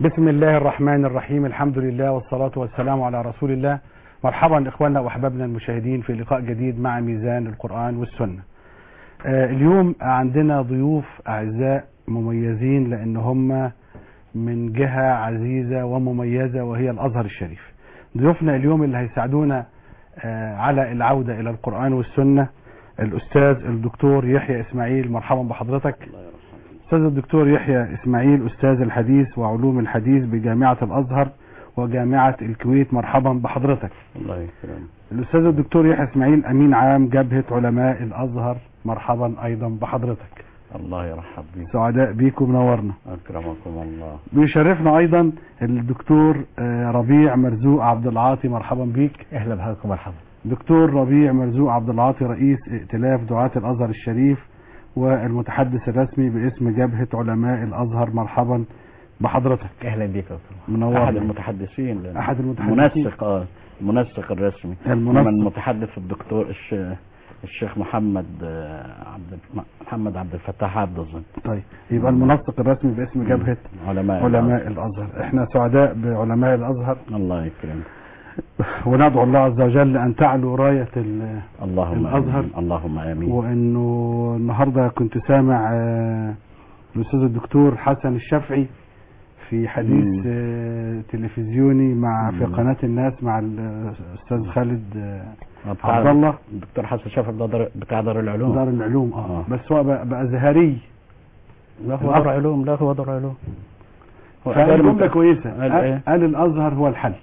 بسم الله الرحمن الرحيم الحمد لله والصلاة والسلام على رسول الله مرحبا إخواننا وأحبابنا المشاهدين في لقاء جديد مع ميزان القرآن والسنة آه اليوم عندنا ضيوف أعزاء مميزين لأن هم من جهة عزيزة ومميزة وهي الأزهر الشريف ضيوفنا اليوم اللي هيساعدونا آه على العودة إلى القرآن والسنة الأستاذ الدكتور يحيى إسماعيل مرحبا بحضرتك أستاذ الدكتور يحيى إسماعيل أستاذ الحديث وعلوم الحديث بجامعة الأزهر وجامعة الكويت مرحبا بحضرتك الله يكرمك الأستاذ الدكتور يحيى إسماعيل أمين عام جبهة علماء الأزهر مرحبا أيضا بحضرتك الله يرحب بك سعداء بيكم منورنا أكرمكم الله بيشرفنا أيضا الدكتور آه، ربيع مرزوق عبد العاطي مرحبا بيك اهلا بحضرتك مرحبا دكتور ربيع مرزوق عبد العاطي رئيس ائتلاف دعاة الأزهر الشريف والمتحدث الرسمي باسم جبهة علماء الأزهر مرحبا بحضرتك اهلا بيك يا دكتور أحد منور المتحدثين لأن أحد المتحدثين. منسق آه المنسق الرسمي المنسق. من المتحدث الدكتور الش... الشيخ محمد آه، عبد محمد عبد الفتاح عبد الظن طيب يبقى المنسق الرسمي باسم جبهة علماء علماء الأزهر احنا سعداء بعلماء الأزهر الله يكرمك وندعو الله عز وجل أن تعلو راية ال- اللهم الأزهر. آمين. اللهم آمين وأنه النهاردة كنت سامع آه، الأستاذ الدكتور حسن الشافعي في حديث مم. آه، تلفزيوني مع في مم. قناة الناس مع الأستاذ خالد آه، بتاع- عبد الله الدكتور حسن شافعي بتاع دار- بتاع دار العلوم دار العلوم اه آه. بس هو بقى بقى أزهري لا هو دار علوم لا هو دار علوم هو فقال قال جملة مت- كويسة قال قال, إيه؟ قال الأزهر هو الحل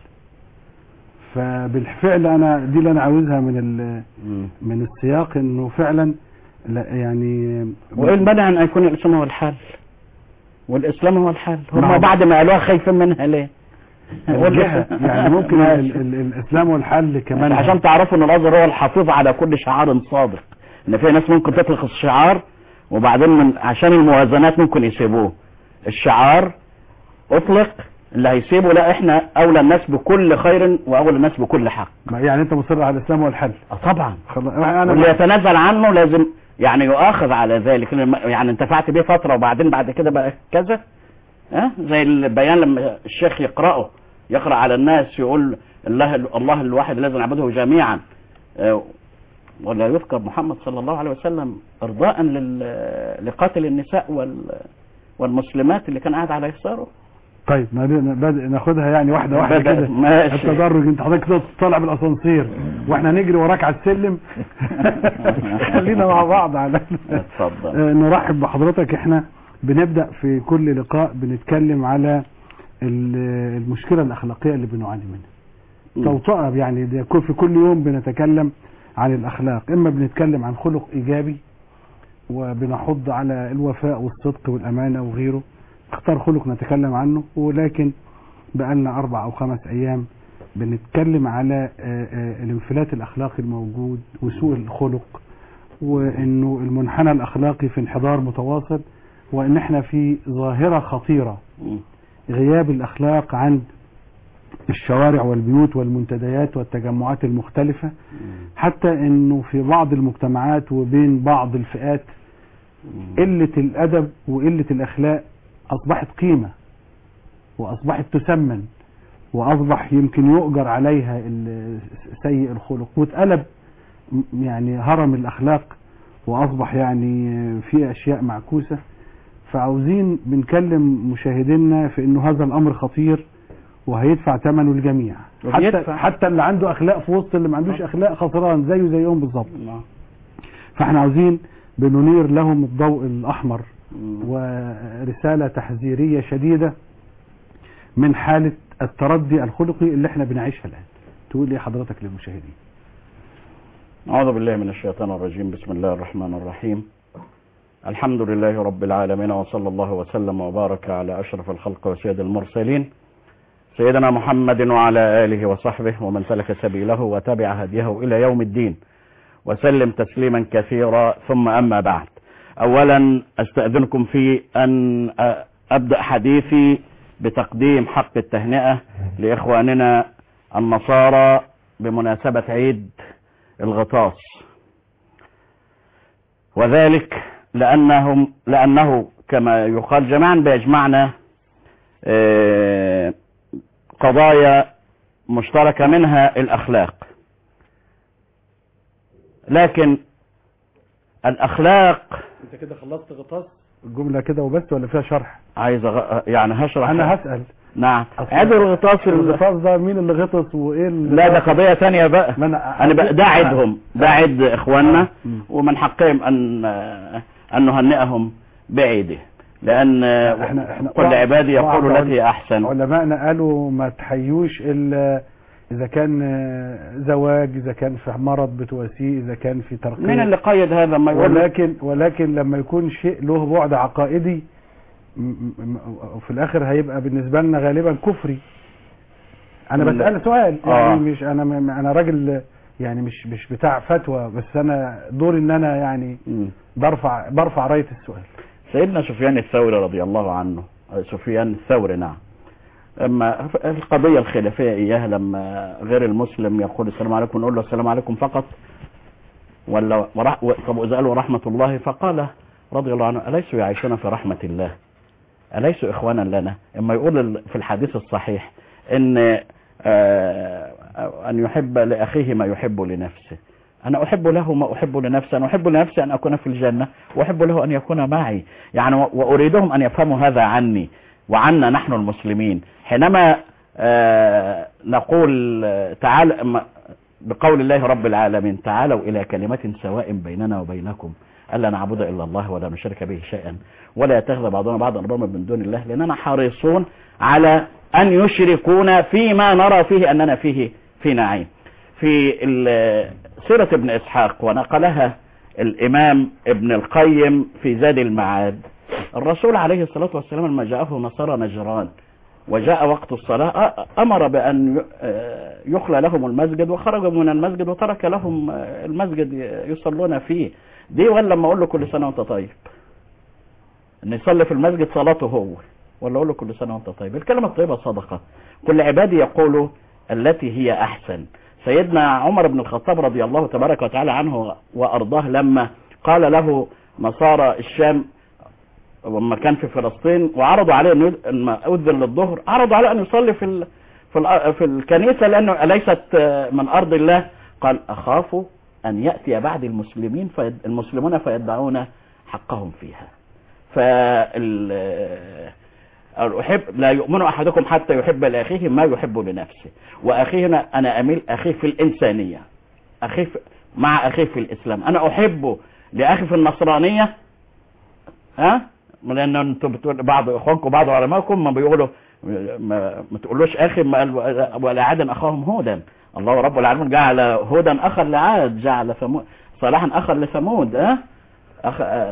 فبالفعل أنا دي اللي أنا عاوزها من ال- مم. من السياق إنه فعلا لا يعني وايه المانع ان يكون الاسلام هو الحل والاسلام هو الحل هم نعم. بعد ما قالوها خايفين منها ليه الجهة يعني ممكن ال ماشي. ال الإسلام والحل كمان عشان تعرفوا ان الازهر هو الحافظ على كل شعار صادق ان في ناس ممكن تطلق الشعار وبعدين من عشان الموازنات ممكن يسيبوه الشعار اطلق اللي هيسيبه لا احنا اولى الناس بكل خير واولى الناس بكل حق ما- يعني أنت مصر على الإسلام والحل آه طبعا خلاص أنا واللي يتنازل عنه لازم يعني يؤاخذ على ذلك لأن يعني انتفعت بيه فترة وبعدين بعد كده بقى كذا ها زي البيان لما الشيخ يقرأه يقرأ على الناس يقول الله الله الواحد الذي نعبده جميعا آه، ولا يذكر محمد صلى الله عليه وسلم ارضاء لل- لقاتل النساء وال والمسلمات اللي كان قاعد على يساره طيب ما ن- بدأ ناخدها يعني واحدة واحدة بدأ- كده ماشي. التدرج انت حضرتك كده طالع بالاسانسير واحنا نجري وراك على السلم خلينا مع بعض على اتفضل آه، نرحب بحضرتك احنا بنبدأ في كل لقاء بنتكلم على ال- المشكلة الأخلاقية اللي بنعاني منها توطئة يعني ده كل- في كل يوم بنتكلم عن الأخلاق إما بنتكلم عن خلق إيجابي وبنحض على الوفاء والصدق والأمانة وغيره اختار خلق نتكلم عنه ولكن بقالنا أربع أو خمس أيام بنتكلم على آه، آه، الانفلات الأخلاقي الموجود وسوء الخلق وإنه المنحنى الأخلاقي في انحدار متواصل وإن احنا في ظاهرة خطيرة مم. غياب الأخلاق عن الشوارع والبيوت والمنتديات والتجمعات المختلفة حتى انه في بعض المجتمعات وبين بعض الفئات قلة الادب وقلة الاخلاق اصبحت قيمة واصبحت تسمن واصبح يمكن يؤجر عليها ال- سيء الخلق واتقلب م- يعني هرم الاخلاق واصبح يعني في اشياء معكوسة فعاوزين بنكلم مشاهدينا في انه هذا الامر خطير وهيدفع ثمنه الجميع حتى وبيدفع. حتى اللي عنده اخلاق في وسط اللي ما عندوش اخلاق خسران زيه زيهم بالظبط نعم. فاحنا عاوزين بننير لهم الضوء الاحمر مم. ورسالة تحذيرية شديدة من حالة التردي الخلقي اللي احنا بنعيشها الآن تقول ايه حضرتك للمشاهدين أعوذ بالله من الشيطان الرجيم بسم الله الرحمن الرحيم الحمد لله رب العالمين وصلى الله وسلم وبارك على أشرف الخلق وسيد المرسلين سيدنا محمد وعلى آله وصحبه ومن سلك سبيله وتبع هديه إلى يوم الدين وسلم تسليما كثيرا ثم أما بعد أولا أستأذنكم في أن أ- أبدأ حديثي بتقديم حق التهنئة لإخواننا النصارى بمناسبة عيد الغطاس وذلك لأنهم لأنه كما يقال جميعا بيجمعنا آه، قضايا مشتركة منها الأخلاق لكن الأخلاق انت كده خلصت غطاس الجملة كده وبس ولا فيها شرح عايز أغ... يعني هشرح انا هسأل نعم أصل- عيد الغطاس ال... الغطاس ده مين اللي غطس وايه اللي لا ده قضية تانية بقى ما انا انا بقى ده عيدهم ده عيد اخواننا مم. ومن حقهم ان ان نهنئهم بعيده لان احنا احنا كل عبادي يقول بعض التي احسن علماءنا قالوا ما تحيوش الا اذا كان آه، زواج اذا كان في مرض بتواسيه اذا كان في ترقية مين اللي قيد هذا ما يقول ولكن ولكن لما يكون شيء له بعد عقائدي م- م- م- وفي الاخر هيبقى بالنسبه لنا غالبا كفري انا لا. بسال سؤال آه. يعني مش انا م- انا راجل يعني مش مش بتاع فتوى بس انا دوري ان انا يعني مم. برفع برفع رايه السؤال سيدنا سفيان الثوري رضي الله عنه سفيان الثوري نعم اما القضية الخلافية اياها لما غير المسلم يقول السلام عليكم نقول له السلام عليكم فقط ولا ورح... و- طب وإذا قالوا رحمة الله فقال رضي الله عنه أليسوا يعيشون في رحمة الله أليسوا إخوانا لنا إما يقول ال- في الحديث الصحيح إن آه، أن يحب لأخيه ما يحب لنفسه أنا أحب له ما أحب لنفسي أنا أحب لنفسي أن أكون في الجنة وأحب له أن يكون معي يعني و- وأريدهم أن يفهموا هذا عني وعنا نحن المسلمين حينما آه، نقول آه، تعال ما- بقول الله رب العالمين تعالوا إلى كلمة سواء بيننا وبينكم ألا نعبد إلا الله ولا نشرك به شيئا ولا يتخذ بعضنا بعضا أربابا من دون الله لأننا حريصون على أن يشركونا فيما نرى فيه أننا فيه في نعيم في ال- سيرة ابن إسحاق ونقلها الإمام ابن القيم في زاد المعاد الرسول عليه الصلاة والسلام لما جاءه نصارى نجران وجاء وقت الصلاة أ- أمر بأن ي- آه، يخلى لهم المسجد وخرجوا من المسجد وترك لهم آه، المسجد ي- يصلون فيه دي ولا لما أقول له كل سنة وأنت طيب أن يصلي في المسجد صلاته هو ولا أقول له كل سنة وأنت طيب الكلمة الطيبة صدقة كل عبادي يقول التي هي أحسن سيدنا عمر بن الخطاب رضي الله تبارك وتعالى عنه وأرضاه لما قال له نصارى الشام لما كان في فلسطين وعرضوا عليه انه يد- لما اذن للظهر عرضوا عليه ان يصلي في ال... في, ال... في الكنيسه لانه ليست آه، من ارض الله قال اخاف ان ياتي بعد المسلمين فيد... المسلمون فيدعون حقهم فيها فال آه، أحب لا يؤمن أحدكم حتى يحب لأخيه ما يحب لنفسه وأخيه هنا أنا أميل أخيه في الإنسانية أخيه في مع أخيه في الإسلام أنا أحبه لأخي في النصرانية ها لان انتوا بتقول بعض اخوانكم بعض علمائكم ما بيقولوا ما, ما تقولوش اخي ما قال ولا عاد اخاهم هودا الله رب العالمين جعل هودا اخا لعاد جعل ثمود صالحا اخا لثمود ها أخ...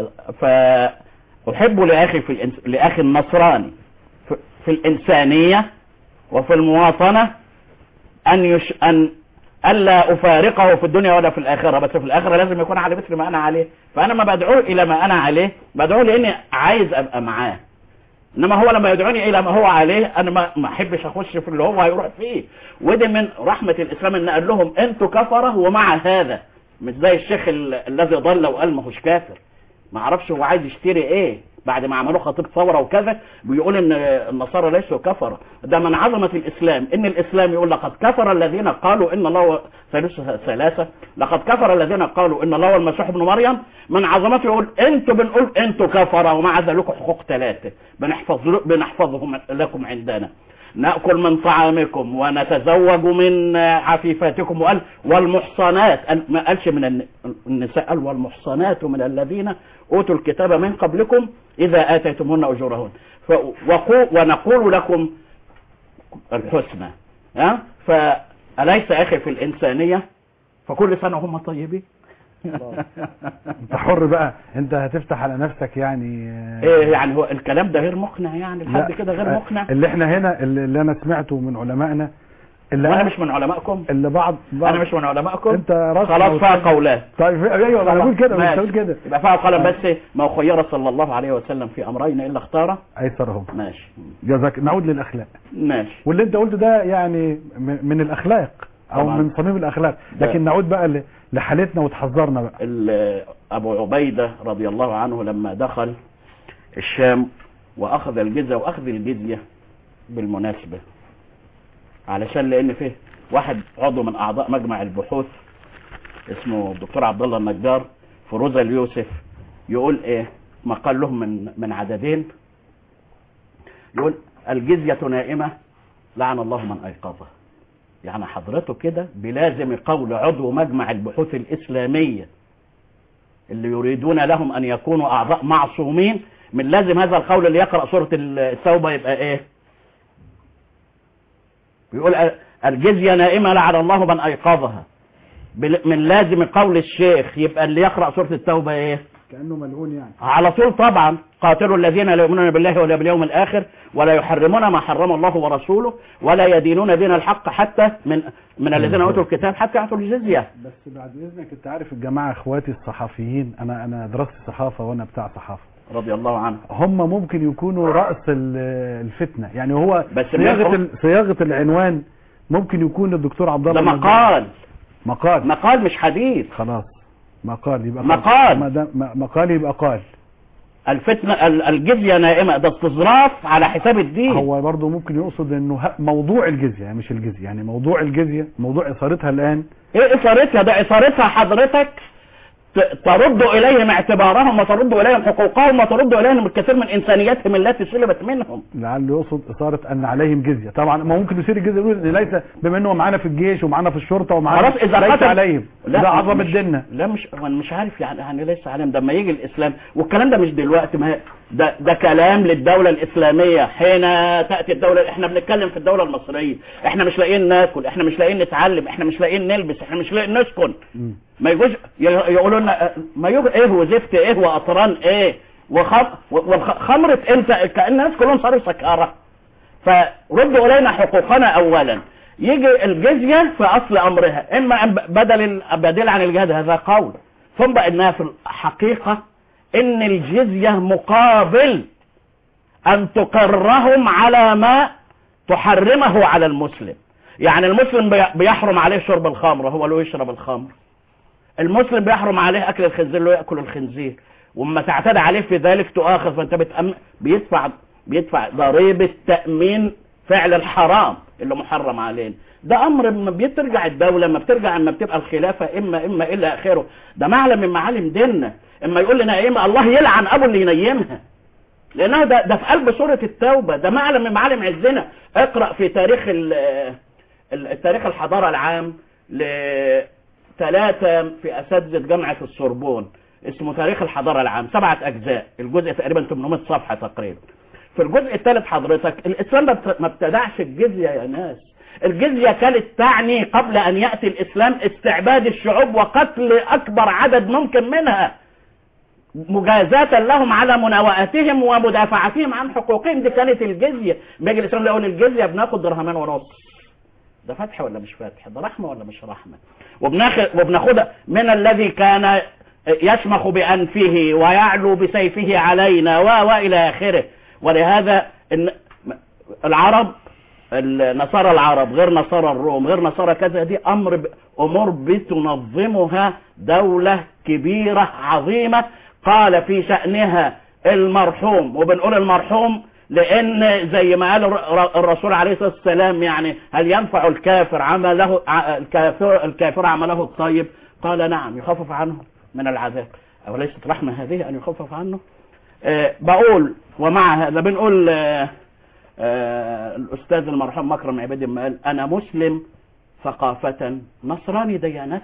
فاحب لاخي في الإنس... لاخي النصراني في... في الانسانيه وفي المواطنه ان يش... ان الا افارقه في الدنيا ولا في الاخره بس في الاخره لازم يكون على مثل ما انا عليه فانا ما بدعوه الى ما انا عليه بدعوه لاني عايز ابقى معاه انما هو لما يدعوني الى ما هو عليه انا ما ما احبش اخش في اللي هو هيروح فيه ودي من رحمه الاسلام ان قال لهم انتوا كفره ومع هذا مش زي الشيخ ال- الذي ضل وقال ما هوش كافر ما اعرفش هو عايز يشتري ايه بعد ما عملوا خطيب ثوره وكذا بيقول ان النصارى ليسوا كفره ده من عظمه الاسلام ان الاسلام يقول لقد كفر الذين قالوا ان الله هو ثالث ثلاثه لقد كفر الذين قالوا ان الله هو المسيح ابن مريم من عظمته يقول انتوا بنقول انتوا كفره ومع ذلك حقوق ثلاثه بنحفظ بنحفظهم لكم عندنا نأكل من طعامكم ونتزوج من عفيفاتكم وقال والمحصنات قال- ما قالش من الن- النساء قال والمحصنات من الذين أوتوا الكتاب من قبلكم إذا آتيتمهن أجورهن ف- وقو- ونقول لكم الحسنى ها فأليس أخي في الإنسانية فكل سنة هم طيبين انت حر بقى انت هتفتح على نفسك يعني آه، ايه يعني هو الكلام ده غير مقنع يعني لا، لحد كده غير آه، مقنع اللي احنا هنا اللي, اللي انا سمعته من علمائنا اللي وانا أنا مش من علمائكم اللي بعض, بعض انا مش من علمائكم انت راس خلاص أو فيها تاني. قولان طيب ايوه ما انا بقول كده مش ماشي. بقول كده يبقى فيها قلم بس ما هو خير صلى الله عليه وسلم في امرين الا اختاره ايسرهم ماشي جزاك نعود للاخلاق ماشي واللي انت قلته ده يعني م- من الاخلاق او طبعا. من صميم الاخلاق لكن نعود بقى ل- لحالتنا وتحذرنا بقى ال- ابو عبيده رضي الله عنه لما دخل الشام واخذ الجزيه واخذ الجزيه بالمناسبة علشان لان فيه واحد عضو من اعضاء مجمع البحوث اسمه الدكتور عبد الله النجار فروزة اليوسف يقول ايه مقال له من من عددين يقول الجزية نائمة لعن الله من ايقظها يعني حضرته كده بلازم قول عضو مجمع البحوث الاسلامية اللي يريدون لهم ان يكونوا اعضاء معصومين من لازم هذا القول اللي يقرأ سورة التوبة يبقى ايه بيقول الجزية نائمة لعن الله من ايقظها بل- من لازم قول الشيخ يبقى اللي يقرأ سورة التوبة ايه كانه ملعون يعني على طول طبعا قاتلوا الذين لا يؤمنون بالله ولا باليوم الاخر ولا يحرمون ما حرم الله ورسوله ولا يدينون دين الحق حتى من من الذين اوتوا الكتاب حتى يعطوا الجزيه بس بعد اذنك انت عارف الجماعه اخواتي الصحفيين انا انا درست صحافه وانا بتاع صحافه رضي الله عنه هم ممكن يكونوا راس ال- الفتنه يعني هو بس صياغه بيفرق. ال- صياغه العنوان ممكن يكون الدكتور عبد الله ده النجار. مقال مقال مقال مش حديث خلاص مقال يبقى مقال. ما دام- م- مقال يبقى قال الفتنه ال- الجزيه نائمه ده استظراف على حساب الدين هو برضه ممكن يقصد انه ه- موضوع الجزيه يعني مش الجزيه يعني موضوع الجزيه موضوع اثارتها الان ايه اثارتها ده اثارتها حضرتك ت- ترد اليهم اعتبارهم وترد اليهم حقوقهم وترد اليهم الكثير من انسانياتهم التي سلبت منهم لعله يقصد اثاره ان عليهم جزيه طبعا ما ممكن يصير الجزيه يقول ان ليس بما انه معانا في الجيش ومعانا في الشرطه ومعانا خلاص اذا ليس قتل عليهم لا ده عظمه مش- ديننا لا مش أنا مش عارف يعني يعني ليس عليهم ده لما يجي الاسلام والكلام ده مش دلوقتي ما هي- ده ده كلام للدوله الاسلاميه حين تاتي الدوله احنا بنتكلم في الدوله المصريه احنا مش لاقيين ناكل احنا مش لاقيين نتعلم احنا مش لاقيين نلبس احنا مش لاقيين نسكن مم. ما يجوز ي- يقولوا لنا ما يجوز ايه وزفت ايه وقطران ايه وخم وخمرة انت كأن الناس كلهم صاروا سكارى فردوا الينا حقوقنا اولا يجي الجزية في اصل امرها اما أن بدل بديل عن الجهاد هذا قول ثم انها في الحقيقة ان الجزية مقابل ان تقرهم على ما تحرمه على المسلم يعني المسلم بي- بيحرم عليه شرب الخمر هو له يشرب الخمر المسلم بيحرم عليه اكل الخنزير له ياكل الخنزير وما تعتدى عليه في ذلك تؤاخذ فانت بتأم... بيدفع بيدفع ضريبه تامين فعل الحرام اللي محرم علينا ده امر لما بترجع الدوله لما بترجع اما بتبقى الخلافه اما اما الى اخره ده معلم من معالم ديننا اما يقول لنا ايه الله يلعن ابو اللي ينيمها لانه ده ده في قلب سوره التوبه ده معلم من معالم عزنا اقرا في تاريخ ال- ال- التاريخ الحضاره العام لثلاثه في اساتذه جامعه السوربون اسمه تاريخ الحضاره العام سبعه اجزاء الجزء تقريبا 800 صفحه تقريبا في الجزء الثالث حضرتك الاسلام ما بت- ما ابتدعش الجزيه يا ناس الجزيه كانت تعني قبل ان ياتي الاسلام استعباد الشعوب وقتل اكبر عدد ممكن منها مجازاة لهم على مناوئتهم ومدافعتهم عن حقوقهم دي كانت الجزية بيجي الإسلام يقول الجزية بناخد درهمان ونص ده فتح ولا مش فتح ده رحمة ولا مش رحمة وبناخد وبناخدها من الذي كان يشمخ بأنفه ويعلو بسيفه علينا و وإلى آخره ولهذا إن العرب النصارى العرب غير نصارى الروم غير نصارى كذا دي امر ب... امور بتنظمها دولة كبيرة عظيمة قال في شأنها المرحوم وبنقول المرحوم لان زي ما قال الر- الرسول عليه الصلاة والسلام يعني هل ينفع الكافر عمله ع- الكافر, الكافر عمله الطيب قال نعم يخفف عنه من العذاب أوليست رحمة هذه أن يخفف عنه آه بقول ومع هذا بنقول آه آه الأستاذ المرحوم مكرم عبيد ما قال أنا مسلم ثقافة نصراني ديانة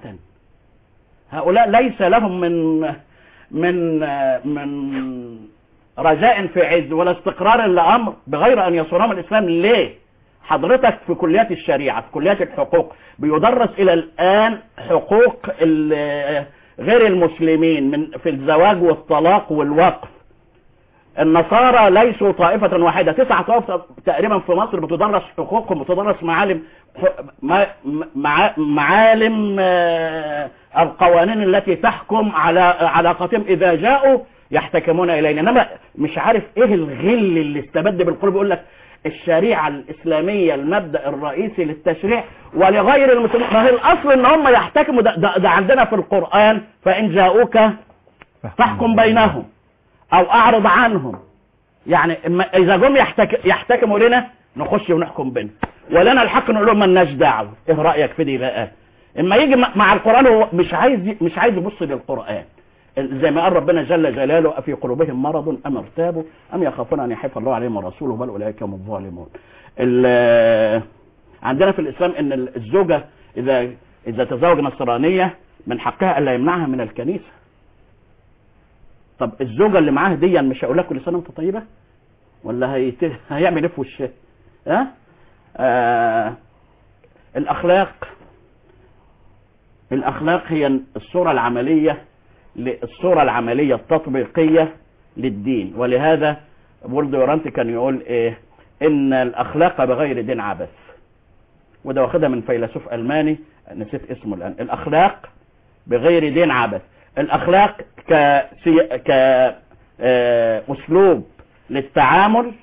هؤلاء ليس لهم من من آه من رجاء في عز ولا استقرار لأمر بغير أن يصونهم الإسلام ليه حضرتك في كليات الشريعة في كليات الحقوق بيدرس إلى الآن حقوق ال- غير المسلمين من في الزواج والطلاق والوقف النصارى ليسوا طائفة واحدة تسعة طوائف تقريبا في مصر بتدرس حقوقهم بتدرس معالم ما- مع- معالم آه، القوانين التي تحكم على علاقتهم إذا جاءوا يحتكمون إلينا إنما مش عارف إيه الغل اللي استبد بالقلوب يقول لك الشريعة الإسلامية المبدأ الرئيسي للتشريع ولغير المسلمين ما هي الأصل إن هم يحتكموا ده, ده, ده عندنا في القرآن فإن جاءوك فاحكم بينهم او اعرض عنهم يعني إما- اذا جم يحتك... يحتكموا لنا نخش ونحكم بينهم ولنا الحق نقول لهم مالناش دعوه ايه رايك في دي بقى اما يجي م- مع القران هو مش عايز مش عايز يبص للقران زي ما قال ربنا جل جلاله افي قلوبهم مرض ام ارتابوا ام يخافون ان يحيف الله عليهم ورسوله بل اولئك هم الظالمون ال- عندنا في الاسلام ان الزوجه اذا اذا تزوج نصرانيه من حقها الا يمنعها من الكنيسه طب الزوجه اللي معاها دي مش هقول لها كل سنه وانت طيبه ولا هيت... هيعمل ايه في وشها ها آه... الاخلاق الاخلاق هي الصوره العمليه الصوره العمليه التطبيقيه للدين ولهذا بولدو يورانتي كان يقول ايه ان الاخلاق بغير دين عبث وده واخدها من فيلسوف الماني نسيت اسمه الان الاخلاق بغير دين عبث الاخلاق كسي... ك آه، اسلوب للتعامل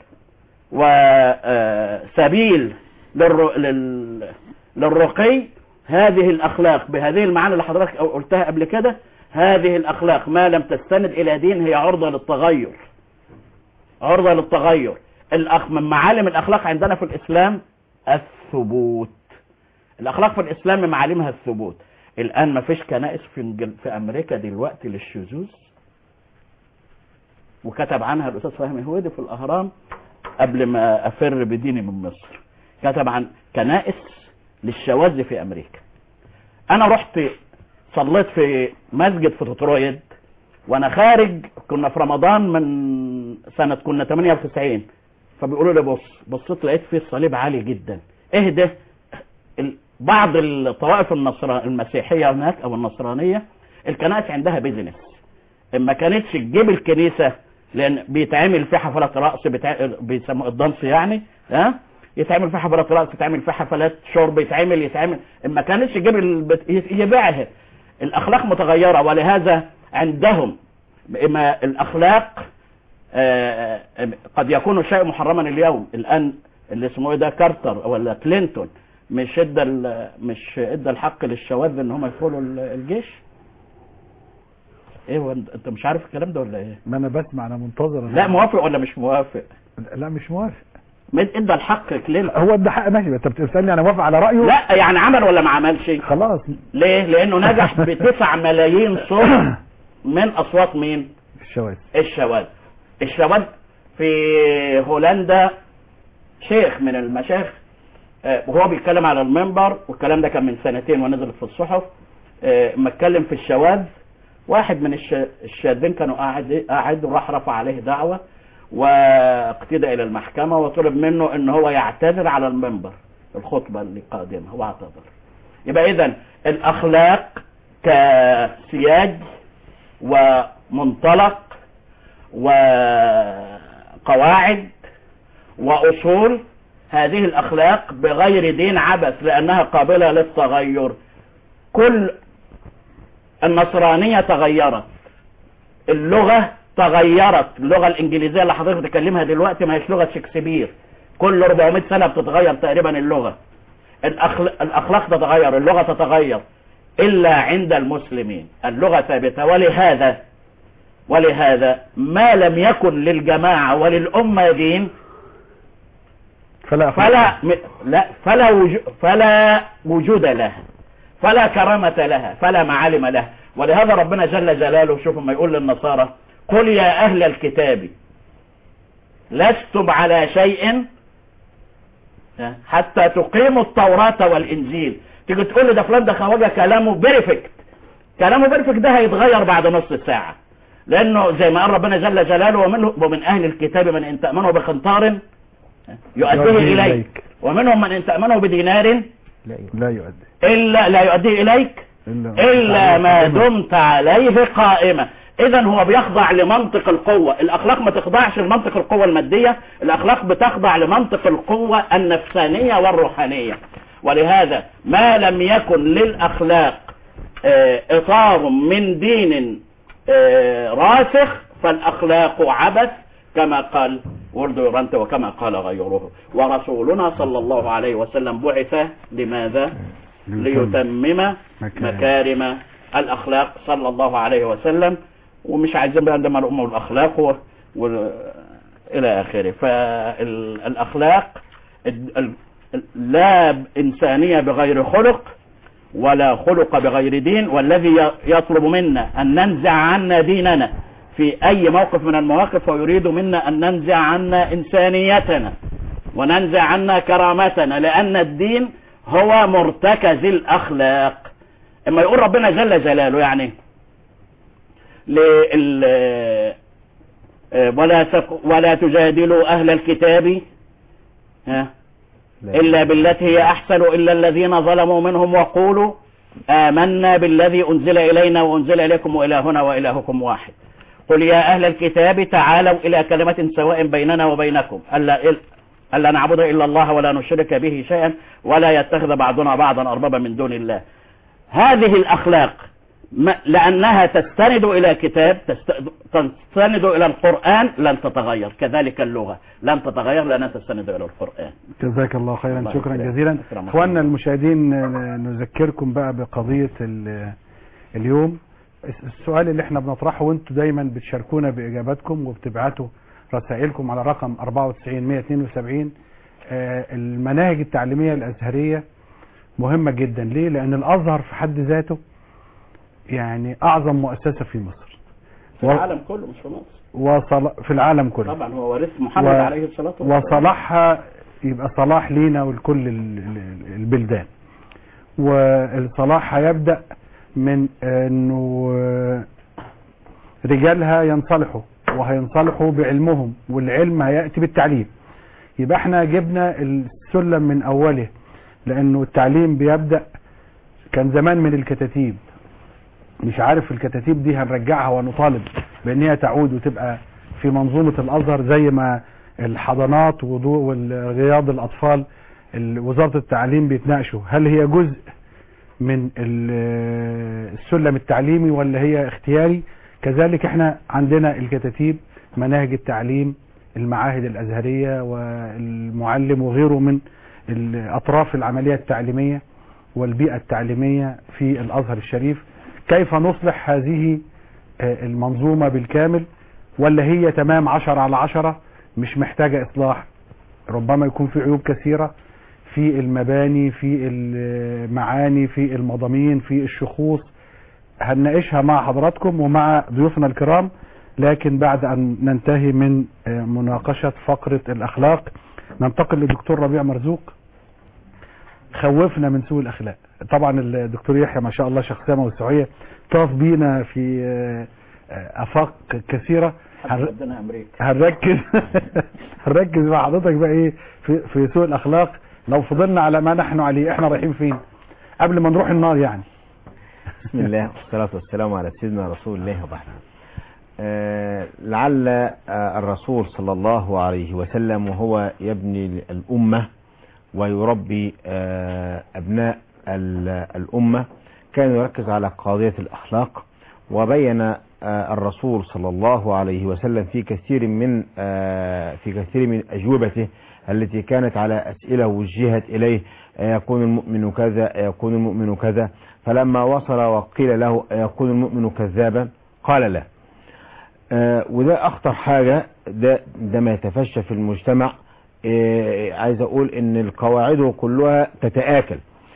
وسبيل للر... لل... للرقي هذه الاخلاق بهذه المعاني اللي حضرتك قلتها قبل كده هذه الاخلاق ما لم تستند الى دين هي عرضه للتغير عرضه للتغير الأخ... من معالم الاخلاق عندنا في الاسلام الثبوت الاخلاق في الاسلام من معالمها الثبوت الان ما فيش كنائس في انجل... في امريكا دلوقتي للشذوذ وكتب عنها الاستاذ فهمي هويدي في الاهرام قبل ما افر بديني من مصر كتب عن كنائس للشواذ في امريكا انا رحت صليت في مسجد في ديترويت وانا خارج كنا في رمضان من سنه كنا 98 فبيقولوا لي بص بصيت لقيت فيه الصليب عالي جدا اهدى ال- بعض الطوائف النصر المسيحيه هناك او النصرانيه الكنائس عندها بيزنس ما كانتش تجيب الكنيسه لان بيتعمل في حفلات رقص بتع... بيسموه الدنس يعني ها يتعمل في حفلات رقص يتعمل في حفلات شرب يتعمل يتعمل ما كانتش تجيب البت... يبيعها الاخلاق متغيره ولهذا عندهم اما الاخلاق آه، آه، قد يكون شيء محرما اليوم الان اللي اسمه ايه ده كارتر ولا كلينتون مش ادى ال- مش ادى الحق للشواذ ان هم يدخلوا ال- الجيش ايه هو انت أنت مش عارف الكلام ده ولا ايه ما انا بسمع انا منتظر لا موافق ولا مش موافق لا مش موافق مد- ادى الحق كلينتون هو ده حق ماشي انت بتسالني انا موافق على رايه لا يعني عمل ولا ما عملش خلاص ليه لانه نجح بتسع ملايين صوت من اصوات مين الشواذ الشواذ الشواذ في هولندا شيخ من المشايخ آه، وهو بيتكلم على المنبر والكلام ده كان من سنتين ونزلت في الصحف آه، اما اتكلم في الشواذ واحد من الش- الشاذين كانوا قاعد قاعد وراح رفع عليه دعوه واقتدى الى المحكمه وطلب منه ان هو يعتذر على المنبر الخطبه اللي قادمه هو اعتذر يبقى اذا الاخلاق كسياج ومنطلق وقواعد واصول هذه الاخلاق بغير دين عبث لانها قابله للتغير كل النصرانيه تغيرت اللغه تغيرت اللغه الانجليزيه اللي حضرتك بتكلمها دلوقتي ما هيش لغه شكسبير كل 400 سنه بتتغير تقريبا اللغه الأخلاق, الاخلاق تتغير اللغه تتغير الا عند المسلمين اللغه ثابته ولهذا ولهذا ما لم يكن للجماعه وللامه دين فلا فلا م- لا فلا وجو فلا وجود لها فلا كرامة لها فلا معالم لها ولهذا ربنا جل جلاله شوف ما يقول للنصارى قل يا أهل الكتاب لستم على شيء حتى تقيموا التوراة والإنجيل تيجي تقول لي ده فلان ده خواجه كلامه بيرفكت كلامه بيرفكت ده هيتغير بعد نص ساعة لأنه زي ما قال ربنا جل جلاله ومن, ومن أهل الكتاب من إن تأمنه بقنطار يؤديه يؤديه إليك إليك. ومنهم من إن تأمنه بدينار لا يؤدي إلا لا يؤديه إليك إلا ما دمت عليه قائمة إذا هو بيخضع لمنطق القوة الأخلاق ما تخضعش لمنطق القوة المادية الأخلاق بتخضع لمنطق القوة النفسانية والروحانية ولهذا ما لم يكن للأخلاق آه، إطار من دين آه، راسخ فالأخلاق عبث كما قال ورد يورانت وكما قال غيره ورسولنا صلى الله عليه وسلم بعث لماذا ليتمم مكارم. مكارم الأخلاق صلى الله عليه وسلم ومش عايزين بقى عندما الأمة والأخلاق و... و... إلى آخره فالأخلاق ال- ال- لا إنسانية بغير خلق ولا خلق بغير دين والذي ي- يطلب منا أن ننزع عنا ديننا في أي موقف من المواقف ويريد منا أن ننزع عنا إنسانيتنا وننزع عنا كرامتنا لأن الدين هو مرتكز الأخلاق اما يقول ربنا جل جلاله يعني لل ولا تق... ولا تجادلوا أهل الكتاب ها إلا بالتي هي أحسن إلا الذين ظلموا منهم وقولوا آمنا بالذي أنزل إلينا وأنزل إليكم وإلهنا وإلهكم واحد قل يا أهل الكتاب تعالوا إلى كلمة سواء بيننا وبينكم ألا, ألا نعبد إلا الله ولا نشرك به شيئا ولا يتخذ بعضنا بعضا أربابا من دون الله هذه الأخلاق ما- لأنها تستند إلى كتاب تست- تستند إلى القرآن لن تتغير كذلك اللغة لن تتغير لأنها تستند إلى القرآن جزاك الله خيرا الله شكرا يكرمك. جزيلا أكرمك اخواننا الله. المشاهدين آه، نذكركم بقى بقضية ال- اليوم السؤال اللي احنا بنطرحه وانتوا دايما بتشاركونا باجاباتكم وبتبعتوا رسائلكم على رقم 94 172 آه، المناهج التعليمية الازهرية مهمة جدا ليه لان الازهر في حد ذاته يعني اعظم مؤسسة في مصر في و- العالم كله مش في مصر وصل في العالم كله طبعا هو ورث محمد و- عليه الصلاة والسلام وصلاحها يبقى صلاح لينا ولكل ال- ال- البلدان والصلاح هيبدأ من انه رجالها ينصلحوا وهينصلحوا بعلمهم والعلم هيأتي بالتعليم يبقى احنا جبنا السلم من اوله لانه التعليم بيبدأ كان زمان من الكتاتيب مش عارف الكتاتيب دي هنرجعها ونطالب بان هي تعود وتبقى في منظومة الازهر زي ما الحضانات وضوء والرياض الاطفال ال- وزارة التعليم بيتناقشوا هل هي جزء من ال- السلم التعليمي ولا هي اختياري كذلك احنا عندنا الكتاتيب مناهج التعليم المعاهد الازهرية والمعلم وغيره من ال- اطراف العملية التعليمية والبيئة التعليمية في الازهر الشريف كيف نصلح هذه آه، المنظومة بالكامل ولا هي تمام عشرة على عشرة مش محتاجة إصلاح ربما يكون في عيوب كثيرة في المباني في المعاني في المضامين في الشخوص هنناقشها مع حضراتكم ومع ضيوفنا الكرام لكن بعد أن ننتهي من آه، مناقشة فقرة الأخلاق ننتقل للدكتور ربيع مرزوق خوفنا من سوء الأخلاق طبعا الدكتور يحيى ما شاء الله شخصية موسوعية طاف بينا في آه، آه، آفاق كثيرة حتى هن- ربنا أمريكا هنركز هنركز مع حضرتك بقى ايه في, في سوء الاخلاق لو فضلنا على ما نحن عليه احنا رايحين فين قبل ما نروح النار يعني بسم الله والصلاة والسلام على سيدنا رسول الله وبعد آه، لعل آه، الرسول صلى الله عليه وسلم وهو يبني الأمة ويربي آه، أبناء ال- الأمة كان يركز على قضية الأخلاق وبين آه، الرسول صلى الله عليه وسلم في كثير من آه، في كثير من أجوبته التي كانت على أسئلة وجهت إليه يكون المؤمن كذا يكون المؤمن كذا فلما وصل وقيل له يكون المؤمن كذابا قال لا آه، وده أخطر حاجة ده, ده ما يتفشى في المجتمع آه، عايز أقول إن القواعد كلها تتآكل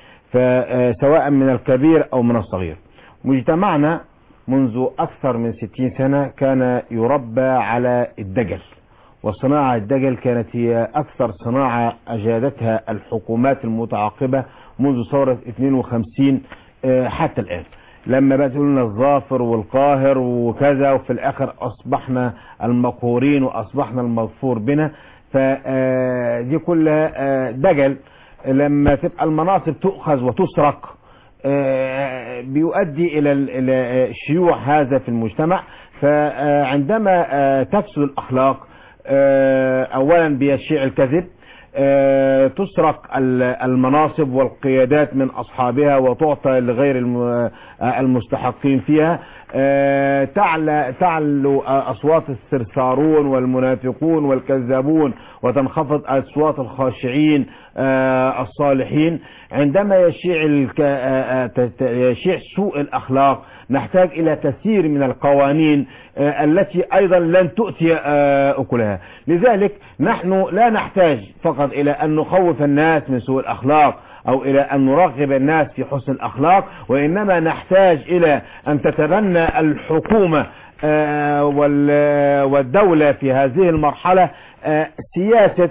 فسواء من الكبير أو من الصغير مجتمعنا منذ أكثر من ستين سنة كان يربى على الدجل وصناعة الدجل كانت هي أكثر صناعة أجادتها الحكومات المتعاقبة منذ ثورة 52 آه، حتى الآن لما بقى تقول لنا الظافر والقاهر وكذا وفي الآخر أصبحنا المقهورين وأصبحنا المغفور بنا فدي كلها آه، دجل لما تبقى المناصب تؤخذ وتسرق آه، بيؤدي إلى ال- إلى شيوع هذا في المجتمع فعندما آه، تفسد الأخلاق آه، أولا بيشيع الكذب آه، تسرق ال- المناصب والقيادات من أصحابها وتعطى لغير الم- آه، المستحقين فيها آه، تعلى تعلو آه، أصوات السرسارون والمنافقون والكذابون وتنخفض أصوات الخاشعين آه، الصالحين عندما يشيع الك... آه، آه، ت- ت- يشيع سوء الأخلاق نحتاج إلى كثير من القوانين آه، التي أيضا لن تؤتي آه، أكلها لذلك نحن لا نحتاج فقط إلى أن نخوف الناس من سوء الأخلاق أو إلى أن نرغب الناس في حسن الأخلاق وإنما نحتاج إلى أن تتبنى الحكومة آه، وال- والدولة في هذه المرحلة آه، سياسة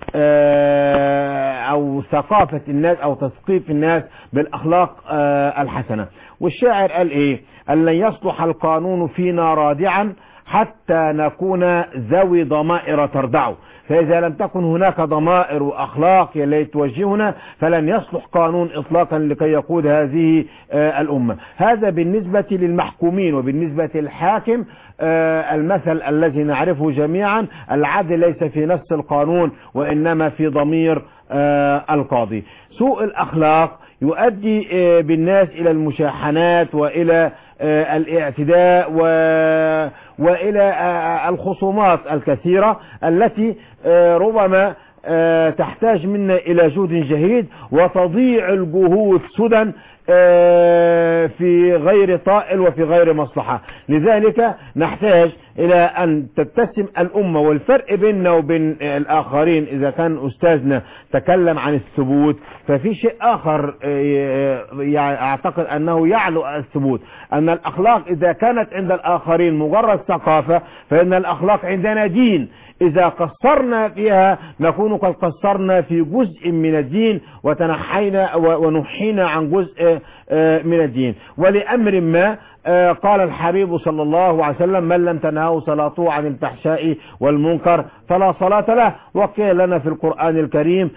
آه، أو ثقافة الناس أو تثقيف الناس بالأخلاق آه، الحسنة والشاعر قال إيه أن لن يصلح القانون فينا رادعا حتى نكون ذوي ضمائر تردع فإذا لم تكن هناك ضمائر وأخلاق التي توجهنا فلن يصلح قانون إطلاقا لكي يقود هذه آه، الأمة هذا بالنسبة للمحكومين وبالنسبة للحاكم آه، المثل الذي نعرفه جميعا العدل ليس في نفس القانون وإنما في ضمير آه، القاضي سوء الأخلاق يؤدي آه، بالناس إلى المشاحنات وإلى آه، الاعتداء و... وإلى آه، الخصومات الكثيرة التي آه، ربما آه، تحتاج منا إلى جهد جهيد وتضيع الجهود سدى آه، في غير طائل وفي غير مصلحة لذلك نحتاج إلى أن تتسم الأمة والفرق بيننا وبين الآخرين إذا كان أستاذنا تكلم عن الثبوت ففي شيء آخر آه، يعني أعتقد أنه يعلو الثبوت أن الأخلاق إذا كانت عند الآخرين مجرد ثقافة فإن الأخلاق عندنا دين إذا قصرنا فيها نكون قد قصرنا في جزء من الدين وتنحينا و- ونحينا عن جزء آه، من الدين ولأمر ما آه، قال الحبيب صلى الله عليه وسلم من لم تنهه صلاته عن الفحشاء والمنكر فلا صلاة له وقيل لنا في القرآن الكريم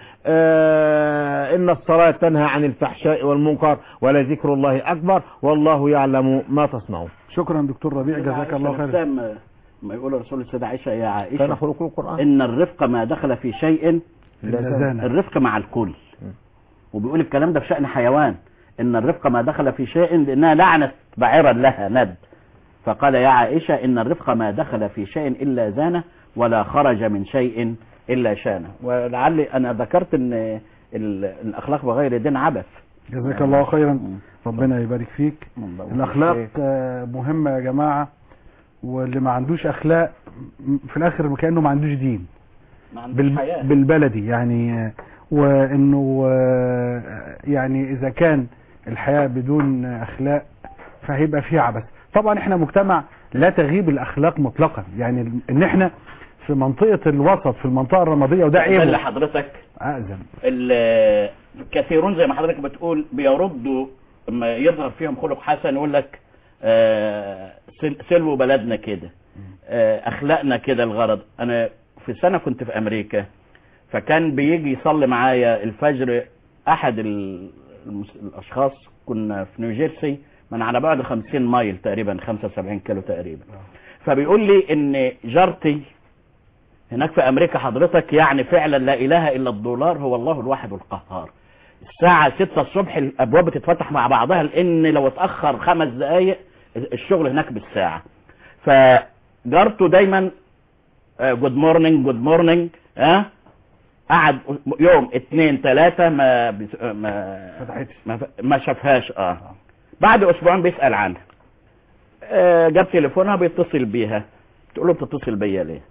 آه، إن الصلاة تنهى عن الفحشاء والمنكر ولذكر الله أكبر والله يعلم ما تصنعون شكرا دكتور ربيع جزاك الله خير خير ما يقول الرسول السيدة عائشة يا كان عائشة خلق القرآن إن الرفق ما دخل في شيء إلا زانه. الرفق مع الكل وبيقول الكلام ده في شأن حيوان إن الرفق ما دخل في شيء لأنها لعنت بعيرا لها ند فقال يا عائشة إن الرفق ما دخل في شيء إلا زانه ولا خرج من شيء إلا شانه ولعلي أنا ذكرت أن ال- الأخلاق بغير دين عبث جزاك الله خيرا ربنا يبارك فيك الله الاخلاق آه، مهمه يا جماعه واللي ما عندوش اخلاق م- في الاخر كانه ما عندوش دين ما عندوش بال- حياة. بالبلدي يعني آه، وانه آه، يعني اذا كان الحياه بدون اخلاق فهيبقى فيه عبث طبعا احنا مجتمع لا تغيب الاخلاق مطلقا يعني ان احنا في منطقه الوسط في المنطقه الرماديه وده ده اللي عيب حضرتك اعزم ال- كثيرون زي ما حضرتك بتقول بيردوا لما يظهر فيهم خلق حسن يقول لك آه، سل- سلو بلدنا كده آه، اخلاقنا كده الغرض انا في سنه كنت في امريكا فكان بيجي يصلي معايا الفجر احد ال- المس- الاشخاص كنا في نيوجيرسي من على بعد 50 مايل تقريبا 75 كيلو تقريبا فبيقول لي ان جارتي هناك في امريكا حضرتك يعني فعلا لا اله الا الدولار هو الله الواحد القهار الساعة 6 الصبح الابواب بتتفتح مع بعضها لان لو اتأخر خمس دقايق الشغل هناك بالساعة فجارته دايما جود مورنينج جود مورنينج ها قعد يوم اتنين تلاتة ما بس- ما فتحتش ما, ما شافهاش اه بعد اسبوعين بيسأل عنها آه جاب تليفونها بيتصل بيها تقول له بتتصل بيا ليه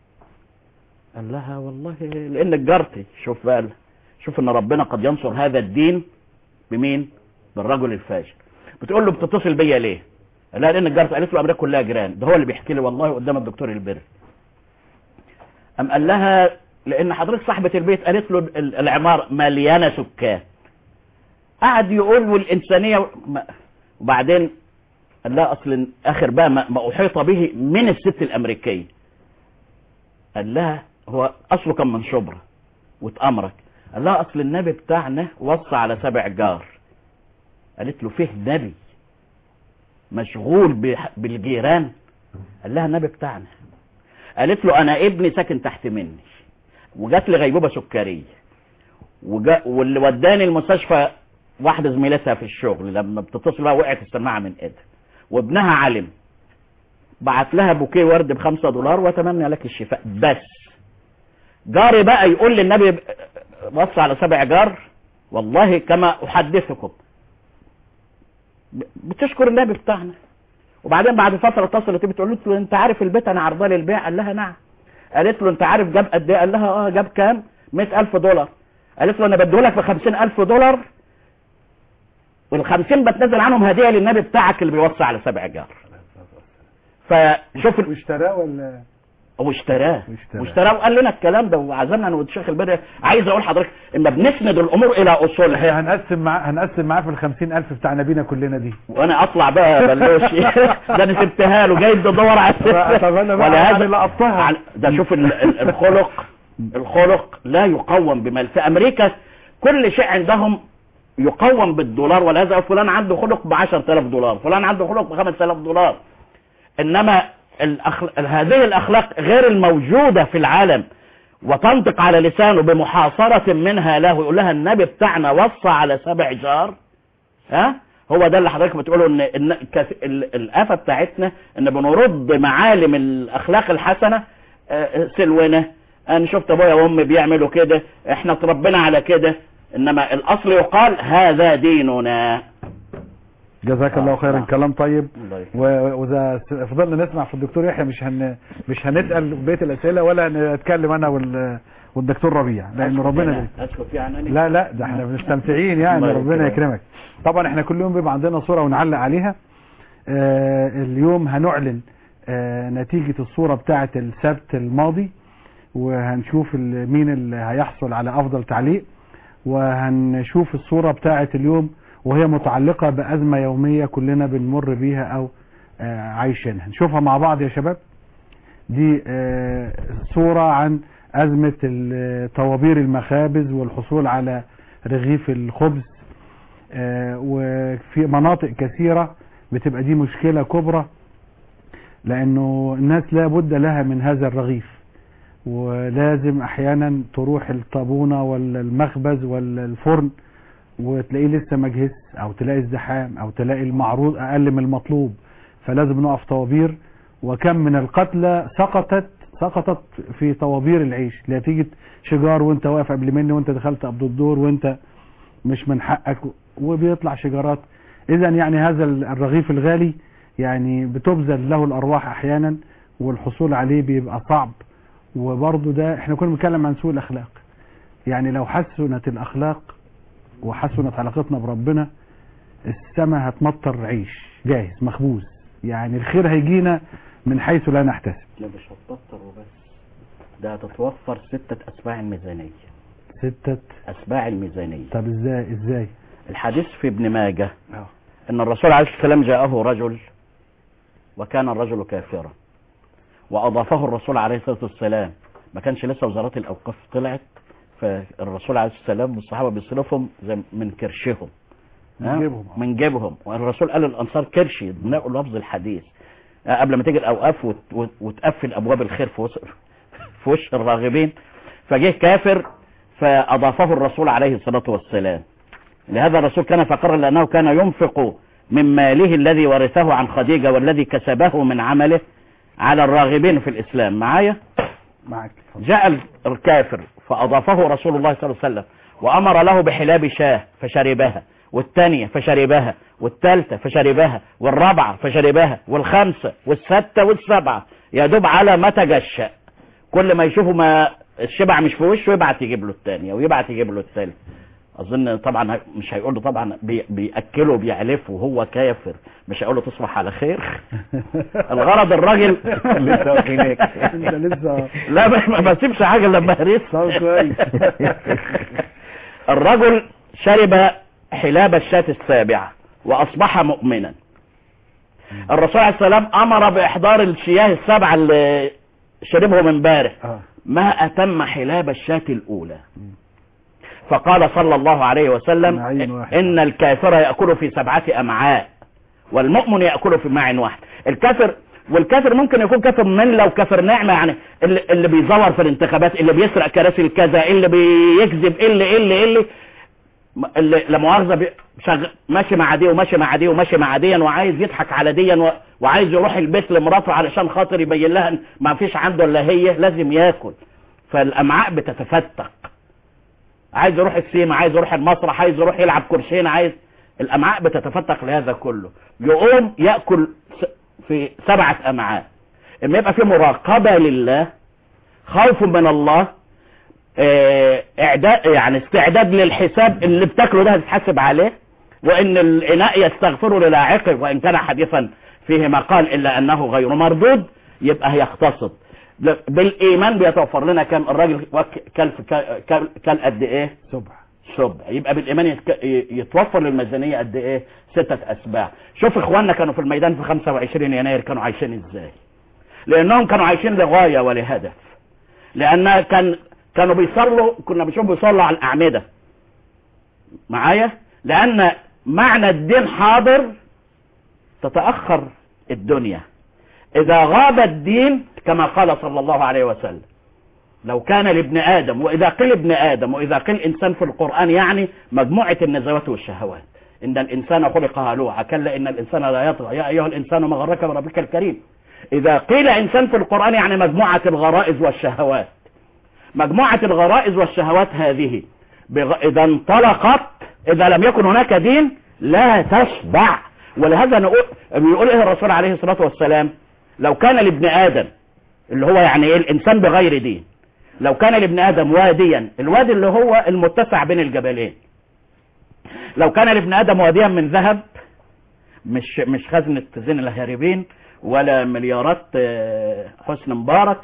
قال لها والله لانك جارتي شوف بقى شوف ان ربنا قد ينصر هذا الدين بمين بالرجل الفاجر بتقول له بتتصل بيا ليه قال لها لانك جارتي قالت له امريكا كلها جيران ده هو اللي بيحكي لي والله قدام الدكتور البر ام قال لها لان حضرتك صاحبة البيت قالت له ال- العمارة مليانة سكان قعد يقول والإنسانية ما- وبعدين قال لها أصل آخر بقى ما ما أحيط به من الست الأمريكية قال لها هو أصله كان من شبرا واتأمرك قال لها أصل النبي بتاعنا وصى على سبع جار قالت له فيه نبي مشغول بح- بالجيران قال لها النبي بتاعنا قالت له أنا ابني ساكن تحت مني وجات لي غيبوبة سكرية وجا واللي وداني المستشفى واحدة زميلتها في الشغل لما بتتصل بقى وقعت السماعة من ايدها وابنها علم بعت لها بوكيه ورد بخمسة دولار واتمنى لك الشفاء بس جاري بقى يقول للنبي ب- بص على سبع جار والله كما احدثكم ب- بتشكر النبي بتاعنا وبعدين بعد فتره اتصلت بتقول له انت عارف البيت انا عرضاه للبيع قال لها نعم قالت له انت عارف جاب قد ايه قال لها اه جاب كام 100000 دولار قالت له انا بديهولك ب 50000 دولار وال 50 بتنزل عنهم هديه للنبي بتاعك اللي بيوصي على سبع جار فشوف ال- واشتراه ولا واشتراه واشتراه. واشتراه وقال لنا الكلام ده وعزمنا انا والشيخ البدري عايز اقول لحضرتك ان بنسند الامور الى اصولها احنا هنقسم معاه هنقسم معاه في ال 50000 بتاع نبينا كلنا دي وانا اطلع بقى بلوش ده انا سبتها له جاي تدور على طب أنا بقى يعني لقطتها. عن- ده شوف ال- ال- الخلق الخلق لا يقوم بمال في امريكا كل شيء عندهم يقوم بالدولار ولهذا فلان عنده خلق ب 10000 دولار فلان عنده خلق ب 5000 دولار انما الأخل... هذه الاخلاق غير الموجوده في العالم وتنطق على لسانه بمحاصره منها له يقول لها النبي بتاعنا وصى على سبع جار ها هو ده اللي حضرتك بتقوله ان ان كث- ال- الافه بتاعتنا ان بنرد معالم الاخلاق الحسنه آه، سلونا انا شفت ابويا وامي بيعملوا كده احنا اتربينا على كده انما الاصل يقال هذا ديننا جزاك الله خيرا آه. كلام طيب الله يخليك. و- واذا س- فضلنا نسمع في الدكتور يحيى مش هن مش هنسال بقيه الاسئله ولا نتكلم انا وال والدكتور ربيع لان ربنا اسكت يعني أنا- لا لا ده احنا مستمتعين يعني الله ربنا يكرمك. يكرمك طبعا احنا كل يوم بيبقى عندنا صوره ونعلق عليها آه اليوم هنعلن آه نتيجه الصوره بتاعه السبت الماضي وهنشوف ال- مين اللي هيحصل على افضل تعليق وهنشوف الصوره بتاعه اليوم وهي متعلقه بازمه يوميه كلنا بنمر بيها او آه عايشينها نشوفها مع بعض يا شباب دي آه، صورة عن أزمة ال- طوابير المخابز والحصول على رغيف الخبز آه، وفي مناطق كثيرة بتبقى دي مشكلة كبرى لأنه الناس لا بد لها من هذا الرغيف ولازم أحيانا تروح الطابونة ولا المخبز ولا الفرن وتلاقيه لسه مجهز أو تلاقي ازدحام أو تلاقي المعروض أقل من المطلوب فلازم نقف طوابير وكم من القتلى سقطت سقطت في طوابير العيش نتيجة شجار وانت واقف قبل مني وانت دخلت قبل الدور وانت مش من حقك وبيطلع شجرات اذا يعني هذا الرغيف الغالي يعني بتبذل له الارواح احيانا والحصول عليه بيبقى صعب وبرضه ده احنا كنا بنتكلم عن سوء الاخلاق يعني لو حسنت الاخلاق وحسنت علاقتنا بربنا السماء هتمطر عيش جاهز مخبوز يعني الخير هيجينا من حيث لا نحتسب لا مش هتبطل وبس ده هتتوفر ستة أسباع الميزانية ستة أسباع الميزانية طب ازاي ازاي الحديث في ابن ماجه ان الرسول عليه الصلاه والسلام جاءه رجل وكان الرجل كافرا واضافه الرسول عليه الصلاه والسلام ما كانش لسه وزارات الاوقاف طلعت فالرسول عليه الصلاه والسلام والصحابه بيصرفهم زي من كرشهم ها؟ من جيبهم. من جيبهم والرسول قال للانصار كرشي نقل لفظ الحديث آه، قبل ما تيجي الاوقاف وت- وت- وتقفل ابواب الخير في وش في وش الراغبين فجه كافر فاضافه الرسول عليه الصلاه والسلام لهذا الرسول كان فقرا لأنه كان ينفق من ماله الذي ورثه عن خديجة والذي كسبه من عمله على الراغبين في الإسلام معايا معك جاء الكافر فأضافه رسول الله صلى الله عليه وسلم وأمر له بحلاب شاه فشربها والثانية فشربها والثالثة فشربها والرابعة فشربها والخامسة والستة والسبعة يا دوب على ما تجشأ كل ما يشوفوا ما الشبع مش في وشه يبعت يجيب له الثانية ويبعت يجيب له الثالث اظن طبعا مش هيقول له طبعا بي بياكله بيعلفه وهو كافر مش هيقول له تصبح على خير الغرض الراجل لسه واخدينك. انت لسه لا ما ما بسيبش حاجه لما طب هرس كويس الرجل شرب حلاب الشاة السابعة وأصبح مؤمنا الرسول عليه السلام أمر بإحضار الشياه السبعة اللي شربهم امبارح اه ما أتم حلاب الشاة الأولى فقال صلى الله عليه وسلم معين واحد. إن الكافر يأكل في سبعة أمعاء والمؤمن يأكل في معين واحد الكافر والكافر ممكن يكون كافر من لو كافر نعمة يعني اللي, اللي بيزور في الانتخابات اللي بيسرق كراسي الكذا اللي بيكذب اللي اللي اللي م- اللي لا مؤاخذه بي- شغ... ماشي مع دي وماشي مع دي وماشي مع دي وعايز يضحك على دي و... وعايز يروح البيت لمراته علشان خاطر يبين لها ان ما فيش عنده الا هي لازم ياكل فالامعاء بتتفتق عايز يروح السيما عايز يروح المسرح عايز يروح يلعب كرسيين عايز الامعاء بتتفتق لهذا كله يقوم ياكل س- في سبعه امعاء اما يبقى في مراقبه لله خوف من الله آه، اعداد يعني استعداد للحساب اللي بتاكله ده هتتحاسب عليه وان الاناء يستغفر للاعقه وان كان حديثا فيه مقال الا انه غير مردود يبقى هيقتصد ل- بالايمان بيتوفر لنا كم الراجل وك- كل في- كل كل قد ايه سبع سبع يبقى بالايمان يتك- ي- يتوفر للميزانيه قد ايه ستة اسباع شوف اخواننا كانوا في الميدان في 25 يناير كانوا عايشين ازاي لانهم كانوا عايشين لغايه ولهدف لان كان كانوا بيصلوا كنا بنشوف بيصلوا على الاعمده معايا لان معنى الدين حاضر تتاخر الدنيا اذا غاب الدين كما قال صلى الله عليه وسلم لو كان لابن ادم واذا قيل ابن ادم واذا قيل انسان في القران يعني مجموعه النزوات والشهوات ان الانسان خلق هلوعا كلا ان الانسان لا يطغى يا ايها الانسان ما غرك بربك الكريم اذا قيل انسان في القران يعني مجموعه الغرائز والشهوات مجموعه الغرائز والشهوات هذه بغ... اذا انطلقت اذا لم يكن هناك دين لا تشبع ولهذا نقول بيقول ايه الرسول عليه الصلاه والسلام لو كان لابن ادم اللي هو يعني ايه الانسان بغير دين لو كان لابن ادم واديا الوادي اللي هو المتسع بين الجبلين لو كان لابن ادم واديا من ذهب مش مش خزنة زين الهاربين ولا مليارات آه، حسن مبارك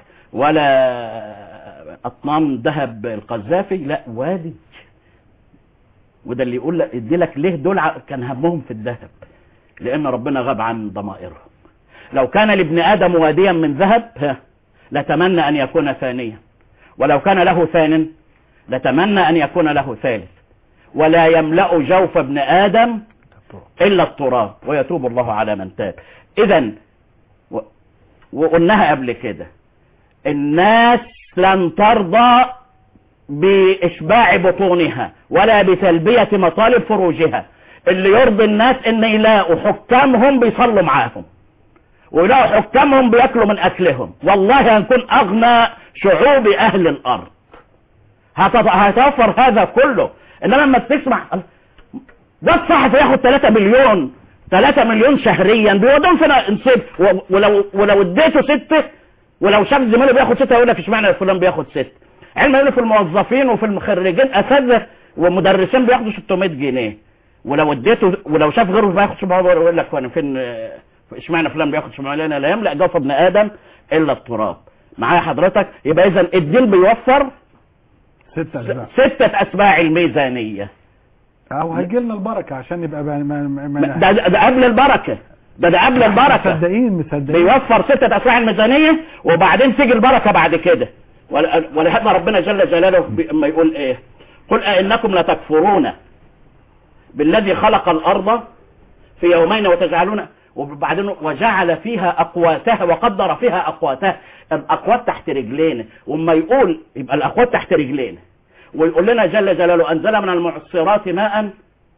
ولا اطنان ذهب القذافي لا وادي وده اللي يقول لك ادي لك ليه دول ع- كان همهم في الذهب لان ربنا غاب عن ضمائرهم لو كان لابن ادم واديا من ذهب ها، لتمنى ان يكون ثانيا ولو كان له ثان لتمنى ان يكون له ثالث ولا يملا جوف ابن ادم الا التراب ويتوب الله على من تاب اذا و... وقلناها قبل كده الناس لن ترضى باشباع بطونها ولا بتلبيه مطالب فروجها اللي يرضي الناس ان يلاقوا حكامهم بيصلوا معاهم ويلاقوا حكامهم بياكلوا من اكلهم والله هنكون اغنى شعوب اهل الارض هتط- هيتوفر هذا كله انما لما تسمع ده الصحفي ياخد 3 مليون 3 مليون شهريا بيودون فينا نصيب و- ولو ولو اديته ستة ولو شاف زميله بياخد ستة يقول لك اشمعنى فلان بياخد ستة علم يقول في الموظفين وفي المخرجين اساتذه ومدرسين بياخدوا 600 جنيه ولو اديته ولو شاف غيره بياخد 700 يقول لك وانا فين آه، اشمعنى فلان بياخد 700 لان لا يملا جوف ابن ادم الا التراب معايا حضرتك يبقى اذا الدين بيوفر ستة أسباع ستة أسباع الميزانية أو هيجي لنا البركة عشان يبقى ما ما ما ده, ده قبل البركة ده ده قبل البركة مصدقين مصدقين بيوفر ستة أسباع الميزانية وبعدين تيجي البركة بعد كده ول- ولهذا ربنا جل جلاله بي- اما يقول ايه قل أئنكم لتكفرون بالذي خلق الأرض في يومين وتجعلون وبعدين وجعل فيها أقواتها وقدر فيها أقواتها الأقوات تحت رجلين وما يقول يبقى الأقوات تحت رجلين ويقول لنا جل جلاله أنزل من المعصرات ماء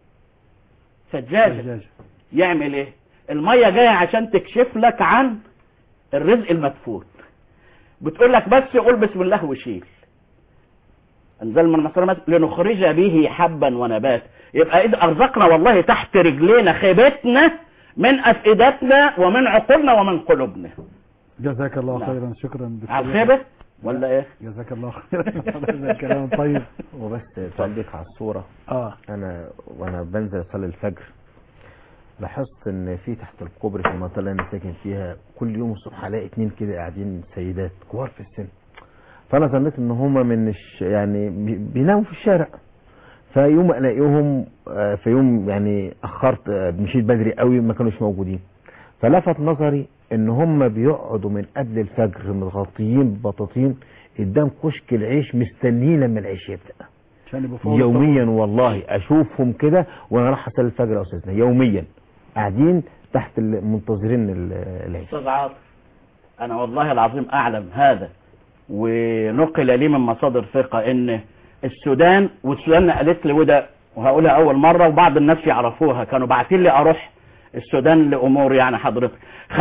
ثجاجا دجاجة. يعمل ايه المية جاية عشان تكشف لك عن الرزق المدفون بتقول لك بس قول بسم الله وشيل انزل من المسرمات لنخرج به حبا ونبات يبقى اذا ارزقنا والله تحت رجلينا خيبتنا من افئدتنا ومن عقولنا ومن قلوبنا جزاك الله نعم. خيرا شكرا دكتور على الخيبة ولا ايه جزاك الله خيرا هذا كلام طيب وبس تعليق على الصورة اه انا وانا بنزل اصلي الفجر لاحظت ان في تحت الكوبري في المنطقه اللي انا ساكن فيها كل يوم الصبح الاقي اتنين كده قاعدين سيدات كبار في السن فانا ظنيت ان هما من الش... يعني بي- بيناموا في الشارع فيوم الاقيهم آه، في يوم يعني اخرت آه، مشيت بدري قوي ما كانوش موجودين فلفت نظري ان هم بيقعدوا من قبل الفجر متغطيين ببطاطين قدام كشك العيش مستنيين لما العيش يبدا عشان يبقوا فوق يوميا والله اشوفهم كده وانا رايح اصلي الفجر يا استاذنا يوميا قاعدين تحت ال- منتظرين ال- العيش استاذ عاطف انا والله العظيم اعلم هذا ونقل لي من مصادر ثقة ان السودان والسودان قالت لي وده وهقولها اول مره وبعض الناس يعرفوها كانوا باعتين لي اروح السودان لامور يعني حضرتك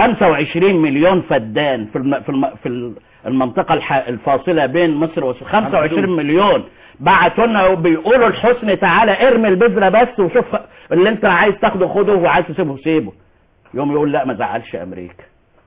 25 مليون فدان في الم... في, الم... في المنطقه الح... الفاصله بين مصر والسودان 25 مليون بعتوا لنا وبيقولوا الحسن تعالى ارمي البذره بس وشوف اللي انت عايز تاخده خده وعايز تسيبه سيبه يوم يقول لا ما زعلش امريكا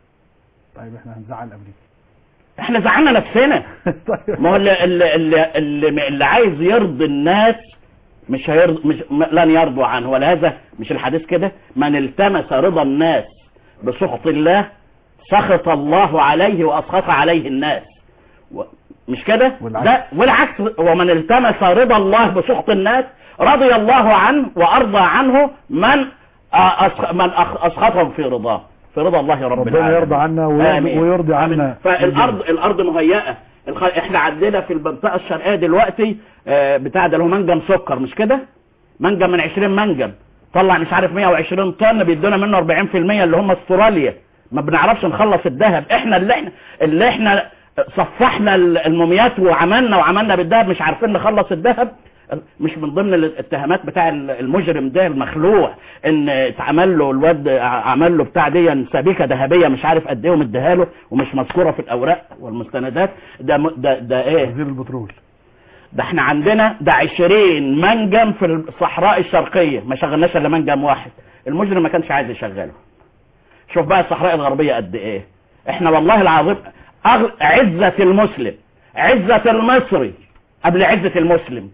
طيب احنا هنزعل امريكا احنا زعلنا نفسنا طيب ما هو اللي, اللي, اللي, اللي, اللي عايز يرضي الناس مش هيرض مش م- لن يرضوا عنه ولهذا مش الحديث كده من التمس رضا الناس بسخط الله سخط الله عليه واسخط عليه الناس و- مش كده والعكس. ده والعكس ومن التمس رضا الله بسخط الناس رضي الله عنه وارضى عنه من آه، أسخ- من أخ- اسخطهم في رضاه في رضا الله رب ربنا العالمين يرضى عنا ويرضي- آمين. ويرضي آمين. عنا. فالارض الارض مهيئه الخ... احنا عندنا في المنطقه الشرقيه دلوقتي آه، بتاع ده اللي هو منجم سكر مش كده منجم من 20 منجم طلع مش عارف 120 طن بيدونا منه 40% اللي هم استراليا ما بنعرفش نخلص الذهب احنا اللي احنا اللي احنا صفحنا الموميات وعملنا وعملنا بالذهب مش عارفين نخلص الذهب مش من ضمن الاتهامات بتاع المجرم ده المخلوع ان اتعمل له الواد عمل له بتاع دي سبيكه ذهبيه مش عارف قد ايه ومديها له ومش مذكوره في الاوراق والمستندات ده م- ده ده ايه وزير البترول ده احنا عندنا ده 20 منجم في الصحراء الشرقيه ما شغلناش الا منجم واحد المجرم ما كانش عايز يشغله شوف بقى الصحراء الغربيه قد ايه احنا والله العظيم أغ... عزه المسلم عزه المصري قبل عزه المسلم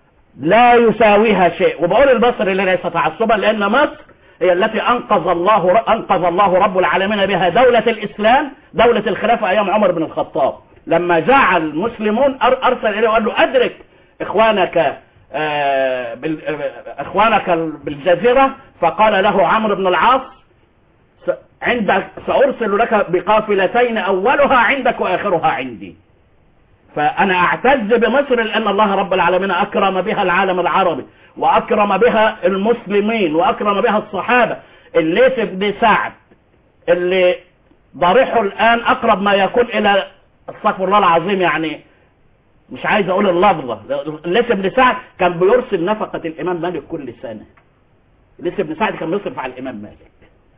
لا يساويها شيء وبقول المصري ليس تعصبا لان مصر هي التي انقذ الله انقذ الله رب العالمين بها دولة الاسلام دولة الخلافة ايام عمر بن الخطاب لما جاء المسلمون أر- ارسل اليه وقال له ادرك اخوانك آه، بال- آه، اخوانك بالجزيرة فقال له عمرو بن العاص س- عندك سارسل لك بقافلتين اولها عندك واخرها عندي فأنا أعتز بمصر لأن الله رب العالمين أكرم بها العالم العربي وأكرم بها المسلمين وأكرم بها الصحابة الليث بن سعد اللي ضريحه الآن أقرب ما يكون إلى استغفر الله العظيم يعني مش عايز أقول اللفظة الليث بن سعد كان بيرسل نفقة الإمام مالك كل سنة الليث بن سعد كان بيصرف على الإمام مالك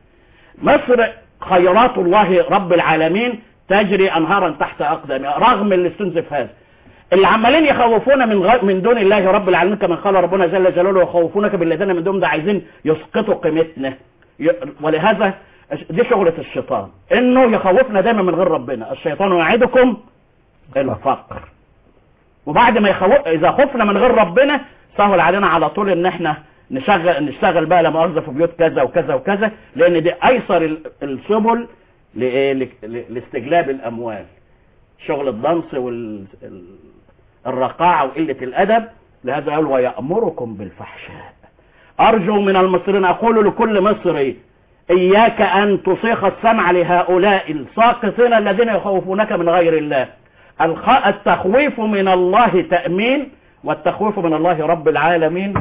مصر خيرات الله رب العالمين تجري انهارا تحت اقدامها رغم اللي استنزف هذا اللي عمالين يخوفونا من غ... من دون الله رب العالمين كما قال ربنا جل جلاله يخوفونك بالذين من دون ده عايزين يسقطوا قيمتنا ي... ولهذا دي شغلة الشيطان انه يخوفنا دايما من غير ربنا الشيطان يعدكم الفقر وبعد ما يخوف اذا خفنا من غير ربنا سهل علينا على طول ان احنا نشغل نشتغل بقى لا مؤاخذه في بيوت كذا وكذا وكذا لان دي ايسر ال- السبل لايه ل- ل- لاستجلاب الاموال شغل الضنس والرقاعه وقله الادب لهذا قال ويامركم بالفحشاء ارجو من المصريين اقول لكل مصري اياك ان تصيخ السمع لهؤلاء الساقطين الذين يخوفونك من غير الله الخ- التخويف من الله تامين والتخويف من الله رب العالمين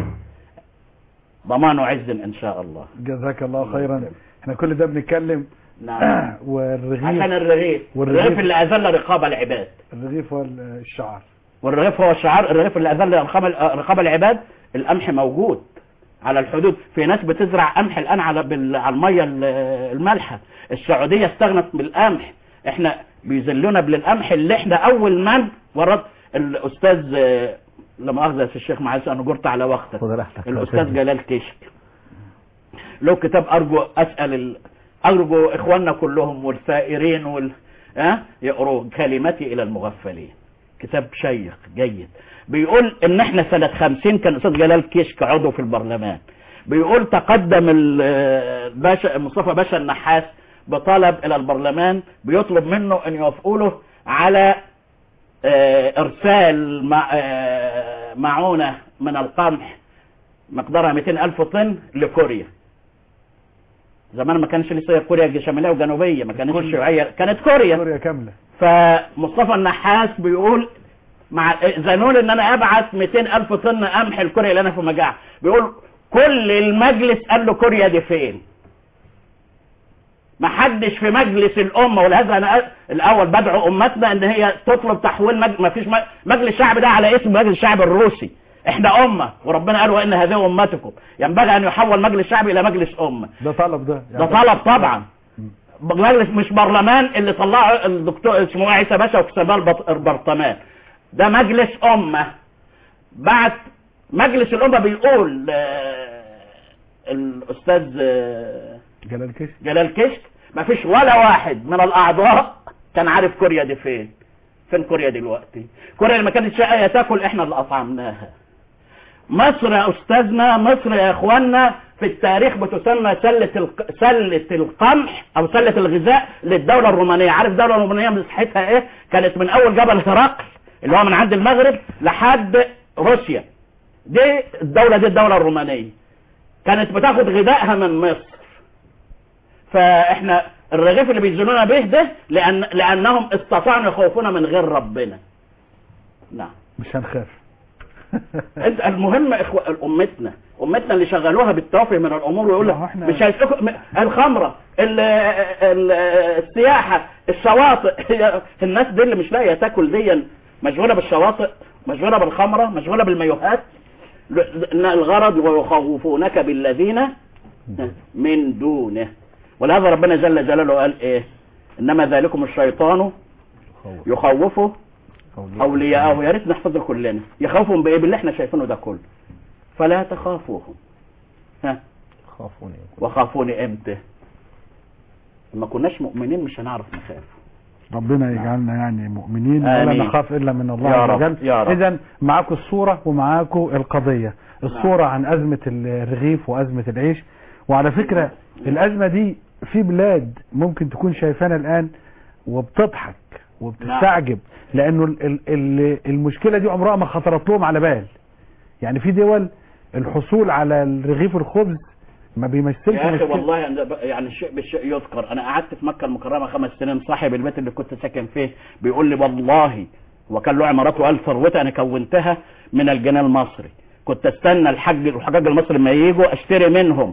ضمان عز ان شاء الله جزاك الله خيرا احنا كل ده بنتكلم نعم عشان والرغيف الرغيف والرغيف. الرغيف اللي اذل رقاب العباد الرغيف والشعر والرغيف هو الشعار الرغيف اللي اذل رقاب رقاب العباد القمح موجود على الحدود في ناس بتزرع قمح الان على بال- على الميه ال- المالحه السعوديه استغنت بالقمح احنا بيذلونا بالقمح اللي احنا اول من ورد الاستاذ آه، لا مؤاخذه يا الشيخ معلش انا جرت على وقتك خد راحتك الاستاذ جلال كشك له كتاب ارجو اسال ال... ارجو اخواننا كلهم والثائرين وال ها يقروا كلمتي الى المغفلين كتاب شيق جيد بيقول ان احنا سنة خمسين كان الاستاذ جلال كشك عضو في البرلمان بيقول تقدم ال- الباشا مصطفى باشا النحاس بطلب الى البرلمان بيطلب منه ان يوافقوا له على آه، ارسال مع آه، معونة من القمح مقدارها 200 ألف طن لكوريا زمان ما كانش لسه كوريا شمالية وجنوبية ما كانتش كوريا. شيوعية كانت كوريا سوريا كاملة فمصطفى النحاس بيقول مع زنون ان انا ابعت 200 الف طن قمح لكوريا اللي انا في مجاعة بيقول كل المجلس قال له كوريا دي فين ما حدش في مجلس الامه ولهذا انا الاول بدعو امتنا ان هي تطلب تحويل مج... ما فيش م- مجلس الشعب ده على اسم مجلس الشعب الروسي احنا امه وربنا قال وان هذه امتكم ينبغي ان يحول مجلس شعبي الى مجلس امه ده طلب ده ده طلب طبعا مجلس مش برلمان اللي طلعه الدكتور اسمه عيسى باشا وكسباه البط- البرطمان ده مجلس امه بعد مجلس الامه بيقول آه، الاستاذ آه، جلال كش جلال كشك ما فيش ولا واحد من الاعضاء كان عارف كوريا دي فين فين كوريا دلوقتي كوريا اللي ما كانتش شقية تاكل احنا اللي اطعمناها مصر يا استاذنا مصر يا اخوانا في التاريخ بتسمى سلة الق... سلة القمح او سلة الغذاء للدولة الرومانية عارف الدولة الرومانية مساحتها ايه كانت من اول جبل هرقل اللي هو من عند المغرب لحد روسيا دي الدولة دي الدولة الرومانية كانت بتاخد غذائها من مصر فاحنا الرغيف اللي بيزنونا به ده لأن لأنهم استطاعوا يخوفونا من غير ربنا نعم مش هنخاف انت المهم إخوة امتنا امتنا اللي شغلوها بالتوافه من الامور ويقول لك ما هو احنا- مش هيسلكوا م- الخمره ال- ال- السياحه الشواطئ هي- الناس دي اللي مش لاقيه تاكل دي مشغوله بالشواطئ مشغوله بالخمره مشغوله بالمايوهات ل- الغرض ويخوفونك بالذين من دونه ولهذا ربنا جل جلاله قال ايه انما ذلكم الشيطان يخوفه اولياءه يا ريت نحفظه كلنا يخافهم بايه باللي احنا شايفينه ده كله فلا تخافوهم ها خافوني وخافوني امتى لما كناش مؤمنين مش هنعرف نخاف ربنا يجعلنا يعني مؤمنين ولا آمين. نخاف الا من الله يا عز رب، وجل يا رب. اذا معاكم الصوره ومعاكم القضيه الصوره عن ازمه الرغيف وازمه العيش وعلى فكره الازمه دي في بلاد ممكن تكون شايفانا الان وبتضحك وبتستعجب لانه ال- ال- ال- المشكله دي عمرها ما خطرت لهم على بال يعني في دول الحصول على الرغيف الخبز ما بيمثلش يا اخي مشكلة. والله أنا ب- يعني الشيء بالشيء يذكر انا قعدت في مكه المكرمه خمس سنين صاحب البيت اللي كنت ساكن فيه بيقول لي والله وكان له عماراته قال ثروتي انا كونتها من الجنيه المصري كنت استنى الحج الحجاج المصري لما يجوا اشتري منهم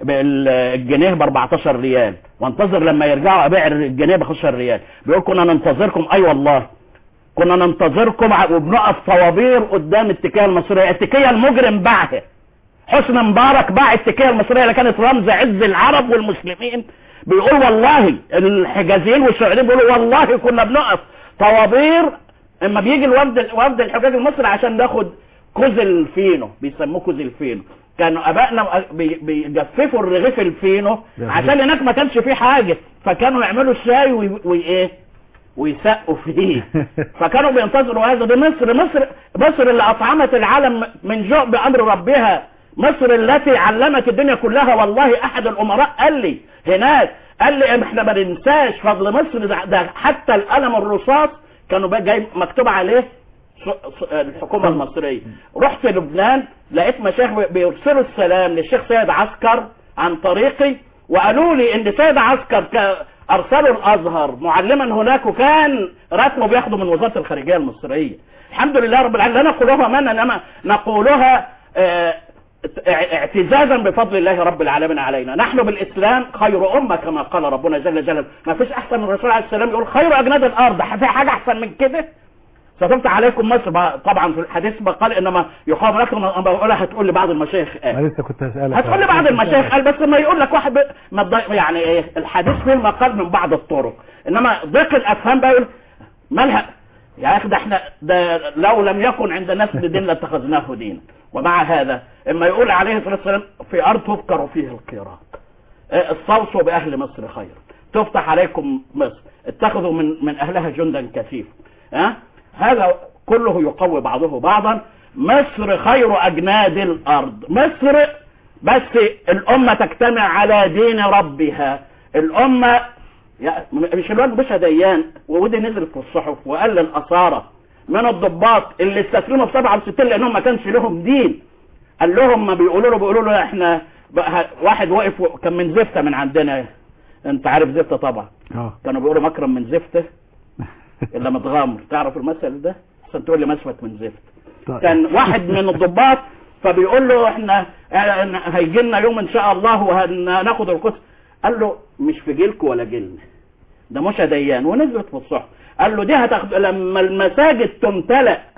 بالجنيه ب 14 ريال وانتظر لما يرجعوا ابيع الجنيه ب 15 ريال بيقول كنا ننتظركم اي أيوة والله كنا ننتظركم ع- وبنقف طوابير قدام التكيه المصريه التكيه المجرم باعها حسني مبارك باع التكيه المصريه اللي كانت رمز عز العرب والمسلمين بيقول والله الحجازيين والسعوديين بيقولوا والله كنا بنقف طوابير اما بيجي الوفد وفد الحجاج المصري عشان ناخد كوز الفينو بيسموه كوز الفينو كانوا ابائنا بي- بيجففوا الرغيف الفينو عشان هناك ما كانش فيه حاجه فكانوا يعملوا الشاي وي- وايه ويسقوا فيه فكانوا بينتظروا هذا دي مصر مصر مصر اللي اطعمت العالم من جوع بامر ربها مصر التي علمت الدنيا كلها والله احد الامراء قال لي هناك قال لي احنا ما ننساش فضل مصر ده, ده حتى القلم الرصاص كانوا بقى جاي مكتوب عليه ص- ص- الحكومه المصريه رحت لبنان لقيت مشايخ بيرسلوا السلام للشيخ سيد عسكر عن طريقي وقالوا لي ان سيد عسكر ك- ارسلوا الازهر معلما هناك وكان راتبه بياخده من وزاره الخارجيه المصريه الحمد لله رب العالمين لا نقولها منا انما نقولها آه، اعتزازا بفضل الله رب العالمين علينا نحن بالاسلام خير امه كما قال ربنا جل جلاله ما فيش احسن من الرسول عليه السلام يقول خير اجناد الارض في حاجه احسن من كده ستفتح عليكم مصر بقى- طبعا في الحديث ما قال انما يقام لكم انا بقولها هتقول لي بعض المشايخ قال انا لسه كنت هسألك هتقول لي بعض المشايخ قال بس ما يقول لك واحد ب- ما تضيع يعني ايه الحديث فيه المقال من بعض الطرق انما ضيق الافهام بقى يقول مالها يا اخي ده احنا ده لو لم يكن عند الناس دين لاتخذناه دينا ومع هذا اما يقول عليه الصلاه والسلام في ارض تذكر فيه القيراط إيه، استوصوا باهل مصر خيرا تفتح عليكم مصر اتخذوا من من اهلها جندا كثيفا ها هذا كله يقوي بعضه بعضا مصر خير اجناد الارض مصر بس الامه تجتمع على دين ربها الامه يا- مش الواد باشا ديان ودي نزل في الصحف وقال للاسارى من الضباط اللي استسلموا في 67 لانهم ما كانش لهم دين قال لهم ما بيقولوا له بيقولوا له احنا بقى واحد واقف و- كان من زفته من عندنا انت عارف زفته طبعا اه كانوا بيقولوا مكرم من زفته الا متغامر تعرف المثل ده عشان تقول لي مسفت من زفت طيب. كان واحد من الضباط فبيقول له احنا هيجي لنا يوم ان شاء الله وهناخد القدس قال له مش في جيلكم ولا جيلنا ده مش ديان ونزلت في الصحف قال له دي هتاخد لما المساجد تمتلأ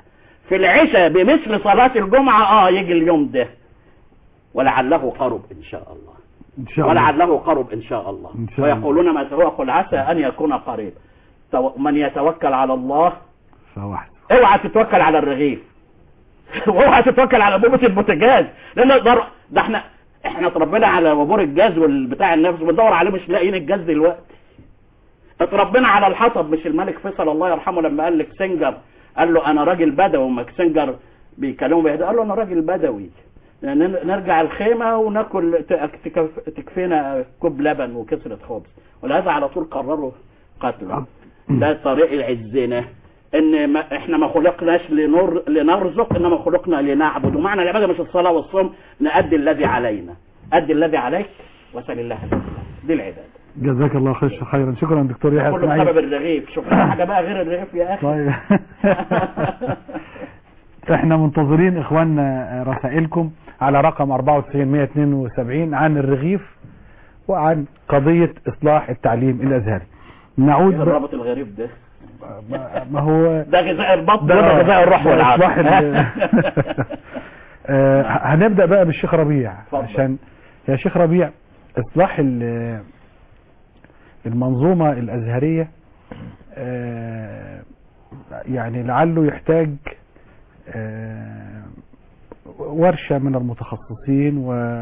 في العشاء بمثل صلاة الجمعة اه يجي اليوم ده ولعله قرب ان شاء الله ان شاء الله ولعله قرب ان شاء الله إن شاء الله. ويقولون ما هو قل عسى ان يكون قريب تو- من يتوكل على الله فهو أحسن. اوعى تتوكل على الرغيف واوعى تتوكل على بوبة البوتاجاز لان ده, ده احنا احنا اتربينا على وبور الجاز والبتاع النفس بندور عليه مش لاقيين الجاز دلوقتي اتربينا على الحطب مش الملك فيصل الله يرحمه لما قال لكسنجر قال له انا راجل بدوي وما كسنجر بيكلمه بهدى قال له انا راجل بدوي ن- نرجع الخيمة وناكل ت- تكف- تكفينا كوب لبن وكسرة خبز ولهذا على طول قرروا قتله ده طريق عزنا ان ما احنا ما خلقناش لنر لنرزق انما خلقنا لنعبد ومعنى العباده مش الصلاه والصوم نأدي الذي علينا أدي الذي عليك وسل الله الوسيله دي العباده جزاك الله خير خيرا شكرا دكتور يحيى كله بسبب اسماعيل الرغيف شوف لنا حاجه بقى غير الرغيف يا اخي طيب احنا منتظرين اخواننا رسائلكم على رقم 94 172 عن الرغيف وعن قضية اصلاح التعليم الازهري نعود ايه ب... الرابط الغريب ده ما- ما هو ده غذاء البطن ده وده غذاء الروح ده إصلاح ال- والعقل آه، هنبدأ بقى بالشيخ ربيع اتفضل. عشان يا شيخ ربيع اصلاح ال- المنظومة الازهرية آه، يعني لعله يحتاج آه، ورشة من المتخصصين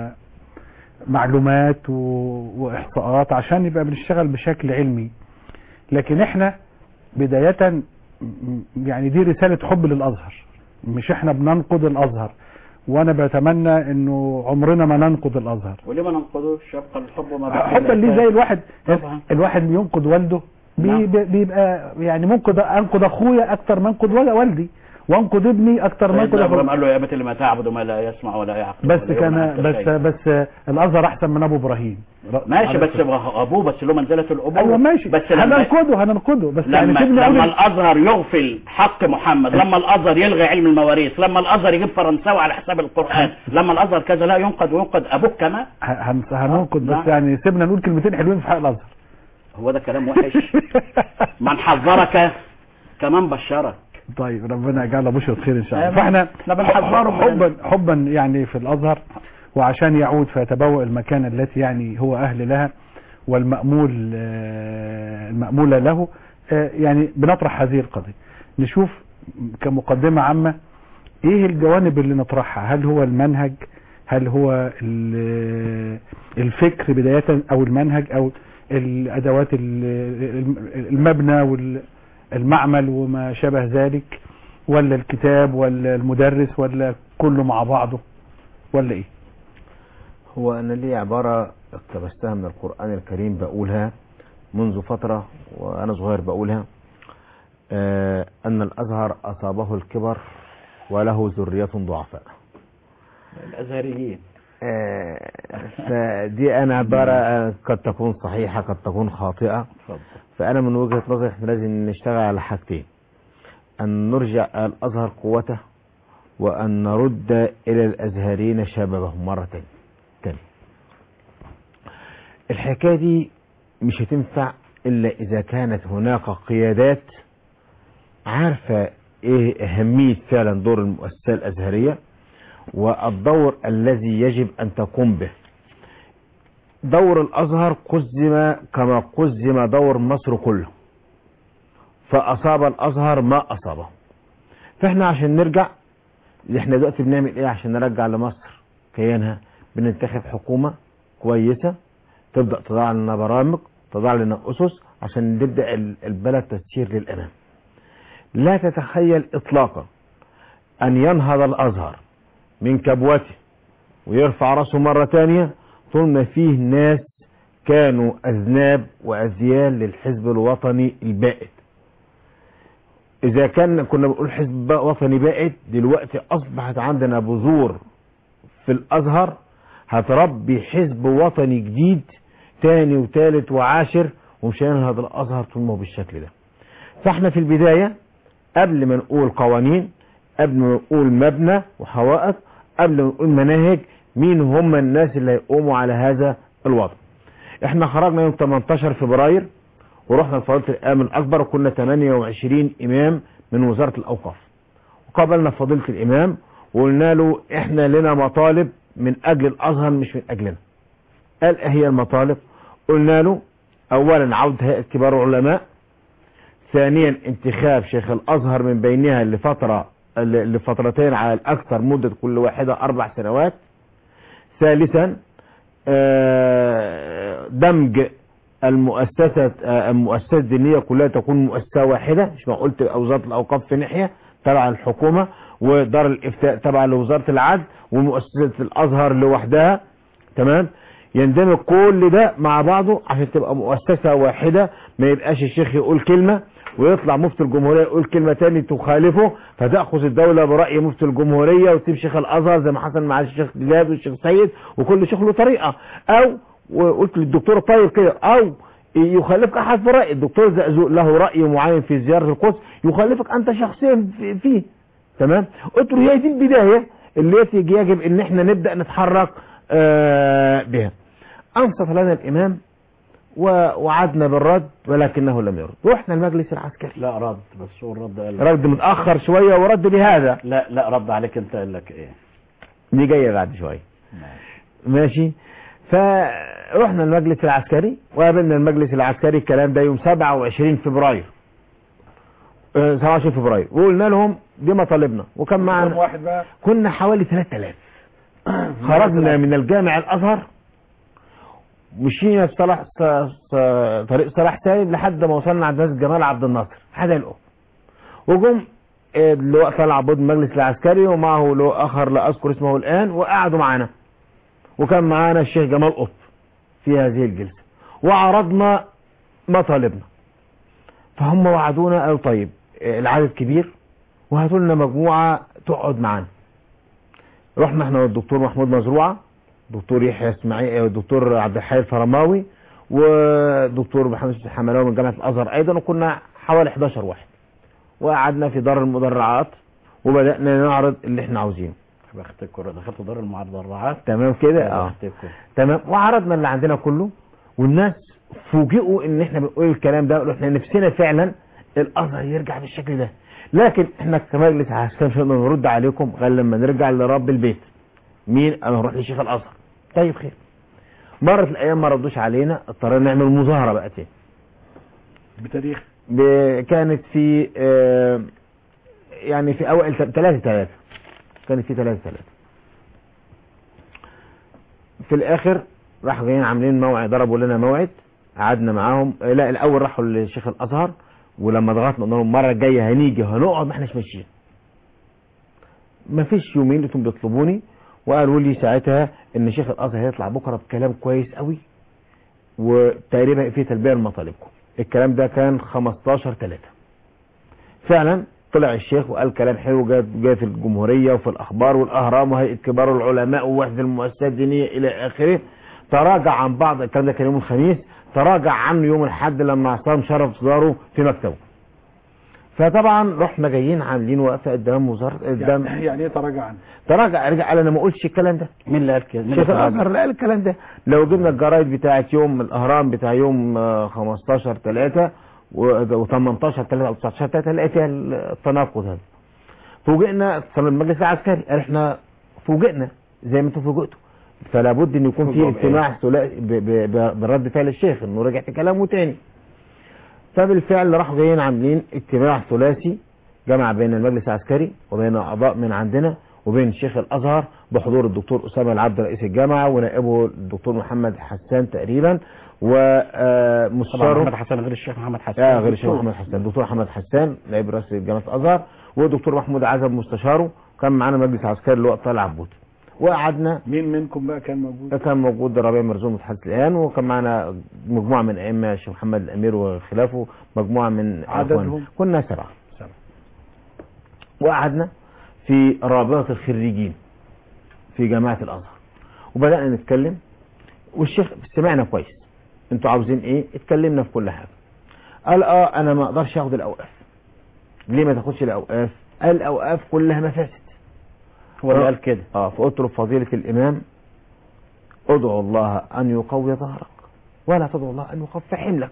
ومعلومات و- واحصاءات عشان يبقى بنشتغل بشكل علمي لكن احنا بداية م- يعني دي رسالة حب للازهر مش احنا بننقد الازهر وانا بتمنى انه عمرنا ما ننقد الازهر وليه ما ننقضوش يبقى الحب ما بعد حبا ليه زي الواحد طبعا. الواحد بينقد والده بي نعم. بي- بيبقى يعني ممكن انقد اخويا اكتر ما انقد ولا والدي وانقد ابني اكتر ما انقد سيدنا ابراهيم أخويا. قال له يا ابت لما تعبد ما لا يسمع ولا يعقل بس ولا كان يغني عنك بس شيئا. بس الازهر احسن من ابو ابراهيم ماشي عليه بس السلام. هو ابوه بس له منزله الابوه ايوه ماشي بس لما هننقده هننقده بس يعني لما, سيبني لما اقول الازهر يغفل حق محمد لما الازهر يلغي علم المواريث لما الازهر يجيب فرنساوي على حساب القران لما الازهر كذا لا ينقد وينقد ابوك كمان هن- هننقد نعم. بس يعني سيبنا نقول كلمتين حلوين في حق الازهر هو ده كلام وحش من حذرك كمان بشرك طيب ربنا يجعلها بشرة خير ان شاء الله آمين. فاحنا احنا بنحذره من- حبا حبا يعني في الازهر وعشان يعود فيتبوأ المكانة التي يعني هو اهل لها والمأمول آه، المأمولة له آه، يعني بنطرح هذه القضية نشوف كمقدمة عامة ايه الجوانب اللي نطرحها هل هو المنهج هل هو ال- الفكر بداية او المنهج او الادوات ال- المبنى والمعمل وما شابه ذلك ولا الكتاب ولا المدرس ولا كله مع بعضه ولا ايه هو أنا لي عبارة اقتبستها من القرآن الكريم بقولها منذ فترة وأنا صغير بقولها آه أن الأزهر أصابه الكبر وله ذرية ضعفاء الازهريين آه فدي أنا عبارة آه، قد تكون صحيحة قد تكون خاطئة اتفضل فأنا من وجهة نظري احنا لازم نشتغل على حاجتين أن نرجع الأزهر قوته وأن نرد إلى الأزهريين شبابهم مرة تانية تاني الحكاية دي مش هتنفع إلا إذا كانت هناك قيادات عارفة إيه أهمية فعلا دور المؤسسة الأزهرية والدور الذي يجب أن تقوم به دور الأزهر قزم كما قزم دور مصر كله فأصاب الأزهر ما أصابه فإحنا عشان نرجع احنا دلوقتي بنعمل ايه عشان نرجع لمصر كيانها بننتخب حكومة كويسة تبدأ تضع لنا برامج تضع لنا أسس عشان نبدأ ال- البلد تسير للأمام لا تتخيل إطلاقا أن ينهض الأزهر من كبوته ويرفع راسه مرة تانية طول ما فيه ناس كانوا أذناب وأذيال للحزب الوطني البائد إذا كان كنا بنقول حزب وطني بائد دلوقتي أصبحت عندنا بذور في الأزهر هتربي حزب وطني جديد تاني وتالت وعاشر ومش هينهض الأزهر طول ما هو بالشكل ده فاحنا في البداية قبل ما نقول قوانين قبل ما نقول مبنى وحوائط قبل ما نقول مناهج مين هم الناس اللي هيقوموا على هذا الوضع احنا خرجنا يوم 18 فبراير ورحنا لفضيله الامام الاكبر وكنا 28 امام من وزاره الاوقاف قابلنا فضيلة الامام وقلنا له احنا لنا مطالب من اجل الازهر مش من اجلنا قال ايه هي المطالب قلنا له اولا عودة هيئة كبار العلماء ثانيا انتخاب شيخ الازهر من بينها لفترة لفترتين على الاكثر مدة كل واحدة اربع سنوات ثالثا آه، دمج المؤسسة آه، المؤسسات الدينية كلها تكون مؤسسة واحدة مش ما قلت وزارة الأوقاف في ناحية تبع الحكومة ودار الإفتاء تبع لوزارة العدل ومؤسسة الأزهر لوحدها تمام يندمج كل ده مع بعضه عشان تبقى مؤسسة واحدة ما يبقاش الشيخ يقول كلمة ويطلع مفتي الجمهورية يقول كلمة تاني تخالفه فتأخذ الدولة برأي مفتي الجمهورية وتسيب شيخ الأزهر زي ما حصل مع الشيخ جلاب والشيخ سيد وكل شيخ له طريقة أو وقلت للدكتور طيب كده أو يخالفك أحد في رأي الدكتور زقزوق له رأي معين في زيارة القدس يخالفك أنت شخصيا في- فيه تمام قلت له هي دي البداية اللي يجب يجب ان احنا نبدأ نتحرك آه، بها انصت لنا الامام ووعدنا بالرد ولكنه لم يرد رحنا المجلس العسكري لا رد بس هو الرد قال رد متأخر شوية ورد بهذا لا لا رد عليك انت قال لك ايه دي جاية بعد شوية ماشي فرحنا المجلس العسكري وقابلنا المجلس العسكري الكلام ده يوم 27 فبراير آه، 27 فبراير وقلنا لهم دي مطالبنا وكان كم معنا واحد بقى كنا حوالي 3000 خرجنا من الجامع الازهر مشينا في صلاح س- س- طريق صلاح سالم لحد ما وصلنا عند مسجد جمال عبد الناصر حدا الأم وجم آه، اللواء طلع عبود المجلس العسكري ومعه لواء اخر لا اذكر اسمه الان وقعدوا معانا وكان معانا الشيخ جمال قط في هذه الجلسه وعرضنا مطالبنا فهم وعدونا قالوا طيب آه، العدد كبير وهاتوا لنا مجموعه تقعد معانا رحنا احنا والدكتور محمود مزروعه دكتور يحيى اسماعيل الدكتور عبد الحي الفرماوي ودكتور محمد حملاوي من جامعه الازهر ايضا وكنا حوالي 11 واحد وقعدنا في دار المدرعات وبدانا نعرض اللي احنا عاوزينه بختكر دخلت دار المعرضات تمام كده اه بختكر تمام وعرضنا اللي عندنا كله والناس فوجئوا ان احنا بنقول الكلام ده قالوا احنا نفسنا فعلا الازهر يرجع بالشكل ده لكن احنا كمجلس عسكري مش هنقدر نرد عليكم غير لما نرجع لرب البيت مين انا هروح لشيخ الازهر طيب خير مرت الايام ما ردوش علينا اضطرينا نعمل مظاهره بقى تاني بتاريخ ب- كانت في آه، يعني في اوائل ثلاثة ثلاثة كانت في ثلاثة ثلاثة في الاخر راحوا جايين عاملين موعد ضربوا لنا موعد قعدنا معاهم آه، لا الاول راحوا لشيخ الازهر ولما ضغطنا قلنا لهم المره الجايه هنيجي هنقعد ما احناش ماشيين ما فيش يومين لقيتهم بيطلبوني وقالوا لي ساعتها ان شيخ الازهر هيطلع بكره بكلام كويس قوي وتقريبا في تلبيه لمطالبكم الكلام ده كان 15 3 فعلا طلع الشيخ وقال كلام حلو جاء جاء في الجمهورية وفي الأخبار والأهرام وهيئة كبار العلماء ووحدة المؤسسات الدينية إلى آخره تراجع عن بعض الكلام ده كان يوم الخميس تراجع عنه يوم الحد لما عصام شرف صداره في مكتبه فطبعا رحنا جايين عاملين وقفه قدام وزاره قدام يعني, يعني ايه تراجع عنه تراجع رجع قال انا ما قلتش الكلام ده مين اللي قال كده؟ مين شيخ اللي الازهر لا قال الكلام ده لو جبنا الجرايد بتاعت يوم الاهرام بتاع يوم آه، 15 3 و18 3 او 19 3 هنلاقي فيها التناقض هذا فوجئنا اتصل المجلس العسكري قال احنا فوجئنا زي ما انتم فوجئتوا فلا بد ان يكون في فوجئوا بإيه؟ اجتماع ثلاثي ب- ب- ب- برد فعل الشيخ انه رجع في كلامه تاني فبالفعل راحوا جايين عاملين اجتماع ثلاثي جمع بين المجلس العسكري وبين اعضاء من عندنا وبين شيخ الازهر بحضور الدكتور اسامه العبد رئيس الجامعه ونائبه الدكتور محمد حسان تقريبا طبعا ومستشاره محمد حسن غير الشيخ محمد حسن اه غير الشيخ محمد حسان الدكتور محمد حسان نائب رئيس جامعه الازهر والدكتور محمود عزب مستشاره كان معانا مجلس عسكري اللي هو طالع عبود وقعدنا مين منكم بقى كان موجود كان موجود ربيع مرزوق متحدث الان وكان معنا مجموعه من ائمه الشيخ محمد الامير وخلافه مجموعه من عددهم؟ إخواننا. كنا سبعه سبعة. وقعدنا في رابطه الخريجين في جامعه الازهر وبدانا نتكلم والشيخ سمعنا كويس انتوا عاوزين ايه اتكلمنا في كل حاجه قال اه انا ما اقدرش اخد الاوقاف ليه ما تاخدش الاوقاف قال الاوقاف كلها مفاسد هو اللي قال كده اه فقلت له فضيلة الإمام ادعو الله أن يقوي ظهرك ولا تدعو الله أن يخف حملك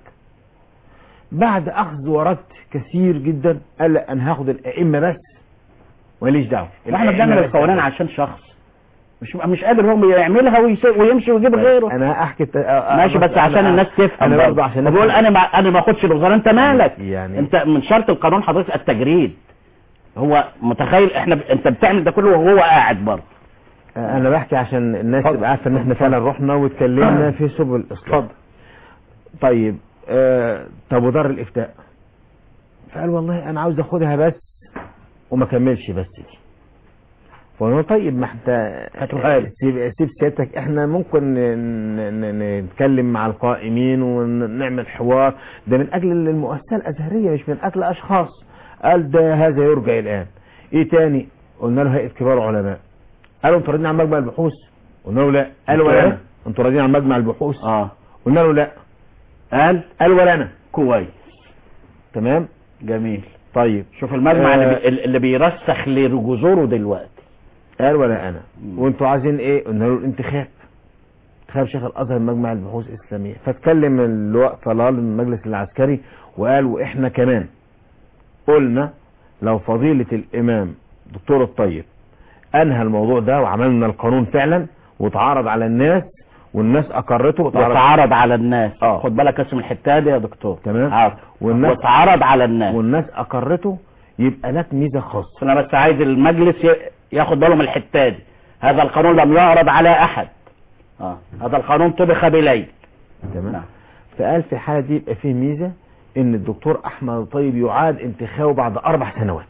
بعد أخذ ورد كثير جدا قال لا أنا هاخد الأئمة بس ماليش دعوه احنا بنعمل ماليش القوانين دعوة. عشان شخص مش مش قادر هو يعملها ويس- ويمشي ويجيب غيره انا احكي ت- آه، آه، ماشي بس عشان أنا- الناس تفهم انا برضه عشان بقول نفهم. انا ما انا ما اخدش الوزاره انت مالك يعني انت من شرط القانون حضرتك التجريد هو متخيل احنا ب... انت بتعمل ده كله وهو قاعد برضه آه، انا بحكي عشان الناس اتفضل. تبقى عارفه ان احنا فعلا رحنا واتكلمنا في سبل الاصلاح اتفضل. طيب آه طب ودار الافتاء فقال والله انا عاوز اخدها بس وما كملش بس دي فقلنا طيب ما انت هاتوها لي. سيب سيب سيادتك احنا ممكن ن- ن- نتكلم مع القائمين ونعمل حوار ده من اجل المؤسسه الازهريه مش من اجل اشخاص قال ده هذا يرجع الان ايه تاني قلنا له هيئه كبار علماء قالوا انتوا راضيين عن مجمع البحوث قلنا له لا قال ولا انا انتوا راضيين عن مجمع البحوث اه قلنا له لا قال قال ولا انا كويس تمام جميل طيب شوف المجمع آه. اللي, بي... اللي بيرسخ لجذوره دلوقتي قال ولا انا مم. وانتوا عايزين ايه قلنا له الانتخاب انتخاب شيخ الازهر مجمع البحوث الاسلاميه فاتكلم اللواء طلال من المجلس العسكري وقال واحنا كمان قلنا لو فضيله الامام دكتور الطيب انهى الموضوع ده وعملنا القانون فعلا واتعرض على الناس والناس اقرته واتعرض واتعرض على الناس آه. خد بالك اسم الحته دي يا دكتور تمام. عارف والناس- واتعرض على الناس والناس اقرته يبقى لك ميزه خاصه انا بس عايز المجلس ي- ياخد باله من الحته دي هذا القانون لم يعرض على احد اه هذا القانون طبخ بليل تمام نعم. فقال في الحاله دي يبقى فيه ميزه ان الدكتور احمد الطيب يعاد انتخابه بعد اربع سنوات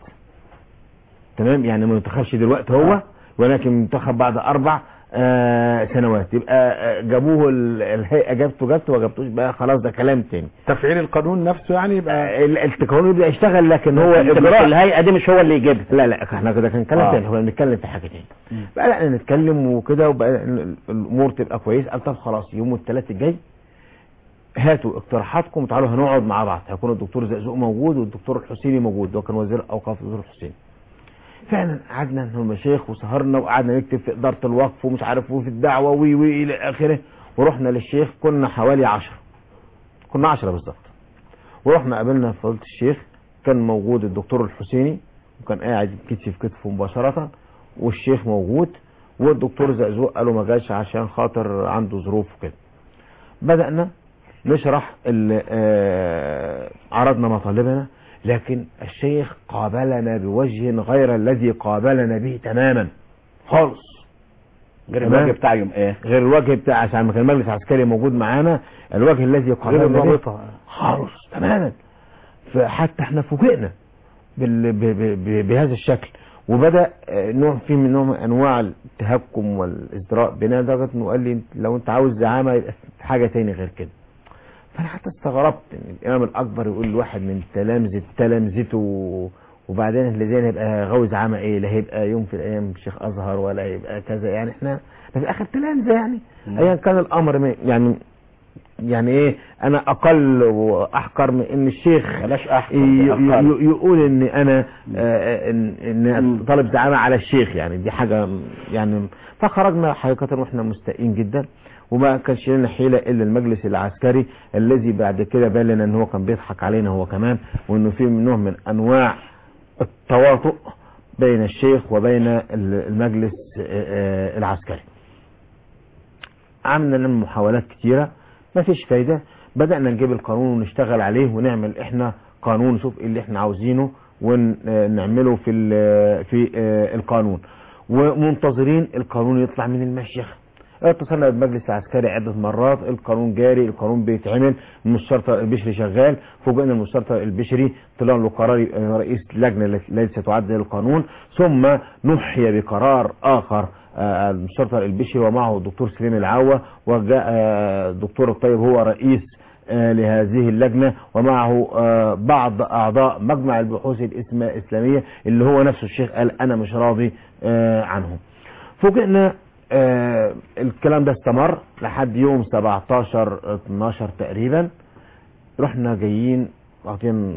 تمام يعني ما ينتخبش دلوقتي هو آه. ولكن ينتخب بعد اربع آه سنوات يبقى آه، جابوه ال- الهيئه جابته جابته ما جابتوش بقى خلاص ده كلام تاني تفعيل القانون نفسه يعني يبقى آه، ال- القانون يبدا يشتغل لكن هو انت مش اجراء الهيئه دي مش هو اللي يجيبها لا لا احنا كده كان كلام آه. تاني احنا بنتكلم في حاجه تاني مم. بدأنا نتكلم وكده وبقى ال- الامور تبقى كويسه قال طب خلاص يوم الثلاث الجاي هاتوا اقتراحاتكم وتعالوا هنقعد مع بعض هيكون الدكتور زقزوق موجود والدكتور الحسيني موجود ده كان وزير الاوقاف الدكتور الحسيني فعلا قعدنا احنا المشايخ وسهرنا وقعدنا نكتب في اداره الوقف ومش عارف وفي الدعوه وي وي الى اخره ورحنا للشيخ كنا حوالي عشرة كنا عشرة بالظبط ورحنا قابلنا فضيله الشيخ كان موجود الدكتور الحسيني وكان قاعد كتف في كتفه مباشره والشيخ موجود والدكتور زقزوق قالوا ما جاش عشان خاطر عنده ظروف وكده بدأنا نشرح ال- آه، عرضنا مطالبنا لكن الشيخ قابلنا بوجه غير الذي قابلنا به تماما خالص غير تمام. الوجه بتاع يوم ايه غير الوجه بتاع عشان ما كان المجلس العسكري موجود معانا الوجه الذي غير قابلنا به الرابطه خالص تماما فحتى احنا فوجئنا بال... ب... ب... ب... بهذا الشكل وبدا آه، نوع فيه من نوع من انواع التهكم والازدراء بنا لدرجه انه قال لي لو انت عاوز زعامه يبقى في حاجه تاني غير كده فانا حتى استغربت ان الامام الاكبر يقول لواحد من تلامذه تلامذته وبعدين اللي زي هيبقى غاوي زعامه ايه لا هيبقى يوم في الايام شيخ ازهر ولا هيبقى كذا يعني احنا في الاخر تلامذه يعني مم. ايا كان الامر ما- يعني يعني ايه انا اقل واحقر من ان الشيخ بلاش احسن ي- ي- أقل. ي- يقول ان انا آه، ان ان مم. طالب زعامه على الشيخ يعني دي حاجه يعني فخرجنا حقيقه واحنا مستائين جدا وما كانش لنا حيله الا المجلس العسكري الذي بعد كده بان لنا ان هو كان بيضحك علينا هو كمان وانه في نوع من انواع التواطؤ بين الشيخ وبين ال- المجلس آه، آه، العسكري عملنا لنا محاولات كتيرة ما فيش فايدة بدأنا نجيب القانون ونشتغل عليه ونعمل احنا قانون نشوف ايه اللي احنا عاوزينه ونعمله في ال- في آه، القانون ومنتظرين القانون يطلع من المشيخة اتصلنا بالمجلس العسكري عدة مرات القانون جاري القانون بيتعمل المستشار البشري شغال فوجئنا المستشار البشري طلع له قرار آه، رئيس اللجنة التي ستعدل القانون ثم نحي بقرار آخر آه، المستشار البشري ومعه الدكتور سليم العوة وجاء آه، الدكتور الطيب هو رئيس آه، لهذه اللجنة ومعه آه، بعض أعضاء مجمع البحوث الإسما- الإسلامية اللي هو نفسه الشيخ قال أنا مش راضي آه، عنهم فوجئنا آه، الكلام ده استمر لحد يوم 17 12 تقريبا رحنا جايين واخدين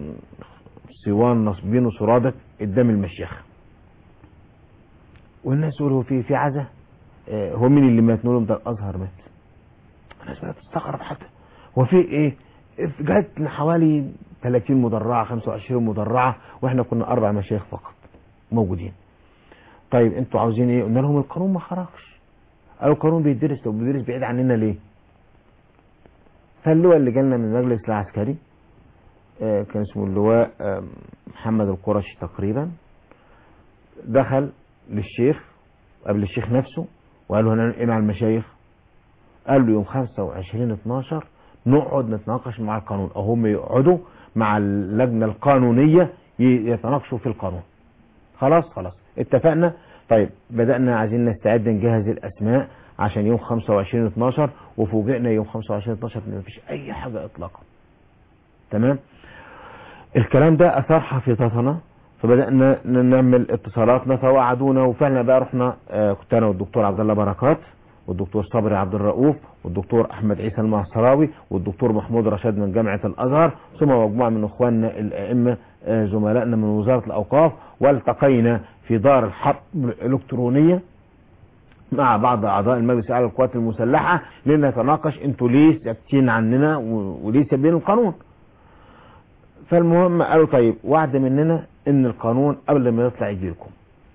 صوان نصبين وسرادق قدام المشيخة والناس يقولوا هو في في عزا آه، هو مين اللي مات نقول لهم ده الازهر مات الناس بدات تستغرب حتى هو في ايه جاتنا حوالي 30 مدرعه 25 مدرعه واحنا كنا اربع مشايخ فقط موجودين طيب انتوا عاوزين ايه قلنا لهم القانون ما خرجش قالوا القانون بيدرس لو بيدرس بعيد عننا ليه فاللواء اللي جالنا من المجلس العسكري آه، كان اسمه اللواء آه، محمد القرشي تقريبا دخل للشيخ قبل الشيخ نفسه وقال له انا ايه مع المشايخ قال له يوم 25 12 نقعد نتناقش مع القانون او هم يقعدوا مع اللجنه القانونيه ي- يتناقشوا في القانون خلاص خلاص اتفقنا طيب بدأنا عايزين نستعد نجهز الأسماء عشان يوم 25 12 وفوجئنا يوم 25 12 ان مفيش أي حاجة إطلاقا تمام الكلام ده أثار حفيظتنا فبدأنا ن- نعمل اتصالاتنا فوعدونا وفعلا بقى رحنا آه، كنت أنا والدكتور عبد الله بركات والدكتور صبري عبد الرؤوف والدكتور احمد عيسى المعصراوي والدكتور محمود رشاد من جامعه الازهر ثم مجموعه من اخواننا الائمه آه، زملائنا من وزاره الاوقاف والتقينا في دار الحرب الالكترونيه مع بعض اعضاء المجلس الاعلى للقوات المسلحه لنتناقش انتوا ليه ساكتين عننا و- وليه سابين القانون فالمهم قالوا طيب وعد مننا ان القانون قبل ما يطلع يجي لكم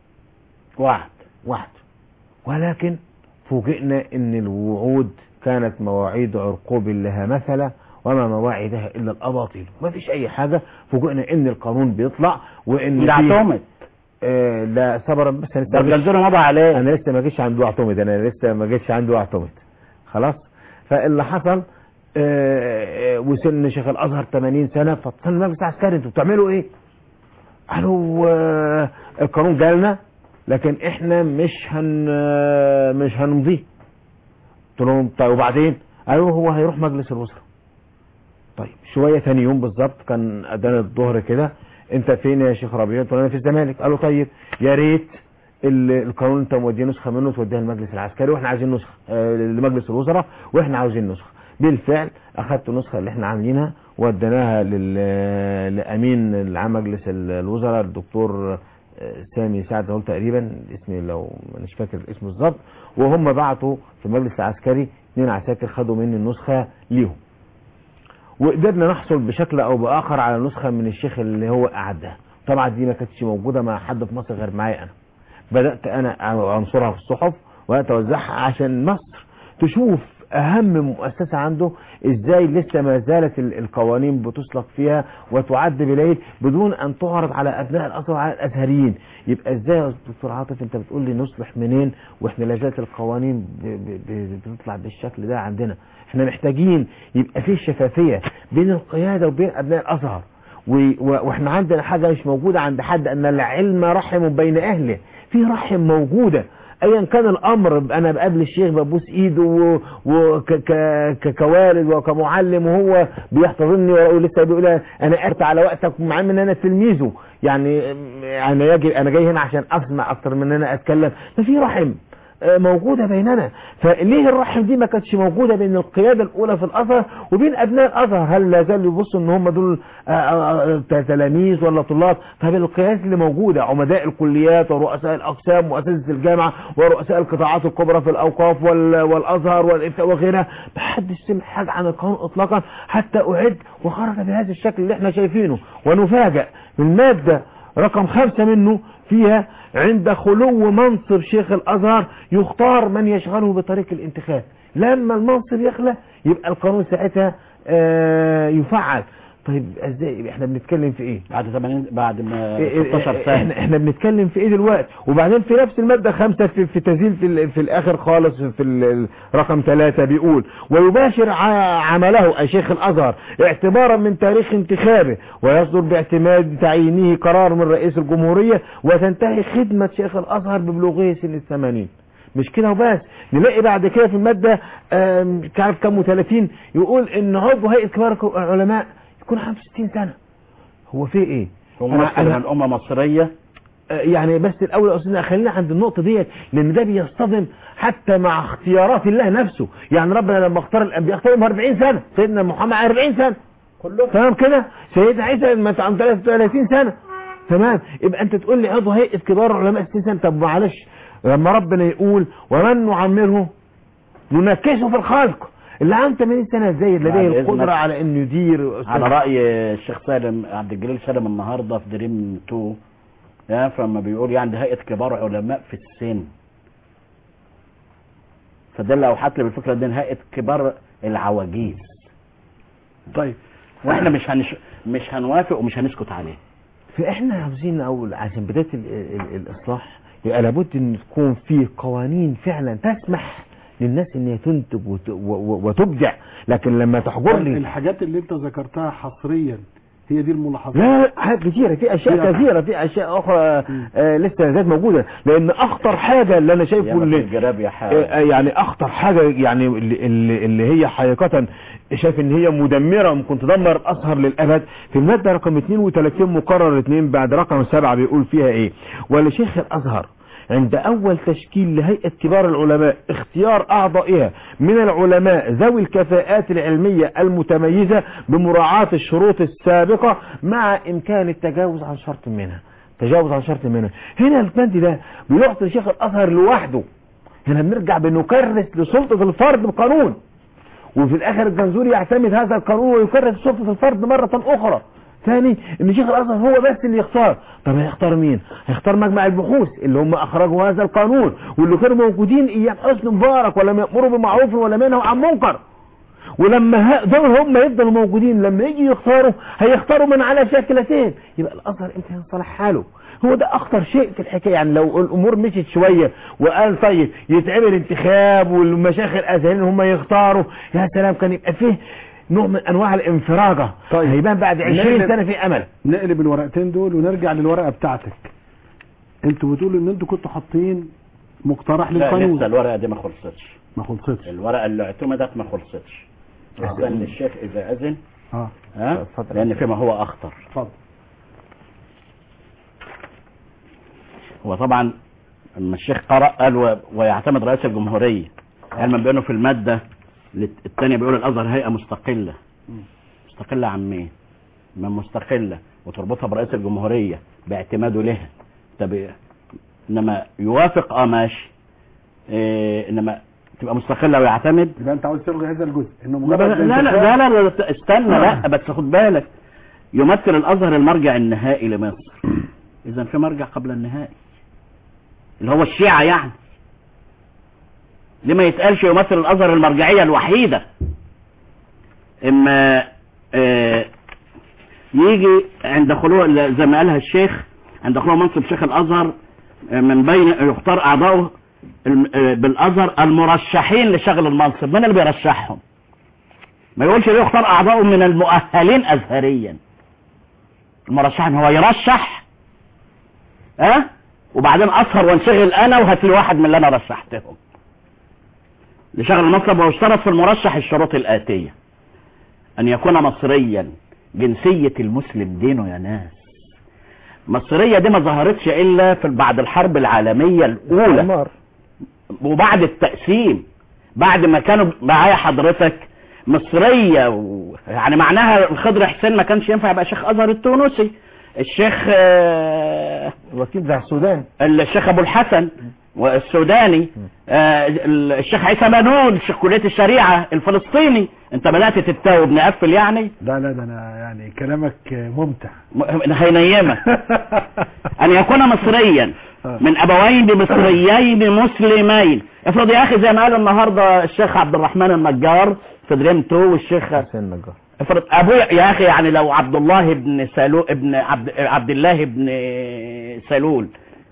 وعد وعد ولكن فوجئنا ان الوعود كانت مواعيد عرقوب لها مثلا وما مواعيدها الا الاباطيل ما فيش اي حاجه فوجئنا ان القانون بيطلع وان ده في- اعتمد آه لا صبرا بس أنا ده لسه ما جيتش- الجنزيرة مضى عليه انا لسه ما جيتش عند اعتمد انا لسه ما جيتش عند اعتمد خلاص فاللي حصل آه، آه، وسن شيخ الازهر 80 سنه فاتصل المجلس العسكري انتوا بتعملوا ايه؟ قالوا آه، القانون جالنا لكن احنا مش هن آه، مش هنمضيه قلت لهم طيب وبعدين؟ قالوا هو هيروح مجلس الوزراء طيب شويه ثاني يوم بالظبط كان اذان الظهر كده انت فين يا شيخ ربيع؟ قلت له انا في الزمالك قالوا طيب يا ريت ال- القانون انت موديه نسخه منه توديها المجلس العسكري واحنا عايزين نسخه آه، لمجلس الوزراء واحنا عاوزين نسخه بالفعل اخدت النسخه اللي احنا عاملينها وديناها لل- لامين العام مجلس ال- الوزراء الدكتور آه، سامي سعد هول تقريبا اسمي لو مش فاكر الاسم بالظبط وهم بعتوا في المجلس العسكري اثنين عساكر خدوا مني النسخه ليهم وقدرنا نحصل بشكل او باخر على نسخه من الشيخ اللي هو اعدها طبعا دي ما كانتش موجوده مع حد في مصر غير معايا انا بدات انا انشرها في الصحف واتوزعها عشان مصر تشوف اهم مؤسسه عنده ازاي لسه ما زالت ال- القوانين بتسلك فيها وتعد بليل بدون ان تعرض على ابناء الازهر وعلى الازهريين يبقى ازاي يا دكتور عاطف انت بتقول لي نصلح منين واحنا لا زالت القوانين ب- ب- ب- بتطلع بالشكل ده عندنا احنا محتاجين يبقى في شفافيه بين القياده وبين ابناء الازهر و- و- واحنا عندنا حاجه مش موجوده عند حد ان العلم رحم بين اهله في رحم موجوده ايا كان الامر انا بقابل الشيخ ببوس ايده وكوالد وكمعلم وهو بيحتضنني ولسه بيقول انا قرت على وقتك مع ان انا تلميذه يعني انا يجي انا جاي هنا عشان اسمع اكتر من ان انا اتكلم ففي رحم آه، موجودة بيننا فليه الرحم دي ما كانتش موجودة بين القيادة الأولى في الأزهر وبين أبناء الأزهر هل لا زالوا يبصوا إن هم دول آه، آه، آه، تلاميذ ولا طلاب طب القيادات اللي موجودة عمداء الكليات ورؤساء الأقسام وأساتذة الجامعة ورؤساء القطاعات الكبرى في الأوقاف وال- والأزهر والإفتاء وغيرها ما حدش سمع حاجة عن القانون إطلاقا حتى أعد وخرج بهذا الشكل اللي احنا شايفينه ونفاجأ المادة رقم خمسة منه فيها عند خلو منصب شيخ الأزهر يختار من يشغله بطريق الانتخاب لما المنصب يخلى يبقى القانون ساعتها آه، يفعل طيب ازاي يبقى احنا بنتكلم في ايه بعد 80 بعد ما إيه- إيه- 16 احنا سنة احنا بنتكلم في ايه دلوقتي وبعدين في نفس الماده خمسة في, في تزيل في, ال- في الاخر خالص في ال- رقم ثلاثة بيقول ويباشر ع- عمله اي شيخ الازهر اعتبارا من تاريخ انتخابه ويصدر باعتماد تعيينه قرار من رئيس الجمهوريه وتنتهي خدمه شيخ الازهر ببلوغه سن الثمانين مش كده وبس نلاقي بعد كده في المادة آم، مش عارف كام و30 يقول ان عضو هيئة كبار العلماء يكون 65 سنة هو في ايه وممثل أنا- من أمة مصرية آه، يعني بس الاول يا استاذنا خلينا عند النقطه ديت لان ده بيصطدم حتى مع اختيارات الله نفسه يعني ربنا لما اختار الانبياء اختارهم 40 سنه سيدنا محمد 40 سنه كلهم تمام كده سيدنا عيسى لما عن 33 سنه تمام يبقى انت تقول لي عضو هيئه كبار العلماء 60 سنه طب معلش لما ربنا يقول ومن نعمره ننكسه في الخلق اللي عنده 80 سنه ازاي لديه بعد إذنك. القدره على انه يدير على رأي الشيخ سالم عبد الجليل سالم النهاردة في دريم 2 يا فما بيقول يعني ده هيئه كبار علماء في السن فدل اوحت لي بالفكره دي إن هيئه كبار العواجيز طيب واحنا مش هنش... مش هنوافق ومش هنسكت عليه فاحنا عاوزين اول عشان بدايه ال ال الاصلاح يبقى لابد ان تكون في قوانين فعلا تسمح للناس ان هي تنتج وت- و- و- وتبدع لكن لما تحجر لي الحاجات اللي انت ذكرتها حصريا هي دي الملاحظات لا لا حاجات كتيرة في اشياء في- كثيرة في اشياء اخرى آه لسه لا زالت موجودة لان اخطر حاجة اللي انا يا شايفه ما في اللي الجراب يا آه، حاجه يعني اخطر حاجة يعني اللي, اللي, اللي هي حقيقة شايف ان هي مدمرة وممكن تدمر الازهر للابد في المادة رقم 32 مقرر 2 بعد رقم 7 بيقول فيها ايه ولشيخ الازهر عند اول تشكيل لهيئة كبار العلماء اختيار اعضائها من العلماء ذوي الكفاءات العلمية المتميزة بمراعاة الشروط السابقة مع امكان التجاوز عن شرط منها تجاوز عن شرط منها هنا البند ده بيعطي شيخ الازهر لوحده هنا بنرجع بنكرس لسلطة الفرد بقانون وفي الاخر الجنزوري يعتمد هذا القانون ويكرس سلطة الفرد مرة اخرى ثاني ان شيخ الازهر هو بس اللي يختار طب هيختار مين هيختار مجمع البحوث اللي هم اخرجوا هذا القانون واللي كانوا موجودين ايام حسني مبارك ولم يامروا بمعروف ولا منهوا عن منكر ولما ه- دول هم يفضلوا موجودين لما يجي يختاروا هيختاروا من على شاكلتين يبقى الازهر امتى ينصلح حاله هو ده اخطر شيء في الحكايه يعني لو الامور مشيت شويه وقال طيب يتعمل انتخاب والمشايخ الازهريين هم يختاروا يا سلام كان يبقى فيه نوع من انواع الانفراجه طيب. هيبان بعد 20 نقلب- سنه في امل نقلب الورقتين دول ونرجع للورقه بتاعتك انتوا بتقولوا ان انتوا كنتوا حاطين مقترح لا لسه للقانون الورقه دي ما خلصتش ما خلصتش الورقه اللي اعتمدت ما خلصتش استنى الشيخ اذا اذن اه ها اتفضل. لان فيما هو اخطر اتفضل هو طبعا لما الشيخ قرأ قال و- ويعتمد رئيس الجمهورية علما بأنه في المادة الثانية بيقول الأزهر هيئة مستقلة مستقلة عن مين؟ ما مستقلة وتربطها برئيس الجمهورية باعتماده لها طب إيه؟ إنما يوافق اه ماشي إيه إنما تبقى مستقلة ويعتمد يبقى انت عاوز تلغي هذا الجزء انه لا مجرد لا لا الانتخاب- لا, لا, لا استنى لا بس خد بالك يمثل الازهر المرجع النهائي لمصر اذا في مرجع قبل النهائي اللي هو الشيعة يعني ليه ما يتقالش يمثل الازهر المرجعية الوحيدة اما آه يجي عند خلوه زي ما قالها الشيخ عند خلوه منصب شيخ الازهر آه، من بين يختار اعضائه الم- آه، بالازهر المرشحين لشغل المنصب من اللي بيرشحهم ما يقولش ليه يختار اعضائه من المؤهلين ازهريا المرشحين هو يرشح ها أه؟ وبعدين اسهر وانشغل انا وهات لي واحد من اللي انا رشحتهم لشغل المنصب ويشترط في المرشح الشروط الاتيه ان يكون مصريا جنسيه المسلم دينه يا ناس مصرية دي ما ظهرتش الا في بعد الحرب العالمية الاولى عمار. وبعد التقسيم بعد ما كانوا معايا حضرتك مصرية و... يعني معناها الخضر حسين ما كانش ينفع يبقى شيخ ازهر التونسي الشيخ آه، الوكيل بتاع السودان الشيخ ابو الحسن والسوداني آه، الشيخ عيسى منون شيخ كلية الشريعة الفلسطيني انت بدأت تتوب نقفل يعني لا لا ده انا يعني كلامك ممتع م- هينيمك ان يكون مصريا آه. من ابوين مصريين مسلمين افرض يا اخي زي ما قال النهارده الشيخ عبد الرحمن النجار في دريمتو والشيخ حسين نجار افرض ابويا يا اخي يعني لو عبد الله بن سلول ابن عبد عبد الله بن سلول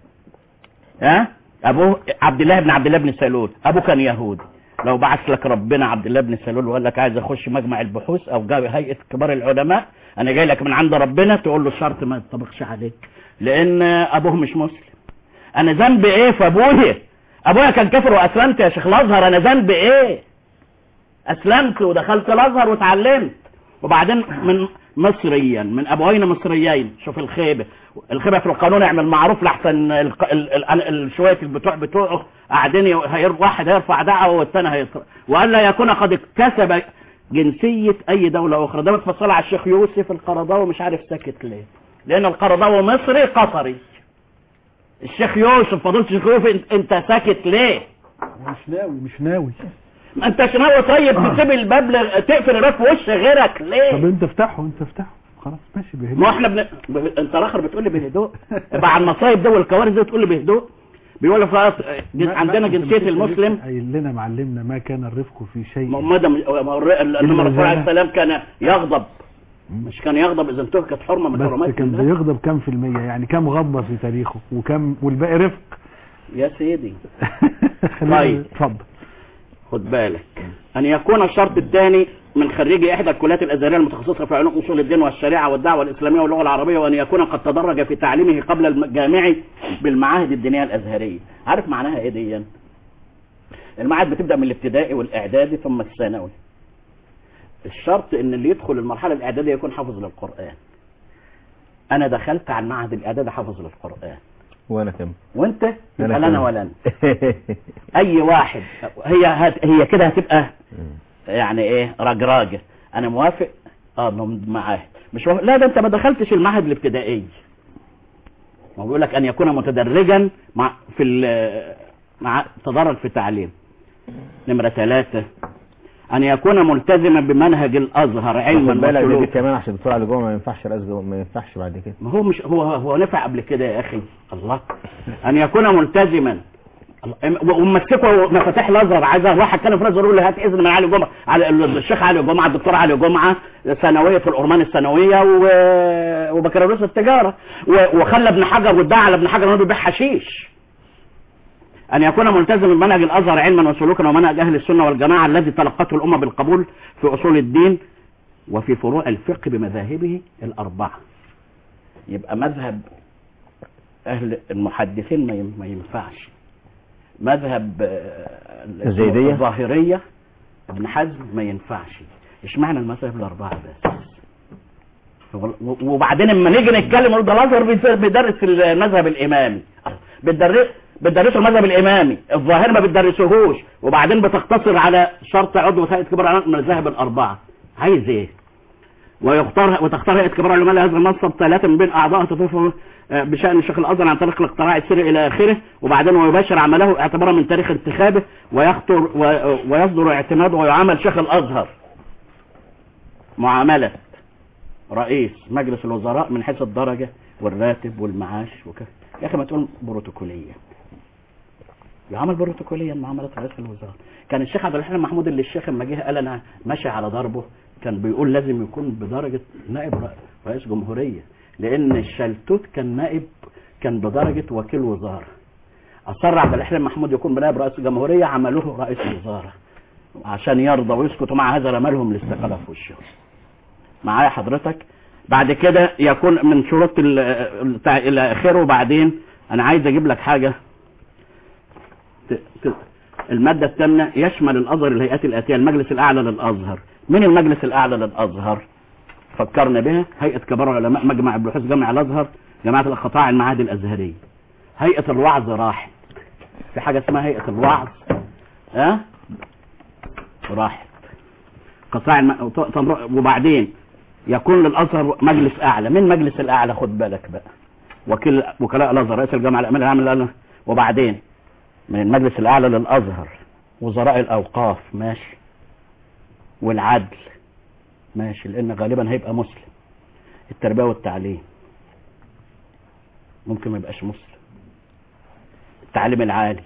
ها ابوه عبد الله بن عبد الله بن سلول ابوه كان يهودي لو بعث لك ربنا عبد الله بن سلول وقال لك عايز اخش مجمع البحوث او جاب هيئه كبار العلماء انا جاي لك من عند ربنا تقول له الشرط ما ينطبقش عليك لان ابوه مش مسلم انا ذنبي ايه في ابويا ابويا كان كافر واسلمت يا شيخ الازهر انا ذنبي ايه اسلمت ودخلت الازهر واتعلمت وبعدين من مصريا من ابوين مصريين شوف الخيبه الخيبه في القانون يعمل معروف لحسن الق- ال- ال- ال- شويه البتوع بتوعه قاعدين ي- هير واحد هيرفع دعوه والثاني هيطرح والا يكون قد اكتسب جنسيه اي دوله اخرى ده متفصل على الشيخ يوسف القرضاوي مش عارف ساكت ليه لان القرضاوي مصري قطري الشيخ يوسف فضيله الشيخ يوسف انت- انت ساكت ليه مش ناوي مش ناوي ما انتش ناوي طيب تسيب الباب ل- تقفل الباب في وش غيرك طب ليه انت افتحه انت افتحه خلاص ماشي بهدوء ما احنا بن... ب... انت الاخر بتقول لي بهدوء مع المصايب دي والكوارث دي تقول لي بهدوء بيقول لي خلاص جن... ما- عندنا ما- جنسيه أنت المسلم قايل لنا معلمنا ما كان الرفق في شيء محمد انما الرسول عليه زاد. السلام كان يغضب مش كان يغضب اذا انتهكت حرمه من بس حرمات كان الله بيغضب كام في المية يعني كام غضبة في تاريخه وكم والباقي رفق يا سيدي خلينا- طيب. اتفضل خد بالك ان يكون الشرط الثاني من خريجي احدى الكليات الازهريه المتخصصه في علوم اصول الدين والشريعه والدعوه الاسلاميه واللغه العربيه وان يكون قد تدرج في تعليمه قبل الجامعي بالمعاهد الدينيه الازهريه عارف معناها ايه دي المعاهد بتبدا من الابتدائي والاعدادي ثم الثانوي الشرط ان اللي يدخل المرحله الاعداديه يكون حافظ للقران انا دخلت على المعهد الاعدادي حافظ للقران وانا كم وانت يبقى أنا لا انا كمان. ولا انت اي واحد هي هت هي كده هتبقى يعني ايه رجراجه انا موافق اه انه معاه مش موافق لا ده انت ما دخلتش المعهد الابتدائي ما هو بيقول لك ان يكون متدرجا مع في ال- مع تدرج في التعليم نمره ثلاثة ان يكون ملتزما بمنهج الازهر علما خد بالك دي وسلوكا كمان عشان الدكتور علي جوه ما ينفعش الازهر ما ينفعش بعد كده ما هو مش هو هو نفع قبل كده يا اخي الله ان يكون ملتزما الله. ومسكه مفاتيح الازهر عايز اروح اتكلم في الازهر يقول لي هات اذن من علي جمعه على الشيخ علي جمعه الدكتور علي جمعه ثانويه في الأرمان الثانويه و... وبكالوريوس التجاره و... وخلى ابن حجر وادعى على ابن حجر انه بيبيع حشيش أن يكون ملتزما بمنهج الأزهر علما وسلوكا ومنهج أهل السنة والجماعة الذي تلقته الأمة بالقبول في أصول الدين وفي فروع الفقه بمذاهبه الأربعة يبقى مذهب أهل المحدثين ما ين- ما ينفعش مذهب آه، الزيدية؟ الظاهرية ابن حزم ما ينفعش اشمعنى المذاهب الأربعة بس و- وبعدين لما نيجي نتكلم نقول ده الازهر بيدر- بيدرس في المذهب الامامي بتدرس بتدرسوا المذهب الامامي الظاهر ما بتدرسوهوش وبعدين بتقتصر على شرط عضو هيئه كبار العلماء من المذاهب الاربعه عايز ايه ويختار وتختار هيئه كبار العلماء لهذا المنصب ثلاثه من بين اعضائها تضيفه آه، بشان الشيخ الازهر عن طريق الاقتراع السري الى اخره وبعدين ويباشر عمله اعتبارا من تاريخ انتخابه ويخطر و- ويصدر اعتماده ويعامل شيخ الازهر معامله رئيس مجلس الوزراء من حيث الدرجة والراتب والمعاش وكذا يا أخي ما تقول بروتوكولية يعمل بروتوكوليا معاملة رئيس الوزراء كان الشيخ عبد الحليم محمود اللي الشيخ لما جه قال أنا ماشي على ضربه كان بيقول لازم يكون بدرجة نائب ر- رئيس جمهورية لأن الشلتوت كان نائب كان بدرجة وكيل وزارة أصر عبد الحليم محمود يكون بنائب رئيس الجمهورية عملوه رئيس وزارة عشان يرضى ويسكتوا مع هذا رمالهم الاستقالة في وشهم معايا حضرتك بعد كده يكون من شروط ال- ال- بتاع- الى اخره وبعدين انا عايز اجيب لك حاجه ت- ت- المادة الثامنة يشمل الأزهر الهيئات الآتية المجلس الأعلى للأزهر من المجلس الأعلى للأزهر فكرنا بها هيئة كبار العلماء مجمع البحوث جامع الأزهر جماعة القطاع المعاهد الأزهرية هيئة الوعظ راحت في حاجة اسمها هيئة الوعظ ها راحت قطاع الم... تمر- وبعدين يكون للازهر مجلس اعلى من مجلس الاعلى خد بالك بقى وكيل وكلاء الازهر رئيس الجامعه الامين العام للأزهر. وبعدين من المجلس الاعلى للازهر وزراء الاوقاف ماشي والعدل ماشي لان غالبا هيبقى مسلم التربيه والتعليم ممكن ما يبقاش مسلم التعليم العالي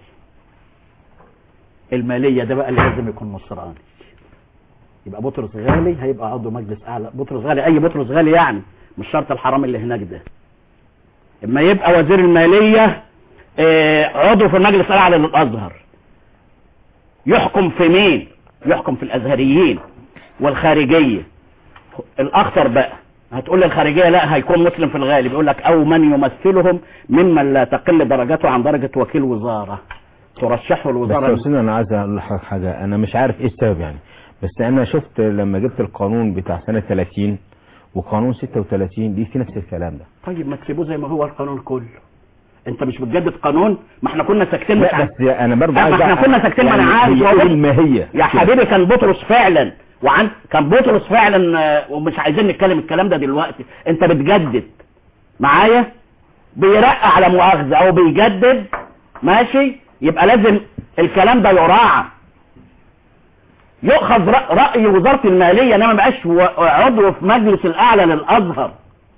الماليه ده بقى اللي لازم يكون نصراني يبقى بطرس غالي هيبقى عضو مجلس اعلى بطرس غالي اي بطرس غالي يعني مش شرط الحرام اللي هناك ده اما يبقى وزير الماليه آه، عضو في المجلس الاعلى للازهر يحكم في مين يحكم في الازهريين والخارجيه الاخطر بقى هتقول لي الخارجيه لا هيكون مسلم في الغالب يقول لك او من يمثلهم ممن لا تقل درجته عن درجه وكيل وزاره ترشحه بس الوزاره يا أستاذ انا عايز اقول لحضرتك حاجه انا مش عارف ايه السبب يعني بس انا شفت لما جبت القانون بتاع سنه 30 وقانون 36 دي في نفس الكلام ده طيب ما تسيبوه زي ما هو القانون كله انت مش بتجدد قانون ما احنا كنا ساكتين مش لا عارف- بس انا برضه لا، ما عايز احنا أ- كنا ساكتين، ما أنا عارف، هي هو ايه بص- الماهيه يا حبيبي كان بطرس فعلا وعن كان بطرس فعلا آه، ومش عايزين نتكلم الكلام ده دلوقتي انت بتجدد معايا بيرقى على مؤاخذه او بيجدد ماشي يبقى لازم الكلام ده يراعى يؤخذ رأ- رأي وزارة المالية انما ما بقاش و- عضو في مجلس الاعلى للازهر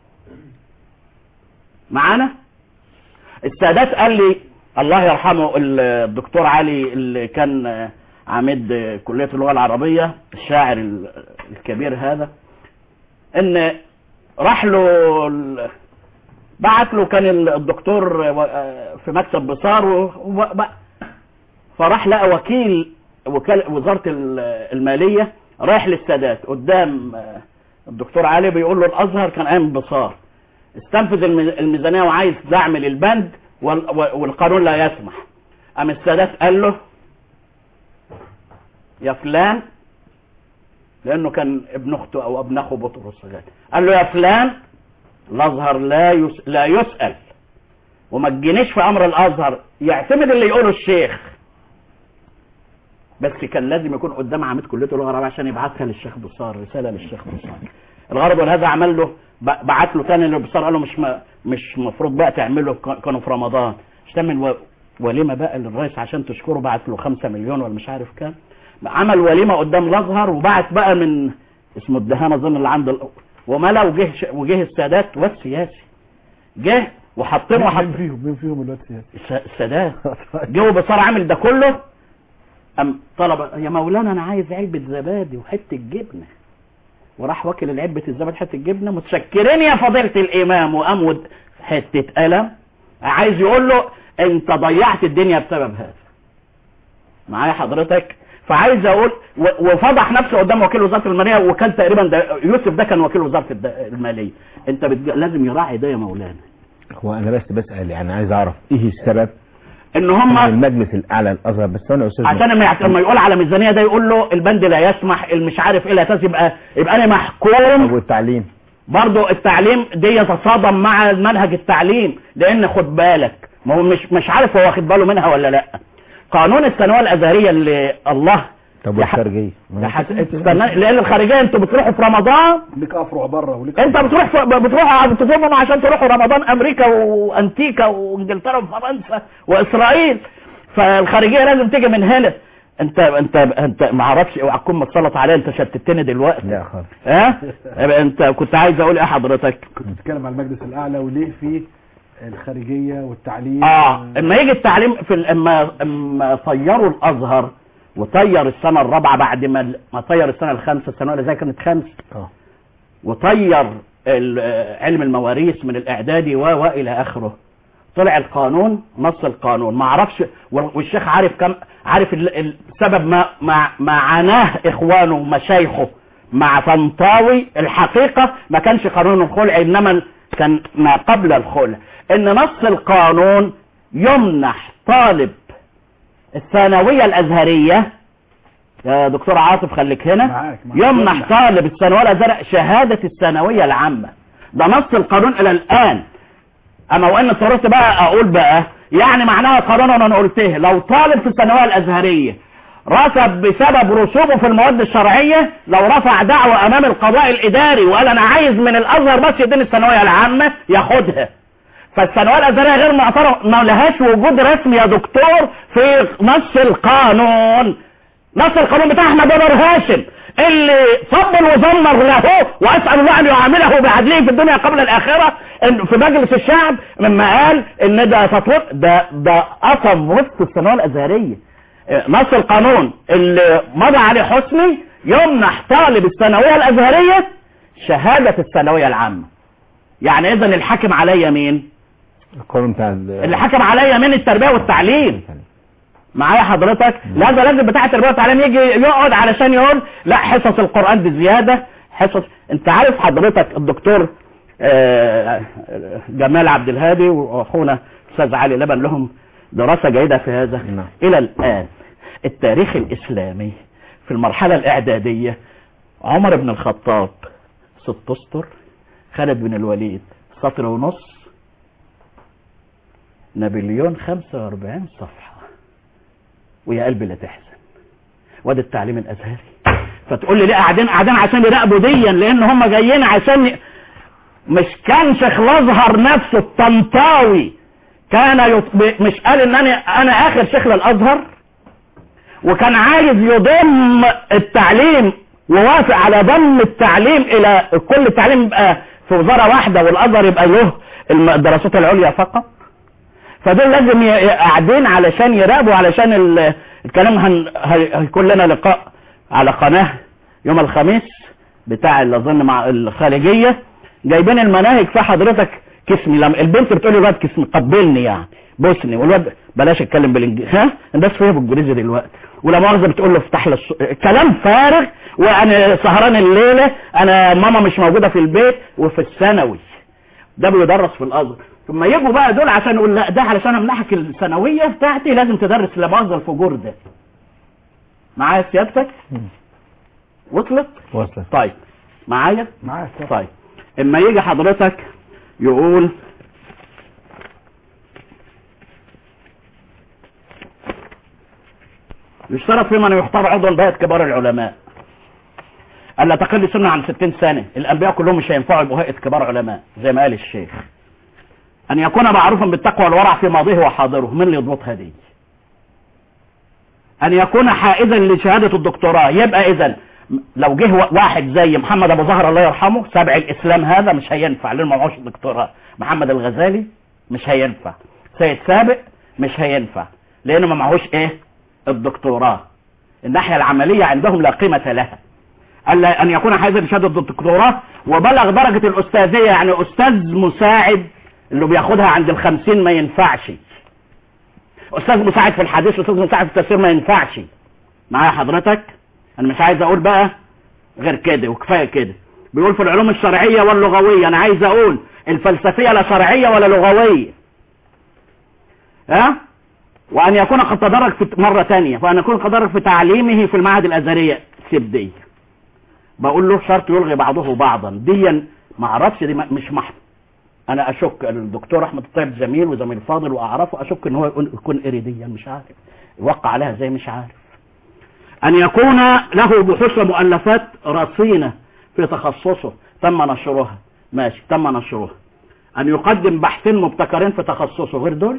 معانا السادات قال لي الله يرحمه الدكتور علي اللي كان عميد كلية اللغة العربية الشاعر ال- الكبير هذا ان راح له ال- بعت له كان الدكتور و- في مكتب بصار و- و- فراح لقى وكيل وكالة وزارة ال- المالية رايح للسادات قدام الدكتور علي بيقول له الازهر كان قايم بصار استنفذ الم- الميزانية وعايز دعم للبند وال- والقانون لا يسمح قام السادات قال له يا فلان لانه كان ابن اخته او ابن اخو بطرس غالي قال له يا فلان الازهر لا يس... لا يسال وما تجينيش في امر الازهر يعتمد اللي يقوله الشيخ بس كان لازم يكون قدام عميد كليه اللغه العربيه عشان يبعتها للشيخ بصار رساله للشيخ بصار الغرض ولهذا عمل له ب- بعت له تاني لبصار قال له مش م... مش مفروض بقى تعمله ك- كانوا في رمضان مش تعمل و... وليمه بقى للرئيس عشان تشكره بعت له 5 مليون ولا مش عارف كام عمل وليمه قدام الازهر وبعت بقى من اسمه الدهان اظن اللي عند ال... وملا وجه ش... وجه السادات والسياسي جه وحطينه وحط مين فيهم مين فيهم الواد سياسي الس- السادات جو بصار عامل ده كله أم طلب يا مولانا انا عايز علبة زبادي وحتة جبنة وراح واكل العلبة الزبادي حتة جبنة متشكرين يا فضيلة الامام وقام ود- حتة قلم عايز يقول له انت ضيعت الدنيا بسبب هذا معايا حضرتك فعايز اقول و- وفضح نفسه قدام وكيل وزاره الماليه وكان تقريبا ده يوسف ده كان وكيل وزاره الد- الماليه انت بتج... لازم يراعي ده يا مولانا هو انا بس بسال يعني عايز اعرف ايه السبب ان ان هم المجلس الاعلى للازهر بس انا يا استاذ عشان لما يعت- لما يقول على ميزانيه ده يقول له البند لا يسمح المش عارف ايه لا يسمح يبقى يبقى انا طب محكوم والتعليم برضو التعليم دي يتصادم مع منهج التعليم لان خد بالك ما هو مش مش عارف هو واخد باله منها ولا لا قانون الثانويه الازهريه اللي الله طب يح- والخارجيه ده حس... استنى لان الخارجيه انتوا بتروحوا في رمضان ليك افرع بره وليك انت بتروح في... بتروح بتسافروا عشان تروحوا رمضان امريكا وانتيكا وانجلترا وفرنسا واسرائيل فالخارجيه لازم تيجي من هنا انت انت انت ما اعرفش اوعى تكون متسلط عليا انت شتتني دلوقتي لا خالص ها يبقى انت كنت عايز اقول ايه حضرتك كنت بتتكلم على المجلس الاعلى وليه في الخارجيه والتعليم اه اما يجي التعليم في ال- اما اما طيروا الازهر وطير السنه الرابعه بعد ما ما طير السنه الخامسه الثانويه الازهريه كانت خمس اه وطير ال- آه، علم المواريث من الاعدادي و و الى اخره طلع القانون نص القانون ما اعرفش وال- والشيخ عارف كم عارف ال- السبب ما ما ما عاناه اخوانه ومشايخه مع طنطاوي الحقيقه ما كانش قانون الخلع انما كان ما قبل الخلع ان نص القانون يمنح طالب الثانويه الازهريه يا دكتور عاطف خليك هنا معاك، معاك. يمنح يمنح. طالب الثانويه الازهريه شهاده الثانويه العامه ده نص القانون الى الان اما وان اضطريت بقى اقول بقى يعني معناها قانون انا قلته لو طالب في الثانويه الازهريه رسب بسبب رسوبه في المواد الشرعيه لو رفع دعوه امام القضاء الاداري وقال انا عايز من الازهر بس يديني الثانويه العامه ياخدها فالثانويه الازهريه غير معترف ما لهاش وجود رسمي يا دكتور في نص القانون نص القانون بتاع احمد بن هاشم اللي فضل وزمر له واسال الله ان يعامله بعدله في الدنيا قبل الاخره إن في مجلس الشعب مما قال ان ده تطوير ده ده قسم وسط الثانويه الازهريه اه، نص القانون اللي مضى عليه حسني يمنح طالب الثانويه الازهريه شهاده الثانويه العامه يعني اذا الحاكم عليا مين القانون بتاع ال- اللي حكم عليا من التربيه والتعليم معايا حضرتك لا ده لازم بتاع التربيه والتعليم يجي يقعد علشان يقول لا حصص القران دي زياده حصص انت عارف حضرتك الدكتور آه، جمال عبد الهادي واخونا استاذ علي لبن لهم دراسه جيده في هذا نعم. الى الان التاريخ الاسلامي في المرحله الاعداديه عمر بن الخطاب ست اسطر خالد بن الوليد سطر ونص نابليون 45 صفحة ويا قلبي لا تحزن وده التعليم الازهري فتقول لي ليه قاعدين قاعدين عشان يراقبوا ديا لان هم جايين عشان ي... مش كان شيخ الازهر نفسه الطنطاوي كان يط... ب- مش قال ان انا انا اخر شيخ للازهر وكان عايز يضم التعليم ووافق على ضم التعليم الى كل التعليم يبقى في وزارة واحدة والازهر يبقى له الم- الدراسات العليا فقط فدول لازم ي- قاعدين علشان يراقبوا علشان ال- الكلام هن... هي- هيكون لنا لقاء على قناة يوم الخميس بتاع اللي اظن مع الخارجية جايبين المناهج في حضرتك كسمي لما البنت بتقول للواد كسمي قبلني يعني بوسني والواد بلاش اتكلم بالانجليزي ها الناس فيها بالانجليزي دلوقتي ولا مؤاخذه بتقول له افتح لي الص... كلام فارغ وانا سهران الليله انا ماما مش موجوده في البيت وفي الثانوي ده بيدرس في الازهر ثم يجوا بقى دول عشان يقول لا ده علشان امنحك الثانويه بتاعتي لازم تدرس لا مؤاخذه الفجور ده معايا سيادتك وصلت وصلت طيب معايا معاك طيب اما يجي حضرتك يقول يشترط في من يختار عضوا بهيئة كبار العلماء ألا تقل سنة عن 60 سنة الأنبياء كلهم مش هينفعوا يبقوا هيئة كبار علماء زي ما قال الشيخ أن يكون معروفا بالتقوى والورع في ماضيه وحاضره من اللي يضبطها دي أن يكون حائزا لشهادة الدكتوراه يبقى إذا لو جه واحد زي محمد أبو زهر الله يرحمه سبع الإسلام هذا مش هينفع لأنه ما معهوش دكتوراه محمد الغزالي مش هينفع سيد سابق مش هينفع لأنه ما معهوش إيه الدكتوراه الناحية العملية عندهم لا قيمة لها ألا أن يكون حائزا لشهادة الدكتوراه وبلغ درجة الأستاذية يعني أستاذ مساعد اللي بياخدها عند الخمسين ما ينفعش أستاذ مساعد في الحديث أستاذ مساعد في التفسير ما ينفعش معايا حضرتك أنا مش عايز أقول بقى غير كده وكفاية كده بيقول في العلوم الشرعية واللغوية أنا عايز أقول الفلسفية لا شرعية ولا لغوية ها وأن يكون قد تدرج في مرة تانية وأن يكون قد تدرج في تعليمه في المعهد الأزهرية سيب دي بقول له شرط يلغي بعضه بعضا ديا ما اعرفش دي مش محض انا اشك الدكتور احمد الطيب جميل وزميل فاضل واعرفه اشك ان هو يكون, يكون اريديا مش عارف يوقع عليها زي مش عارف ان يكون له بحوث ومؤلفات رصينة في تخصصه تم نشرها ماشي تم نشرها ان يقدم بحثين مبتكرين في تخصصه غير دول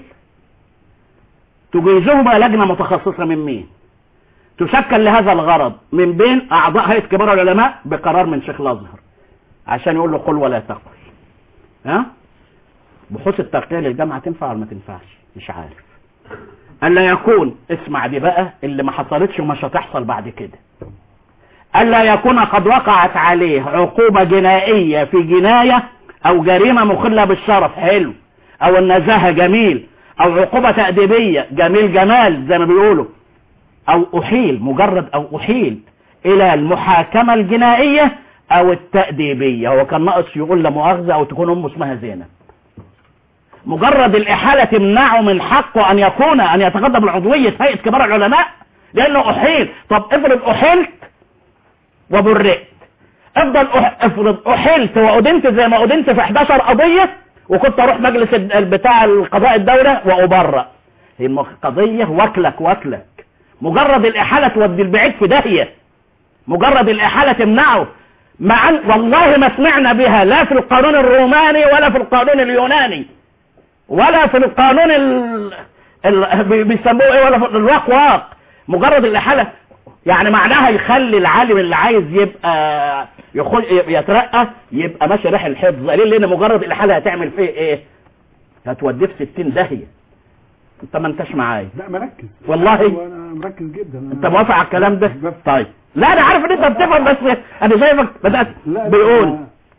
تجيزهما لجنة متخصصة من مين تشكل لهذا الغرض من بين اعضاء هيئة كبار العلماء بقرار من شيخ الازهر عشان يقول له قل ولا تقل ها بحوث الترقية للجامعة تنفع ولا ما تنفعش مش عارف الا يكون اسمع دي بقى اللي ما حصلتش ومش هتحصل بعد كده الا يكون قد وقعت عليه عقوبة جنائية في جناية او جريمة مخلة بالشرف حلو او النزاهة جميل او عقوبة تأديبية جميل جمال زي ما بيقولوا او احيل مجرد او احيل الى المحاكمة الجنائية او التأديبية هو كان ناقص يقول لا مؤاخذة او تكون امه اسمها زينب مجرد الاحالة تمنعه من حقه ان يكون ان يتقدم العضوية هيئة كبار العلماء لانه احيل طب افرض احلت وبرئت افضل أح... افرض احلت وادنت زي ما ادنت في 11 قضية وكنت اروح مجلس ال- بتاع القضاء الدولة وابرأ هي الم- قضية واكلك واكلك مجرد الإحالة تودي البعيد في داهية مجرد الإحالة تمنعه مع أن والله ما سمعنا بها لا في القانون الروماني ولا في القانون اليوناني ولا في القانون ال... ال... بي- بيسموه ايه ولا في الواقواق مجرد الإحالة يعني معناها يخلي العالم اللي عايز يبقى يخل... يترقى يبقى ماشي رايح الحفظ ليه لان مجرد الإحالة هتعمل فيه ايه هتوديه في 60 داهية انت ما انتش معايا لا مركز والله؟ وانا مركز جدا انت موافق على الكلام ده بفهم. طيب لا انا عارف ان انت بتفهم بس انا شايفك بدات لا بيقول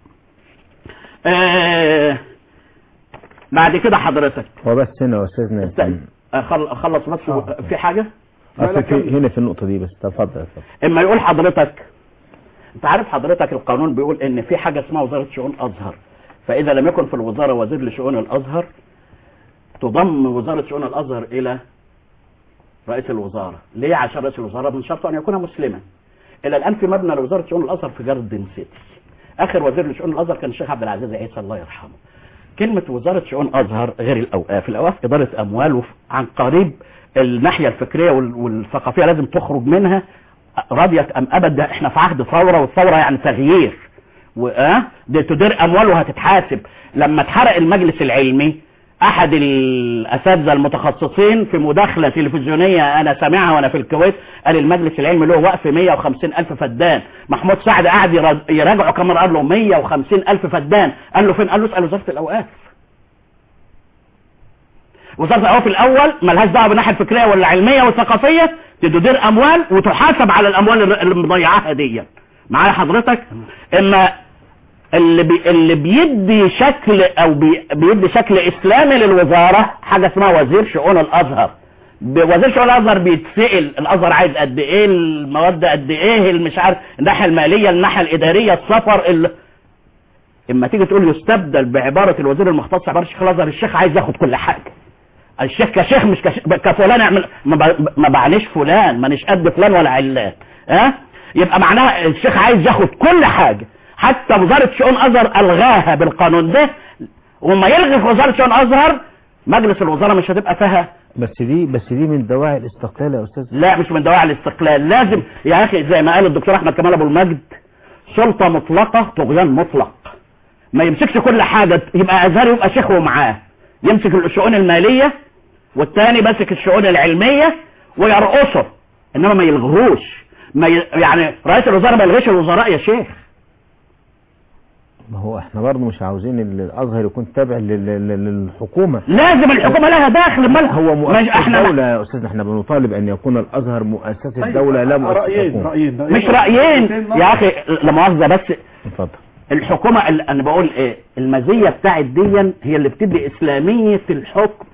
آه بعد كده حضرتك هو بس هنا يا استاذنا استنى أخل- اخلص بس آه. في حاجه أصل في هنا في النقطة دي بس تفضل اتفضل اما يقول حضرتك انت عارف حضرتك القانون بيقول ان في حاجه اسمها وزاره شؤون ازهر فاذا لم يكن في الوزاره وزير لشؤون الازهر تضم وزاره شؤون الازهر الى رئيس الوزاره ليه عشان رئيس الوزاره من شرطه ان يكون مسلما الى الان في مبنى لوزاره شؤون الازهر في جاردن سيتي اخر وزير لشؤون الازهر كان الشيخ عبد العزيز عيسى الله يرحمه كلمة وزارة شؤون أزهر غير الأوقاف الأوقاف إدارة أموال وف- عن قريب الناحية الفكرية وال- والثقافية لازم تخرج منها راضية أم أبد ده إحنا في عهد ثورة والثورة يعني تغيير وآه دي تدير أموال وهتتحاسب لما اتحرق المجلس العلمي احد الاساتذه المتخصصين في مداخله تلفزيونيه انا سامعها وانا في الكويت قال المجلس العلمي له وقف 150 الف فدان محمود سعد قاعد يرا- يراجعه كمان قال له 150 الف فدان قال له فين قال له اسال وزاره الاوقاف وزاره الاوقاف الاول ملهاش دعوه بالناحيه الفكريه ولا العلميه والثقافيه تدير اموال وتحاسب على الاموال اللي- اللي مضيعاها دي معايا حضرتك اما اللي بي اللي بيدي شكل او بي بيدي شكل اسلامي للوزاره حاجه اسمها وزير شؤون الازهر ب- وزير شؤون الازهر بيتسال الازهر عايز قد ايه المواد قد ايه مش عارف الناحيه الماليه الناحيه الاداريه السفر ال... اما تيجي تقول يستبدل بعباره الوزير المختص عباره الشيخ الازهر الشيخ عايز ياخد كل حاجه الشيخ كشيخ مش كش... كفلان يعمل ما, ب... ما بعنيش فلان مانيش قد فلان ولا علان ها يبقى معناها الشيخ عايز ياخد كل حاجه حتى وزاره شؤون ازهر الغاها بالقانون ده وما يلغي في وزاره شؤون ازهر مجلس الوزراء مش هتبقى فيها بس دي بس دي من دواعي الاستقلال يا استاذ لا مش من دواعي الاستقلال لازم يا اخي زي ما قال الدكتور احمد كمال ابو المجد سلطه مطلقه طغيان مطلق ما يمسكش كل حاجه يبقى ازهري يبقى شيخ ومعاه يمسك الشؤون الماليه والتاني ماسك الشؤون العلميه ويرقصه انما ما يلغوش ما ي... يعني رئيس الوزراء ما يلغيش الوزراء يا شيخ ما هو احنا برضه مش عاوزين ال- الازهر يكون تابع لل- لل- للحكومه لازم الحكومه لها داخل مالها هو مش مؤسسة احنا الدولة يا استاذ احنا بنطالب ان يكون الازهر مؤسسة دولة لا مؤسسة رأيين حكومة رأيين مش رايين يا اخي لا مؤاخذه بس اتفضل الحكومة اللي انا بقول ايه المزية بتاعت دي هي اللي بتدي اسلامية الحكم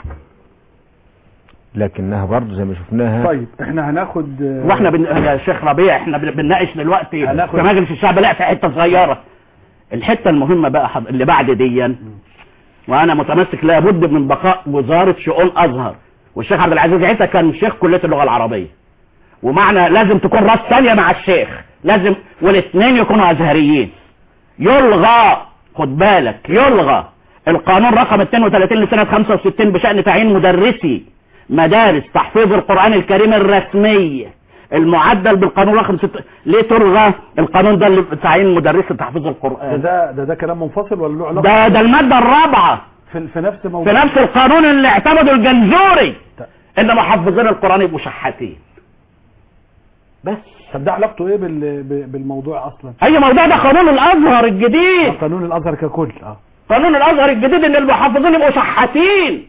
لكنها برضه زي ما شفناها طيب احنا هناخد آه، واحنا بن... يا شيخ ربيع احنا بن- بنناقش دلوقتي هناخد- في مجلس الشعب لا في حتة صغيرة الحتة المهمة بقى حض... اللي بعد دي وانا متمسك لابد من بقاء وزارة شؤون ازهر والشيخ عبد العزيز عيسى كان شيخ كلية اللغة العربية ومعنى لازم تكون راس ثانية مع الشيخ لازم والاثنين يكونوا ازهريين يلغى خد بالك يلغى القانون رقم 32 لسنة 65 بشأن تعيين مدرسي مدارس تحفيظ القرآن الكريم الرسمية المعدل بالقانون رقم 6 ليه تلغى القانون ده اللي تعيين مدرسي تحفيظ ده القرآن ده ده, ده كلام منفصل ولا له علاقه ده ده المادة الرابعة في, في نفس في موضوع نفس القانون اللي اعتمده الجنزوري ان محفظين القرآن يبقوا شحاتين بس طب ده علاقته ايه بال... ب- بالموضوع اصلا اي موضوع ده قانون الازهر الجديد قانون الازهر ككل اه قانون الازهر الجديد ان المحافظين يبقوا شحاتين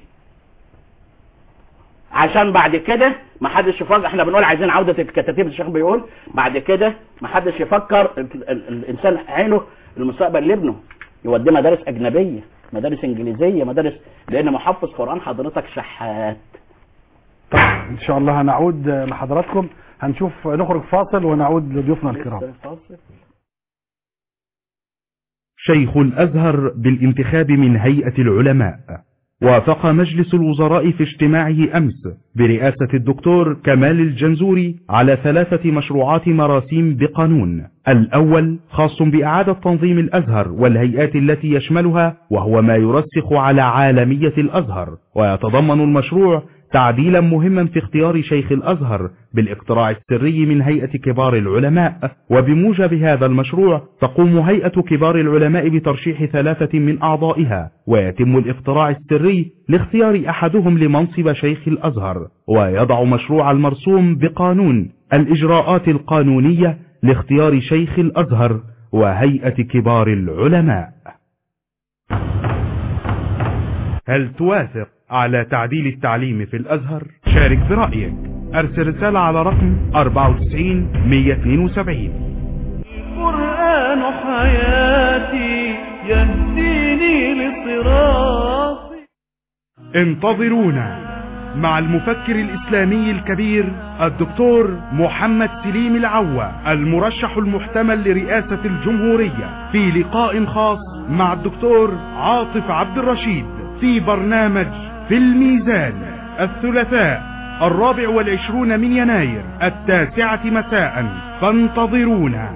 عشان بعد كده ما حدش يفكر احنا بنقول عايزين عودة الكتاتيب الشيخ بيقول بعد كده ما حدش يفكر ال- ال- الانسان عينه المستقبل لابنه يوديه مدارس اجنبية مدارس انجليزية مدارس لان محفظ قرآن حضرتك شحات ان شاء الله هنعود آه، لحضراتكم هنشوف نخرج فاصل ونعود لضيوفنا الكرام شيخ الأزهر بالانتخاب من هيئة العلماء وافق مجلس الوزراء في اجتماعه أمس برئاسة الدكتور كمال الجنزوري على ثلاثة مشروعات مراسيم بقانون الأول خاص بإعادة تنظيم الأزهر والهيئات التي يشملها وهو ما يرسخ على عالمية الأزهر ويتضمن المشروع تعديلا مهما في اختيار شيخ الأزهر بالاقتراع السري من هيئة كبار العلماء وبموجب هذا المشروع تقوم هيئة كبار العلماء بترشيح ثلاثة من أعضائها ويتم الاقتراع السري لاختيار أحدهم لمنصب شيخ الأزهر ويضع مشروع المرسوم بقانون الإجراءات القانونية لاختيار شيخ الأزهر وهيئة كبار العلماء هل توافق على تعديل التعليم في الأزهر؟ شارك برأيك أرسل رسالة على رقم 94 172 القرآن حياتي يهديني لصراطي انتظرونا مع المفكر الإسلامي الكبير الدكتور محمد سليم العوة المرشح المحتمل لرئاسة الجمهورية في لقاء خاص مع الدكتور عاطف عبد الرشيد في برنامج في الميزان الثلاثاء الرابع والعشرون من يناير التاسعة مساء فانتظرونا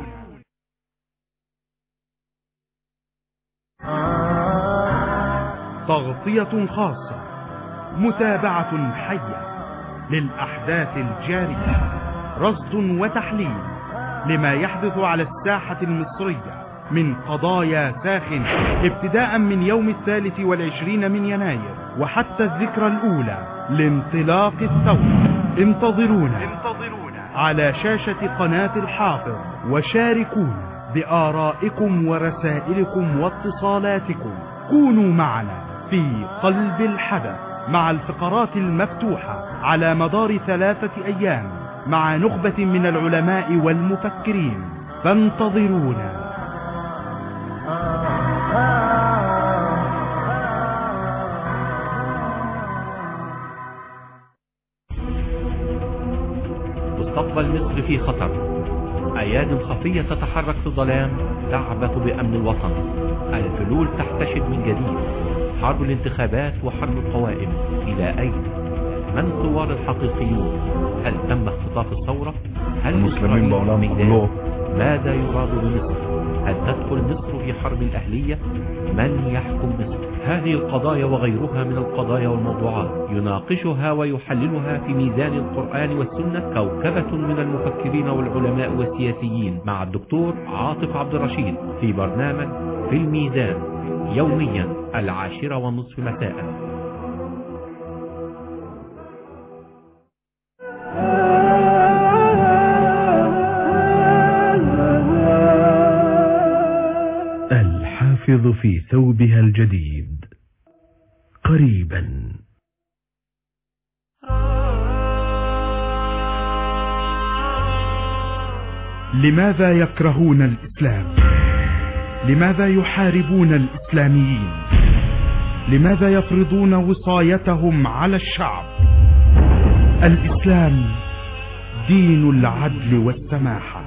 تغطية خاصة متابعة حية للأحداث الجارية رصد وتحليل لما يحدث على الساحة المصرية من قضايا ساخنة ابتداء من يوم الثالث والعشرين من يناير وحتى الذكرى الأولى لانطلاق الثورة انتظرونا على شاشة قناة الحافظ وشاركونا بآرائكم ورسائلكم واتصالاتكم كونوا معنا في قلب الحدث مع الفقرات المفتوحة على مدار ثلاثة أيام مع نخبة من العلماء والمفكرين فانتظرونا مستقبل مصر في خطر أياد خفية تتحرك في الظلام تعبث بأمن الوطن الفلول تحتشد من جديد حرب الانتخابات وحرب القوائم إلى أين؟ من ثوار الحقيقيون؟ هل تم اختطاف الثورة؟ هل المسلمين إسرائيل مولانا في ميدان؟ كلهم. ماذا يراد بمصر؟ هل تدخل مصر في حرب الأهلية؟ من يحكم مصر؟ هذه القضايا وغيرها من القضايا والموضوعات يناقشها ويحللها في ميزان القرآن والسنة كوكبة من المفكرين والعلماء والسياسيين مع الدكتور عاطف عبد الرشيد في برنامج في الميزان يوميا العاشرة والنصف مساء الحافظ في ثوبها الجديد قريبا لماذا يكرهون الإسلام لماذا يحاربون الإسلاميين لماذا يفرضون وصايتهم على الشعب الإسلام دين العدل والسماحة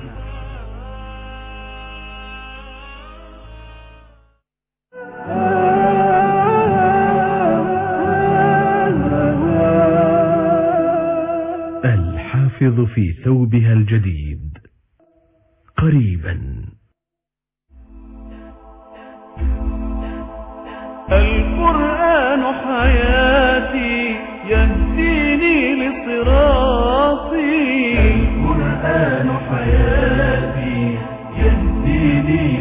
الحافظ في ثوبها الجديد قريبا القرآن حياتي يهديني لصراطي القرآن حياتي يهديني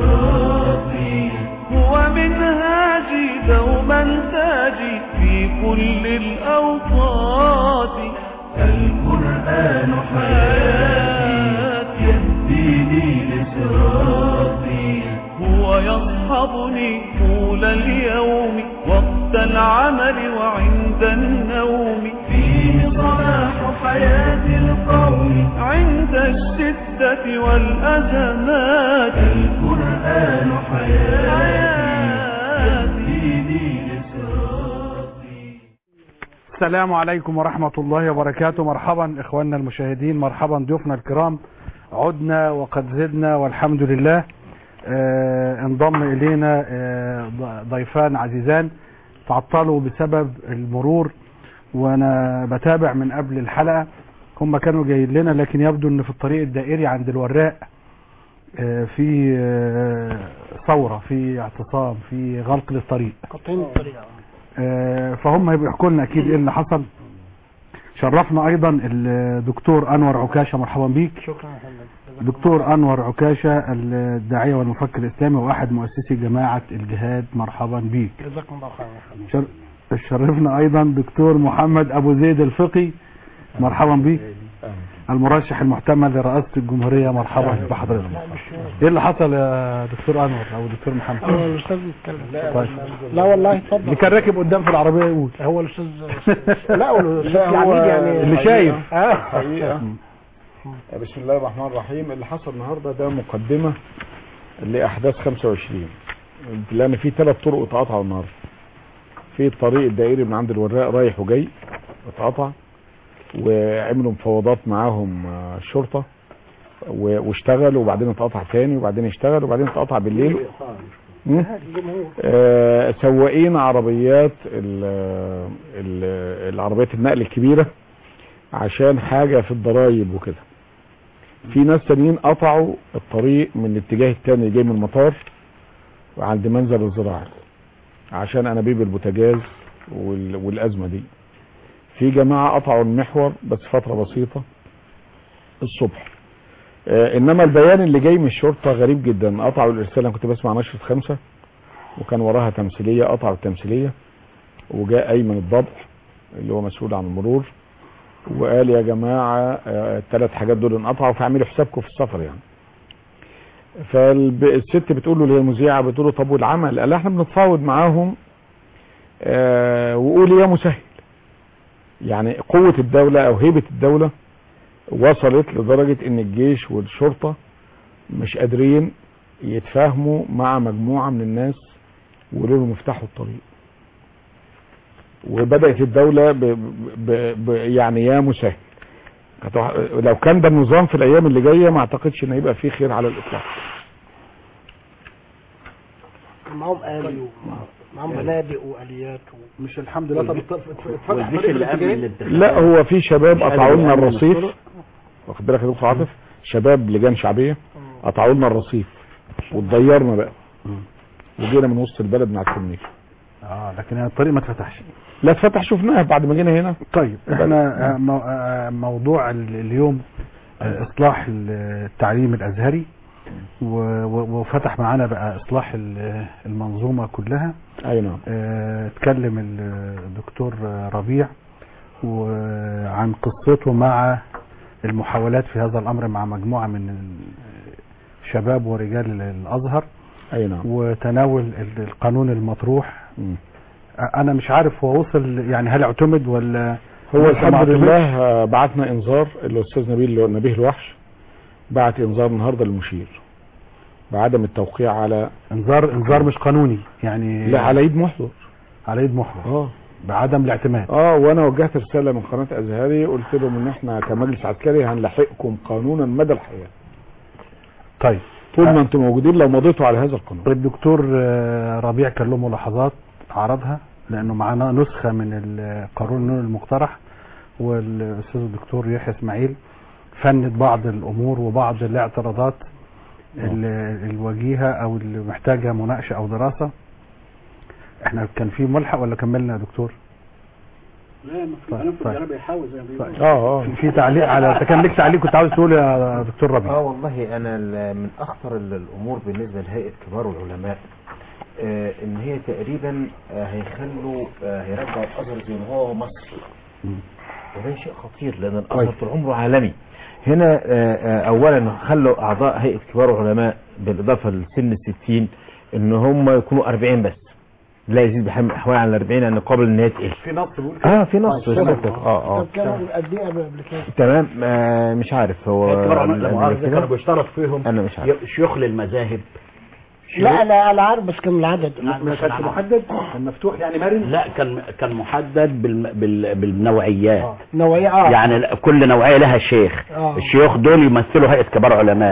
لصراطي هو منهاجي دوما تاجي في كل الأوقات القرآن حياتي يهديني لصراطي هو يصحبني طول اليوم وقت العمل وعند النوم فيه صلاح حياة القوم عند الشدة والأزمات القرآن حياتي يهديني لصراطي السلام عليكم ورحمة الله وبركاته مرحبا إخواننا المشاهدين مرحبا ضيوفنا الكرام عدنا وقد زدنا والحمد لله آه انضم إلينا آه ض- ضيفان عزيزان تعطلوا بسبب المرور وأنا بتابع من قبل الحلقة هم كانوا جايين لنا لكن يبدو أن في الطريق الدائري عند الوراق آه في آه ثورة في اعتصام في غلق للطريق آه، فهم هيبقوا يحكوا لنا اكيد ايه اللي حصل شرفنا ايضا الدكتور انور عكاشه مرحبا بيك شكرا دكتور انور عكاشه الداعيه والمفكر الاسلامي واحد مؤسسي جماعه الجهاد مرحبا بيك جزاكم الله خير شر... شرفنا ايضا دكتور محمد ابو زيد الفقي مرحبا بيك المرشح المحتمل لرئاسه الجمهوريه مرحبا بحضرتك ايه اللي حصل يا دكتور انور او دكتور محمد هو الاستاذ يتكلم طيب. لا والله اتفضل اللي كان راكب قدام في العربيه يقول هو الاستاذ لا هو الاستاذ العميد يعني اللي شايف اه حقيقة بسم الله الرحمن الرحيم اللي حصل النهارده ده مقدمة لأحداث 25 لأن في ثلاث طرق اتقطعوا النهارده في الطريق الدائري من عند الوراق رايح وجاي اتقطع وعملوا مفاوضات معاهم آه، الشرطة و- واشتغلوا وبعدين اتقطع تاني وبعدين اشتغل وبعدين اتقطع بالليل مم؟ آه، سواقين عربيات ال- ال- العربيات النقل الكبيرة عشان حاجة في الضرايب وكده في ناس تانيين قطعوا الطريق من الاتجاه التاني اللي جاي من المطار وعند منزل الزراعي عشان انابيب البوتاجاز وال- والازمه دي في جماعه قطعوا المحور بس فتره بسيطه الصبح آه، انما البيان اللي جاي من الشرطه غريب جدا قطعوا الارسال انا كنت بسمع نشره خمسه وكان وراها تمثيليه قطعوا التمثيليه وجاء ايمن الضبع اللي هو مسؤول عن المرور وقال يا جماعه الثلاث حاجات دول انقطعوا فاعملوا حسابكم في السفر يعني فالست بتقول له اللي هي المذيعه بتقول له طب والعمل قال لها احنا بنتفاوض معاهم آه وقول يا مسهل يعني قوه الدوله او هيبه الدوله وصلت لدرجه ان الجيش والشرطه مش قادرين يتفاهموا مع مجموعه من الناس ويقولوا لهم افتحوا الطريق وبدات الدوله ب ب ب يعني يا مسهل هتوح- لو كان ده النظام في الايام اللي جايه ما اعتقدش ان هيبقى فيه خير على الاطلاق معاهم آلي ومعاهم بنادق وآليات و... مش الحمد لله طب اتفتح والجيش طريق اللي قبل الاتجاهين الانتخابات لا هو في شباب مش قادر قطعوا لنا يعمل الرصيف الطرق. واخد بالك يا دكتور عاطف شباب لجان شعبيه قطعوا لنا الرصيف واتضيرنا بقى وجينا من وسط البلد مع الكورنيش اه لكن الطريق ما اتفتحش لا اتفتح شفناها بعد ما جينا هنا طيب احنا آه، مو- آه، موضوع ال- اليوم آه، اصلاح التعليم الازهري و- و- وفتح معانا بقى اصلاح ال- المنظومه كلها اي نعم آه، اتكلم الدكتور ربيع وعن قصته مع المحاولات في هذا الامر مع مجموعه من الشباب ورجال الازهر اي نعم وتناول ال- القانون المطروح مم. انا مش عارف هو وصل يعني هل اعتمد ولا هو لسه ما الحمد اعتمدش؟ لله آه، بعتنا انذار الاستاذ نبيل نبيه الوحش بعت انذار النهارده للمشير بعدم التوقيع على انذار انذار مش قانوني يعني لا على ايد محضر على يد محور اه بعدم الاعتماد اه وانا وجهت رساله من قناه ازهري قلت لهم ان احنا كمجلس عسكري هنلاحقكم قانونا مدى الحياه طيب طول ما انتم موجودين لو مضيتوا على هذا القانون الدكتور آه، ربيع كان له ملاحظات عرضها لانه معانا نسخه من القانون المقترح والاستاذ الدكتور يحيى اسماعيل فند بعض الامور وبعض الاعتراضات ال- الوجيهه او اللي محتاجه مناقشه او دراسه احنا كان في ملحق ولا كملنا يا دكتور لا ما في طيب، انا طيب. انا بيحاول زي ما بيقولوا اه اه في- في تعليق على انت كان لك تعليق كنت عاوز تقول يا دكتور ربيع اه والله انا ال- من اخطر ال- الامور بالنسبه لهيئه كبار العلماء آه ان هي تقريبا آه هيخلوا آه هيرجعوا الازهر زي ما هو مصري وده شيء خطير لان الازهر كويس. طول عمره عالمي هنا آه آه اولا خلوا اعضاء هيئه كبار العلماء بالاضافه لسن الستين ان هم يكونوا 40 بس لا يزيد بحال من الاحوال عن ال 40 لان قابل ان هي تقل في نص بيقول اه في نص طيب، سيادتك. اه اه طب كانوا قد ايه قبل قبل كده؟ تمام آه مش عارف هو كبار علماء قبل لا مؤاخذة كده؟ كانوا بيشترط فيهم انا مش عارف ي- شيوخ للمذاهب لا انا انا عارف بس كم العدد ما كانش محدد كان مفتوح يعني مرن لا كان كان محدد بالم... بال... بالنوعيات آه. نوعية اه يعني كل نوعيه لها شيخ آه. الشيوخ دول يمثلوا هيئه كبار علماء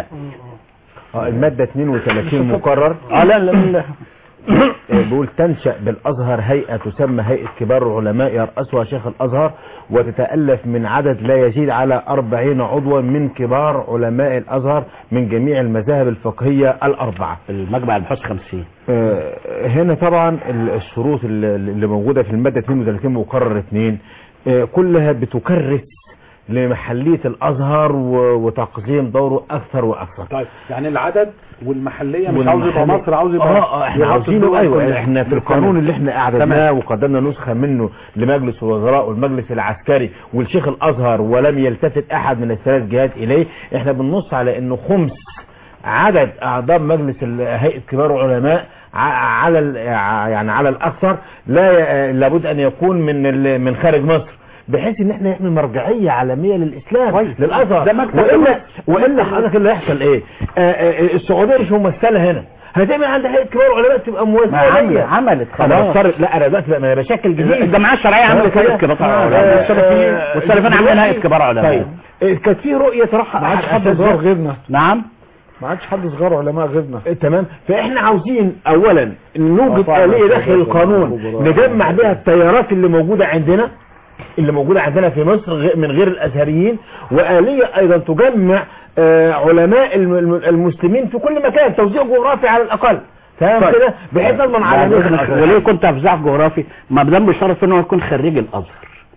اه المادة 32 مقرر اه لا لا لا آه، بيقول تنشأ بالأزهر هيئة تسمى هيئة كبار العلماء يرأسها شيخ الأزهر وتتألف من عدد لا يزيد على أربعين عضوا من كبار علماء الأزهر من جميع المذاهب الفقهية الأربعة المجمع البحوث 50 آه، هنا طبعا ال- الشروط اللي اللي موجودة في المادة 32 مقرر 2 آه، كلها بتكرس لمحلية الأزهر و- وتقسيم دوره أكثر وأكثر طيب يعني العدد والمحليه مش عاوز يبقى والمحل- مصر عاوز يبقى اه اه احنا يغطي عاوزينه الدول ايوه كلها. احنا في القانون اللي احنا اعددناه تمام. وقدمنا نسخه منه لمجلس الوزراء والمجلس العسكري والشيخ الازهر ولم يلتفت احد من الثلاث جهات اليه احنا بننص على انه خمس عدد اعضاء مجلس ال- هيئه كبار العلماء ع- على ال- ع- يعني على الاكثر لا ي- لابد ان يكون من ال- من خارج مصر بحيث ان احنا نعمل مرجعيه عالميه للاسلام كويس. للازهر ده مكتب والا مصر. والا حضرتك اللي هيحصل ايه آه، آه، السعوديه مش ممثله هنا هتعمل عند هيئه كبار العلماء تبقى ما موازيه عمل- ليا. عملت انا خلاص بفترض لا انا دلوقتي بقى ما أنا بشكل جديد الجماعه الشرعيه عملت هيئه كبار علماء والسلفيين والسلفيين عاملين هيئه كبار علماء طيب آه، كانت في رؤيه صراحه ما عادش أحد حد صغار أساتذة- غيرنا نعم ما عادش حد صغار علماء غيرنا آه، تمام فاحنا عاوزين اولا نوجد آه، اليه طبعاً. داخل القانون خبراء. نجمع بها التيارات اللي موجوده عندنا اللي موجوده عندنا في مصر غ- من غير الازهريين واليه ايضا تجمع آه، علماء الم- الم- المسلمين في كل مكان توزيع جغرافي على الاقل تمام طيب. كده بحيث نضمن على بعد نسبة إذنك، الأزهر. وليه كنت افزاع جغرافي ما دام بيشترط انه يكون خريج الازهر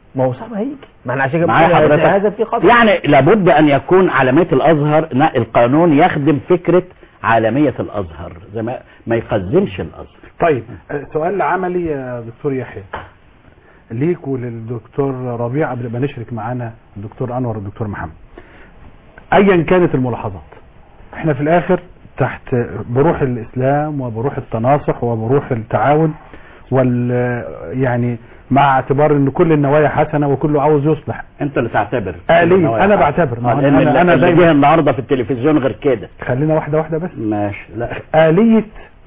ما هو صعب هيجي ما احنا عشان كده معايا بنقول حضرتك هذا في خطر يعني لابد ان يكون عالمية الازهر ن- القانون يخدم فكرة عالمية الازهر زي ما ما يقزمش الازهر طيب آه، سؤال عملي يا دكتور يحيى ليك وللدكتور ربيع قبل ما نشرك معانا الدكتور انور والدكتور محمد ايا كانت الملاحظات احنا في الاخر تحت بروح الاسلام وبروح التناصح وبروح التعاون وال يعني مع اعتبار ان كل النوايا حسنه وكله عاوز يصلح انت اللي تعتبر آلية انا بعتبر ما آه، هو لان انا اللي- انا اللي دايما جه النهارده في التلفزيون غير كده خلينا واحده واحده بس ماشي لا آلية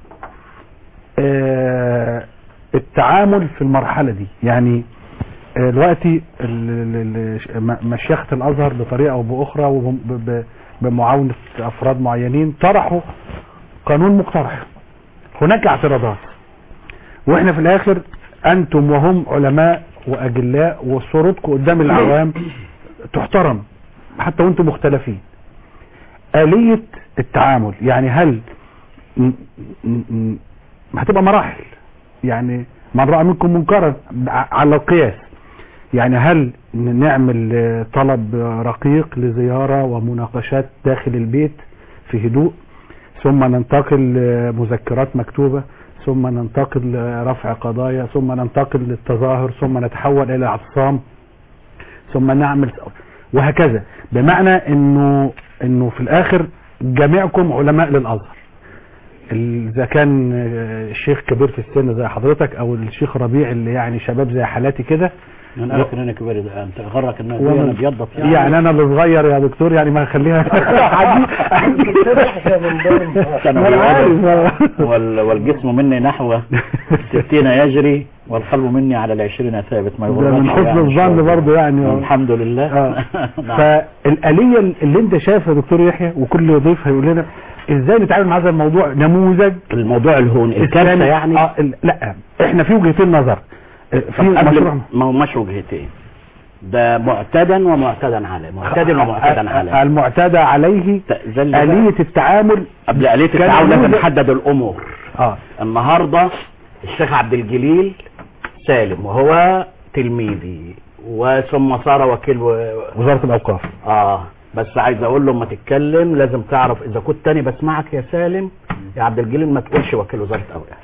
آه، التعامل في المرحلة دي يعني آه، دلوقتي ال- ال- ال- م- مشيخة الأزهر بطريقة أو بأخرى وبم- ب- ب- بمعاونة أفراد معينين طرحوا قانون مقترح هناك اعتراضات واحنا في الآخر أنتم وهم علماء وأجلاء وصورتكم قدام العوام تحترم حتى وانتم مختلفين آلية التعامل يعني هل م- م- م- هتبقى مراحل يعني من رأى منكم منكرا ع- على القياس يعني هل ن- نعمل آه، طلب آه، رقيق لزيارة ومناقشات داخل البيت في هدوء ثم ننتقل لمذكرات مكتوبة ثم ننتقل لرفع قضايا ثم ننتقل للتظاهر ثم نتحول إلى اعتصام ثم نعمل وهكذا بمعنى انه انه في الاخر جميعكم علماء للازهر اذا كان آه، الشيخ كبير في السن زي حضرتك او الشيخ ربيع اللي يعني شباب زي حالاتي كده انا عارف ان انا كبير ده انت غرك ان ومن- انا ابيضت يعني انا اللي صغير يا دكتور يعني ما خليها كانوا أنا عارف. بيقولوا وال- والجسم مني نحو ستين يجري والقلب مني على العشرين ثابت ما ده يغركش من حسن يعني الظن شوية. برضه يعني الحمد لله آه. نعم. فالآلية اللي انت شايفها يا دكتور يحيى وكل ضيف هيقول لنا ازاي نتعامل مع هذا الموضوع نموذج الموضوع الهون الكارثه إسلامي. يعني آه ال- لا احنا في وجهتين نظر آه، في طب قبل مشروع ما هماش وجهتين ده معتدا ومعتدا عليه معتدل ومعتدا عليه المعتدى عليه زي اللي آلية التعامل قبل آلية كان التعاون لازم نموذج- نحدد الأمور اه النهاردة الشيخ عبد الجليل سالم وهو تلميذي وثم صار وكيل و... وزارة الأوقاف اه بس عايز اقول له ما تتكلم لازم تعرف اذا كنت تاني بسمعك يا سالم يا عبد الجليل ما تقولش وكيل وزارة اوقاف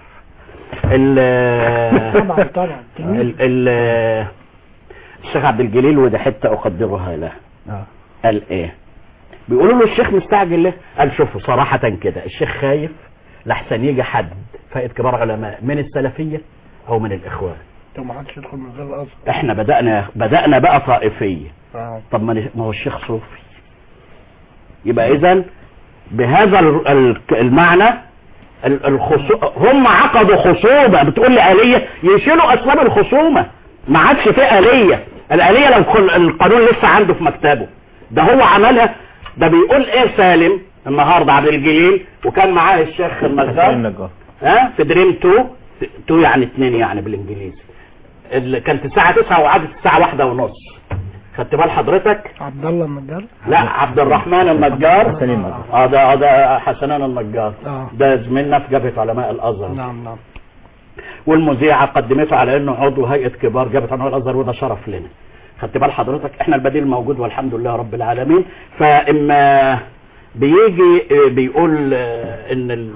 ال طبعا طبعا ال ال الشيخ عبد الجليل وده حته اقدرها له اه قال ايه بيقولوا له الشيخ مستعجل ليه قال شوفوا صراحة كده الشيخ خايف لحسن يجي حد فائد كبار علماء من السلفية او من الاخوان طب ما حدش يدخل من غير الازهر احنا بدأنا بدأنا بقى طائفية اه طب ما ما هو الشيخ صوفي يبقى اذا بهذا ال- ال- المعنى ال- الخصو... هم عقدوا خصومة بتقول لي آلية يشيلوا اسباب الخصومة ما عادش في آلية الآلية لو كل- القانون لسه عنده في مكتبه ده هو عملها ده بيقول ايه سالم النهارده عبد الجليل وكان معاه الشيخ النجار النجار ها في دريم 2 2 يعني 2 يعني بالانجليزي اللي كانت الساعة 9 وقعدت الساعة واحدة ونص خدت بال حضرتك عبد الله النجار لا عبد الرحمن النجار حسنين النجار. اه ده ده حسنان النجار اه ده زميلنا في جبهة علماء الازهر نعم نعم والمذيعة قدمته على انه عضو هيئة كبار جبهة علماء الازهر وده شرف لنا خدت بال حضرتك احنا البديل موجود والحمد لله رب العالمين فاما بيجي آه، بيقول آه، ان ال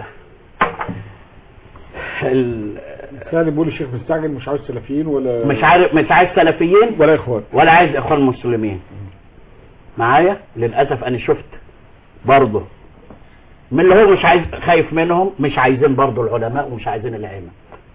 ال- سالم بيقول الشيخ مستعجل مش عاوز سلفيين ولا مش عارف مش عايز سلفيين ولا اخوان ولا عايز اخوان مسلمين معايا للاسف انا شفت برضه من اللي هو مش عايز خايف منهم مش عايزين برضه العلماء ومش عايزين العلم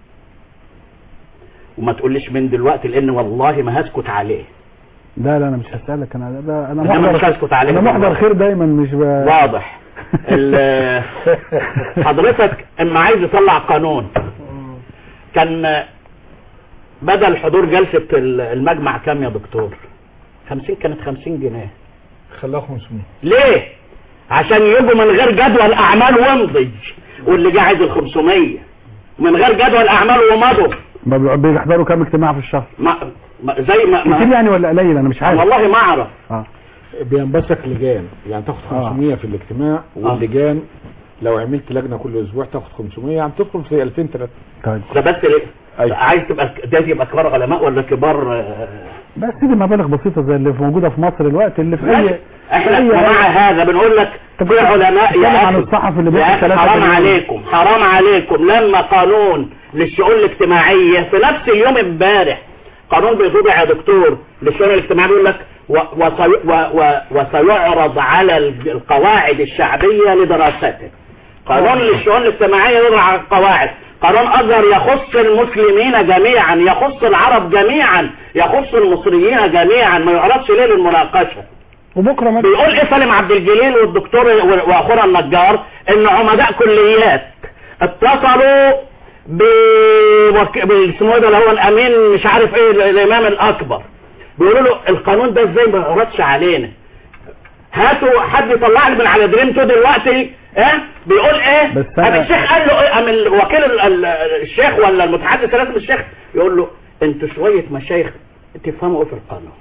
وما تقوليش من دلوقتي لان والله ما هسكت عليه لا لا انا مش هسألك انا ده انا إنما مش محضر هسكت عليه انا محضر خير دايما مش ب... واضح ال- حضرتك اما عايز يطلع قانون كان بدل حضور جلسة المجمع كام يا دكتور 50 كانت 50 جنيه خلاها 500 ليه عشان يجوا من غير جدول اعمال وامضي واللي جه عايز ال 500 من غير جدول اعمال ومضوا ما بي- بيحضروا كام اجتماع في الشهر ما ما زي ما, كتير ما يعني ولا قليل انا مش عارف والله ما اعرف اه بينبثق لجان يعني تاخد آه. 500 في الاجتماع واللجان لو عملت لجنه كل اسبوع تاخد 500 يعني تدخل في 2000 3 طيب ده بس ليه؟ أيوة. عايز تبقى ده يبقى كبار علماء ولا كبار آه، بس دي مبالغ بسيطة زي اللي موجودة في مصر الوقت اللي في اي احنا أي- ومع هذا بنقول لك طب في علماء اتكلم يا عن أخي الصحفي اللي يا بياخد أخي 3 حرام مليون. عليكم حرام عليكم لما قانون للشؤون الاجتماعية في نفس اليوم امبارح قانون بيطبع يا دكتور للشؤون الاجتماعية بيقول لك و- وسي- و- و- وسيعرض على ال- القواعد الشعبية لدراسته قانون للشؤون الاجتماعية يضع على القواعد قانون أزهر يخص المسلمين جميعا يخص العرب جميعا يخص المصريين جميعا ما يعرضش ليه للمناقشة وبكره ما بيقول ايه سالم عبد الجليل والدكتور و- واخونا النجار ان عمداء كليات اتصلوا بوك... باسمه ايه ده اللي هو الامين مش عارف ايه ال- الامام الاكبر بيقولوا له القانون ده ازاي ما يعرضش علينا هاتوا حد يطلع لي من على دريم تو دلوقتي اه بيقول ايه بس قام أنا- الشيخ قال له ايه قام الوكيل ال- ال- الشيخ ولا المتحدث الرسمي الشيخ يقول له انتوا شويه مشايخ تفهموا ايه في القانون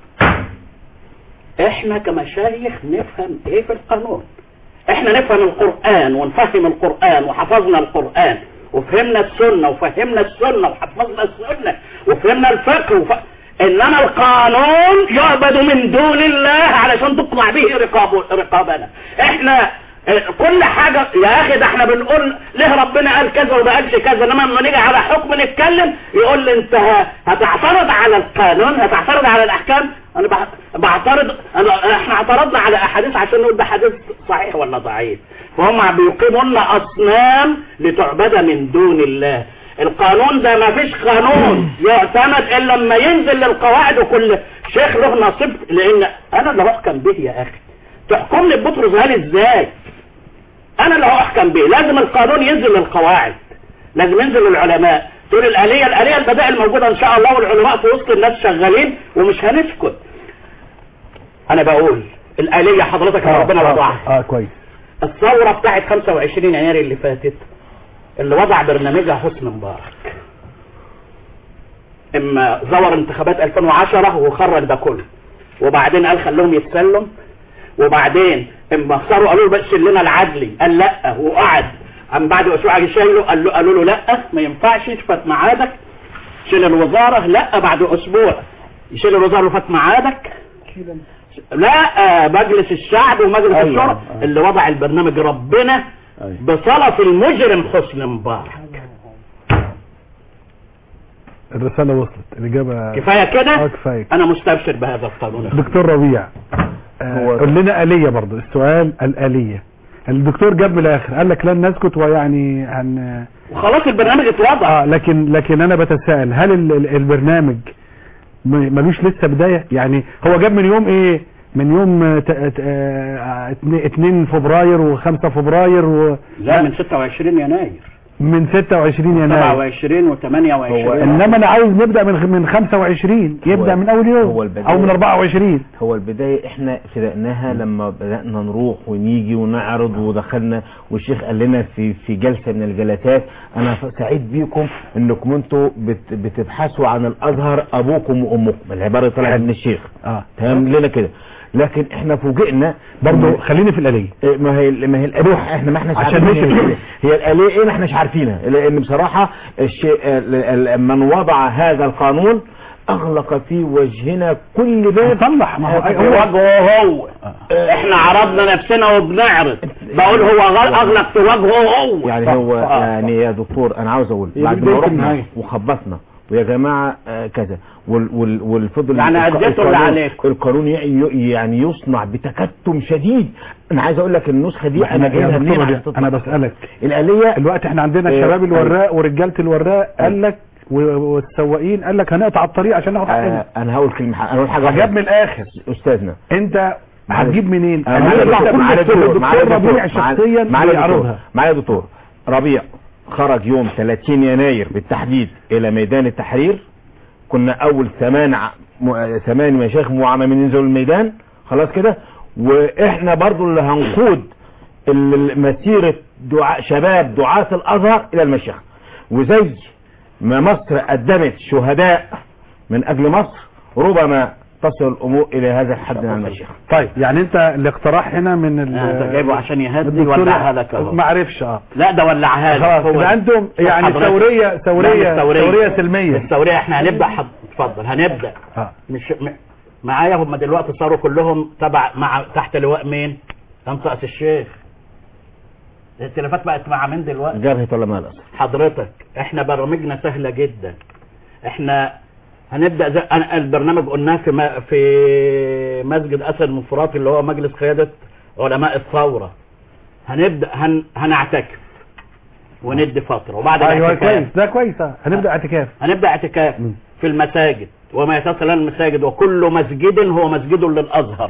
احنا كمشايخ نفهم ايه في القانون احنا نفهم القرآن ونفهم القرآن وحفظنا القرآن وفهمنا السنة وفهمنا السنة وحفظنا السنة وفهمنا الفقه وف... انما القانون يعبد من دون الله علشان تقطع به رقاب رقابنا احنا اه، كل حاجة يا اخي ده احنا بنقول ليه ربنا قال كذا وما قالش كذا انما لما نيجي على حكم نتكلم يقول لي انت ه- هتعترض على القانون هتعترض على الاحكام انا بع- بعترض أنا احنا اعترضنا على احاديث عشان نقول ده حديث صحيح ولا ضعيف فهم بيقيموا لنا اصنام لتعبد من دون الله القانون ده ما فيش قانون يعتمد الا لما ينزل للقواعد وكل شيخ له نصيب لان انا اللي هحكم به يا اخي تحكمني ببطرس غالي ازاي انا اللي هحكم به لازم القانون ينزل للقواعد لازم ينزل للعلماء تقول الآلية الآلية البدائل موجودة إن شاء الله والعلماء في وسط الناس شغالين ومش هنسكت أنا بقول الآلية حضرتك يا ربنا اه, وضعها آه كويس الثورة بتاعت 25 يناير اللي فاتت اللي وضع برنامجها حسني مبارك اما زور انتخابات 2010 وخرج ده كله وبعدين قال خلوهم يتسلم وبعدين اما اختاروا قالوا له بس لنا العدلي قال لا وقعد عم بعد اسبوع جه شايله قال له قالوا له لا ما ينفعش فات ميعادك شيل الوزاره لا بعد اسبوع يشيل الوزاره اللي فات ميعادك لا مجلس الشعب ومجلس أيوة، الشورى أيوة. اللي وضع البرنامج ربنا أيوة. بصلة المجرم حسني مبارك الرسالة وصلت الإجابة كفاية اه كده كفاية انا مستبشر بهذا القانون دكتور ربيع آه هو- قول لنا آلية برضو السؤال الآلية الدكتور جاب من الآخر قال لك لن نسكت ويعني هن وخلاص البرنامج اتوضع اه لكن لكن انا بتساءل هل ال- ال- البرنامج م- ملوش لسه بداية يعني هو جاب من يوم ايه من يوم آه، ت- ت- آه، اتنين- 2 فبراير و5 فبراير و لا من 26 يناير من 26 يناير 27 و28 انما انا عاوز نبدا من من 25 يبدا من اول هو يوم البداية. او من 24 هو البداية احنا بدأناها لما بدأنا نروح ونيجي ونعرض ودخلنا والشيخ قال لنا في في جلسة من الجلسات انا ف- سعيد بيكم انكم انتوا بت بتبحثوا عن الازهر ابوكم وامكم العبارة طلعت من الشيخ اه تمام لنا كده لكن احنا فوجئنا برضو إن- خليني في الآلية إيه، ما هي ما هي الالوح احنا ما احناش عشان عارفين نشوف. هي, هي الاليه ايه ما احناش عارفينها لان بصراحه الشيء ال- ال- من وضع هذا القانون اغلق في وجهنا كل باب صلح ما هو في هو وجهه هو احنا عرضنا نفسنا وبنعرض بقول هو غل اغلق في وجهه هو يعني صح، هو صح، يعني يا دكتور انا عاوز اقول هي بعد بداية ما رحنا النهاية. وخبطنا ويا جماعه آه، كذا وال وال والفضل يعني الق- أديتوا اللي القانون- عليكم. القانون ي- ي- يعني يصنع بتكتم شديد انا عايز اقول لك النسخه دي ما انا انا يا جايبها منين دكتور عشان ربيع، تطلع. انا بسالك الاليه الوقت احنا عندنا إيه، الشباب أيوة. الوراق ورجاله الوراق قال لك و- والسواقين قال لك هنقطع الطريق عشان ناخد حقنا آه انا هقول كلمه انا هقول حاجه جاب واحدة. من الاخر استاذنا انت هتجيب منين آه، معالي هنطلع الدكتور- كل معالي الدكتور الدكتور- معالي الدكتور الدكتور- ربيع معالي- شخصيا معالي الدكتور بيعرضها معالي دكتور ربيع خرج يوم 30 يناير بالتحديد الى ميدان التحرير كنا اول ثمان ع- م- ثمان مشايخ معممين ينزلوا الميدان خلاص كده واحنا برضو اللي هنقود ال- مسيرة دعاء شباب دعاة الازهر الى المشيخ وزي ما مصر قدمت شهداء من اجل مصر ربما تصل الامور الى هذا الحد من المشيخه طيب يعني انت الاقتراح هنا من ال آه، ده جايبه عشان يهدي الدكتور- ولعها لك اهو ما عرفش اه لا ده ولعها لك خلاص هو يبقى انتم يعني حضرتك. ثوريه ثوريه لا، مش ثوريه سلميه الثوريه احنا هنبدا حض... اتفضل هنبدا آه. مش م... معايا هم دلوقتي صاروا كلهم تبع مع تحت لواء مين؟ طنطقة الشيخ الائتلافات بقت مع مين دلوقتي؟ جبهه علماء الازهر حضرتك احنا برامجنا سهله جدا احنا هنبدا زي أنا البرنامج قلناه في ما في مسجد اسد المفرات اللي هو مجلس قياده علماء الثوره هنبدا هن هنعتكف وندي فتره وبعد ايوه الاعتكاف كويس ده كويس آه. هنبدا اعتكاف هنبدا اعتكاف مم. في المساجد وما يتصل المساجد وكل مسجد هو مسجد للازهر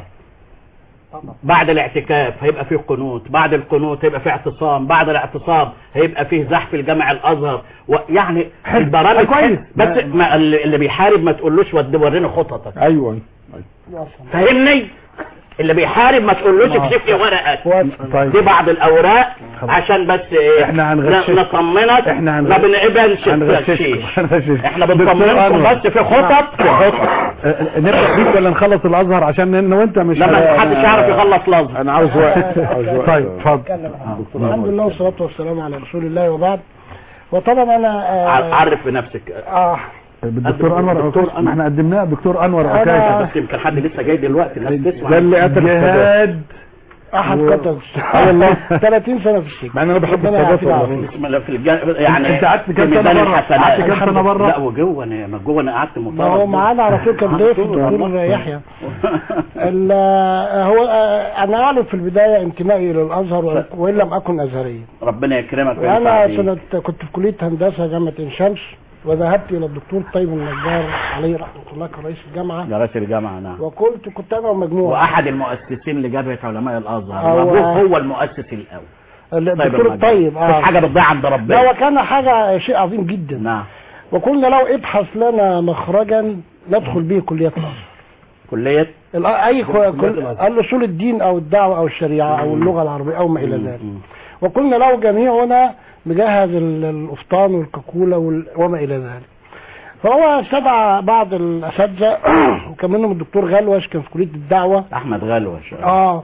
بعد الاعتكاف هيبقى فيه قنوت بعد القنوت هيبقى فيه اعتصام بعد الاعتصام هيبقى فيه زحف الجامع الازهر ويعني حلو. البرامج كويس. حلو. بس ما اللي اللي بيحارب ما تقولوش ود وريني خططك ايوه فاهمني اللي بيحارب ما تقولوش اكشف لي ورقك طيب دي بعض الاوراق عشان بس ايه إحنا هنغششكم. ن- نطمنك إحنا ما هنغش- بنقبلش هنغششكم التغشيش هنغششكم. احنا دكتور بنطمنكم أنور. بس في خطط في خطط آه، نبدا بيك ولا نخلص الازهر عشان انا وانت مش لما ما حدش يعرف يخلص لازم انا عاوز وقت عاوز وقت طيب اتفضل اتكلم الحمد لله والصلاة والسلام على رسول الله وبعد وطبعا انا آه، ع- عرف بنفسك اه بالدكتور انور دكتور عكاش أنور. ما احنا قدمناه دكتور انور أنا- عكاش بس يمكن حد لسه جاي دلوقتي الناس تسمع ده اللي قتل السادات جهاد احد و- قتل آه والله. 30 سنة في السجن مع ان انا بحب ربنا السادات يعافينا والله ويعافيك. بسم الله في الجن... يعني أنت قعدت كام في سنة ميزان بره؟ الحسنات. قعدت كام سنة بره؟ لا وجوه انا ما جوه انا قعدت مطالب ما هو معانا على طول كان ضيف الدكتور يحيى ال- آه، هو آه، انا اعلن في البداية انتمائي للازهر وإن- وان لم اكن ازهريا ربنا يكرمك وينفع وانا بيك. سنة كنت في كلية هندسة جامعة عين شمس وذهبت الى الدكتور طيب النجار عليه رحمة الله كان رئيس الجامعة ده رئيس الجامعه نعم وقلت كنت انا ومجموعة واحد المؤسسين لجبهه علماء الازهر هو- وابوه هو المؤسس الاول الدكتور النجار. الطيب مش اه حاجه بتضيع عند لا ربنا وكان حاجة شيء عظيم جدا نعم وقلنا لو ابحث لنا مخرجا ندخل به كلية الازهر كليه ال- اي كو- كل قال اصول الدين او الدعوه او الشريعه او اللغه العربيه او ما الى ذلك مم. وقلنا له جميعنا نجهز ال- القفطان والكاكولا وال- وما الى ذلك فهو استدعى بعض الاساتذه وكان منهم الدكتور غلوش كان في كليه الدعوه احمد غلوش اه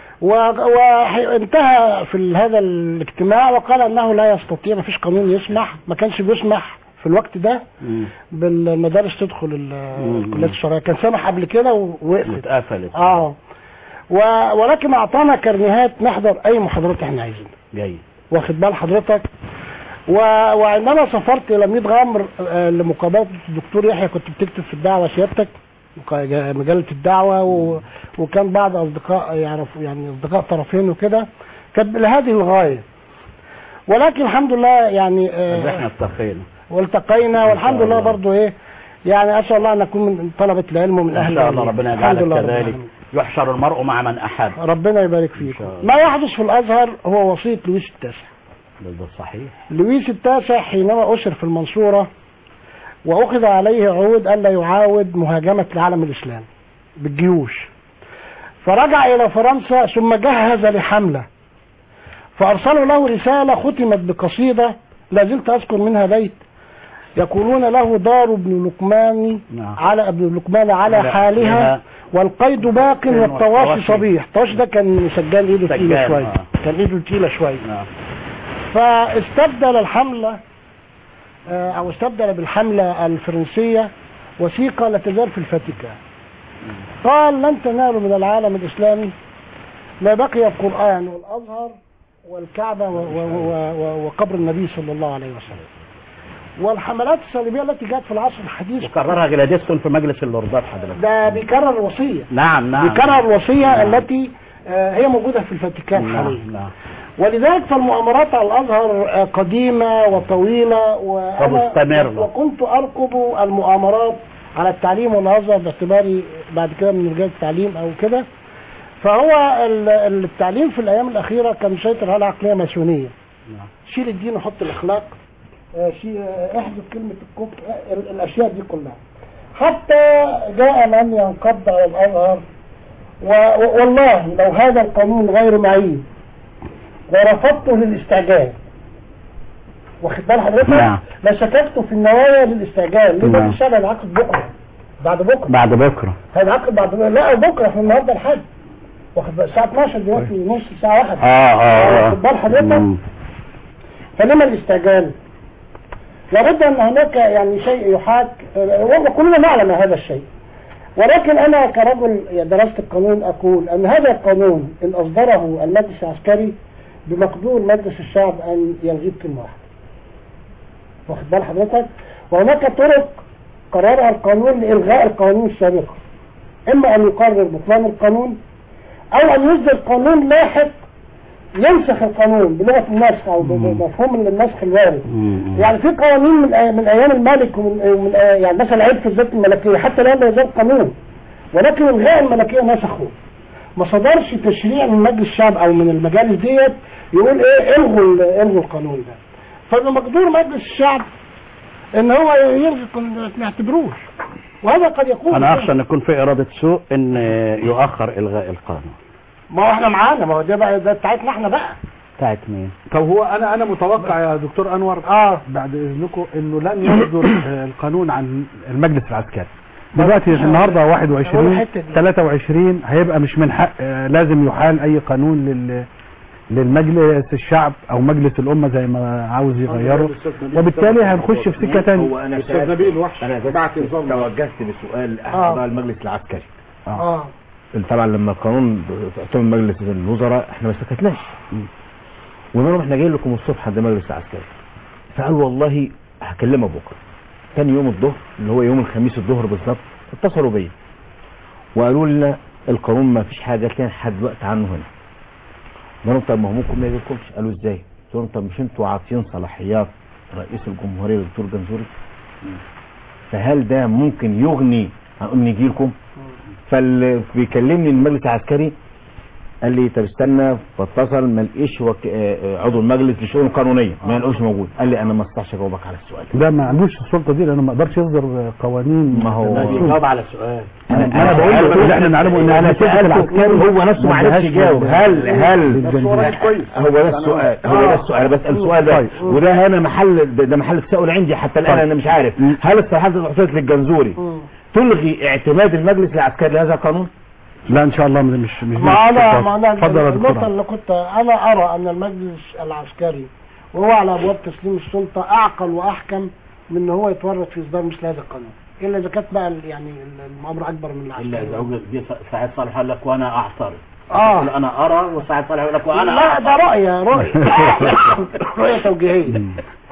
وانتهى في ال- هذا الاجتماع وقال انه لا يستطيع ما فيش قانون يسمح ما كانش بيسمح في الوقت ده مم. بالمدارس تدخل ال- مم. الكليات الشرعيه كان سامح قبل كده ووقفت اتقفلت اه و... ولكن اعطانا كرنيهات نحضر اي محاضرات احنا عايزينها جاي واخد بال حضرتك و... وعندما سافرت الى ميت غمر آه، لمقابله الدكتور يحيى كنت بتكتب في الدعوه سيادتك مق- مجله الدعوه و... وكان بعض اصدقاء يعرفوا يعني اصدقاء طرفين وكده كانت لهذه الغايه ولكن الحمد لله يعني بس آه احنا اتفقنا والتقينا والحمد لله الله. برضو ايه يعني اسال الله ان اكون من طلبه العلم ومن اهل ان شاء الله العلم. ربنا الحمد يجعلك لله رب كذلك العالمين. يحشر المرء مع من احب ربنا يبارك فيكم شاء الله. ما يحدث في الازهر هو وصيه لويس التاسع ده ده صحيح لويس التاسع حينما أسر في المنصورة وأخذ عليه عهود ألا يعاود مهاجمة العالم الإسلامي بالجيوش فرجع إلى فرنسا ثم جهز لحملة فأرسلوا له رسالة ختمت بقصيدة لا زلت أذكر منها بيت يقولون له دار ابن لقمان نعم. على ابن لقمان على على حالها حالها. والقيد باق والطواش والطواش. صبيح الطواش ده كان سجان ايده تقيله سجان، شويه آه. كان ايده تقيله شويه نعم فاستبدل الحملة آه، او استبدل بالحملة الفرنسية وثيقة لا تزال في الفاتيكان قال لن تنالوا من العالم الاسلامي ما بقي القرآن والازهر والكعبة و- و- و- و- وقبر النبي صلى الله عليه وسلم والحملات الصليبية التي جاءت في العصر الحديث وكررها جلاديستون في مجلس اللوردات حضرتك ده بيكرر الوصية نعم نعم بيكرر الوصية نعم. التي آه، هي موجودة في الفاتيكان حاليا نعم نعم ولذلك فالمؤامرات على الازهر آه، قديمه وطويله وانا ومستمرة. وكنت ارقب المؤامرات على التعليم والازهر باعتباري بعد كده من رجال التعليم او كده فهو ال- التعليم في الايام الاخيره كان مسيطر على عقليه ماسونيه نعم. شيل الدين وحط الاخلاق آه، شيل آه، احذف كلمه الكفر آه، ال- الاشياء دي كلها حتى جاء من ينقض على الازهر و- و- والله لو هذا القانون غير معين ورفضته للاستعجال واخد بال حضرتك نعم. لشككته في النوايا للاستعجال ليه نعم. ده الشارع العقد بكره بعد بكره بعد بكره هيتعقد بعد بكره لا بكره احنا النهارده الحد واخد بالك الساعه 12 دلوقتي نص الساعه 1 اه اه واخد بال حضرتك مم. فلما الاستعجال لابد ان هناك يعني شيء يحاك آه، وكلنا نعلم هذا الشيء ولكن انا كرجل درست القانون اقول ان هذا القانون ان اصدره المجلس العسكري بمقدور مجلس الشعب ان يلغيه كلمه واحده واخد بال حضرتك وهناك طرق قررها القانون لالغاء القوانين السابقه اما ان يقرر بطلان القانون او ان يصدر قانون لاحق ينسخ القانون بلغه النسخ او بمفهوم النسخ الوارد مم. يعني في قوانين من أي- من ايام الملك ومن ومن أي- يعني مثلا عيب في الذات الملكيه حتى الان لا يزال قانون ولكن الغاء الملكيه نسخه ما صدرش تشريع من مجلس الشعب او من المجالس ديت يقول ايه الغوا ال- الغوا القانون ده فبمقدور مجلس الشعب ان هو يلغي القانون ده ما يعتبروش وهذا قد يكون انا اخشى ان يكون في اراده سوء ان يؤخر الغاء القانون ما هو احنا معانا ما هو ده بقى ده بتاعتنا احنا بقى بتاعت مين طب هو انا انا متوقع يا دكتور انور اه بعد اذنكم انه لن يصدر آه، القانون عن المجلس العسكري دلوقتي النهارده 21 الحتة دي. 23 هيبقى مش من حق آه، لازم يحال اي قانون لل للمجلس الشعب او مجلس الامه زي ما عاوز يغيره وبالتالي هنخش في سكه تانية هو انا استاذ سألت- نبيل وحش انا بس بعت نظام توجهت بسؤال آه. اعضاء المجلس العسكري اه طبعا لما القانون اعتمد مجلس الوزراء احنا ما سكتناش وقلنا لهم احنا جايين لكم الصبح عند المجلس العسكري فقال والله هكلمك بكره تاني يوم الظهر اللي هو يوم الخميس الظهر بالظبط اتصلوا بيا وقالوا لنا القانون ما فيش حاجه جات لنا لحد دلوقتي عنه هنا قلنا لهم طب ما هو ممكن ما يجيلكمش قالوا ازاي؟ قلت لهم طب مش انتوا عاطين صلاحيات رئيس الجمهوريه الدكتور جنزوري فهل ده ممكن يغني عن ان يجي لكم؟ فاللي بيكلمني المجلس العسكري قال لي طب استنى فاتصل ما لقيش وك... آه، آه، عضو المجلس للشؤون القانونيه ما لقوش موجود قال لي انا ما استطيعش اجاوبك على السؤال ده ما عندوش السلطه دي لانه ما يقدرش يصدر قوانين ما هو- مسؤول. على السؤال انا, أنا بقول له اللي احنا نعلمه ان انا السلطة سالته العسكري هو نفسه ما عرفش ملهاش يجاوب هل هل للجمهورية. كويس هو ده السؤال هو ده السؤال أنا بسال السؤال ده طيب. وده انا محل ده ده محل تساؤل عندي حتى الان طيب. انا مش عارف هل الصلاحيات اللي اعطيت للجنزوري تلغي اعتماد المجلس العسكري لهذا القانون؟ لا ان شاء الله مش مش ما انا ما انا اتفضل يا النقطة دكتور اللي كنت انا ارى ان المجلس العسكري وهو على ابواب تسليم السلطة اعقل واحكم من ان هو يتورط في اصدار مثل هذا القانون الا اذا كانت بقى ال- يعني ال- الامر اكبر من الا العسكري اذا وجد دي سعيد صالح قال لك وانا اعترض اه يقول انا ارى وسعيد صالح يقول لك وانا لا ده رؤية رؤية رؤية توجيهية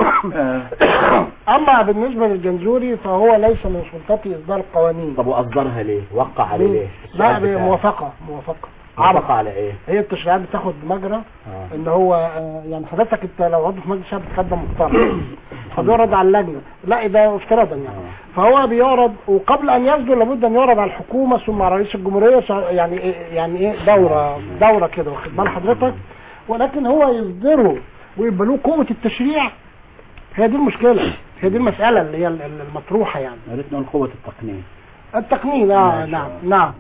اما بالنسبة للجنزوري فهو ليس من سلطته اصدار القوانين طب واصدرها ليه؟ وقع عليه ليه؟ لا السؤال بتاعه. بموافقة موافقة وقع على ايه؟ هي التشريعات بتاخد مجرى آه. ان هو آه، يعني حضرتك انت لو عضو في مجلس الشعب بتقدم محترم فبيعرض على اللجنه لا ده افتراضا يعني فهو بيعرض وقبل ان يصدر لابد ان يعرض على الحكومه ثم على رئيس الجمهوريه سع- يعني ايه يعني ايه دوره دوره كده واخد بال حضرتك ولكن هو يصدره ويبقى له قوه التشريع هي دي المشكله هي دي المساله اللي هي ال- ال- المطروحه يعني يا ريت نقول قوه التقنين التقنين اه نعم نعم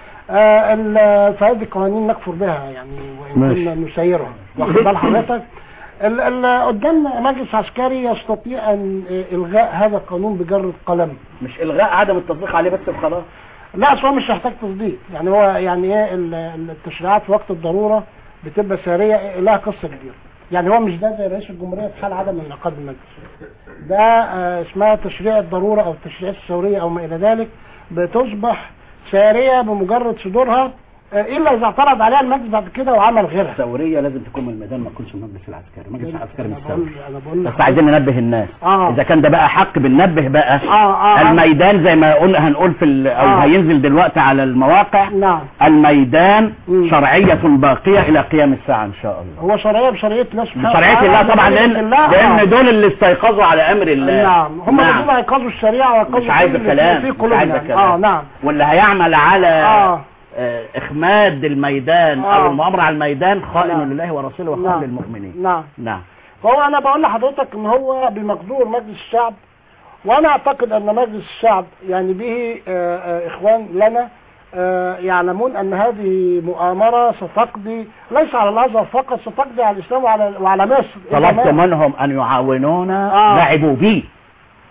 آه ال- فهذه قوانين نكفر بها يعني وان ماشي. كنا نسيرها واخد بال حضرتك ال- ال- قدام مجلس عسكري يستطيع ان آه، الغاء هذا القانون بجر القلم مش الغاء عدم التصديق عليه بس وخلاص لا اصلا مش هيحتاج تصديق يعني هو يعني ايه ال- ال- التشريعات في وقت الضروره بتبقى ساريه لها قصه كبيره يعني هو مش ده زي رئيس الجمهوريه في حال عدم انعقاد المجلس ده آه، اسمها تشريع الضروره او التشريعات الثوريه او ما الى ذلك بتصبح ساريه بمجرد صدورها آه، الا اذا اعترض عليها المجلس بعد كده وعمل غيرها الثوريه لازم تكون من الميدان ما تكونش من المجلس العسكري المجلس العسكري مش انا ثوري بقول انا بقول بس عايزين ننبه الناس اه اذا كان ده بقى حق بننبه بقى اه اه الميدان زي ما قلنا هنقول في ال- او آه. هينزل دلوقتي على المواقع نعم الميدان مم. شرعية باقية الى قيام الساعة ان شاء الله هو شرعيه بشرعيه الله سبحانه بشرعية وتعالى، الله طبعا بشرعية لان الله، آه. لان دول اللي استيقظوا على امر الله نعم هم الذين ايقظوا الشريعه وايقظوا مش عايز كل اللي كلام في مش قلوبنا عايز يعني. كلام اه نعم واللي هيعمل على اه آه، اخماد الميدان آه. او المؤامرة على الميدان خائن نعم. لله ورسوله وخائن نعم. للمؤمنين نعم نعم فهو انا بقول لحضرتك ان هو بمقدور مجلس الشعب وانا اعتقد ان مجلس الشعب يعني به آه، آه، اخوان لنا آه، يعلمون ان هذه مؤامرة ستقضي ليس على الازهر فقط ستقضي على الاسلام وعلى وعلى مصر إذا طلبت ما- منهم ان يعاونونا آه. لعبوا بي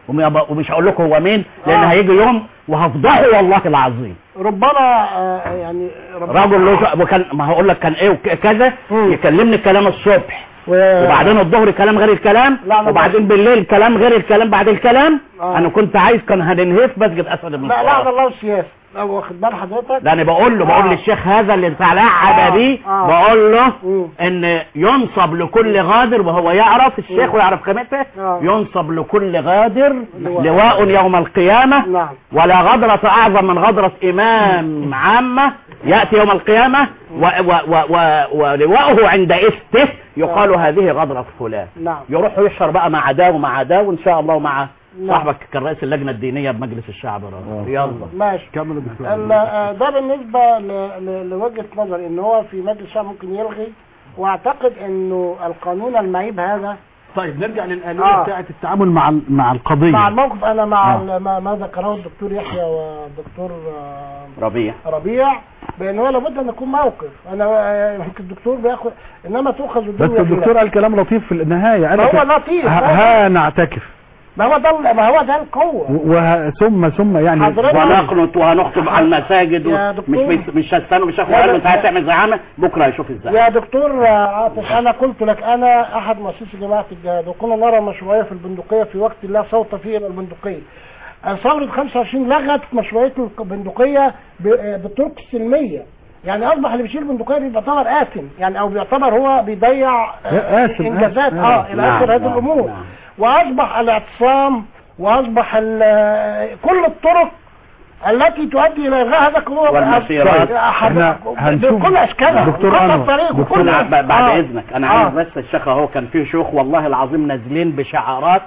وم- ومش هقول لكم هو مين لان آه. هيجي يوم وهفضحه والله العظيم ربما آه، يعني ربما راجل له شق- وكان ما هقول لك كان ايه وك- كذا مم. يكلمني الكلام الصبح و- وبعدين الظهر كلام غير الكلام لا، أنا وبعدين بالليل كلام غير الكلام بعد الكلام آه. انا كنت عايز كان هننهيه في مسجد اسد بن لا الفرات. لا الله السياسة لا واخد بال حضرتك لا انا بقول له بقول آه. للشيخ هذا اللي تلاعب آه، بيه آه. بقول له مم. ان ينصب لكل غادر وهو يعرف الشيخ مم. ويعرف قيمته آه. ينصب لكل غادر لواء. لواء يوم القيامة نعم ولا غدرة أعظم من غدرة إمام عامة يأتي يوم القيامة و و و و ولواءه عند إسته يقال هذه غدرة فلان نعم يروح يشهر بقى مع ده ومع ده وإن شاء الله ومع نعم. صاحبك كان رئيس اللجنة الدينية بمجلس الشعب راجل. يلا ماشي كمل يا دكتور ال- آه، ده بالنسبة ل- ل- لوجهة نظري ان هو في مجلس الشعب ممكن يلغي واعتقد انه القانون المعيب هذا طيب نرجع للآلية آه. بتاعة التعامل مع ال- مع القضية مع الموقف انا مع آه. ال- ما, ما ذكره الدكتور يحيى والدكتور آه، ربيع ربيع بان هو لابد ان يكون موقف انا آه، يمكن الدكتور بياخد انما تؤخذ بس الدنيا الدكتور خلاف. قال كلام لطيف في النهاية قال ما لك هو لطيف. ها ها نعتكف ما هو ده ما هو ده القوه وه- ثم ثم يعني حضرتك- ونقنط وهنخطب على المساجد يا و- دكتور. مش مش مش هستنوا مش هاخد يا علم انت دكتور. هتعمل زعامه بكره هيشوف ازاي يا دكتور عاطف انا قلت لك انا احد مؤسسي جماعه الجهاد وكنا نرى مشروعيه في البندقيه في وقت لا صوت فيه الى البندقيه ثورة 25 لغت مشروعية البندقية ب- بالطرق السلمية يعني اصبح اللي بيشيل بندقية بيعتبر آثم يعني او بيعتبر هو بيضيع آه، آثم، انجازات آثم. اه الى نعم، اخر هذه نعم، الامور نعم. واصبح الاعتصام واصبح ال- كل الطرق التي تؤدي الى الغاء هذا كله والمسيرات. إحنا هنشوف- بكل اشكالها دكتور وخط أنور، الطريق دكتور وكل انا ب- بعد آه. اذنك انا آه. عايز بس الشيخ اهو كان فيه شيوخ والله العظيم نازلين بشعارات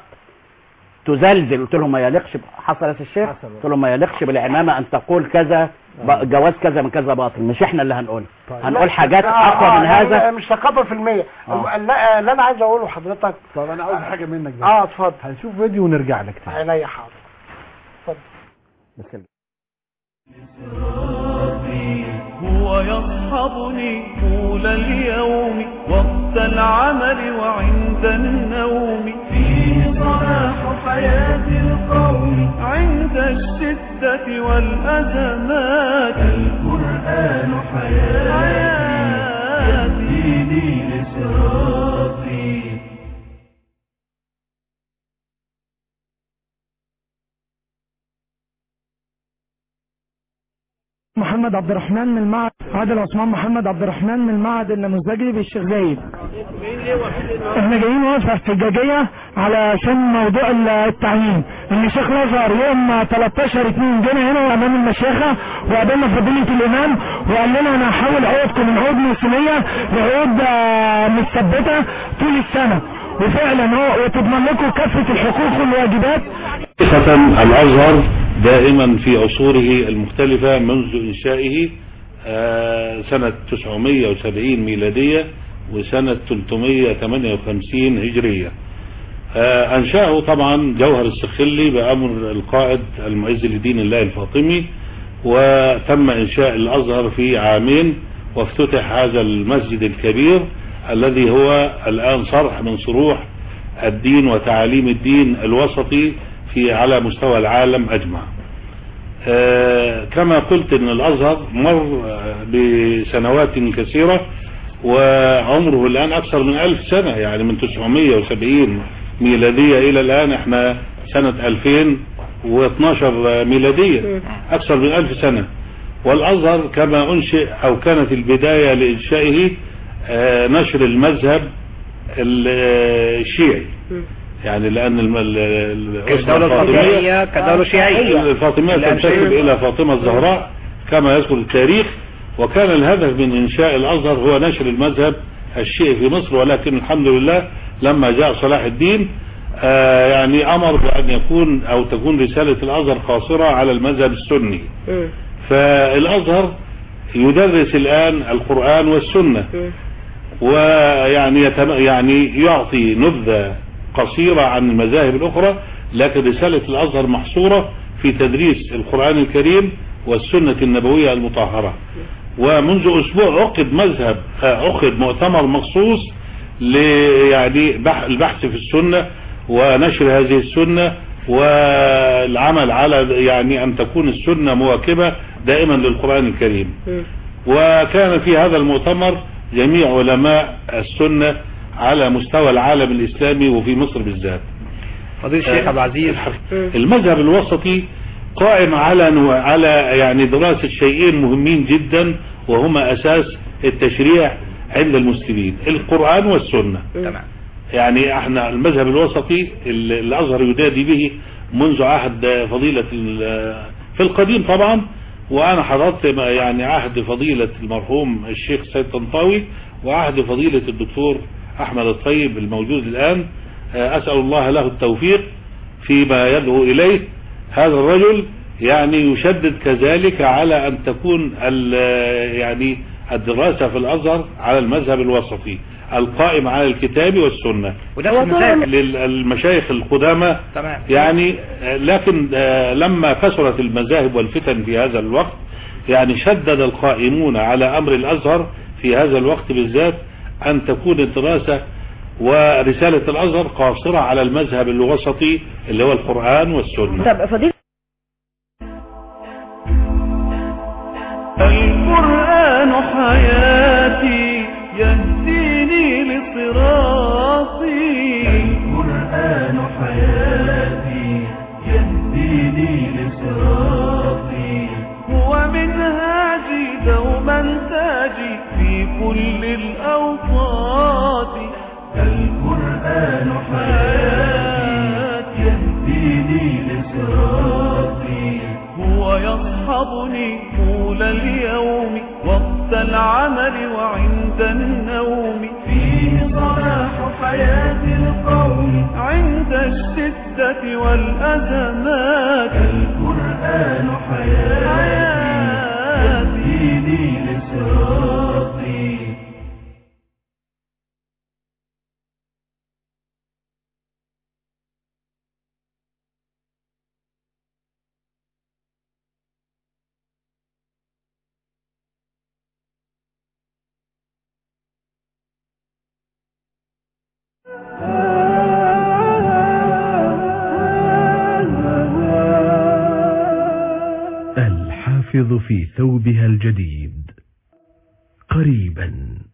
تزلزل قلت لهم ما يليقش ب- حصلت الشيخ قلت لهم ما يليقش بالعمامه ان تقول كذا ب- جواز كذا من كذا باطل مش احنا اللي هنقول هنقول حاجات آه، اقوى آه، من لا، هذا مش ثقافه في المية آه. لا- اللي انا عايز اقوله لحضرتك طب انا عاوز حاجة منك بقى اه اتفضل هنشوف فيديو ونرجع لك تاني عينيا حاضر هو يصحبني طول اليوم وقت العمل وعند النوم فيه صلاح حياة القوم عند الشدة والأزمات القرآن حياتي يهديني لصراطي محمد عبد الرحمن من المعهد عادل عثمان محمد عبد الرحمن من المعهد النموذجي بالشيخ زايد احنا جايين وقفه احتجاجيه علشان موضوع التعيين ان الشيخ الازهر يوم 13 2 جينا هنا امام المشيخه وقابلنا فضيله الامام وقال لنا انا هحول عقودكم من عقود موسميه لعقود آه، متثبته طول السنه وفعلا هو وتضمن لكم كافه الحقوق والواجبات حقيقة الأزهر دائما في عصوره المختلفة منذ إنشائه آه، سنة 970 ميلادية وسنة 358 هجرية آه، أنشأه طبعا جوهر السخلي بأمر القائد المعز لدين الله الفاطمي وتم إنشاء الأزهر في عامين وافتتح هذا المسجد الكبير الذي هو الآن صرح من صروح الدين وتعاليم الدين الوسطي في على مستوى العالم أجمع آه، كما قلت ان الازهر مر آه، بسنوات كثيرة وعمره الان اكثر من الف سنة يعني من 970 ميلادية الى الان احنا سنة 2012 ميلادية اكثر من الف سنة والازهر كما انشئ او كانت البداية لانشائه آه، نشر المذهب ال- الشيعي يعني لان الم- ال- ال- كالدولة الفاطمية الفاطمية كدولة شيعية الفاطمية لا، تنتسب شيء. إلى فاطمة الزهراء كما يذكر التاريخ وكان الهدف من إنشاء الأزهر هو نشر المذهب الشيعي في مصر ولكن الحمد لله لما جاء صلاح الدين آه يعني أمر بأن يكون أو تكون رسالة الأزهر قاصرة على المذهب السني فالأزهر يدرس الآن القرآن والسنة ويعني يتم يعني يعطي نبذة قصيرة عن المذاهب الأخرى لكن رسالة الأزهر محصورة في تدريس القرآن الكريم والسنة النبوية المطهرة ومنذ أسبوع عقد مذهب آه، عقد مؤتمر مخصوص ل يعني بح- البحث في السنة ونشر هذه السنة والعمل على يعني أن تكون السنة مواكبة دائما للقرآن الكريم وكان في هذا المؤتمر جميع علماء السنة على مستوى العالم الإسلامي وفي مصر بالذات فضيل الشيخ عبد العزيز المذهب الوسطي قائم على نوع- على يعني دراسة شيئين مهمين جدا وهما أساس التشريع عند المسلمين القرآن والسنة تمام يعني احنا المذهب الوسطي اللي الازهر ينادي به منذ عهد فضيلة ال- في القديم طبعا وانا حضرت ما- يعني عهد فضيلة المرحوم الشيخ سيد طنطاوي وعهد فضيلة الدكتور احمد الطيب الموجود الان آه، اسأل الله له التوفيق فيما يدعو اليه هذا الرجل يعني يشدد كذلك على ان تكون ال- يعني الدراسة في الازهر على المذهب الوسطي القائم على الكتاب والسنة وده في المساجد للمشايخ القدامى تمام يعني آه، لكن آه، لما كثرت المذاهب والفتن في هذا الوقت يعني شدد القائمون على امر الازهر في هذا الوقت بالذات ان تكون الدراسة ورسالة الازهر قاصرة على المذهب الوسطي اللي هو القرآن والسنة طب فضيلة القرآن حياتي يهديني لصراطي القرآن حياتي يهديني لصراطي هو منهاجي دوما تاجي في كل الأوقات القرآن حياتي يهديني لصراطي هو يصحبني طول اليوم وقت العمل وعند النوم فيه صلاح حياة القوم عند الشدة والأزمات القرآن حياتي يهديني لصراطي الحافظ في ثوبها الجديد قريبا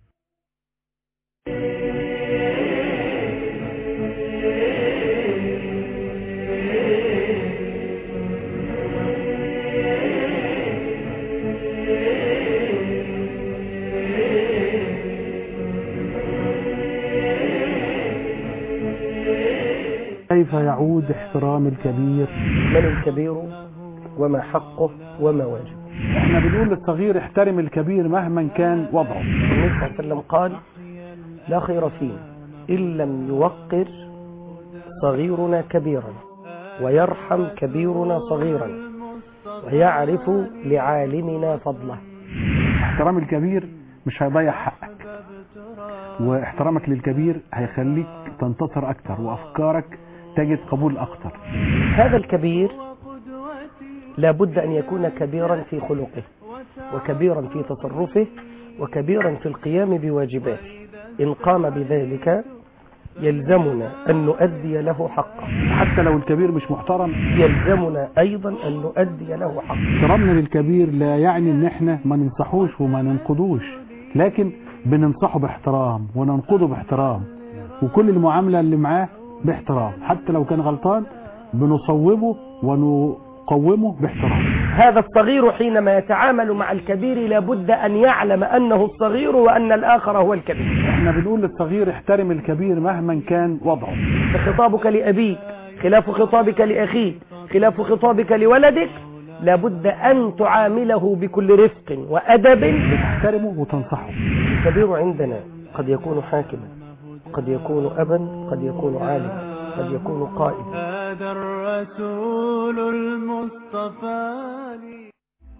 كيف يعود احترام الكبير من الكبير وما حقه وما واجبه احنا بنقول للصغير احترم الكبير مهما كان وضعه النبي صلى الله عليه وسلم قال لا خير فيه إن لم يوقر صغيرنا كبيرا ويرحم كبيرنا صغيرا ويعرف لعالمنا فضله احترام الكبير مش هيضيع حقك واحترامك للكبير هيخليك تنتصر اكتر وافكارك تجد قبول اكتر هذا الكبير لابد أن يكون كبيرا في خلقه وكبيرا في تصرفه وكبيرا في القيام بواجباته إن قام بذلك يلزمنا أن نؤدي له حقه حتى لو الكبير مش محترم يلزمنا أيضا أن نؤدي له حقه احترامنا للكبير لا يعني ان احنا ما ننصحوش وما ننقضوش لكن بننصحه باحترام وننقضه باحترام وكل المعاملة اللي معاه باحترام حتى لو كان غلطان بنصوبه ونقومه باحترام هذا الصغير حينما يتعامل مع الكبير لابد أن يعلم أنه الصغير وأن الآخر هو الكبير احنا بنقول للصغير احترم الكبير مهما كان وضعه فخطابك لأبيك خلاف خطابك لأخيك خلاف خطابك لولدك لابد أن تعامله بكل رفق وأدب تحترمه وتنصحه الكبير عندنا قد يكون حاكما قد يكون أبا قد يكون عالما قد يكون قائدا هذا الرسول المصطفى لي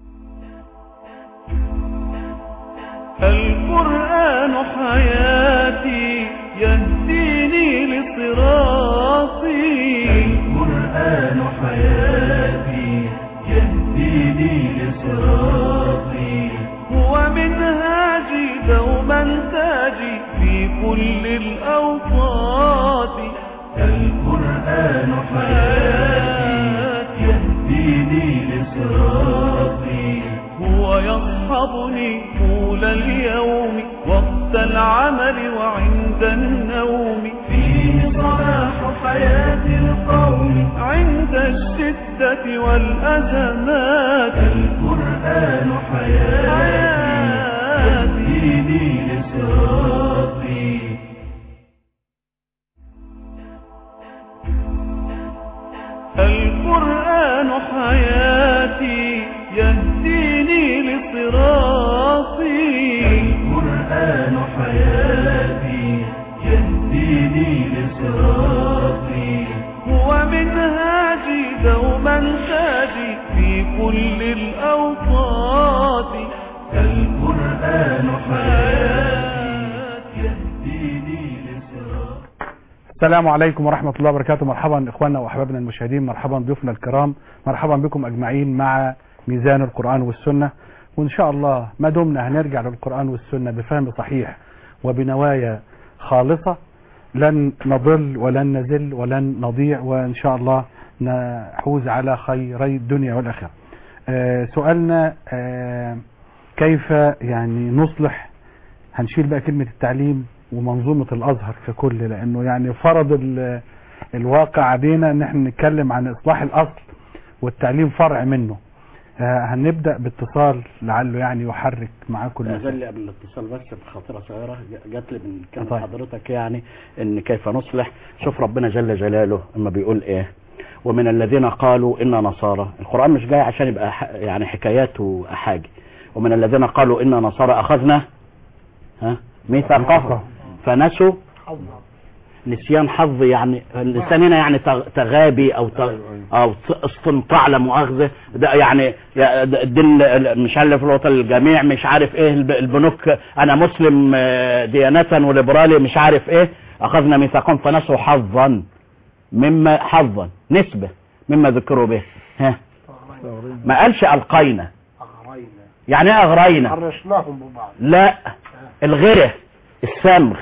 القرآن حياتي يهديني لصراطي القرآن حياتي يهديني لصراطي هو منهاجي دوما تاجي في كل الأوقات القرآن حياتي ويصحبني طول اليوم وقت العمل وعند النوم فيه صلاح حياة القوم عند الشدة والأزمات القرآن حياتي يهديني لصراطي القرآن حياتي يهديني لصراطي القرآن حياتي يهديني لصراطي هو منهاجي دوما تاجي في كل الأوقات القرآن حياتي يهديني لصراطي السلام عليكم ورحمة الله وبركاته مرحبا إخواننا وأحبابنا المشاهدين مرحبا ضيوفنا الكرام مرحبا بكم أجمعين مع ميزان القرآن والسنة وإن شاء الله ما دمنا هنرجع للقرآن والسنة بفهم صحيح وبنوايا خالصة لن نضل ولن نزل ولن نضيع وإن شاء الله نحوز على خيري الدنيا والآخرة آه سؤالنا آه كيف يعني نصلح هنشيل بقى كلمة التعليم ومنظومة الأزهر في كل لأنه يعني فرض ال- الواقع علينا إن احنا نتكلم عن إصلاح الأصل والتعليم فرع منه آه، هنبدأ باتصال لعله يعني يحرك معاكم لا المسألة. زل قبل الاتصال بس بخاطرة صغيرة جات لي من كلمة طيب. حضرتك يعني ان كيف نصلح شوف ربنا جل جلاله اما بيقول ايه ومن الذين قالوا إنا نصارى القرآن مش جاي عشان يبقى ح- يعني حكايات وحاجة ومن الذين قالوا إنا نصارى أخذنا ها ميثاقهم فنسوا نسيان حظ يعني الانسان هنا يعني تغ- تغابي او تغ- او ت- استنطاع لا مؤاخذه ده يعني يا- ده- دي ال- مش عارف الوطن الجميع مش عارف ايه الب- البنوك انا مسلم آه، ديانه وليبرالي مش عارف ايه اخذنا ميثاقهم فنسوا حظا مما حظا نسبه مما ذكروا به ها ما قالش القينا يعني ايه اغرينا حرشناهم ببعض لا الغره السمغ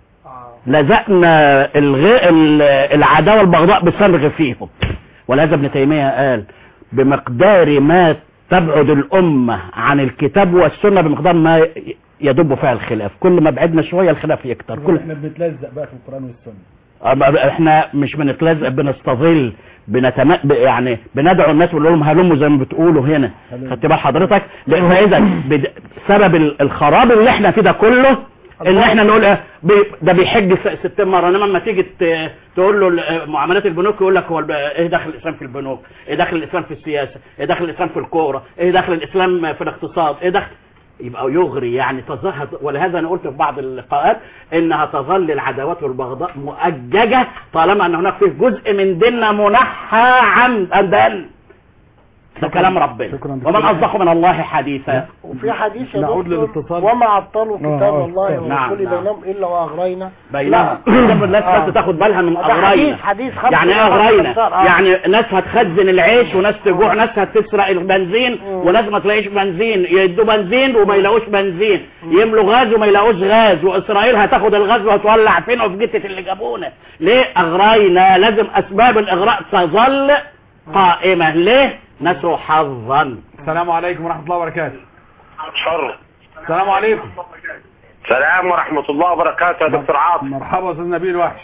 لزقنا الغ... ال- العداوة البغضاء بالصمغ فيهم ولهذا ابن تيمية قال بمقدار ما تبعد الأمة عن الكتاب والسنة بمقدار ما ي- يدب فيها الخلاف كل ما بعدنا شوية الخلاف يكتر كل احنا بنتلزق بقى في القرآن والسنة أما احنا مش بنتلزق بنستظل بنتم... ب- يعني بندعو الناس ونقول لهم هلموا زي ما بتقولوا هنا خدت بال حضرتك لان اذا بد... سبب ال- الخراب اللي احنا فيه ده كله ان احنا نقول اه بي... ده بيحج س- 60 مره انما لما تيجي ت... تقول له ال- معاملات البنوك يقول لك هو الب... ايه دخل الاسلام في البنوك ايه دخل الاسلام في السياسه ايه دخل الاسلام في الكوره ايه دخل الاسلام في الاقتصاد ايه دخل يبقى يغري يعني تظهر ولهذا انا قلت في بعض اللقاءات انها تظل العداوات والبغضاء مؤججه طالما ان هناك فيه جزء من ديننا منحى عمدا ده كلام ربنا ومن اصدق من الله حديثا وفي حديث يا نعود دكتور للاتصال. وما عطلوا آه، كتاب آه. الله نعم، ورسوله نعم. بينهم الا واغرينا بينهم لازم الناس آه. بس تاخد بالها من ده اغرينا حديث حديث خمسة يعني ايه خمسة اغرينا أمثال. آه. يعني ناس هتخزن العيش وناس تجوع ناس هتسرق البنزين وناس ما تلاقيش بنزين يدوا بنزين وما يلاقوش بنزين يملوا غاز وما يلاقوش غاز واسرائيل هتاخد الغاز وهتولع فينا وفي جتة اللي جابونا ليه اغرينا لازم اسباب الاغراء تظل قائمة ليه نسوا حظا السلام عليكم ورحمة الله وبركاته شر السلام عليكم سلام ورحمة الله وبركاته يا دكتور عاطف مرحبا استاذ نبيل وحش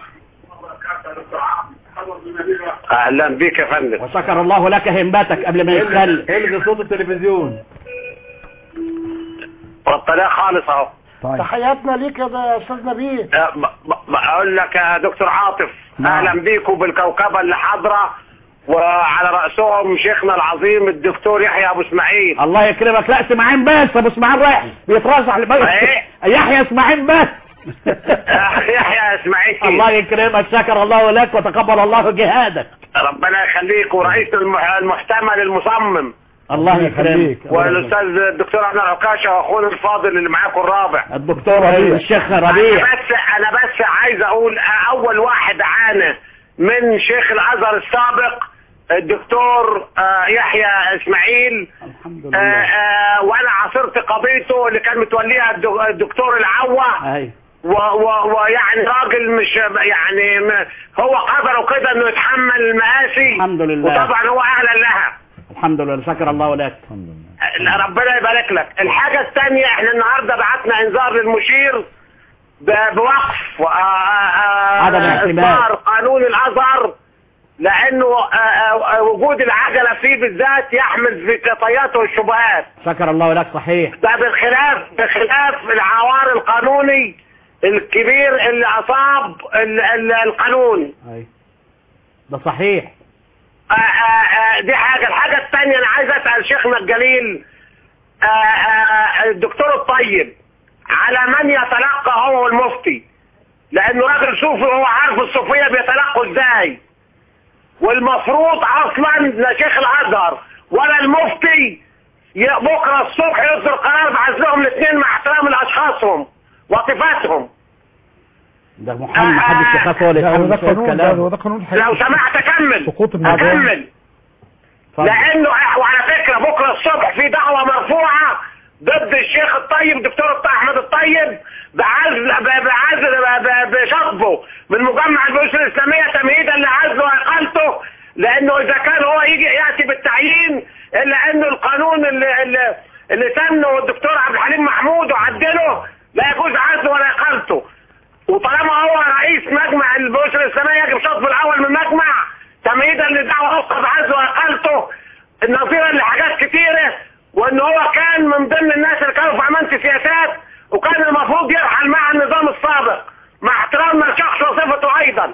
اهلا بك يا فندم وشكر الله لك همتك قبل ما يتخلى الغي صوت التلفزيون والطريقة خالص اهو طيب تحياتنا ليك يا استاذ نبيل أه، ب- ب- بقول لك يا دكتور عاطف نعم. اهلا بيكم بالكوكبة اللي حاضرة وعلى رأسهم شيخنا العظيم الدكتور يحيى ابو اسماعيل الله يكرمك لا اسماعيل بس ابو اسماعيل رايح بيترشح لبيت إيه؟ يحيى اسماعيل بس يحيى اسماعيل الله يكرمك شكر الله لك وتقبل الله جهادك ربنا يخليك ورئيس المح- المحتمل المصمم الله يكرمك والاستاذ الدكتور احمد عكاشه واخونا الفاضل اللي معاكم الرابع الدكتور الشيخ ربيع انا بس انا بس عايز اقول اول واحد عانى من شيخ الازهر السابق الدكتور آه، يحيى اسماعيل الحمد آه، لله آه، وانا عاصرت قضيته اللي كان متوليها الدك- الدكتور العوة اي و- و- ويعني راجل مش يعني م- هو قدره كده انه يتحمل المآسي الحمد لله وطبعا هو اهلا لها الحمد لله شكر الله لك لا، ربنا يبارك لك الحاجة الثانية احنا النهاردة بعتنا انذار للمشير ب- بوقف آه، آه، عدم الاعتماد. اصدار قانون الازهر لانه آه، آه، وجود العجلة فيه بالذات يحمل في قطياته الشبهات شكر الله لك صحيح ده بخلاف بخلاف العوار القانوني الكبير اللي اصاب ال- ال- القانون أي. ده صحيح آه، آه، آه، دي حاجة الحاجة الثانية أنا عايز أسأل شيخنا الجليل آه، آه، الدكتور الطيب على من يتلقى هو المفتي لأنه راجل صوفي وهو عارف الصوفية بيتلقوا إزاي والمفروض أصلا لا شيخ الأزهر ولا المفتي ي- بكرة الصبح يصدر قرار بعزلهم الاثنين مع احترام لأشخاصهم وصفاتهم ده محمد محدش يخاف ولا ده هو ده يتحمل شوية قانون ده كلام هو ده قانون الحقيقي. لو سمحت أكمل سقوط النظام. أكمل لانه وعلى فكره بكره الصبح في دعوه مرفوعه ضد الشيخ الطيب دكتور الط- احمد الطيب بعزل ب- بعزل ب- ب- بشطبه من مجمع البحوث الاسلاميه تمهيدا لعزله واقالته لانه اذا كان هو يجي ياتي بالتعيين الا انه القانون اللي اللي, اللي سنه الدكتور عبد الحليم محمود وعدله لا يجوز عزله ولا اقالته وطالما هو رئيس مجمع البحوث الاسلاميه يجب شطبه الاول من المجمع تمهيدا للدعوه اخرى بعزله واقالته نظيرا لحاجات كتيره وان هو كان من ضمن الناس اللي كانوا في عمانة السياسات وكان المفروض يرحل مع النظام السابق مع احترامنا لشخصه وصفته ايضا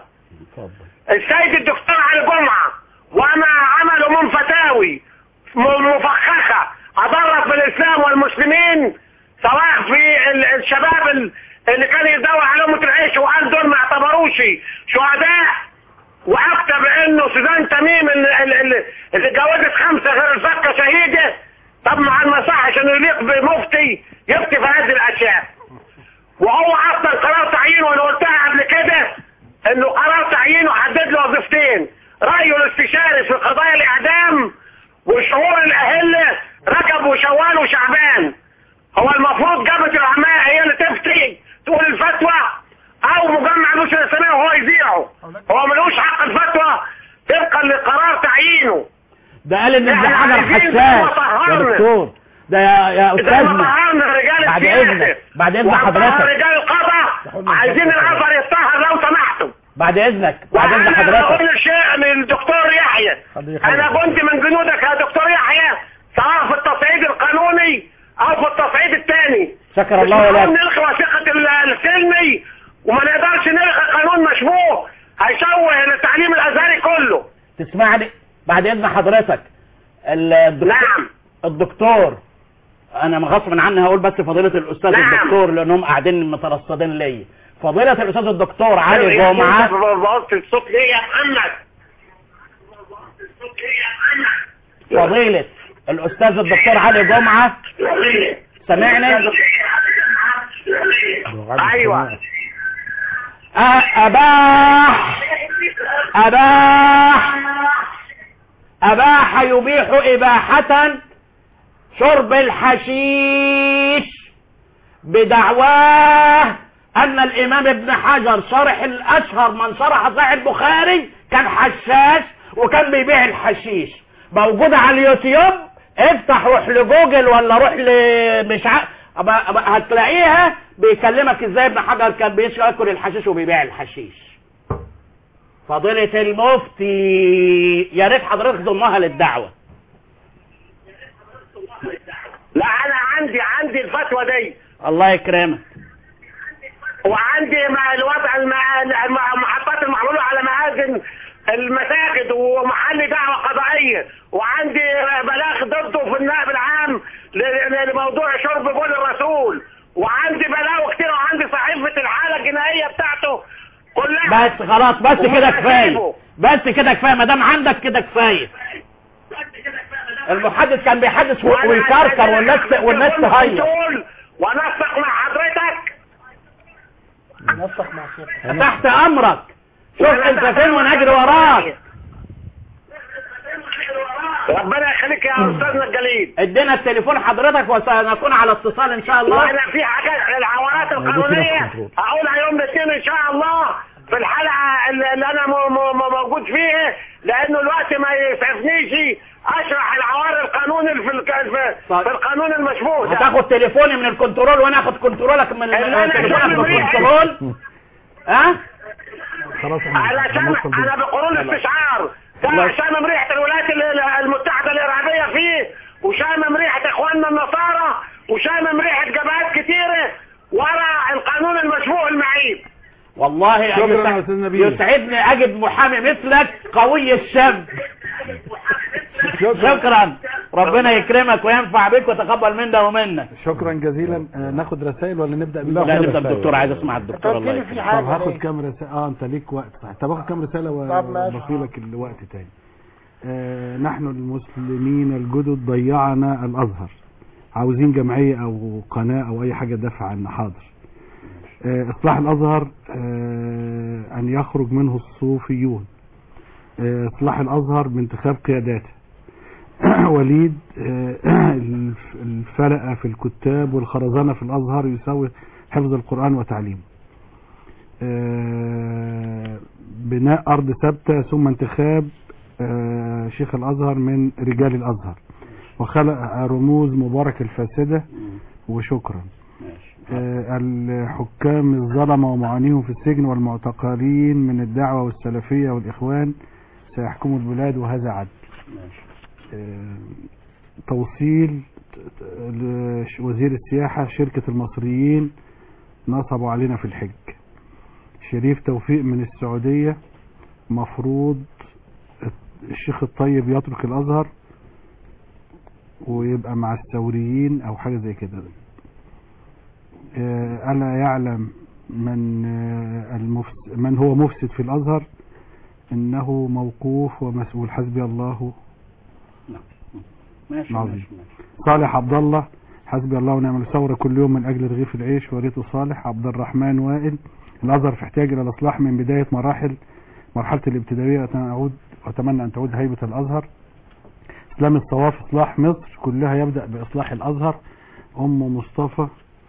السيد الدكتور علي جمعه وما عمله من فتاوي م- مفخخه اضرت بالاسلام والمسلمين سواء في ال- الشباب ال- اللي كان يدور على امه العيش وقال دول ما اعتبروش شهداء وافتى بانه سوزان تميم اللي, اللي, اللي اتجوزت خمسه غير الفكه شهيده طب مع ما صحش انه يليق بمفتي يفتي في هذه الاشياء وهو اصلا قرار تعيينه وانا قلتها قبل كده انه قرار تعيينه حدد له وظيفتين رايه الاستشاري في قضايا الاعدام وشهور الاهله رجب وشوال وشعبان هو المفروض جامعه العلماء هي اللي تفتي تقول الفتوى او مجمع البحوث الاسلاميه وهو يذيعه هو ملوش حق الفتوى طبقا لقرار تعيينه ده قال ان إحنا ده حجر عايزين حساس زي ما يا طهرنا. دكتور ده يا يا زي ما استاذنا طهرنا رجال بعد السياسة اذنك بعد اذن وطهر حضرتك رجال القضاء عايزين الازهر يتطهر لو سمحتوا بعد اذنك بعد اذن وأنا حضرتك بقول شيء للدكتور يحيى انا كنت من جنودك يا دكتور يحيى سواء في التصعيد القانوني او في التصعيد الثاني شكر الله مش معقول لك نلغي وثيقه ال- السلمي وما نقدرش نلغي قانون مشبوه هيشوه التعليم الازهري كله تسمعني بعد اذن حضرتك ال- الدكتور نعم الدكتور انا غصب عني هقول بس فضيلة الاستاذ نعم. الدكتور لانهم قاعدين مترصدين ليا فضيلة الاستاذ الدكتور علي أيوة، جمعة أنت بوظت الصوت ليه يا محمد فضيلة الاستاذ الدكتور علي جمعة سمعني ايوه أ- أباح أباح أباح يبيح إباحة شرب الحشيش بدعواه أن الإمام ابن حجر شارح الأشهر من شرح صحيح البخاري كان حشاش وكان بيبيع الحشيش موجودة على اليوتيوب افتح روح لجوجل ولا روح ل مش ع... أبقى أبقى هتلاقيها بيكلمك ازاي ابن حجر كان بياكل الحشيش وبيبيع الحشيش فضيلة المفتي يا ريت حضرتك ضمها للدعوة لا انا عندي عندي الفتوى دي الله يكرمك وعندي مع الوضع المع- المع- المحطات المحمولة على مآذن المساجد ومحل دعوة قضائية وعندي بلاغ ضده في النائب العام ل- ل- لموضوع شرب بول الرسول وعندي بلاوي كتير وعندي صحيفة الحالة الجنائية بتاعته كلها بس خلاص بس كده كفاية بس كده كفاية ما دام عندك كده كفاية المحدث كان بيحدث و- ويكركر والناس والناس تهيص تقول ونسق مع حضرتك نسق مع شيخ تحت امرك شوف انت فين ونجري وراك ربنا يخليك يا استاذنا الجليل ادينا التليفون حضرتك وسنكون على اتصال ان شاء الله وانا في حاجات العورات القانونيه هقولها يوم الاثنين ان شاء الله في الحلقه اللي اللي انا م- م- م- موجود فيها لانه الوقت ما يسعفنيش اشرح العوار القانوني اللي في الك- في, في القانون المشبوه ده هتاخد تليفوني من الكنترول وانا اخد كنترولك من اللي أنا تليفونك شامم من ريحة. الكنترول ها خلاص احنا علشان هنوصل بيه. انا بقرون استشعار ده شامم ريحه الولايات ال- ال- المتحده الارهابيه فيه وشامم ريحه اخواننا النصارى وشامم ريحه جبهات كتيره ورا القانون المشبوه المعيب والله شكراً يسع- يا أستاذ نبيل. يسعدني اجد محامي مثلك قوي الشاب شكرا ربنا يكرمك وينفع بك ويتقبل منا ومنا شكرا جزيلا آه، ناخد رسائل ولا نبدا بيه لا نبدا بالدكتور عايز اسمع الدكتور الله يكرمك طب هاخد كام رسالة اه انت ليك وقت صح طب هاخد كام رسالة طب ماشي. وبصيلك الوقت تاني آه نحن المسلمين الجدد ضيعنا الازهر عاوزين جمعية او قناة او اي حاجة تدافع عنا حاضر آه اصلاح الازهر آه ان يخرج منه الصوفيون آه اصلاح الازهر بانتخاب قياداته وليد آه، الف- الفلقة في الكتاب والخرزانة في الازهر يساوي حفظ القرآن وتعليمه آه، بناء أرض ثابتة ثم انتخاب آه، شيخ الأزهر من رجال الأزهر وخلق رموز مبارك الفاسدة وشكرا آه، الحكام الظلمة ومعانيهم في السجن والمعتقلين من الدعوة والسلفية والإخوان سيحكموا البلاد وهذا عدل آه، توصيل لش- وزير السياحة شركة المصريين نصبوا علينا في الحج شريف توفيق من السعودية مفروض الشيخ الطيب يترك الأزهر ويبقى مع الثوريين أو حاجة زي كده آه، ألا يعلم من آه، المفس من هو مفسد في الأزهر إنه موقوف ومسؤول حسبي الله ماشي عظيم. ماشي ماشي. صالح عبد الله حسبي الله ونعم الثورة كل يوم من أجل رغيف العيش وريته صالح عبد الرحمن وائل الأزهر في احتياج إلى الإصلاح من بداية مراحل مرحلة الابتدائية أعود وأتمنى أن تعود هيبة الأزهر إسلام الصواف إصلاح مصر كلها يبدأ بإصلاح الأزهر أم مصطفى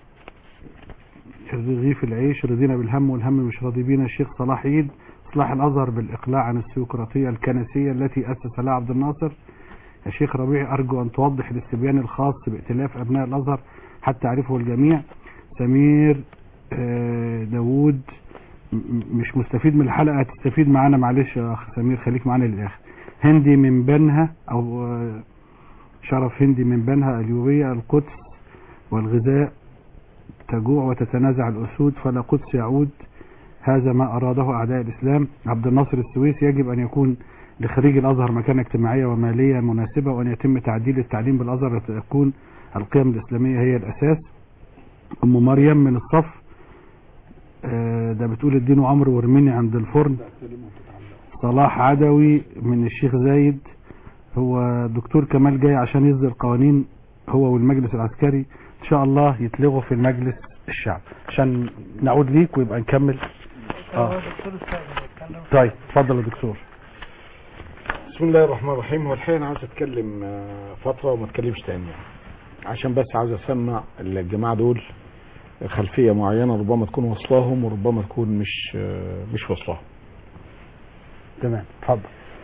رغيف العيش رضينا بالهم والهم مش راضي بينا الشيخ صلاح عيد إصلاح الأزهر بالإقلاع عن السيقراطية الكنسية التي أسس لها عبد الناصر يا شيخ ربيع أرجو أن توضح الاستبيان الخاص بائتلاف أبناء الأزهر حتى يعرفه الجميع سمير آه، داوود م- م- مش مستفيد من الحلقة هتستفيد معانا معلش يا أخ سمير خليك معانا للآخر هندي من بنها أو آه، شرف هندي من بنها اليوبية القدس والغذاء تجوع وتتنازع الأسود فلا قدس يعود هذا ما أراده أعداء الإسلام عبد الناصر السويسي يجب أن يكون لخريج الأزهر مكانة اجتماعية ومالية مناسبة وأن يتم تعديل التعليم بالأزهر لتكون القيم الإسلامية هي الأساس أم مريم من الصف آه، ده بتقول ادينه عمرو وارميني عند الفرن صلاح عدوي من الشيخ زايد هو دكتور كمال جاي عشان يصدر قوانين هو والمجلس العسكري ان شاء الله يتلغوا في المجلس الشعب عشان نعود ليك ويبقى نكمل اه طيب اتفضل يا دكتور بسم الله الرحمن الرحيم هو الحقيقه انا عاوز اتكلم آه، فتره وما اتكلمش تاني يعني. عشان بس عاوز اسمع الجماعه دول خلفيه معينه ربما تكون وصلاهم وربما تكون مش آه، مش وصلاهم تمام اتفضل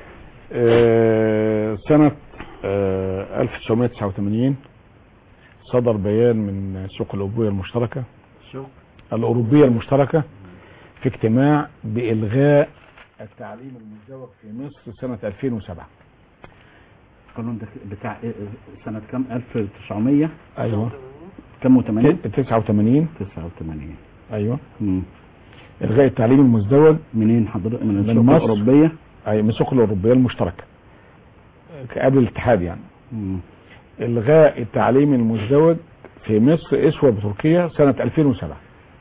آه، سنة آه، 1989 صدر بيان من سوق الأوروبية المشتركة الأوروبية المشتركة في اجتماع بإلغاء التعليم المزدوج في مصر سنة 2007 القانون ده بتاع إيه- إيه- سنة كام 1900 أيوة كام و80 89 89 أيوة مم. إلغاء التعليم المزدوج منين حضرتك من من السوق مصر. الأوروبية أي من السوق الأوروبية المشتركة قبل الاتحاد يعني مم. إلغاء التعليم المزدوج في مصر اسوة بتركيا سنة 2007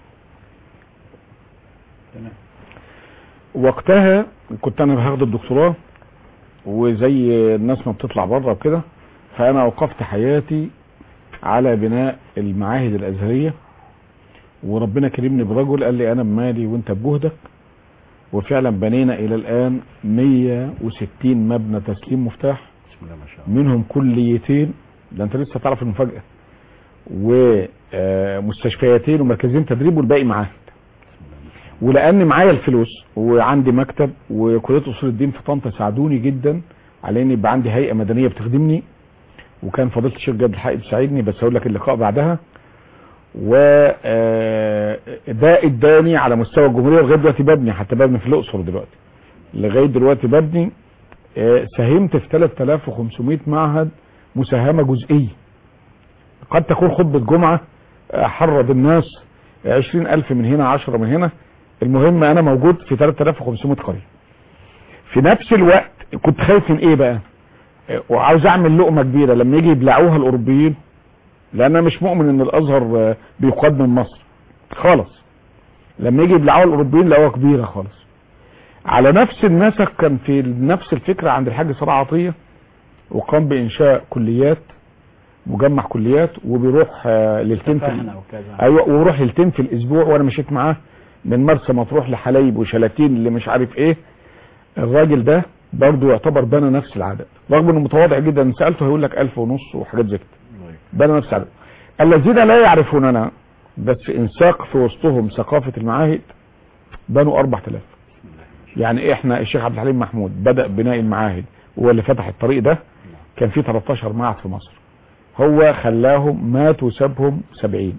تمام وقتها كنت انا هاخد الدكتوراه وزي الناس ما بتطلع بره وكده فانا اوقفت حياتي على بناء المعاهد الازهريه وربنا كرمني برجل قال لي انا بمالي وانت بجهدك وفعلا بنينا الى الان 160 مبنى تسليم مفتاح بسم الله ما شاء الله منهم كليتين ده انت لسه تعرف المفاجاه ومستشفياتين ومركزين تدريب والباقي معاهد ولان معايا الفلوس وعندي مكتب وكليه اصول الدين في طنطا ساعدوني جدا على ان يبقى عندي هيئه مدنيه بتخدمني وكان فضيله الشيخ جاد الحق بيساعدني بس هقول لك اللقاء بعدها و آه، ده اداني على مستوى الجمهوريه لغايه دلوقتي ببني حتى ببني في الاقصر دلوقتي لغايه دلوقتي ببني آه، ساهمت في 3500 معهد مساهمه جزئيه قد تكون خطبه جمعه آه، حرض الناس 20000 من هنا 10 من هنا المهم انا موجود في 3500 قريه في نفس الوقت كنت خايف من ايه بقى آه، وعاوز اعمل لقمه كبيره لما يجي يبلعوها الاوروبيين لان انا مش مؤمن ان الازهر آه، بيقاد من مصر خالص لما يجي يبلعوها الاوروبيين لقوها كبيره خالص على نفس النسق كان في نفس الفكره عند الحاج صلاح عطيه وقام بانشاء كليات مجمع كليات وبيروح آه، ليلتين في فهنا وكذا ايوه ويروح ليلتين في الاسبوع وانا مشيت معاه من مرسى مطروح لحلايب وشلاتين اللي مش عارف ايه الراجل ده برضه يعتبر بنى نفس العدد رغم انه متواضع جدا سالته هيقول لك ألف ونص وحاجات زي كده بنى نفس العدد الذين لا يعرفوننا بس انساق في وسطهم ثقافه المعاهد بنوا 4000 يعني احنا الشيخ عبد الحليم محمود بدا بناء المعاهد هو اللي فتح الطريق ده كان في 13 معهد في مصر هو خلاهم مات وسابهم 70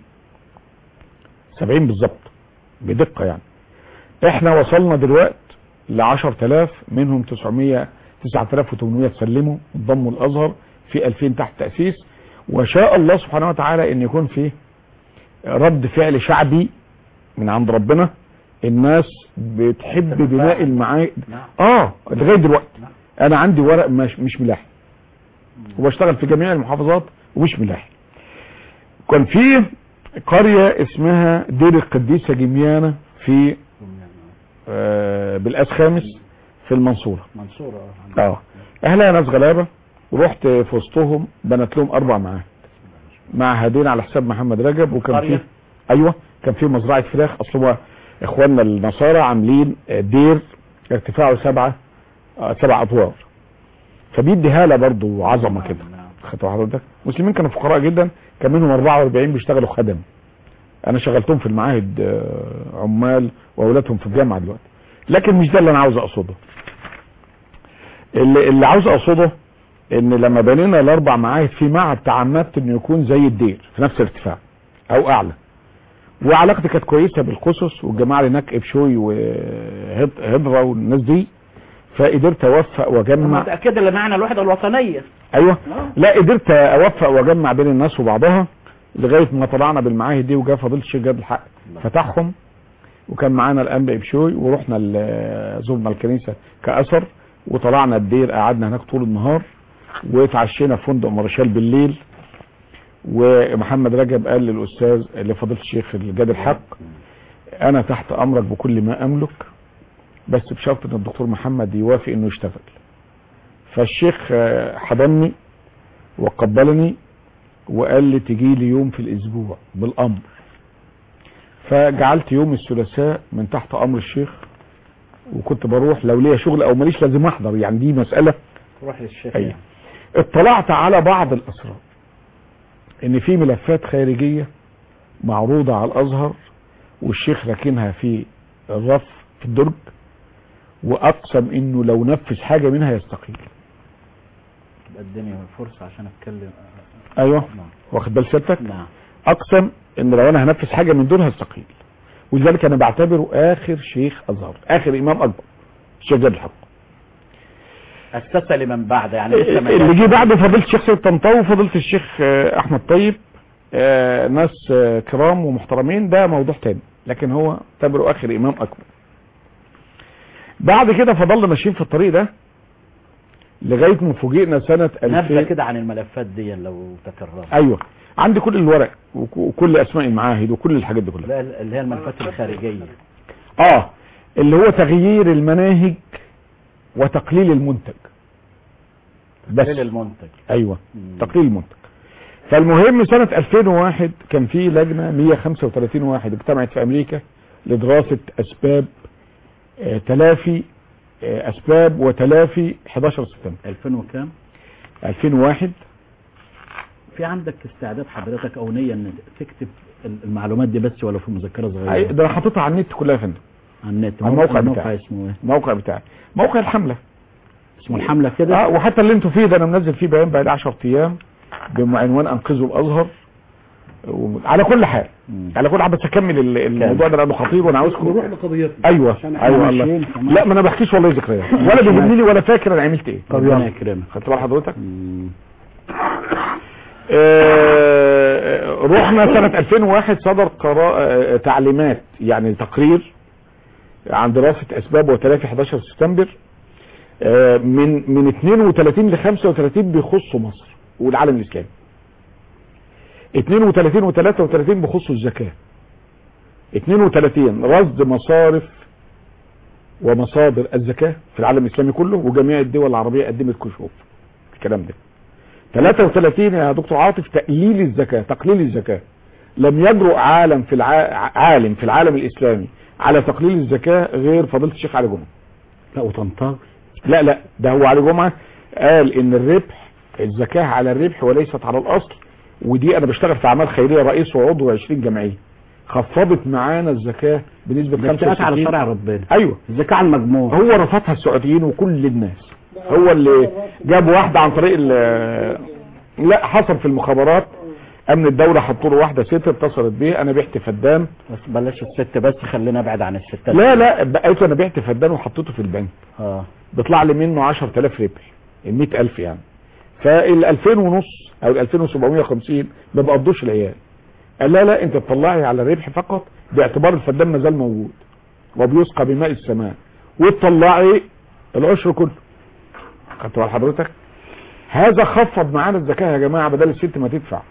70 بالظبط بدقه يعني احنا وصلنا دلوقتي ل 10000 منهم 900 9800 سلموا انضموا الازهر في 2000 تحت تاسيس وشاء الله سبحانه وتعالى ان يكون في رد فعل شعبي من عند ربنا الناس بتحب بناء المعاهد اه لغايه دلوقتي انا عندي ورق مش مش ملاحي وبشتغل في جميع المحافظات ومش ملاحي كان في قرية اسمها دير القديسة جميانة في آه بالاس خامس في المنصورة منصورة اه اهلها ناس غلابة ورحت في وسطهم بنت لهم اربع معاهد معهدين على حساب محمد رجب وكان في قرية؟ ايوه كان في مزرعة فراخ اصل هو اخواننا النصارى عاملين آه، دير ارتفاعه سبعة آه، سبع ادوار فبيدي هالة برضه عظمة كده خدتوا حضرتك مسلمين كانوا فقراء جدا كان منهم 44 بيشتغلوا خدم انا شغلتهم في المعاهد آه، عمال واولادهم في الجامعه دلوقتي لكن مش ده اللي انا عاوز اقصده اللي, اللي عاوز اقصده ان لما بنينا الاربع معاهد في معهد تعمدت انه يكون زي الدير في نفس الارتفاع او اعلى وعلاقتي كانت كويسه بالقصص والجماعه اللي هناك ابشوي وهضره والناس دي فقدرت اوفق واجمع متأكد ان معنى الوحدة الوطنية ايوه لا قدرت اوفق واجمع بين الناس وبعضها لغايه ما طلعنا بالمعاهد دي وجاء فضيله الشيخ جاب الحق فتحهم وكان معانا الانبا ابشوي ورحنا ل- زرنا الكنيسه كاثر وطلعنا الدير قعدنا هناك طول النهار واتعشينا في فندق مارشال بالليل ومحمد رجب قال للاستاذ لفضيله الشيخ الجاد الحق انا تحت امرك بكل ما املك بس بشرط ان الدكتور محمد يوافق انه يشتغل فالشيخ آه، حضني وقبلني وقال لي تجي لي يوم في الاسبوع بالامر فجعلت يوم الثلاثاء من تحت امر الشيخ وكنت بروح لو ليا شغل او ماليش لازم احضر يعني دي مساله روح للشيخ أيوة. اطلعت على بعض الاسرار ان في ملفات خارجيه معروضه على الازهر والشيخ راكنها في الرف في الدرج واقسم انه لو نفذ حاجه منها يستقيل اديني فرصة عشان اتكلم ايوه واخد بال سيادتك نعم اقسم ان لو انا هنفذ حاجه من دول هستقيل ولذلك انا بعتبره اخر شيخ ازهر اخر امام اكبر الشيخ جاد الحق اسس لمن بعد يعني لسه ما اللي جه بعد فضيله الشيخ سيد طنطاوي وفضيله الشيخ آه، احمد طيب آه، ناس آه، كرام ومحترمين ده موضوع تاني لكن هو اعتبره اخر امام اكبر بعد كده فضلنا ماشيين في الطريق ده لغايه ما فوجئنا سنه نبذة 2000 كده عن الملفات دي لو تكررت ايوه عندي كل الورق وك- وكل اسماء المعاهد وكل الحاجات دي كلها لا اللي هي الملفات الخارجية اه اللي هو تغيير المناهج وتقليل المنتج بس تقليل المنتج ايوه تقليل المنتج فالمهم سنة 2001 كان في لجنة 135 واحد اجتمعت في امريكا لدراسة اسباب آه، تلافي آه، اسباب وتلافي 11 سبتمبر 2000 وكام 2001 في عندك استعداد حضرتك او نية ان تكتب المعلومات دي بس ولو في مذكرة أي- صغيرة ده انا حاططها على النت كلها يا فندم على النت على الموقع الموقع بتاعي اسمه ايه الموقع بتاعي موقع الحملة اسمه الحملة كده اه وحتى اللي انتوا فيه ده انا منزل فيه بيان بقى لي 10 ايام بعنوان انقذوا الازهر و- على كل حال على كل حال بس اكمل ال- الموضوع ده لانه خطير وانا عاوزكم نروح لقضيتنا ايوه عشان احنا ايوه ماشيين الله كمان. لا ما انا بحكيش والله ذكريات ولا بيهمني لي ولا فاكر انا عملت ايه طب ربنا يلا يكرمك خدت بال حضرتك آه، رحنا سنة 2001 صدر قرار آه، تعليمات يعني تقرير عن دراسة أسباب وتلافي 11 سبتمبر آه، من من 32 ل 35 بيخصوا مصر والعالم الإسلامي 32 و 33 بيخصوا الزكاة 32 رصد مصارف ومصادر الزكاة في العالم الإسلامي كله وجميع الدول العربية قدمت كشوف الكلام ده 33 يا دكتور عاطف تقليل الزكاة تقليل الزكاة لم يجرؤ عالم في الع... عالم في العالم الإسلامي على تقليل الزكاة غير فضيلة الشيخ علي جمعة لا وطنطاوي لا لا ده هو علي جمعة قال ان الربح الزكاة على الربح وليست على الأصل ودي انا بشتغل في اعمال خيرية رئيس وعضو 20 جمعية خفضت معانا الزكاة بنسبة ده ابتعاد على 65 شرع ربنا ايوه الزكاة على المجموع هو رفضها السعوديين وكل الناس هو اللي جاب واحدة عن طريق ال- لا حصل في المخابرات امن الدولة حطوا له واحدة ست اتصلت بيه انا بعت فدان بس بلاش الست بس خلينا ابعد عن الستات لا لا بقيت انا بعت فدان وحطيته في البنك اه بيطلع لي منه 10000 ربح ال 100000 يعني فال 2000 ونص او ال 2750 ما بقضوش العيال قال لا لا انت تطلعي على الربح فقط باعتبار الفدان ما زال موجود وبيسقى بماء السماء وتطلعي العشر كله خدت بال حضرتك هذا خفض معانا الزكاه يا جماعه بدل الست ما تدفع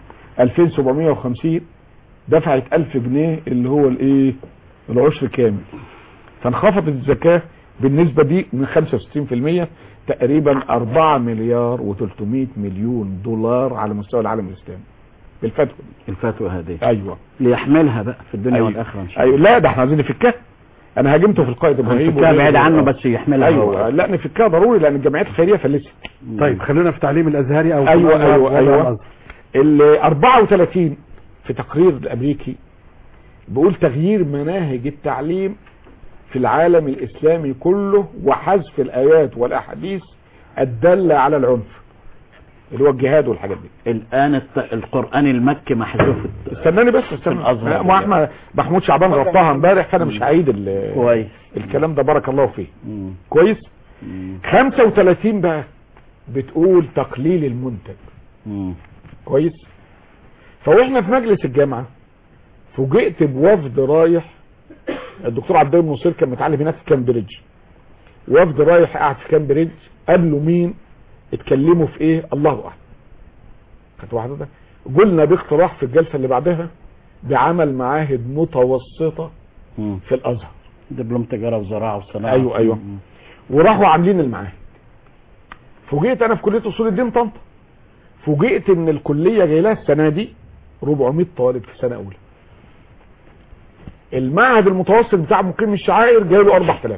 2750 دفعت 1000 جنيه اللي هو الايه العشر كامل فانخفضت الزكاه بالنسبه دي من 65% تقريبا 4 مليار و300 مليون دولار على مستوى العالم الاسلامي بالفتوى دي الفتوى هذه ايوه ليحملها بقى في الدنيا أيوة. والاخره ان شاء ايوه الله لا ده احنا عايزين نفكها انا هاجمته في القائد ابراهيم هنفكها وغيره. بعيد عنه بس يحملها ايوه هو. لا نفكها ضروري لان الجمعيات الخيريه فلست طيب خلونا في تعليم الازهري او ايوه في ايوه وضع ايوه الأزهر. ال 34 في تقرير الامريكي بيقول تغيير مناهج التعليم في العالم الاسلامي كله وحذف الايات والاحاديث الداله على العنف اللي هو الجهاد والحاجات دي الان الت- القران المكي محذوف استناني بس استنى الأزهر. لا، ما احنا محمود شعبان غطاها امبارح فانا مش هعيد ال- كويس الكلام ده بارك الله فيه مم. كويس مم. 35 بقى بتقول تقليل المنتج مم. كويس فواحنا في مجلس الجامعة فوجئت بوفد رايح الدكتور عبد الله نصير كان متعلم هناك في كامبريدج وفد رايح قاعد في كامبريدج قابلوا مين اتكلموا في ايه الله اعلم خدت واحده ده قلنا باقتراح في الجلسه اللي بعدها بعمل معاهد متوسطه مم. في الازهر دبلوم تجاره وزراعه وصناعه ايوه ايوه مم. وراحوا عاملين المعاهد فوجئت انا في كليه اصول الدين طنطا فوجئت ان الكليه جاي لها السنه دي 400 طالب في سنه اولى المعهد المتوسط بتاع مقيم الشعائر جاي له 4000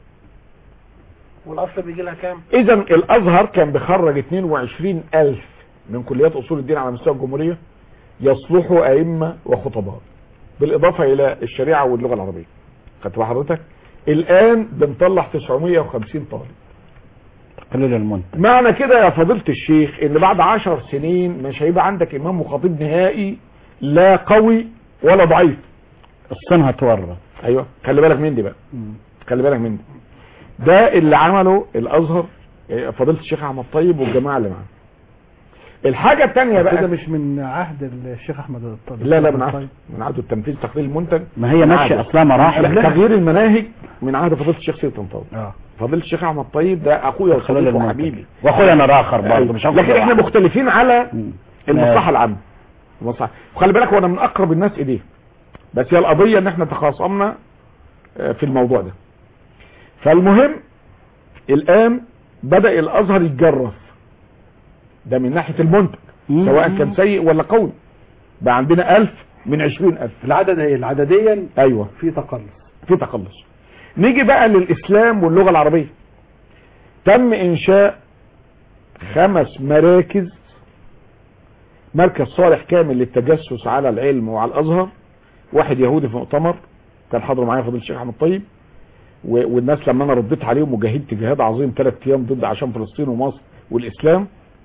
والاصل بيجي لها كام؟ اذا الازهر كان بيخرج 22000 من كليات اصول الدين على مستوى الجمهوريه يصلحوا ائمه وخطباء بالاضافه الى الشريعه واللغه العربيه خدت بال حضرتك الان بنطلع 950 طالب تقليل المنتج معنى كده يا فضيلة الشيخ ان بعد عشر سنين مش هيبقى عندك امام وخطيب نهائي لا قوي ولا ضعيف الصين هتورط ايوه خلي بالك من دي بقى خلي بالك من دي ده اللي عمله الازهر إيه، فضيلة الشيخ احمد طيب والجماعة اللي معاه الحاجة التانية كده بقى مش من عهد الشيخ احمد الطيب لا لا من عهد من عهد التنفيذ تقليل المنتج ما هي ماشيه عهد. اصلا مراحل لا، تغيير المناهج من عهد فضيلة الشيخ سيد طنطاوي اه فضيلة الشيخ احمد طيب ده اخويا تقليل وصديقي المنتج. وحبيبي واخويا انا راخر برضه أيوة. مش هاخد لكن احنا واحد. مختلفين على مم. المصلحه العامه المصلحه وخلي بالك وانا من اقرب الناس اليه بس هي القضيه ان احنا تخاصمنا آه، في الموضوع ده فالمهم الان بدا الازهر يتجرف ده من ناحيه المنتج مم. سواء كان سيء ولا قوي بقى عندنا ألف من عشرين ألف العدد العدديا أيوة في تقلص في تقلص نيجي بقى للإسلام واللغة العربية تم إنشاء خمس مراكز مركز صالح كامل للتجسس على العلم وعلى الأزهر واحد يهودي في مؤتمر كان حاضر معايا فضيله الشيخ احمد طيب و- والناس لما انا رديت عليهم وجاهدت جهاد عظيم ثلاث ايام ضد عشان فلسطين ومصر والاسلام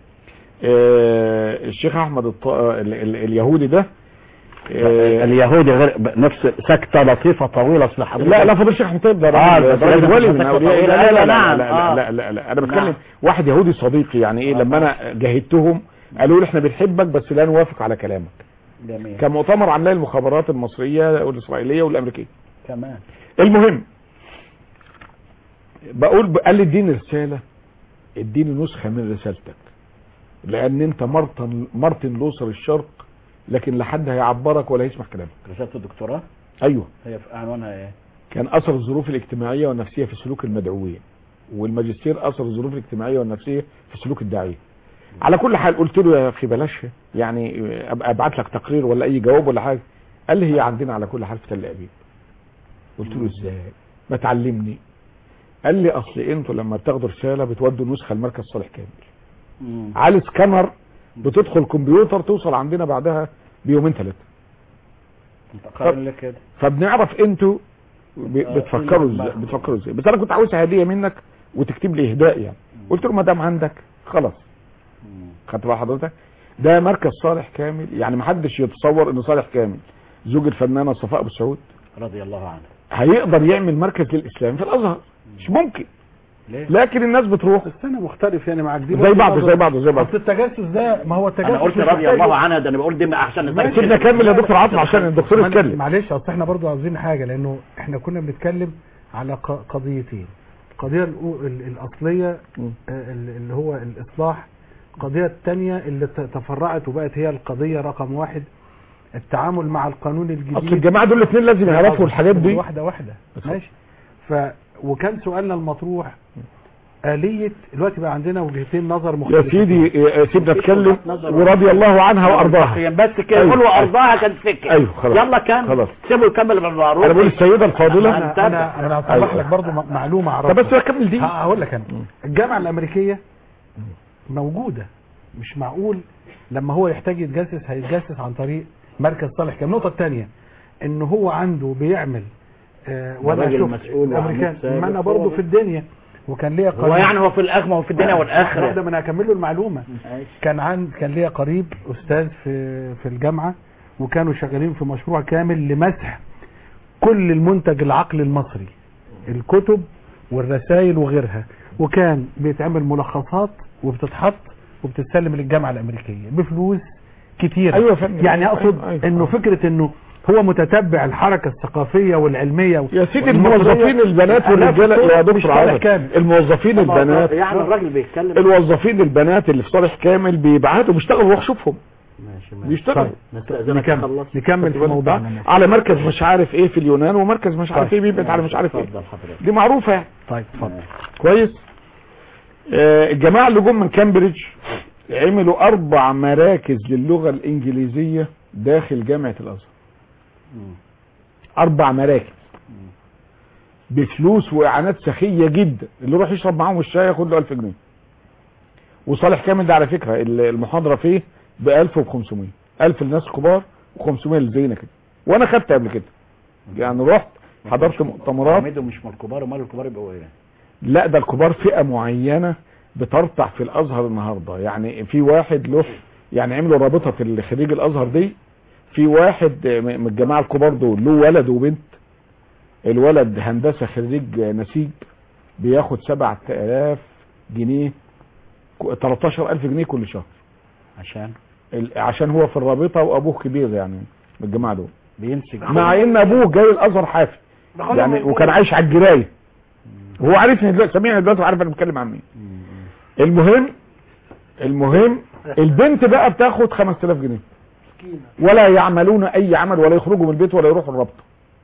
آه، الشيخ احمد الط... ال... ال... اليهودي ده آه، اليهودي غير نفس سكتة لطيفة طويلة اصل حضرتك لا لا فضل الشيخ احمد طيب ده آه، راجل بس ده راجل لازم ولي من تبقى اولياء طويلة. لا لا لا نعم، لا آه. لا لا لا انا بتكلم نعم. واحد يهودي صديقي يعني ايه لما انا جاهدتهم قالوا لي احنا بنحبك بس لا نوافق على كلامك جميل كان مؤتمر عاملاه المخابرات المصريه والاسرائيليه والامريكيه كمان المهم بقول قال لي اديني رساله اديني نسخه من رسالتك لان انت مارتن مارتن لوثر الشرق لكن لا حد هيعبرك ولا يسمع كلامك رسالة الدكتوراه ايوه هي في عنوانها ايه كان اثر الظروف الاجتماعيه والنفسيه في سلوك المدعوين والماجستير اثر الظروف الاجتماعيه والنفسيه في سلوك الداعيه على كل حال قلت له يا اخي بلاش يعني ابقى ابعت لك تقرير ولا اي جواب ولا حاجه قال لي هي عندنا على كل حال في تل ابيب قلت له ازاي ما تعلمني قال لي اصل انتوا لما بتاخدوا رساله بتودوا نسخه لمركز صالح كامل على سكانر بتدخل كمبيوتر توصل عندنا بعدها بيومين ثلاثه قارن لك كده فبنعرف انتوا ب- آه، بتفكروا في ازاي دماغك. بتفكروا ازاي بس انا كنت عاوزها هديه منك وتكتب لي اهداء يعني قلت له ما دام عندك خلاص خدت بقى حضرتك ده مركز صالح كامل يعني ما حدش يتصور ان صالح كامل زوج الفنانه صفاء ابو سعود رضي الله عنه هيقدر يعمل مركز للاسلام في الازهر مش ممكن ليه؟ لكن الناس بتروح بس انا مختلف يعني معاك دي زي بعضه زي بعضه زي بعضه اصل التجسس ده ما هو التجسس انا قلت مش رضي محتاج- الله عنها ده انا بقول دي احسن ماشي. سيبنا كمل يا دكتور عاطف عشان الدكتور معل- يتكلم معلش اصل احنا برضو عاوزين حاجه لانه احنا كنا بنتكلم على ق- قضيتين القضيه الأو- ال- الاصليه آه، ال- اللي هو الاصلاح القضيه الثانيه اللي ت- تفرعت وبقت هي القضيه رقم واحد التعامل مع القانون الجديد اصل الجماعه دول الاثنين لازم يعرفوا الحاجات دي واحده واحده ماشي ف وكان سؤالنا المطروح آلية دلوقتي بقى عندنا وجهتين نظر يا مختلفة سيدي آه، سيبنا اتكلم ورضي الله عنها وارضاها بس كده أيوة، قولوا أيوة. ارضاها كانت فكره ايوه خلاص يلا كمل خلاص سيبوا يكمل بالمعروف انا بقول السيده الفاضله انا انا انا هصلح لك برضو م- معلومه اعرفها طب بس اكمل دي ه- هقول لك انا الجامعه الامريكيه موجوده مش معقول لما هو يحتاج يتجسس هيتجسس عن طريق مركز صالح كام النقطه الثانيه ان هو عنده بيعمل آه وانا راجل شفت مسؤول الامريكان وعميد سابق. ما انا برضه في الدنيا وكان ليا هو يعني هو في الاخر ما هو في الدنيا واحده والاخره ما انا هكمل له المعلومه كان عن كان ليا قريب استاذ في في الجامعه وكانوا شغالين في مشروع كامل لمسح كل المنتج العقلي المصري الكتب والرسائل وغيرها وكان بيتعمل ملخصات وبتتحط وبتتسلم للجامعه الامريكيه بفلوس كتيره أيوة يا فندم. يعني اقصد أيوة، أيوة. انه فكره انه هو متتبع الحركه الثقافيه والعلميه يا سيدي والمصرية. الموظفين البنات آلاف والرجاله الطرق يا مش دكتور صالح عاطف كامل. الموظفين البنات يعني الراجل بيتكلم الموظفين البنات اللي في صالح كامل بيبعتوا بيشتغلوا روح شوفهم ماشي ماشي بيشتغلوا طيب. نستأذنك نكمل أخلص. نكمل في موضوعنا على مركز مش عارف ايه في اليونان ومركز مش عارف طيب. ايه بيبعت على مش عارف ايه اتفضل حضرتك دي معروفه يعني طيب اتفضل كويس آه الجماعه اللي جم من كامبريدج عملوا اربع مراكز للغه الانجليزيه داخل جامعه الازهر اربع مراكز بفلوس واعانات سخيه جدا اللي يروح يشرب معاهم الشاي ياخد له 1000 جنيه وصالح كامل ده على فكره المحاضره فيه ب 1500 1000 للناس كبار و500 لزينا كده وانا خدت قبل كده يعني رحت حضرت مؤتمرات حميدو مش من الكبار امال الكبار يبقوا ايه لا ده الكبار فئة معينة بترتع في الازهر النهاردة يعني في واحد له يعني عملوا رابطة الخريج الازهر دي في واحد م- من الجماعة الكبار دول له ولد وبنت الولد هندسة خريج نسيج بياخد 7000 جنيه ك- 13000 جنيه كل شهر عشان ال- عشان هو في الرابطة وابوه كبير يعني من الجماعة دول بينسج مع ان ابوه جاي الازهر حافي يعني وكان عايش على الجرايه وهو عارفني دلوقتي سامعني دلوقتي وعارف انا بتكلم عن مين المهم المهم البنت بقى بتاخد 5000 جنيه ولا يعملون اي عمل ولا يخرجوا من البيت ولا يروحوا الرابطه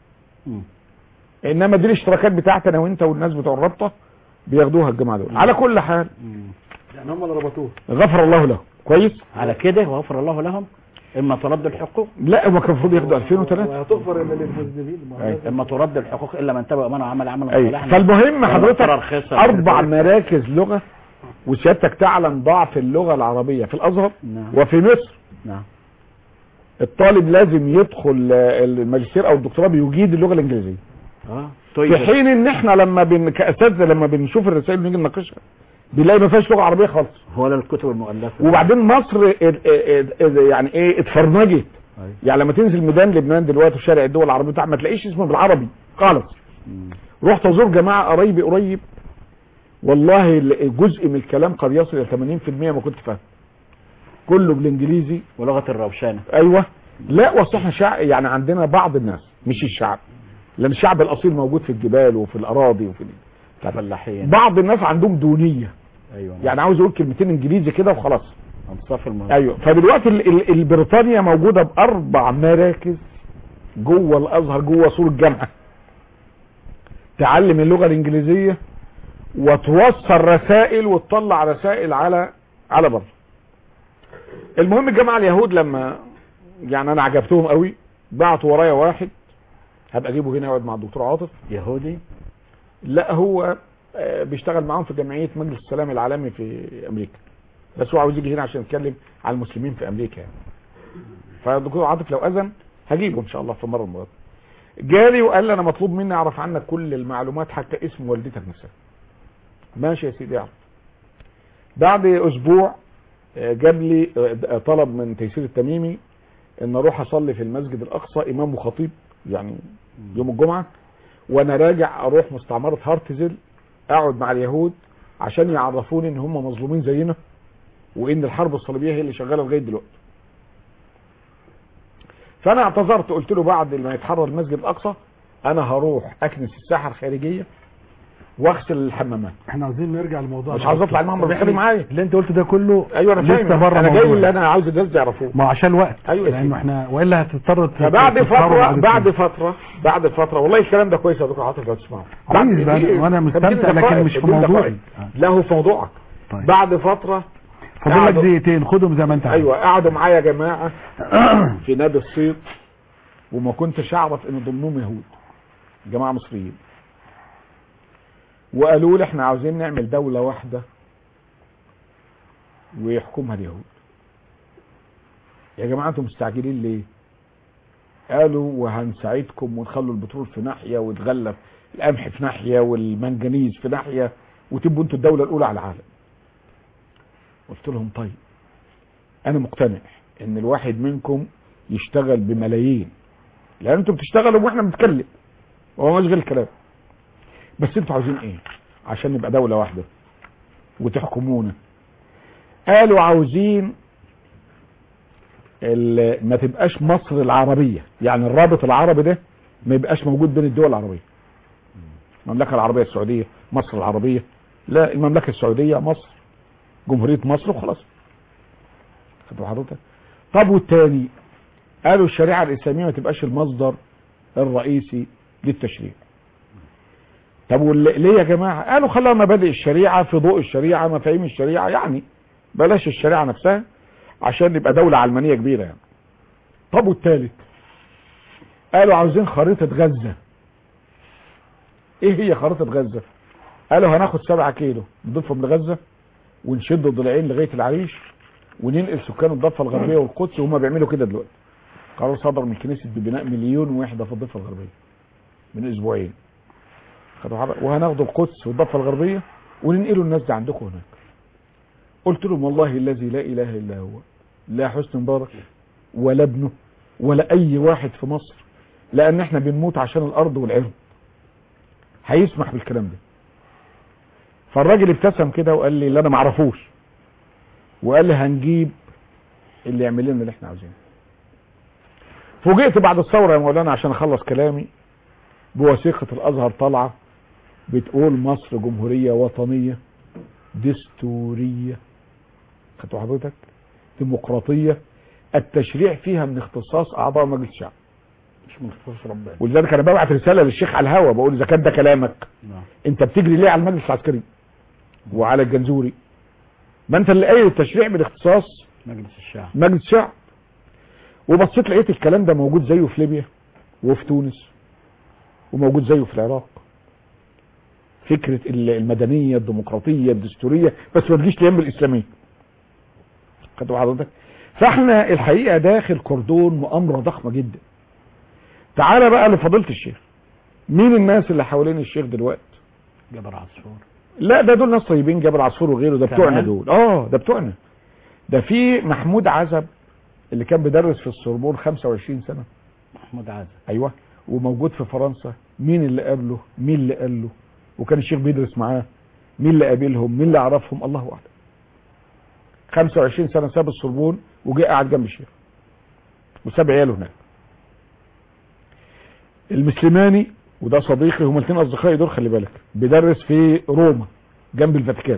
انما دي الاشتراكات بتاعتي انا وانت والناس بتوع الرابطه بياخدوها الجماعه دول على كل حال يعني هم اللي ربطوه غفر الله له كويس على كده وغفر الله لهم اما ترد الحقوق لا هو كان المفروض ياخدوا 2003 وهتغفر الا للمذنبين ما هو اما ترد الحقوق الا من تبع امانه وعمل عملا ايوه صالحا فالمهم ولا حضرتك ضرر خسر. اربع مراكز لغه وسيادتك تعلم ضعف اللغه العربيه في الازهر نعم وفي مصر نعم الطالب لازم يدخل آه، الماجستير او الدكتوراه بيجيد اللغه الانجليزيه اه في حين ان احنا لما بن... كاساتذه لما بنشوف الرسائل ونيجي نناقشها بنلاقي ما فيهاش لغه عربيه خالص ولا الكتب المؤلفه وبعدين مصر ات- ات- ات- يعني ايه اتفرنجت أيوة. يعني لما تنزل ميدان لبنان دلوقتي في شارع الدول العربيه بتاع ما تلاقيش اسمه بالعربي خالص رحت ازور جماعه قرايبي قريب والله ال- جزء من الكلام قد يصل الى 80% ما كنت فاهم كله بالانجليزي ولغه الروشنه ايوه لا وصل احنا شعب يعني عندنا بعض الناس مش الشعب لان الشعب الاصيل موجود في الجبال وفي الاراضي وفي ال- فلاحين بعض الناس عندهم دونيه ايوه يعني عاوز اقول كلمتين انجليزي كده وخلاص انصاف المهم ايوه فدلوقتي ال- ال- ال- بريطانيا موجوده باربع مراكز جوه الازهر جوه سور الجامعه تعلم اللغه الانجليزيه وتوصل رسائل وتطلع رسائل على على بره المهم الجماعه اليهود لما يعني انا عجبتهم قوي بعتوا ورايا واحد هبقى اجيبه هنا يقعد مع الدكتور عاطف يهودي لا هو آه، بيشتغل معاهم في جمعيه مجلس السلام العالمي في امريكا بس هو عاوز يجي هنا عشان يتكلم على المسلمين في امريكا يعني فالدكتور عاطف لو اذن هجيبه ان شاء الله في مره من المرات جالي وقال لي انا مطلوب مني اعرف عنك كل المعلومات حتى اسم والدتك نفسها ماشي يا سيدي اعرف بعد اسبوع آه، جاب لي آه، طلب من تيسير التميمي ان اروح اصلي في المسجد الاقصى امام وخطيب يعني يوم الجمعه وانا راجع اروح مستعمره هارتزل اقعد مع اليهود عشان يعرفوني ان هم مظلومين زينا وان الحرب الصليبيه هي اللي شغاله لغايه دلوقتي فانا اعتذرت قلت له بعد ما يتحرر المسجد الاقصى انا هروح اكنس الساحه الخارجيه واغسل الحمامات احنا عايزين نرجع للموضوع مش ده. عايز اطلع المنبر طب بتكلم إحنا- معايا اللي انت قلته ده كله ايوه انا لسه فاهم بره انا جاي موضوع. اللي انا عاوز الناس يعرفوه ما عشان الوقت أيوة يا لانه سيدي. احنا والا هتضطر ت- فبعد تتفرج فتره على بعد الفيلم. فتره بعد فتره والله الكلام ده كويس يا دكتور عاطف لو تسمعه كويس بعد- بقى، وأنا طب مستمتع، اديني لكن دقائق، مش في اديني موضوعي. دقائق. لا هو في موضوعك طيب. بعد فتره فاضل لك قعدوا- دقيقتين خدهم زي ما انت عايز ايوه قعدوا معايا جماعه في نادي الصيد وما كنتش اعرف ان ضمنهم يهود جماعه مصريين وقالوا لي احنا عاوزين نعمل دوله واحده ويحكمها اليهود يا جماعه انتم مستعجلين ليه قالوا وهنساعدكم ونخلوا البترول في ناحيه ويتغلب القمح في ناحيه والمنجنيز في ناحيه وتبقوا انتوا الدوله الاولى على العالم قلت لهم طيب انا مقتنع ان الواحد منكم يشتغل بملايين لان انتوا بتشتغلوا واحنا بنتكلم وهو مش غير الكلام بس انتوا عاوزين ايه عشان نبقى دولة واحدة وتحكمونا قالوا عاوزين ال- ما تبقاش مصر العربية يعني الرابط العربي ده ما يبقاش موجود بين الدول العربية المملكة العربية السعودية مصر العربية لا المملكة السعودية مصر جمهورية مصر وخلاص خدوا حضرتك طب والتاني قالوا الشريعة الإسلامية ما تبقاش المصدر الرئيسي للتشريع طب وال- ليه يا جماعة قالوا خلوها مبادئ الشريعة في ضوء الشريعة مفاهيم الشريعة يعني بلاش الشريعة نفسها عشان نبقى دولة علمانية كبيرة يعني طب والتالت قالوا عاوزين خريطة غزة ايه هي خريطة غزة قالوا هناخد سبعة كيلو نضيفهم لغزة ونشد الضلعين لغاية العريش وننقل سكان الضفة الغربية والقدس وهم بيعملوا كده دلوقتي قرار صدر من الكنيسة ببناء مليون وحدة في الضفة الغربية من اسبوعين خدوا حضر- وهناخد القدس والضفة الغربية وننقلوا الناس دي عندكم هناك قلت لهم والله الذي لا اله الا هو لا حسن مبارك ولا ابنه ولا اي واحد في مصر لان احنا بنموت عشان الارض والعرض هيسمح بالكلام ده فالراجل ابتسم كده وقال لي اللي انا معرفوش وقال لي هنجيب اللي يعمل لنا اللي احنا عاوزينه فوجئت بعد الثوره يا مولانا عشان اخلص كلامي بوثيقه الازهر طالعه بتقول مصر جمهوريه وطنيه دستوريه خدتوا حضرتك ديمقراطيه التشريع فيها من اختصاص اعضاء مجلس الشعب مش من اختصاص ربنا ولذلك انا ببعت رساله للشيخ على الهوا بقول اذا كان ده كلامك نعم انت بتجري ليه على المجلس العسكري وعلى الجنزوري ما انت اللي قايل التشريع بالاختصاص مجلس الشعب مجلس الشعب وبصيت لقيت الكلام ده موجود زيه في ليبيا وفي تونس وموجود زيه في العراق فكرة ال- المدنية الديمقراطية الدستورية بس ما تجيش ليم الإسلامية خدوا حضرتك فاحنا الحقيقة داخل كردون مؤامرة ضخمة جدا تعال بقى لفضيلة الشيخ مين الناس اللي حوالين الشيخ دلوقتي جبر عصفور لا ده دول ناس طيبين جابر عصفور وغيره ده بتوعنا كمان؟ دول اه ده بتوعنا ده في محمود عزب اللي كان بيدرس في السوربون 25 سنه محمود عازم ايوه وموجود في فرنسا مين اللي قابله مين اللي قال له وكان الشيخ بيدرس معاه مين اللي قابلهم مين اللي عرفهم الله اعلم 25 سنه ساب السوربون وجه قاعد جنب الشيخ وساب عياله هناك المسلماني وده صديقي هما الاثنين اصدقائي دول خلي بالك بيدرس في روما جنب الفاتيكان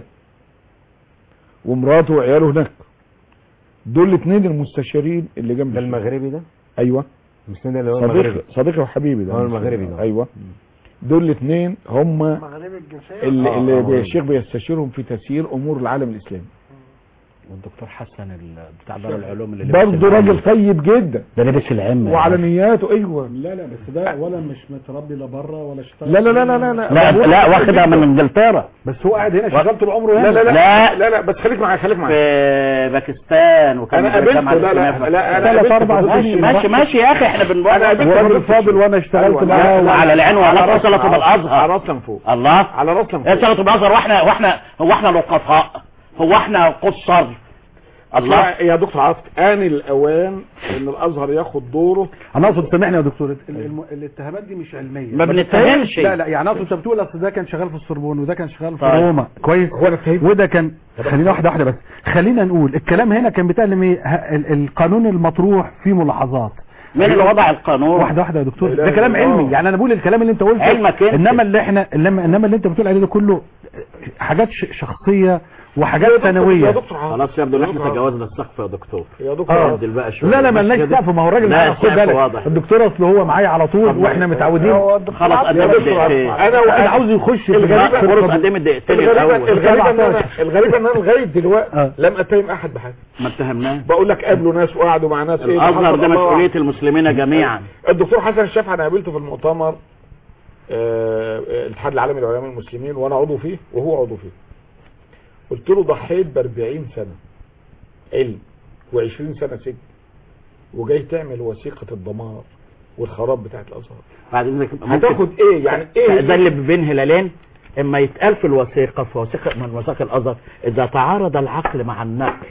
ومراته وعياله هناك دول الاثنين المستشارين اللي جنب ده الشيخ. المغربي ده ايوه المسلم ده اللي هو صديقي المغربي صديقي وحبيبي ده هو المغربي ده. ايوه دول الاثنين هم مغربي الجنسية اللي, آه، اللي آه، بي- الشيخ بيستشيرهم في تسيير امور العالم الاسلامي والدكتور حسن ال- بتاع دار العلوم اللي لبس برضه العمة. راجل طيب جدا ده لبس العمة وعلى نياته ايوه لا لا بس ده ولا مش متربي لا بره ولا اشتغل لا لا لا لا لا لا لا أبوه لا طيب واخدها جداً. من انجلترا بس هو قاعد هنا شغال طول عمره هنا لا لا لا لا. لا لا بس خليك معايا خليك معايا في باكستان وكان انا في قابلته الجامعة لا لا الإسلامية. لا انا ثلاث قابلته أربع في سنين. الشيخ. ماشي ماشي يا اخي احنا بنقول انا قابلته والراجل في فاضل وانا اشتغلت أيوة. معاه لا، على العين وعلى على الراس راسنا سلطة على الازهر راسنا فوق الله على راسنا ايه فوق سلطة الازهر واحنا واحنا هو احنا لقطاء هو احنا قصر الله الله يا دكتور عاطف آن الأوان إن الأزهر ياخد دوره انا اقصد سامحني يا دكتور ال- الم- الاتهامات دي مش علميه ما بنتهمش. لا لا يعني اقصد انت بتقول اصل ده كان شغال في السوربون وده كان شغال في طيب. روما كويس هو أنا فهمت وده كان خلينا واحده واحده بس خلينا نقول الكلام هنا كان بيتكلم ايه ه- ال- القانون المطروح فيه ملاحظات مين اللي وضع القانون واحده واحده يا دكتور لا ده إله كلام إلا الله. علمي يعني انا بقول الكلام اللي انت قلته علمك انت. انما اللي احنا انما انما اللي انت بتقول عليه ده كله حاجات ش- شخصيه وحاجات يا ثانويه دكتور عاطف خلاص يبدو ان يا احنا دكتور تجاوزنا السقف يا دكتور يا دكتور آه. عاطف. عدل بقى شويه لا لا مش مالناش كده؟ سقف ما هو الراجل لا، معانا خد السقف بالك واضح. الدكتور اصل هو معايا على طول واحنا متعودين هو الدكتور خلاص عاطف- قدمت دكتور عاطف. دقيقتين أنا انا عاوز يخش في الغريبة- في فرص الفضل. قدمت دقيقتين الغريبة الاول الغريبة إن سبعة أنا الغريبة إن أنا لغاية دلوقتي آه. لم أتهم أحد بحاجة ما اتهمناه بقول لك قابلوا ناس وقعدوا مع ناس إيه اللي الازهر حصل ده الله مسؤوليه أعلم. المسلمين جميعا الدكتور حسن الشافعي أنا قابلته في المؤتمر آه، آه، الاتحاد العالمي للعلماء المسلمين وأنا عضو فيه وهو عضو فيه قلت له ضحيت ب 40 سنة علم و20 سنة سجن وجاي تعمل وثيقة الدمار والخراب بتاعت الأزهر بعد اذنك هتاخد ايه يعني ايه ده اللي بين هلالين اما يتقال في الوثيقه في وثيقه من وثائق الازهر اذا تعارض العقل مع النقل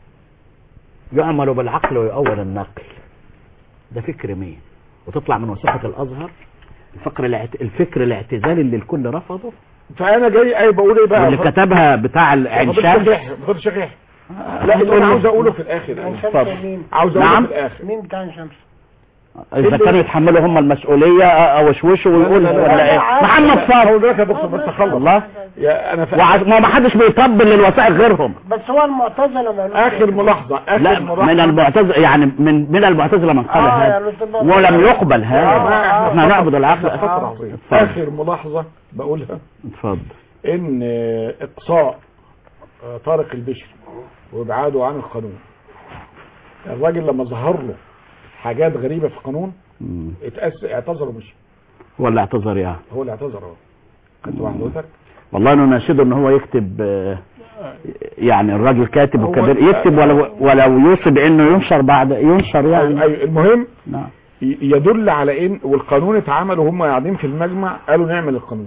يعمل بالعقل ويؤول النقل ده فكر مين وتطلع من وثيقه الازهر الفكر الاعت... الفكر الاعتزالي اللي الكل رفضه فانا جاي اي بقول ايه بقى واللي كتبها بتاع العين شمس بفضل شيخ لا اللي انا عاوز اقوله في الاخر عين إيه؟ شمس اتفضل. مين عاوز اقوله نعم. في الاخر مين بتاع عين شمس اذا كانوا يتحملوا هم المسؤوليه اوشوشوا ويقولوا لا، لا، لا، ولا لا، ايه عادي. محمد فاضل هقول لك يا دكتور بس اخلص الله يا انا ف... وع- ما ما حدش بيطبل للوثائق غيرهم بس هو المعتزله ما اخر ملاحظه اخر لا ملاحظه من المعتزله يعني من من المعتزله من قال آه، هذا يعني تبقى- ولم يقبل هذا آه، آه، احنا نعبد العقل فترة عظيمة. اتفضل. اخر ملاحظه بقولها اتفضل ان آه، اقصاء آه، طارق البشري وابعاده عن القانون الراجل لما ظهر له حاجات غريبه في القانون مم. اتأس... اعتذر ومشي ولا اعتذر يعني هو اللي اعتذر اهو خدت حضرتك والله انا ناشده ان هو يكتب آه، يعني الراجل كاتب هو- وكبير يكتب ولو ولو يوصي بانه ينشر بعد ينشر ايوه يعني ايوه المهم نعم ي- يدل على ان والقانون اتعمل وهم قاعدين في المجمع قالوا نعمل القانون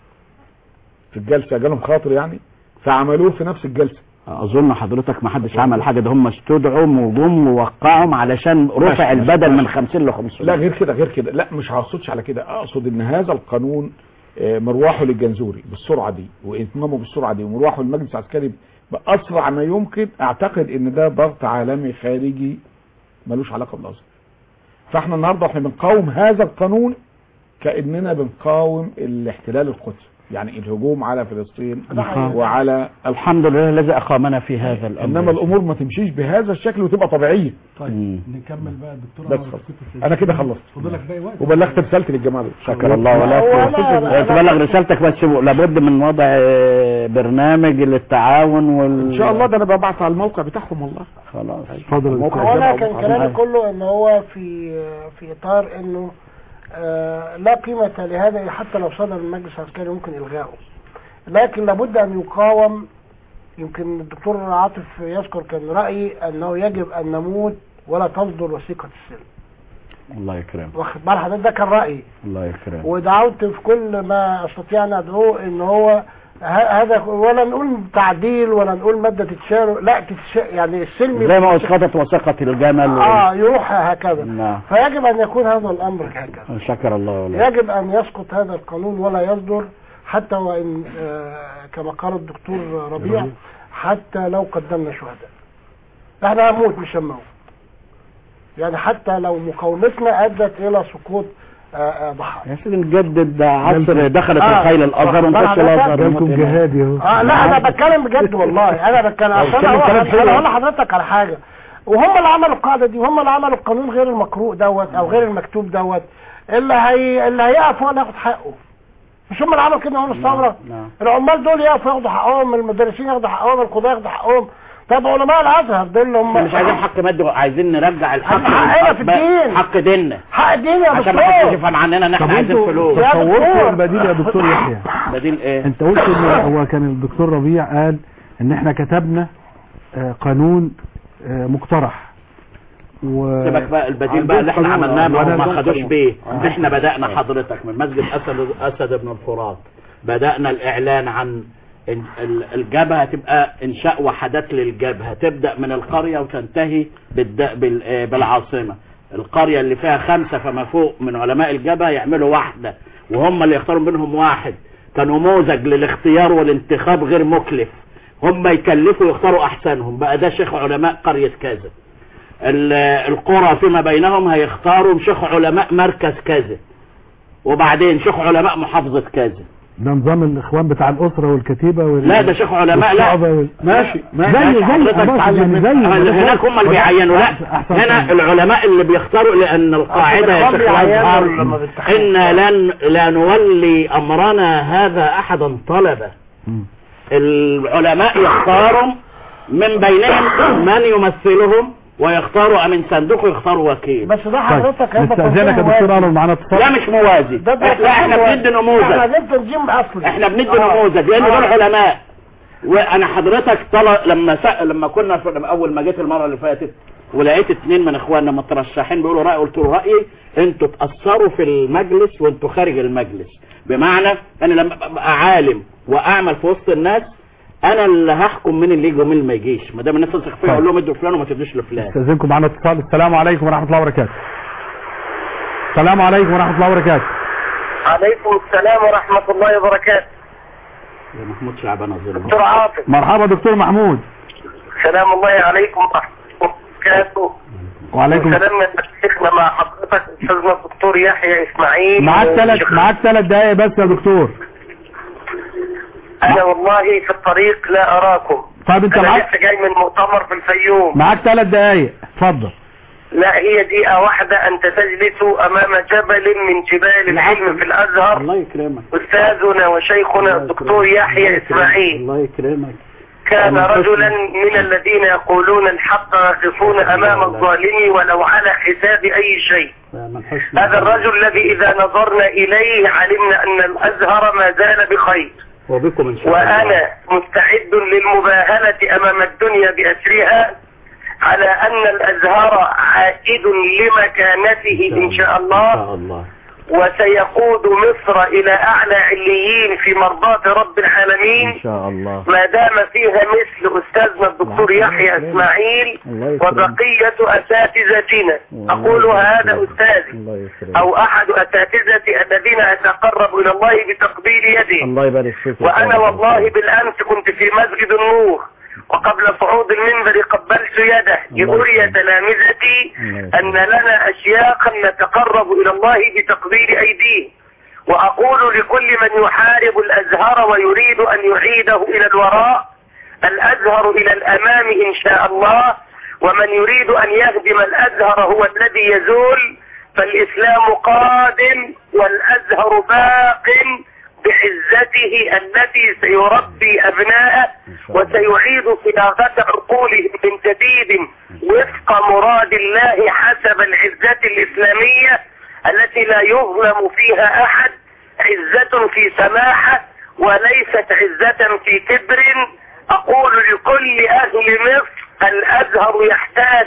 في الجلسه جالهم خاطر يعني فعملوه في نفس الجلسه اظن حضرتك ما حدش عمل حاجه ده هم استدعوا وجم ووقعهم علشان رفع ماشي، البدل ماشي. من 50 ل 500 لا غير كده غير كده لا مش هقصدش على كده اقصد ان هذا القانون آه، مروحه للجنزوري بالسرعه دي واتمامه بالسرعه دي ومروحه للمجلس العسكري باسرع ما يمكن اعتقد ان ده ضغط عالمي خارجي ملوش علاقه بالازهر فاحنا النهارده احنا بنقاوم هذا القانون كاننا بنقاوم الاحتلال القدسي يعني الهجوم على فلسطين وعلى الحمد لله الذي اقامنا في هذا الامر انما الامور ما تمشيش بهذا الشكل وتبقى طبيعيه طيب مم. نكمل بقى الدكتور بس أنا خلاص. كنت- انا كده خلصت فاضلك باقي وقت وبلغت رسالتي للجماعه دول شكر الله هو ولك أنا- تبلغ رسالتك بس لابد من وضع آه، برنامج للتعاون وال ان شاء الله ده انا ببعت على الموقع بتاعهم والله خلاص اتفضل يا الموقع دكتور. هو انا الجامعة كان أبو كلامي حنيفة. كله ان هو في في اطار انه آه، لا قيمة لهذا حتى لو صدر من المجلس العسكري ممكن الغائه لكن لابد ان يقاوم يمكن الدكتور عاطف يذكر كان رأيي انه يجب ان نموت ولا تصدر وثيقة السلم الله يكرمك واخد بال حضرتك ده كان رايي الله يكرمك ودعوت في كل ما استطيع ان ادعوه ان هو ه- هذا ولا نقول تعديل ولا نقول ماده تتشال لا تتش يعني السلم زي ما اسقطت وسقط الجمل و- اه يروح هكذا نعم فيجب ان يكون هذا الامر هكذا شكر الله ولا يجب ان يسقط هذا القانون ولا يصدر حتى وان آه كما قال الدكتور ربيع حتى لو قدمنا شهداء احنا هنموت مش هنموت يعني حتى لو مقاومتنا ادت الى سقوط آه آه ضحايا يا سيدي نجدد ده عصر دخلت آه. الخيل الازهر وانتشر حضرتك الازهر جالكم يموت جهادي اهو اه لا انا بتكلم بجد والله انا بتكلم عشان بتكلم اقول كلام حلو. انا اقول لحضرتك على حاجه وهم اللي عملوا القاعده دي وهم اللي عملوا القانون غير المقروء دوت او غير المكتوب دوت اللي هي اللي هيقف هو اللي ياخد حقه مش هم اللي عملوا كده من الثوره نعم العمال دول يقفوا ياخدوا حقهم المدرسين ياخدوا حقهم القضاه ياخدوا حقهم طب علماء الازهر دول اللي هم احنا مش عايزين حق مادي عايزين نرجع الحق حقنا في الدين. حق ديننا حق الدين يا عشان ما حدش دكتور يفهم عننا ان احنا طب عايزين انتوا فلوس يا تصورتوا دكتور. البديل يا دكتور يحيى بديل ايه انت قلت ان هو كان الدكتور ربيع قال ان احنا كتبنا آه، قانون آه، مقترح و سيبك بقى البديل بقى اللي احنا عندهم عملناه ما قانون. هم ما عندهم خدوش قانون. بيه آه. احنا بدأنا حضرتك من مسجد اسد اسد بن الفرات بدأنا الاعلان عن ال- ال- الجبهة تبقى انشاء وحدات للجبهة تبدأ من القرية وتنتهي بالد- بال- آه، بالعاصمة القرية اللي فيها خمسة فما فوق من علماء الجبهة يعملوا واحدة وهم اللي يختاروا منهم واحد كنموذج للاختيار والانتخاب غير مكلف هم يكلفوا يختاروا احسنهم بقى ده شيخ علماء قرية كذا ال- القرى فيما بينهم هيختاروا شيخ علماء مركز كذا وبعدين شيخ علماء محافظة كذا ده نظام الاخوان بتاع الاسره والكتيبه وال... لا ده شيخ علماء لا والشعبة وال... ماشي زي ماشي زي حضرتك خلاص تعلم يعني من- زي هناك هم اللي بيعينوا لا أحسن هنا حاجة. العلماء اللي بيختاروا لان القاعدة يا هم شيخ بيعينوا الازهر لما بيتحققوا. ان لن لا نولي امرنا هذا احدا طلبه مم. العلماء يختاروا من بينهم من يمثلهم ويختاروا من صندوق يختاروا وكيل بس ده طيب حضرتك هيبقى نستأذنك يا تنظيم دكتور موازي. انور معانا اتصال لا مش موازي ده ده لا احنا تنظيم بندي موازي. احنا نموذج بندي تنظيم اصلي احنا بندي آه. نموذج لان آه. دول علماء وانا حضرتك طلع لما سأ... لما كنا في... اول ما جيت المره اللي فاتت ولقيت اتنين من اخواننا مترشحين بيقولوا راي قلت له رايي انتوا تاثروا في المجلس وانتوا خارج المجلس بمعنى انا لما ابقى عالم واعمل في وسط الناس انا اللي هحكم مين اللي يجي ومين اللي ما يجيش ما دام الناس تثق فيا اقول لهم ادوا فلان وما تدوش لفلان استاذنكم معانا اتصال السلام عليكم ورحمه الله وبركاته السلام عليكم ورحمه الله وبركاته عليكم السلام ورحمة الله وبركاته يا محمود شعبان اظن دكتور عاطف مرحبا دكتور محمود سلام الله عليكم ورحمة الله وبركاته وعليكم سلام من شيخنا مع حضرتك استاذنا الدكتور يحيى اسماعيل معاك ثلاث وشيخ- معاك ثلاث دقايق بس يا دكتور انا والله في الطريق لا اراكم طيب انت انا معاك لسه جاي من مؤتمر في الفيوم معاك ثلاث دقايق اتفضل لا هي دقيقة واحدة أنت تجلس أمام جبل من جبال العلم في الأزهر الله يكرمك أستاذنا وشيخنا الدكتور يحيى إسماعيل الله يكرمك كان أنا رجلا من الذين يقولون الحق يقفون أمام الظالم ولو على حساب أي شيء من حسن هذا الرجل الذي إذا نظرنا إليه علمنا أن الأزهر ما زال بخير وبكم ان شاء الله وأنا مستعد للمباهلة أمام الدنيا بأسرها على أن الأزهر عائد لمكانته إن شاء ان الله شاء الله وسيقود مصر إلى أعلى عليين في مرضاة رب العالمين ان شاء الله ما دام فيها مثل أستاذنا الدكتور يحيى إسماعيل الله يكرمك. وبقية أساتذتنا أقول هذا أستاذي الله يكرمك أو أحد أساتذتي الذين أتقرب إلى الله بتقبيل يده الله يبارك فيك يا وأنا فندم. والله بالأمس كنت في مسجد النور وقبل صعود المنبر قبلت يده لأري تلامذتي أن لنا أشياخا نتقرب إلى الله بتقبيل أيديه وأقول لكل من يحارب الأزهر ويريد أن يعيده إلى الوراء الأزهر إلى الأمام إن شاء الله ومن يريد أن يهدم الأزهر هو الذي يزول فالإسلام قادم والأزهر باق بعزته التي سيربي أبناءه وسيعيد صياغة عقولهم من جديد وفق مراد الله حسب العزة الإسلامية التي لا يظلم فيها أحد عزة في سماحة وليست عزة في كبر أقول لكل أهل مصر الأزهر يحتاج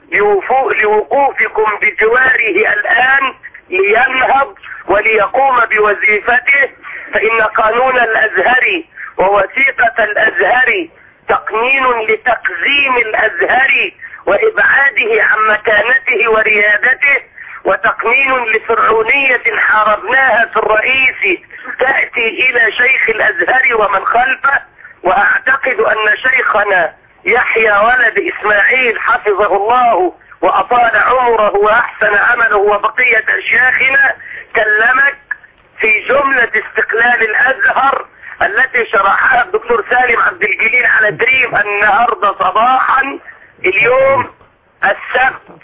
لوفو- لوقوفكم بجواره الآن لينهض وليقوم بوظيفته فإن قانون الأزهر ووثيقة الأزهر تقنين لتقزيم الأزهر وإبعاده عن مكانته وريادته وتقنين لفرعونية حاربناها في الرئيس تأتي إلى شيخ الأزهر ومن خلفه وأعتقد أن شيخنا يحيى ولد إسماعيل حفظه الله وأطال عمره وأحسن عمله وبقية أشياخنا كلمك في جملة استقلال الأزهر التي شرحها الدكتور سالم عبد الجليل على دريم النهاردة صباحا اليوم السبت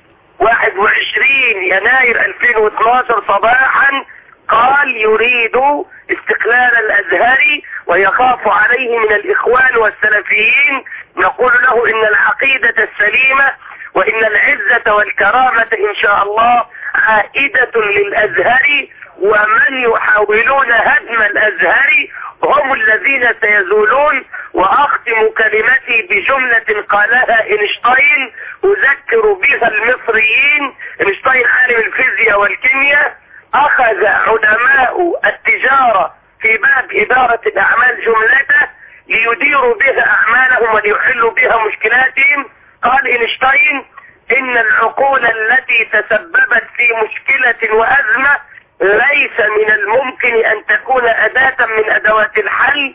21 يناير 2012 صباحا قال يريد استقلال الازهر ويخاف عليه من الاخوان والسلفيين نقول له ان العقيدة السليمة وان العزة والكرامة ان شاء الله عائدة للازهر ومن يحاولون هدم الازهر هم الذين سيزولون واختم كلمتي بجملة قالها اينشتاين اذكر بها المصريين اينشتاين عالم الفيزياء والكيمياء اخذ علماء التجارة في باب ادارة الاعمال جملته ليديروا بها اعمالهم وليحلوا بها مشكلاتهم قال اينشتاين ان العقول التي تسببت في مشكلة وازمة ليس من الممكن ان تكون اداة من ادوات الحل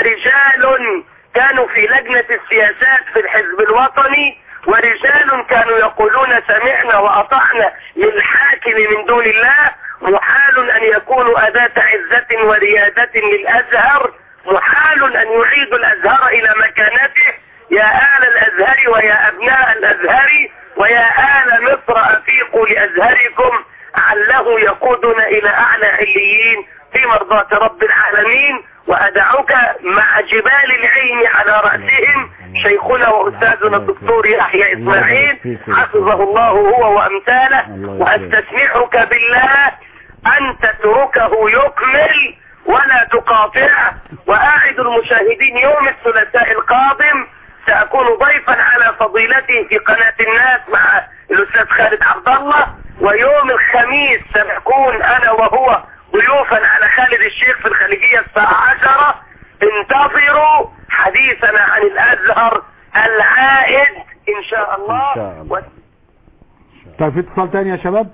فرجال كانوا في لجنة السياسات في الحزب الوطني ورجال كانوا يقولون سمعنا واطعنا للحاكم من دون الله محال ان يكونوا اداة عزة وريادة للازهر محال ان يعيدوا الازهر الى مكانته يا آل الازهر ويا ابناء الازهر ويا آل مصر افيقوا لازهركم عله يقودنا الى اعلى عليين في مرضاة رب العالمين وادعوك مع جبال العلم على رأسهم شيخنا واستاذنا الدكتور يحيى اسماعيل حفظه الله هو وامثاله واستسمحك بالله ان تتركه يكمل ولا تقاطعه واعد المشاهدين يوم الثلاثاء القادم ساكون ضيفا على فضيلته في قناة الناس مع الاستاذ خالد عبد الله ويوم الخميس سنكون انا وهو ضيوفا على خالد الشيخ في الخليجية الساعة عشرة انتظروا حديثنا عن الازهر العائد ان شاء الله, إن شاء الله. و... طيب في اتصال تاني يا شباب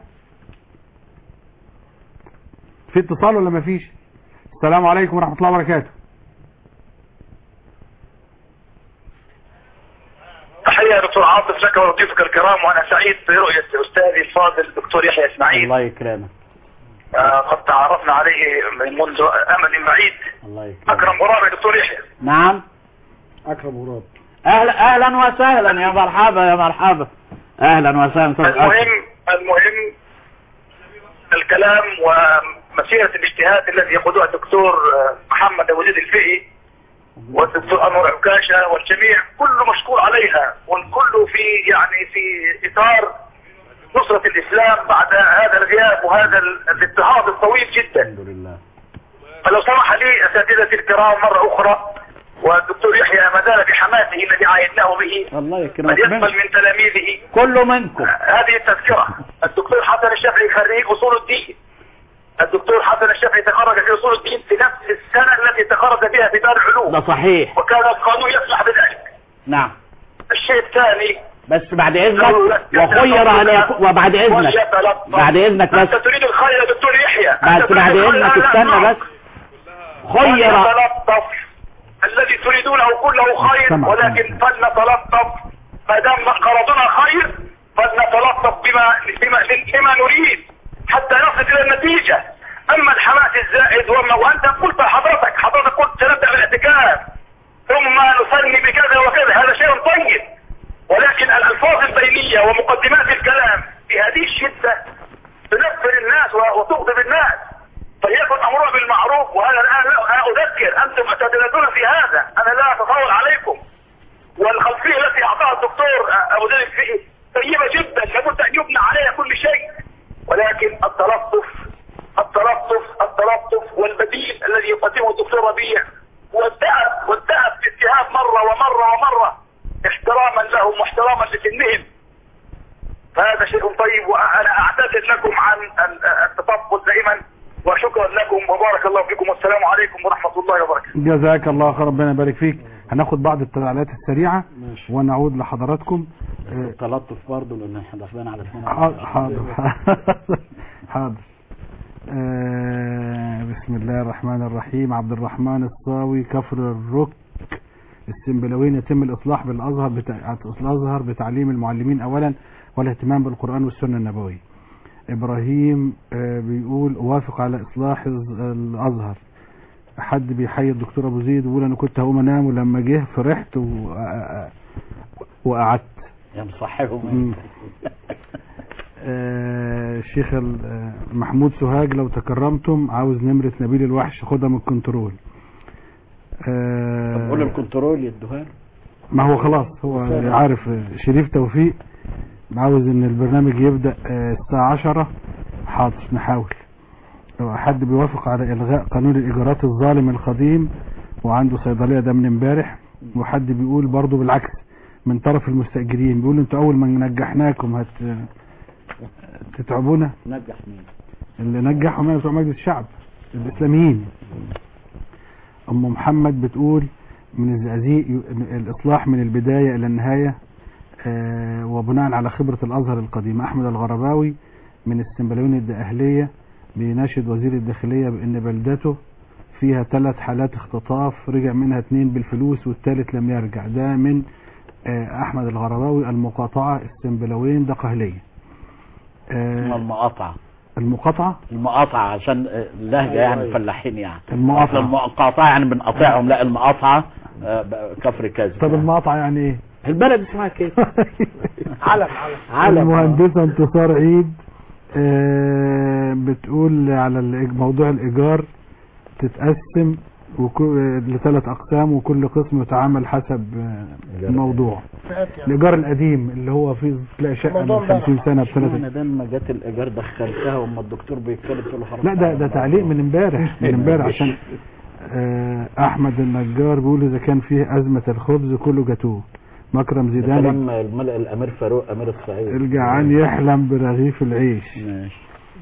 في اتصال ولا مفيش السلام عليكم ورحمة الله وبركاته تحية يا دكتور عاطف لك ولضيوفك الكرام وانا سعيد برؤية استاذي الفاضل الدكتور يحيى اسماعيل الله يكرمك آه، قد تعرفنا عليه من منذ امد بعيد الله يكرمك اكرم غراب يا دكتور يحيى نعم اكرم غراب اهلا اهلا وسهلا يا مرحبا يا مرحبا اهلا وسهلا أستاذ أكرم. المهم المهم الكلام ومسيرة الاجتهاد الذي يقودها الدكتور آه، محمد ابو زيد الفقي والدكتور انور عكاشة والجميع كله مشكور عليها والكل في يعني في اطار نصرة الاسلام بعد هذا الغياب وهذا ال- الاضطهاد الطويل جدا الحمد لله فلو سمح لي اساتذتي الكرام مرة اخرى والدكتور يحيى ما زال بحماسه الذي عايدناه به الله من يكرمك يقبل من تلاميذه كله منكم هذه التذكرة الدكتور حسن الشافعي خريج أصول الدين الدكتور حسن الشافعي تخرج في أصول الدين في نفس السنة التي تخرج بها في دار العلوم ده صحيح وكان القانون يسمح بذلك نعم الشيء الثاني بس بعد اذنك وخير ان يكون وبعد اذنك وليتلطف. بعد اذنك بس أنت تريد الخير يا دكتور يحيى بعد أنت تريد بعد الخير، اذنك أنا استنى أسمعك. بس خير وليتلطف الذي تريدونه كله خير سمع، ولكن فلنتلطف ما دام قرضنا خير فلنتلطف بما بما بما نريد حتى نصل الى النتيجه اما الحماس الزائد وما وانت قلت حضرتك حضرتك قلت سنبدا بالاعتكاف ثم نسمي بكذا وكذا هذا شيء طيب ولكن الالفاظ البينيه ومقدمات الكلام بهذه الشده تنفر الناس و- وتغضب الناس فليكن امرنا بالمعروف وهذا الان لا انا اذكر انتم تتنازلون في هذا انا لا اتطاول عليكم والخلفيه التي اعطاها الدكتور ابو زيد الفقي طيبه جدا لابد ان يبنى عليها كل شيء ولكن التلطف التلطف التلطف والبديل الذي يقدمه الدكتور ربيع والذهب والذهب في اتهام مره ومره ومره احتراما لهم واحتراما لسنهم فهذا شيء طيب وانا اعتذر لكم عن ال- التطفل دائما وشكرا لكم وبارك الله فيكم والسلام عليكم ورحمه الله وبركاته جزاك الله خير ربنا يبارك فيك هناخد بعض التعليقات السريعة ونعود لحضراتكم آه، تلطف برضه لان احنا داخلين على اثنين حاضر حاضر حاضر آه، بسم الله الرحمن الرحيم عبد الرحمن الصاوي كفر الرك السنبلاوين يتم الإصلاح بالأزهر بتاع الأزهر بتعليم المعلمين أولا والاهتمام بالقرآن والسنة النبوية إبراهيم آه، بيقول أوافق على إصلاح الز- الأزهر حد بيحيي الدكتور أبو زيد بيقول أنا كنت هقوم أنام ولما جه فرحت و- وقعدت يا مصحهم مم. آه، الشيخ ال- آه، محمود سوهاج لو تكرمتم عاوز نمرة نبيل الوحش خدها من الكنترول آه، قول الكنترول يدوها له. ما هو خلاص هو عارف آه، شريف توفيق عاوز ان البرنامج يبدأ آه، الساعة عشرة حاضر نحاول لو حد بيوافق على الغاء قانون الايجارات الظالم القديم وعنده صيدلية ده من امبارح وحد بيقول برضو بالعكس من طرف المستأجرين بيقول انتوا اول ما نجحناكم هت تتعبونا نجح مين اللي نجحهم هنا بتوع مجلس الشعب الاسلاميين ام محمد بتقول من الزقازيق ي- الاصلاح من البدايه الى النهايه آه، وبناء على خبره الازهر القديم احمد الغرباوي من السنبلاوين الدقهليه بيناشد وزير الداخليه بان بلدته فيها ثلاث حالات اختطاف رجع منها اثنين بالفلوس والثالث لم يرجع ده من آه، احمد الغرباوي المقاطعه السنبلاوين دقهليه اسمها آه، المقاطعة المقاطعه المقاطعة عشان آه، اللهجة يعني فلاحين يعني المقاطعة. أصل المقاطعة يعني بنقاطعهم لا المقاطعة آه، ب- كفر كاذب طب المقاطعه يعني ايه البلد اسمها كده علم علم المهندسة انتصار عيد آه، بتقول على الإج- موضوع الإيجار تتقسم وكو- لثلاث أقسام وكل قسم يتعامل حسب آه، الموضوع الإيجار القديم اللي هو فيه تلاقي شقة من موضوع 50 سنة اشمعنى بسنة ده لما جت الايجار دخلتها وما الدكتور بيتكلم تقول له خلاص لا ده ده تعليق من امبارح من امبارح عشان آه، أحمد النجار بيقول إذا كان فيه أزمة الخبز كله جاتوه مكرم ده زيدان كلام الملأ الامير فاروق امير الصعيد الجعان يحلم برغيف العيش ماشي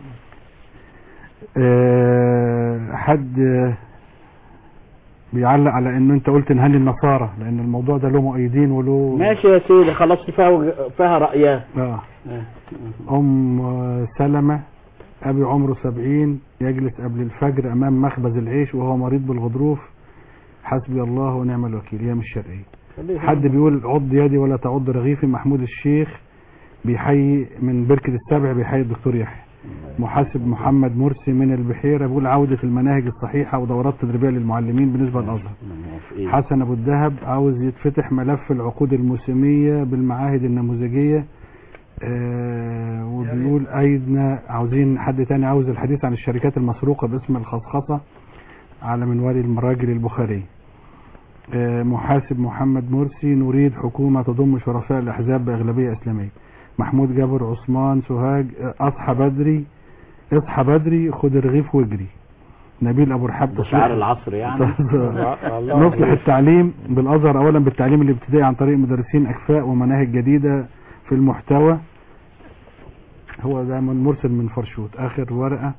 آه، حد آه، بيعلق على ان انت قلت نهني النصارى لان الموضوع ده له مؤيدين وله ماشي يا سيدي خلاص فيها فيها رأيها اه ام آه، سلمة ابي عمره سبعين يجلس قبل الفجر امام مخبز العيش وهو مريض بالغضروف حسبي الله ونعم الوكيل هي مش شرعيه حد بيقول عض يدي ولا تعض رغيفي محمود الشيخ بيحيي من بركة السبع بيحيي الدكتور يحيى محاسب محمد مرسي من البحيرة بيقول عودة المناهج الصحيحة ودورات تدريبية للمعلمين بالنسبة للأزهر حسن أبو الدهب عاوز يتفتح ملف العقود الموسمية بالمعاهد النموذجية آه وبيقول أيضا عاوزين حد تاني عاوز الحديث عن الشركات المسروقة باسم الخصخصة على منوال المراجل البخاري آه محاسب محمد مرسي نريد حكومة تضم شرفاء الأحزاب بأغلبية إسلامية محمود جابر عثمان سوهاج آه، أصحى بدري اصحى بدري خد الرغيف واجري نبيل أبو رحاب ده شعار العصر يعني نصلح التعليم بالازهر اولا بالتعليم الابتدائي عن طريق مدرسين اكفاء ومناهج جديده في المحتوى هو ده من مرسل من فرشوت اخر ورقه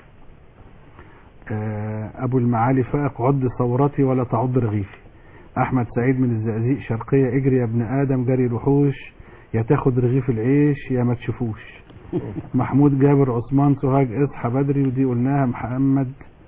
آه، ابو المعالي فائق عد ثورتي ولا تعد رغيفي احمد سعيد من الزقازيق شرقيه اجري يا ابن ادم جري الوحوش يا تاخد رغيف العيش يا ما تشوفوش محمود جابر عثمان سوهاج اصحى بدري ودي قلناها محمد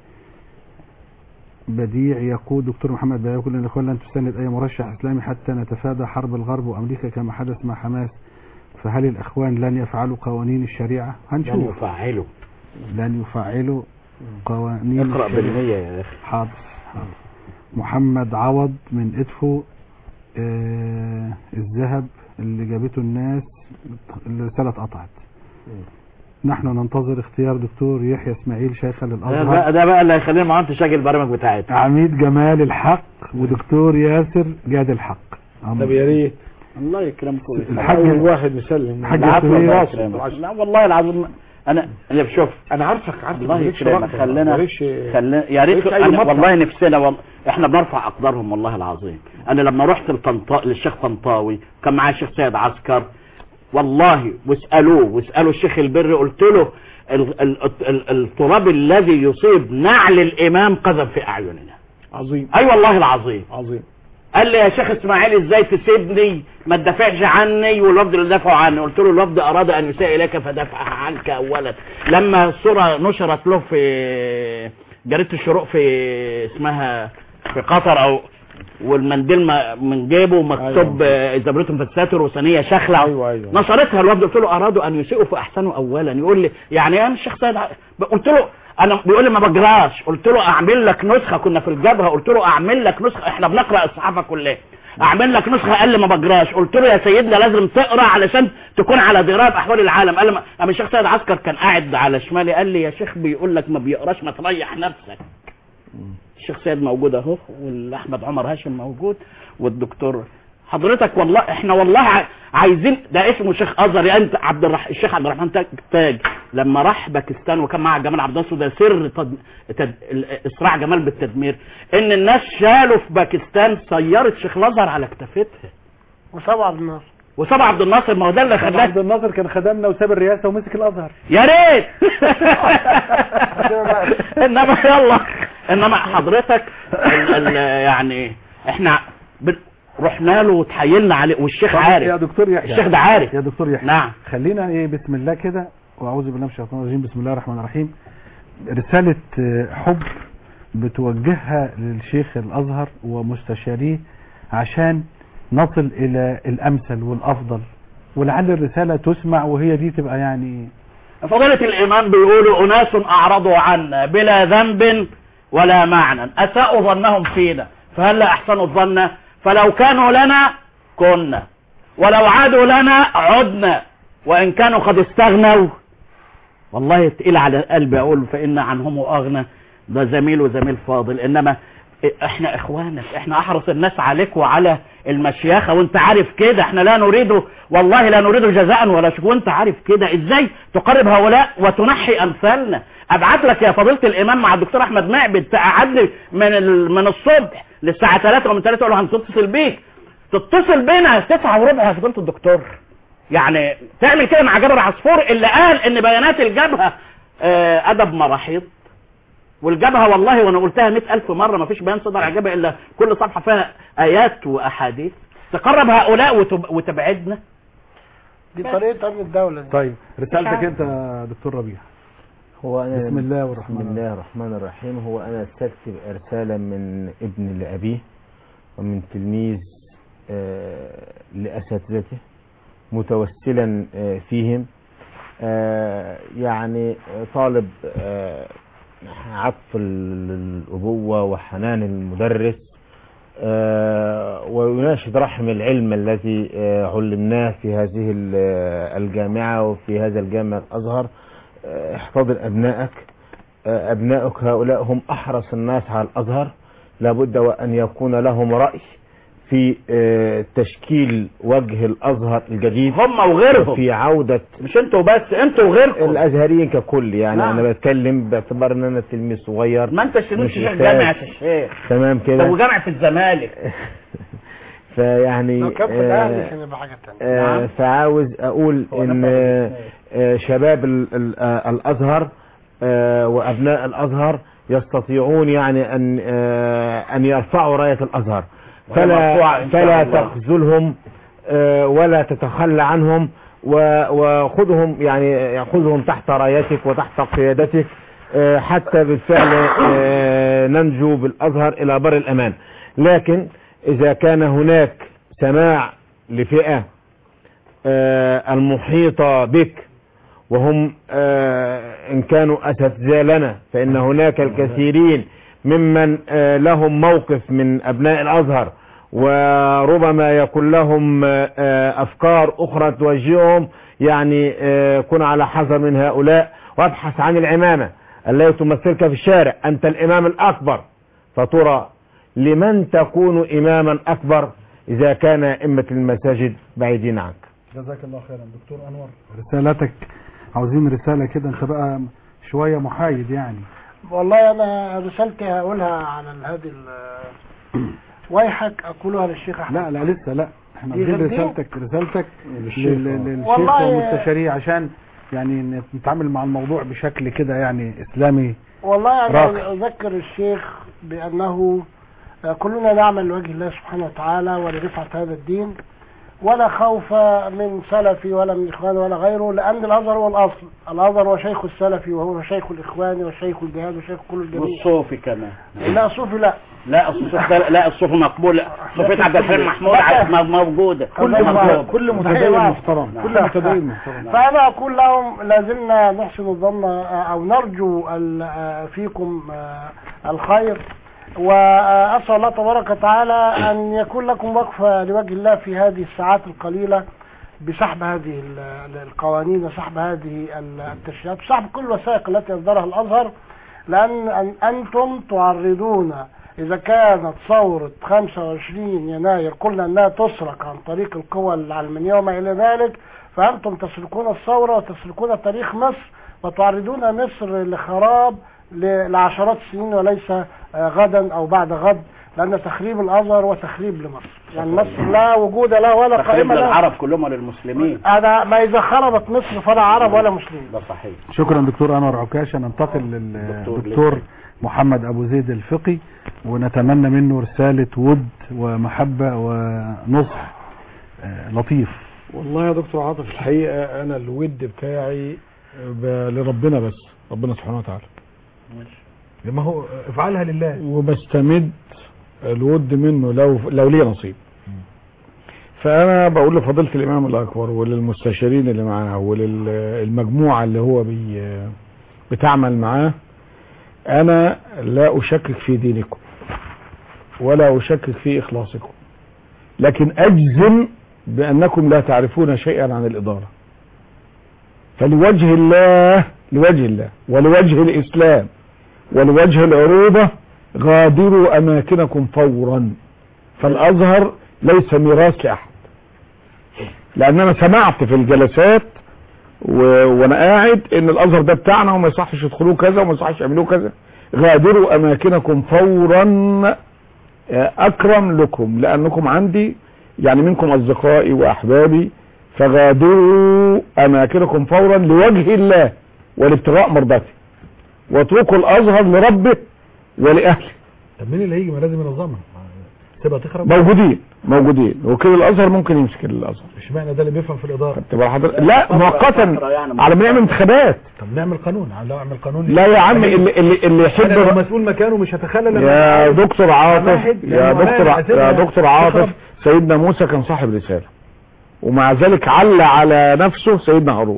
بديع يقود دكتور محمد بديع كل الاخوان لن تساند اي مرشح اسلامي حتى نتفادى حرب الغرب وامريكا كما حدث مع حماس فهل الاخوان لن يفعلوا قوانين الشريعه هنشوف لن يفعلوا لن يفعلوا قوانين اقرأ الشريعة. بالنية يا اخي حاضر حاضر. محمد عوض من ادفو آه الذهب اللي جابته الناس الرسالة اتقطعت نحن ننتظر اختيار دكتور يحيى اسماعيل شيخا ده للازهر بقى, ده بقى اللي هيخلينا معاهم تشغل البرامج بتاعتنا عميد جمال الحق ودكتور ياسر جاد الحق طب يا ريت الله يكرمكم الحاج اول واحد مسلم الحاج العفو السوري الله راسه. يكرمك. لا والله العظيم انا اللي بشوف انا عارفك عارفك الله مالكش يكرمك رأي. خلينا مالكش- خلينا يا ريت مالكش أي أنا مطلع. والله نفسنا والله احنا بنرفع اقدارهم والله العظيم انا لما رحت لطنطا للشيخ طنطاوي كان معايا الشيخ سيد عسكر والله واسألوه واسألوا الشيخ البر قلت له ال- ال- ال- التراب الذي يصيب نعل الإمام قذف في أعيننا عظيم أي والله العظيم عظيم قال لي يا شيخ اسماعيل ازاي تسيبني ما تدافعش عني والوفد اللي دافعوا عني قلت له الوفد اراد ان يسيء اليك فدافع عنك اولا لما الصوره نشرت له في جريده الشروق في اسمها في قطر او والمنديل ما- من جيبه مكتوب أيوة. اذا بريتم في الساتر وثانيه شخلع أيوة أيوة. نشرتها الوفد قلت له ارادوا ان يسيئوا فاحسنوا اولا يقول لي يعني ايه الشيخ سيد ع- قلت له انا بيقول لي ما بجراش قلت له اعمل لك نسخه كنا في الجبهه قلت له اعمل لك نسخه احنا بنقرا الصحافه كلها اعمل لك نسخه قال لي ما بجراش قلت له يا سيدنا لازم تقرا علشان تكون على درايه باحوال العالم قال لي ما- قام الشيخ سيد عسكر كان قاعد على شمالي قال لي يا شيخ بيقول لك ما بيقراش ما تريح نفسك الشيخ سيد موجود اهو والاحمد عمر هاشم موجود والدكتور حضرتك والله احنا والله ع- عايزين ده اسمه شيخ ازهر يعني انت عبد الرح... الشيخ عبد الرحمن تاج- تاج لما راح باكستان وكان مع جمال عبد الناصر ده سر تد... تد... ال- اسراع جمال بالتدمير ان الناس شالوا في باكستان سياره شيخ الازهر على كتافتها وسبع الناس وصبع عبد الناصر ما هو ده اللي طب خلاه عبد الناصر كان خدمنا وساب الرئاسه ومسك الازهر يا ريت انما يلا انما حضرتك ال ال يعني احنا بن- رحنا له وتحايلنا عليه والشيخ طب عارف يا دكتور يحيى الشيخ ده عارف يا دكتور يحيى نعم خلينا ايه بسم الله كده واعوذ بالله من الشيطان الرجيم بسم الله الرحمن الرحيم رساله آه، حب بتوجهها للشيخ الازهر ومستشاريه عشان نصل الى الامثل والافضل ولعل الرساله تسمع وهي دي تبقى يعني فضيلة الإمام بيقولوا أناس أعرضوا عنا بلا ذنب ولا معنى أساءوا ظنهم فينا فهل أحسنوا الظن فلو كانوا لنا كنا ولو عادوا لنا عدنا وإن كانوا قد استغنوا والله تقيل على قلبي أقول فإن عنهم أغنى ده زميل وزميل فاضل إنما احنا اخوانك احنا احرص الناس عليك وعلى المشيخة وانت عارف كده احنا لا نريد والله لا نريد جزاء ولا شكوى وانت عارف كده ازاي تقرب هؤلاء وتنحي امثالنا ابعت لك يا فضيلة الامام مع الدكتور احمد معبد تقعدني من ال... من الصبح للساعة 3 ومن 3 اقول له هنتصل بيك تتصل بينا 9 وربع يا فضيلة الدكتور يعني تعمل كده مع جابر عصفور اللي قال ان بيانات الجبهة آه، ادب مراحيض والجبهة والله وانا قلتها مئة الف مرة ما فيش بيان صدر على الجبهة الا كل صفحة فيها ايات واحاديث تقرب هؤلاء وتب... وتبعدنا دي طريقة امن الدولة دي. طيب رسالتك عارف. انت يا دكتور ربيع هو أنا بسم الله والرحمن بسم الله الرحمن الرحيم هو أنا استكتب رسالة من ابن لأبيه ومن تلميذ آه، لأساتذته متوسلا آه، فيهم آه، يعني آه، طالب آه، عطف ال- الأبوة وحنان المدرس آه، ويناشد رحم العلم الذي آه، علمناه في هذه ال- آه، الجامعة وفي هذا الجامع الأزهر آه، احتضن أبنائك آه، أبنائك هؤلاء هم أحرص الناس على الأزهر لابد وأن يكون لهم رأي في آه، تشكيل وجه الأزهر الجديد هم وغيرهم في عودة مش انتوا بس انتوا وغيركم الأزهريين ككل يعني نعم. أنا بتكلم باعتبار أن أنا تلميذ صغير ما انت شنو مش شيخ أستاذ. جامعة الشيخ تمام طب كده وجامع في الزمالك فيعني لو كان في آه، الاهلي كان يبقى حاجة تانية آه، نعم. فعاوز اقول ان آه، آه، شباب ال- ال- آه، الازهر آه، وابناء الازهر يستطيعون يعني ان آه، ان يرفعوا رايه الازهر وهي فلا مرفوعة إن شاء فلا الله. تخذلهم آه، ولا تتخلى عنهم و- وخذهم يعني خذهم تحت رايتك وتحت قيادتك آه، حتى بالفعل آه، ننجو بالازهر الى بر الامان لكن اذا كان هناك سماع لفئه آه، المحيطة بك وهم آه، إن كانوا أساتذة لنا فإن هناك الكثيرين ممن آه، لهم موقف من أبناء الأزهر وربما يكون لهم آه، آه، أفكار أخرى توجههم يعني آه، كن على حذر من هؤلاء وابحث عن العمامة التي تمثلك في الشارع أنت الإمام الأكبر فترى لمن تكون إماما أكبر إذا كان أئمة المساجد بعيدين عنك جزاك الله خيرا دكتور انور رسالتك عاوزين رسالة كده انت بقى شوية محايد يعني والله انا رسالتي هقولها على هذه ال- ويحك اقولها للشيخ احمد لا لا لسه لا احنا عايزين يغدين. رسالتك رسالتك للشيخ، لل- آه. للشيخ والله- ومستشاريه عشان يعني نتعامل مع الموضوع بشكل كده يعني اسلامي والله راقي. أنا أذكر الشيخ بأنه آه، كلنا نعمل لوجه الله سبحانه وتعالى ولرفعة هذا الدين ولا خوف من سلفي ولا من إخواني ولا غيره لأن الأزهر هو الأصل الأزهر هو شيخ السلفي وهو شيخ الإخوان وشيخ الجهاد وشيخ كل الجميع والصوفي كمان لا صوفي لا لا الصوف ده لا الصوف مقبول صوفية عبد الحليم محمود ع- م- موجودة كل مطلوب. كل متدين محترم كل متدين محترم فأنا أقول لهم لازلنا نحسن الظن آه، أو نرجو ال- آه، فيكم آه، الخير وأسأل الله تبارك وتعالى أن يكون لكم وقفة لوجه الله في هذه الساعات القليلة بسحب هذه ال- القوانين وسحب هذه ال- التشريعات وسحب كل الوثائق التي أصدرها الأزهر لأن أن أنتم تعرضون إذا كانت ثورة 25 يناير قلنا أنها تسرق عن طريق القوى العلمانية وما إلى ذلك فأنتم تسرقون الثورة وتسرقون تاريخ مصر وتعرضون مصر لخراب ل- لعشرات السنين وليس آه، غدا أو بعد غد لأن تخريب الأزهر وتخريب لمصر يعني مصر لا وجود لها ولا تخريب قائمة لها للعرب كلهم وللمسلمين أنا ما إذا خربت مصر فلا عرب ولا مسلمين ده صحيح شكرا دكتور انور عكاشة ننتقل للدكتور محمد ابو زيد الفقي ونتمنى منه رسالة ود ومحبة ونصح آه، لطيف والله يا دكتور عاطف الحقيقة أنا الود بتاعي ب- لربنا بس ربنا سبحانه وتعالى ما هو افعلها لله وبستمد الود منه لو لو ليه نصيب فأنا بقول لفضيلة الإمام الأكبر وللمستشارين اللي معاه وللمجموعة اللي هو بي بتعمل معاه أنا لا أشكك في دينكم ولا أشكك في إخلاصكم لكن أجزم بأنكم لا تعرفون شيئا عن الإدارة فلوجه الله لوجه الله ولوجه الإسلام ولوجه العروبة غادروا أماكنكم فورا فالأزهر ليس ميراث لأحد لأن أنا سمعت في الجلسات و... وأنا قاعد إن الأزهر ده بتاعنا وما يصحش يدخلوه كذا وما يصحش يعملوه كذا غادروا أماكنكم فورا أكرم لكم لأنكم عندي يعني منكم أصدقائي وأحبابي فغادروا أماكنكم فورا لوجه الله ولابتغاء مرضاته واتركوا الأزهر لربه ولأهله طب مين اللي هيجي ما لازم ينظمها تبقى تخرب موجودين موجودين وكيل الازهر ممكن يمسك الازهر اشمعنى ده اللي بيفهم في الاداره تبقى حضرتك لا مؤقتا على ما نعمل انتخابات طب نعمل قانون لو اعمل قانون لا يا عم اللي اللي, اللي يحب انا لو مسؤول مكانه مش هتخلى لما يا أبقى دكتور عاطف واحد يا لأنه دكتور أنا ع- أسيبها يا دكتور عاطف تخرب. سيدنا موسى كان صاحب رساله ومع ذلك على على نفسه سيدنا هارون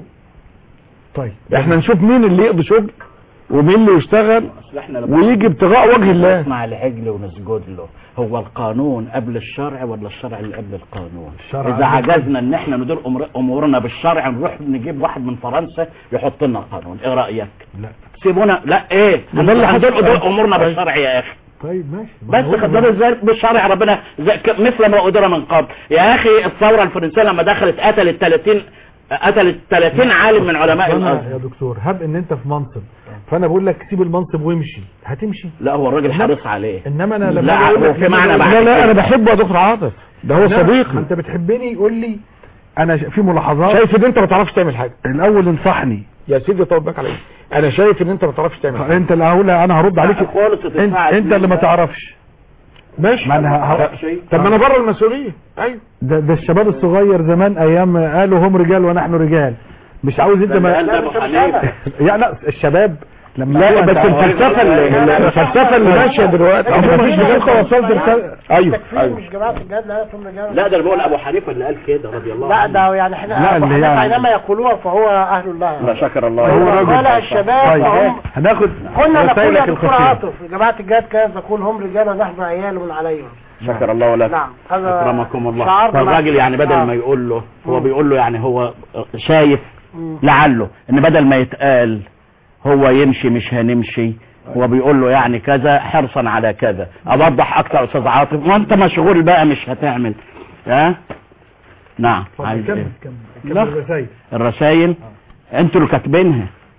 طيب احنا نشوف مين اللي يقضي شغل ومين اللي يشتغل أصل إحنا لما ويجي ابتغاء وجه الله نسمع العجل ونسجد له هو القانون قبل الشرع ولا الشرع اللي قبل القانون الشرع اذا قبل عجزنا ان احنا ندير أمر- امورنا بالشرع نروح نجيب واحد من فرنسا يحط لنا القانون ايه رايك لا سيبونا لا ايه ده اللي هندير حصل. ادير امورنا بالشرع يا اخي طيب ماشي ما بس أنا بقول خدنا ازاي بالشرع ربنا زي ك- مثل ما قدر من قبل يا اخي الثوره الفرنسيه لما دخلت قتلت 30 قتلت 30 عالم من علماء أنا الازهر يا دكتور هب ان انت في منصب فانا بقول لك سيب المنصب وامشي هتمشي لا هو الراجل حريص عليه انما انا لما لا أجي أقول هو لك في معنى لما- بعد لا لا كده. انا بحبه يا دكتور عاطف ده هو إنما ما صديقي انت بتحبني قول لي انا ش- في ملاحظات شايف ان انت ما تعرفش تعمل حاجه الاول انصحني يا سيدي طول بالك عليا انا شايف ان انت ما تعرفش تعمل حاجه انت اللي هقول انا هرد عليك خالص انت, تدفع انت اللي ما تعرفش ماشي ما انا ه- ه- طب ما انا بره المسؤوليه ايوه ده, ده الشباب الصغير زمان ايام قالوا هم رجال ونحن رجال مش عاوز انت ما ده أبو حنيفة. يا لا الشباب لما لا يقولوا بس أنت- الفلسفه اللي الفلسفه اللي ماشيه دلوقتي أو ما مفيش فيش غير غير وصلت رساله ايوه التكفير ايوه مش جماعة الجهاد لا يكون رجال لا ده اللي بقول ابو حنيفه اللي قال كده رضي الله لا عنه ده يعني احنا لا، أبو اللي حنيفة يعني- حينما يقولوها فهو اهل الله لا شكر الله هو راجل. قال الشباب طيب فهم هناخد كنا نقول يا رسائلك دكتور الخفية. عاطف جماعة الجهاد كانت تقول هم رجال ونحن عيال من عليهم شكر الله لك نعم هذا اكرمكم الله شعار فالراجل يعني بدل آه. ما يقول له هو مم. بيقول له يعني هو شايف مم. لعله ان بدل ما يتقال هو يمشي مش هنمشي هو بيقول له يعني كذا حرصا على كذا اوضح اكتر استاذ عاطف وانت مشغول بقى مش هتعمل ها نعم اتفضل عايز كمل ايه كمل لا. كمل الرسائل الرسائل انتوا اللي كاتبينها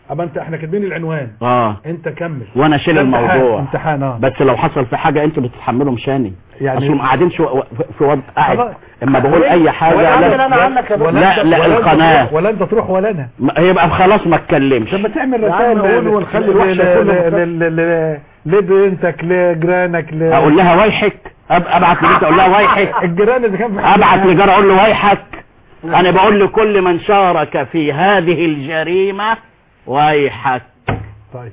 اما انت احنا كاتبين العنوان اه انت كمل وانا اشيل ده امتحان- الموضوع امتحان اه بس لو حصل في حاجه انتوا بتتحملوا مشاني يعني- اصلهم قاعدين شو في وضع قاعد خلاص. اما بقول اي حاجه ولا لا عندنا عنك يا دكتور. ولا لا انت- لا ولا انت القناه تروح- ولا انت تروح ولا انا ما- يبقى خلاص ما اتكلمش طب ما تعمل يا عم رسائل قول ل- ونخلي ل- الوحش ل- كله ل- ل- ل- لبنتك لجيرانك ل- اقول لها ويحك أب- ابعت لبنتي اقول لها ويحك الجيران اذا كان في ابعت لجار اقول له ويحك انا بقول لكل من شارك في هذه الجريمه ويحك طيب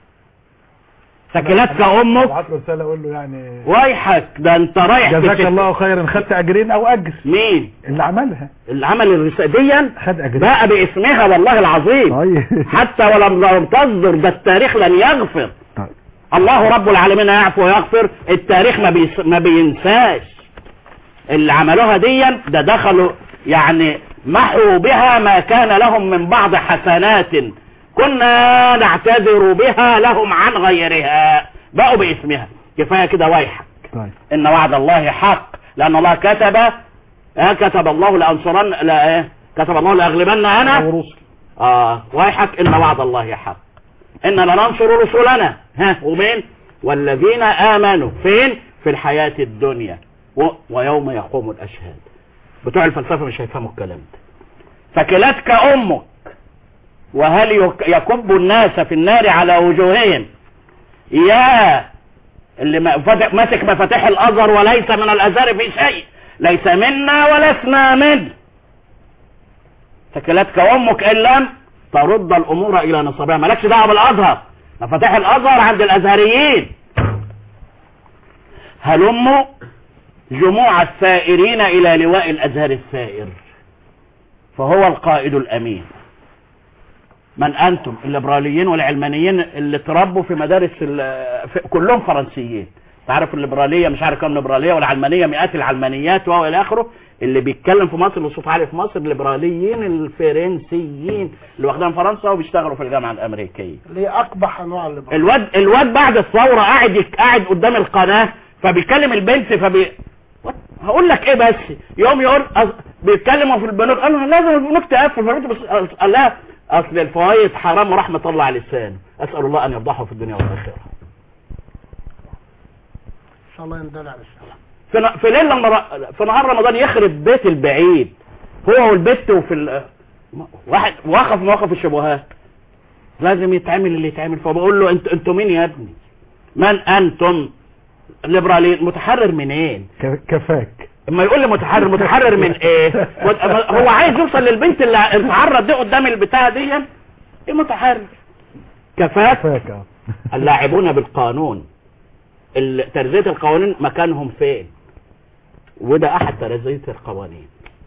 ثكلتك امك ابعت له رساله اقول له يعني ويحك ده انت رايح في جزاك شت- الله خيرا خدت اجرين او اجر مين اللي عملها العمل الرساليا خد اجرين بقى باسمها والله العظيم طيب حتى ولم لم تصدر ده التاريخ لن يغفر طيب. الله رب العالمين يعفو ويغفر التاريخ ما, بيس ما بينساش اللي عملوها ديا ده دخلوا يعني محوا بها ما كان لهم من بعض حسنات كنا نعتذر بها لهم عن غيرها بقوا باسمها كفاية كده ويحك طيب ان وعد الله حق لان الله كتب آه كتب الله لانصرن لا ايه كتب الله لاغلبن انا ورسل اه ويحك ان وعد الله حق ان لننصر رسلنا ها ومين والذين امنوا فين في الحياة الدنيا و... ويوم يقوم الاشهاد بتوع الفلسفة مش هيفهموا الكلام ده فكلتك امك وهل يك- يكب الناس في النار على وجوههم يا اللي ما- فاتح- ماسك مفاتيح الازهر وليس من الازهر في شيء ليس منا ولسنا منه ثكلتك امك ان لم ترد الامور الى نصابها مالكش دعوه بالازهر مفاتيح الازهر عند الازهريين هلموا جموع الثائرين الى لواء الازهر الثائر فهو القائد الامين من انتم الليبراليين والعلمانيين اللي تربوا في مدارس ال- في كلهم فرنسيين تعرف الليبراليه مش عارف كم ليبراليه والعلمانيه مئات العلمانيات وهو الى اخره اللي بيتكلم في مصر وصوت عالي في مصر الليبراليين الفرنسيين اللي واخدين فرنسا وبيشتغلوا في الجامعه الامريكيه اللي هي اقبح انواع الليبرالية الواد الواد بعد الثوره قاعد يك- قاعد قدام القناه فبيكلم البنت فبي هقول لك ايه بس يوم يقول أص... بيتكلموا في البنوك قال له لازم البنوك تقفل فالبنت بس قال لها اصل الفوائد حرام ورحمه الله على لسانه اسال الله ان يفضحه في الدنيا والاخره ان شاء الله يندل على السلام في ن- في ليله المر... في نهار رمضان يخرب بيت البعيد هو والبت وفي ال... واحد واقف مواقف الشبهات لازم يتعمل اللي يتعمل فبقول له انت انتوا مين يا ابني من انتم ليبراليين متحرر منين ك- كفاك اما يقول لي متحرر متحرر من ايه مت- هو عايز يوصل للبنت اللي اتعرض دي قدام البتاع دي ايه متحرر كفاك كفاك اه اللاعبون بالقانون ال- ترزية القوانين مكانهم فين وده احد ترزية القوانين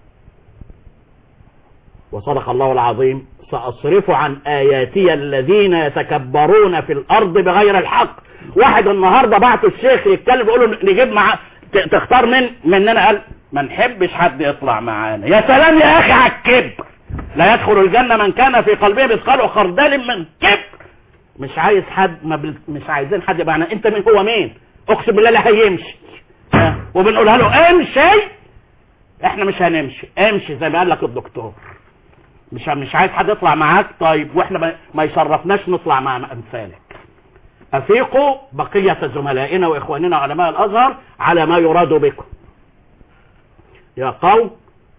وصدق الله العظيم سأصرف عن آياتي الذين يتكبرون في الأرض بغير الحق واحد النهاردة بعته الشيخ يتكلم يقول له نجيب مع ت- تختار من مننا قال ما نحبش حد يطلع معانا يا سلام يا أخي على الكبر لا يدخل الجنة من كان في قلبه مثقال خردل من كبر مش عايز حد ما بل... مش عايزين حد يبقى معنا. انت مين هو مين اقسم بالله لا هيمشي ها؟ وبنقولها له امشي احنا مش هنمشي امشي زي ما قال لك الدكتور مش مش عايز حد يطلع معاك طيب واحنا ما, ما يشرفناش نطلع مع امثالك افيقوا بقية زملائنا واخواننا علماء الازهر على ما يراد بكم يا قوم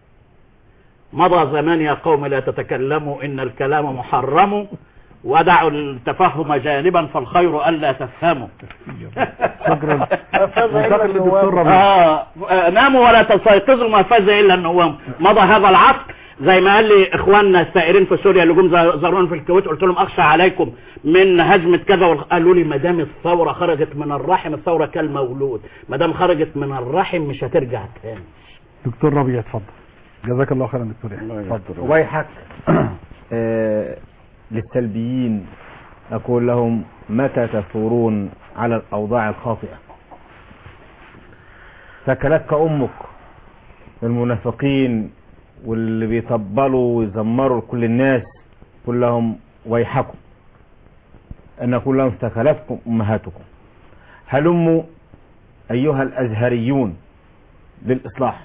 مضى زمان يا قوم لا تتكلموا ان الكلام محرم ودعوا التفهم جانبا فالخير الا تفهموا شكرا فاز إلا النواب. آه آه، ناموا ولا تستيقظوا ما فاز الا النوام مضى هذا العصر زي ما قال لي اخواننا السائرين في سوريا اللي جم زارونا في الكويت قلت لهم اخشى عليكم من هجمه كذا وال- قالوا لي ما دام الثوره خرجت من الرحم الثوره كالمولود ما دام خرجت من الرحم مش هترجع تاني دكتور ربيع اتفضل جزاك الله خيرا دكتور يحيى اتفضل ويحك آه للسلبيين أقول لهم متى تثورون على الأوضاع الخاطئة ثكلتك أمك المنافقين واللي بيطبلوا ويزمروا لكل الناس قل لهم ويحكم أن أقول لهم ثكلتكم أمهاتكم هلموا أيها الأزهريون للإصلاح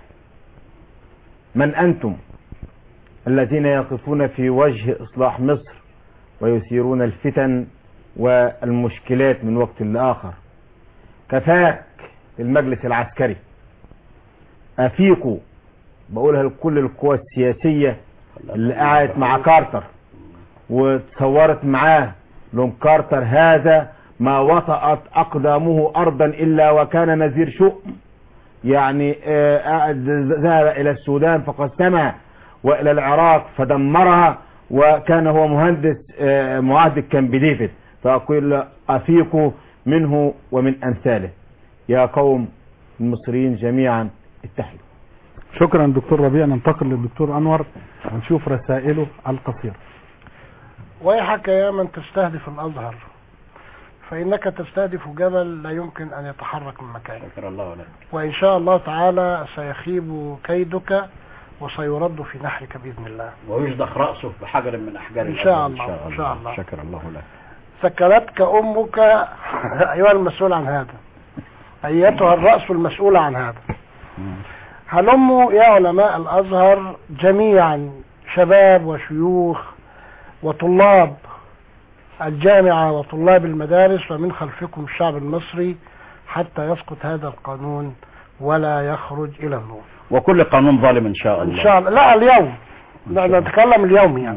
من أنتم الذين يقفون في وجه إصلاح مصر ويثيرون الفتن والمشكلات من وقت لآخر كفاك المجلس العسكري أفيقوا بقولها لكل القوى السياسية اللي قعدت مع كارتر وتصورت معاه لهم كارتر هذا ما وطأت أقدامه أرضا إلا وكان نذير شؤم يعني آه، ذهب إلى السودان فقسمها وإلى العراق فدمرها وكان هو مهندس آه، معاهدة كامب ديفيد فأقول أفيقوا منه ومن أمثاله يا قوم المصريين جميعا اتحدوا شكرا دكتور ربيع ننتقل للدكتور انور ونشوف رسائله القصيره ويحك يا من تستهدف الازهر فانك تستهدف جبل لا يمكن ان يتحرك من مكانه شكر الله لك وان شاء الله تعالى سيخيب كيدك وسيرد في نحرك باذن الله ويشدخ رأسه بحجر من أحجار إن الأرض شاء الله، إن شاء الله. شكر الله لك سكنتك امك ايها المسؤول عن هذا ايتها الراس المسؤوله عن هذا هلموا يا علماء الازهر جميعا شباب وشيوخ وطلاب الجامعه وطلاب المدارس ومن خلفكم الشعب المصري حتى يسقط هذا القانون ولا يخرج الى النور وكل قانون ظالم إن شاء الله ان شاء الله لا اليوم لا نتكلم اليوم يعني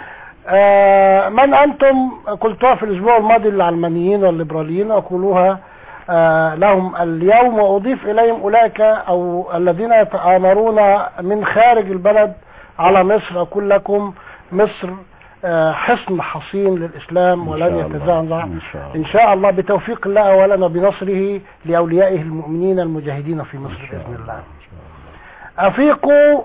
آه من انتم قلتها في الاسبوع الماضي للعلمانيين والليبراليين اقولوها آه لهم اليوم واضيف اليهم اولئك او الذين يتآمرون من خارج البلد على مصر اقول لكم مصر آه حصن حصين للاسلام ولن شاء الله. يتزعزع إن شاء الله. ان شاء الله بتوفيق الله اولا وبنصره لاوليائه المؤمنين المجاهدين في مصر باذن الله افيقوا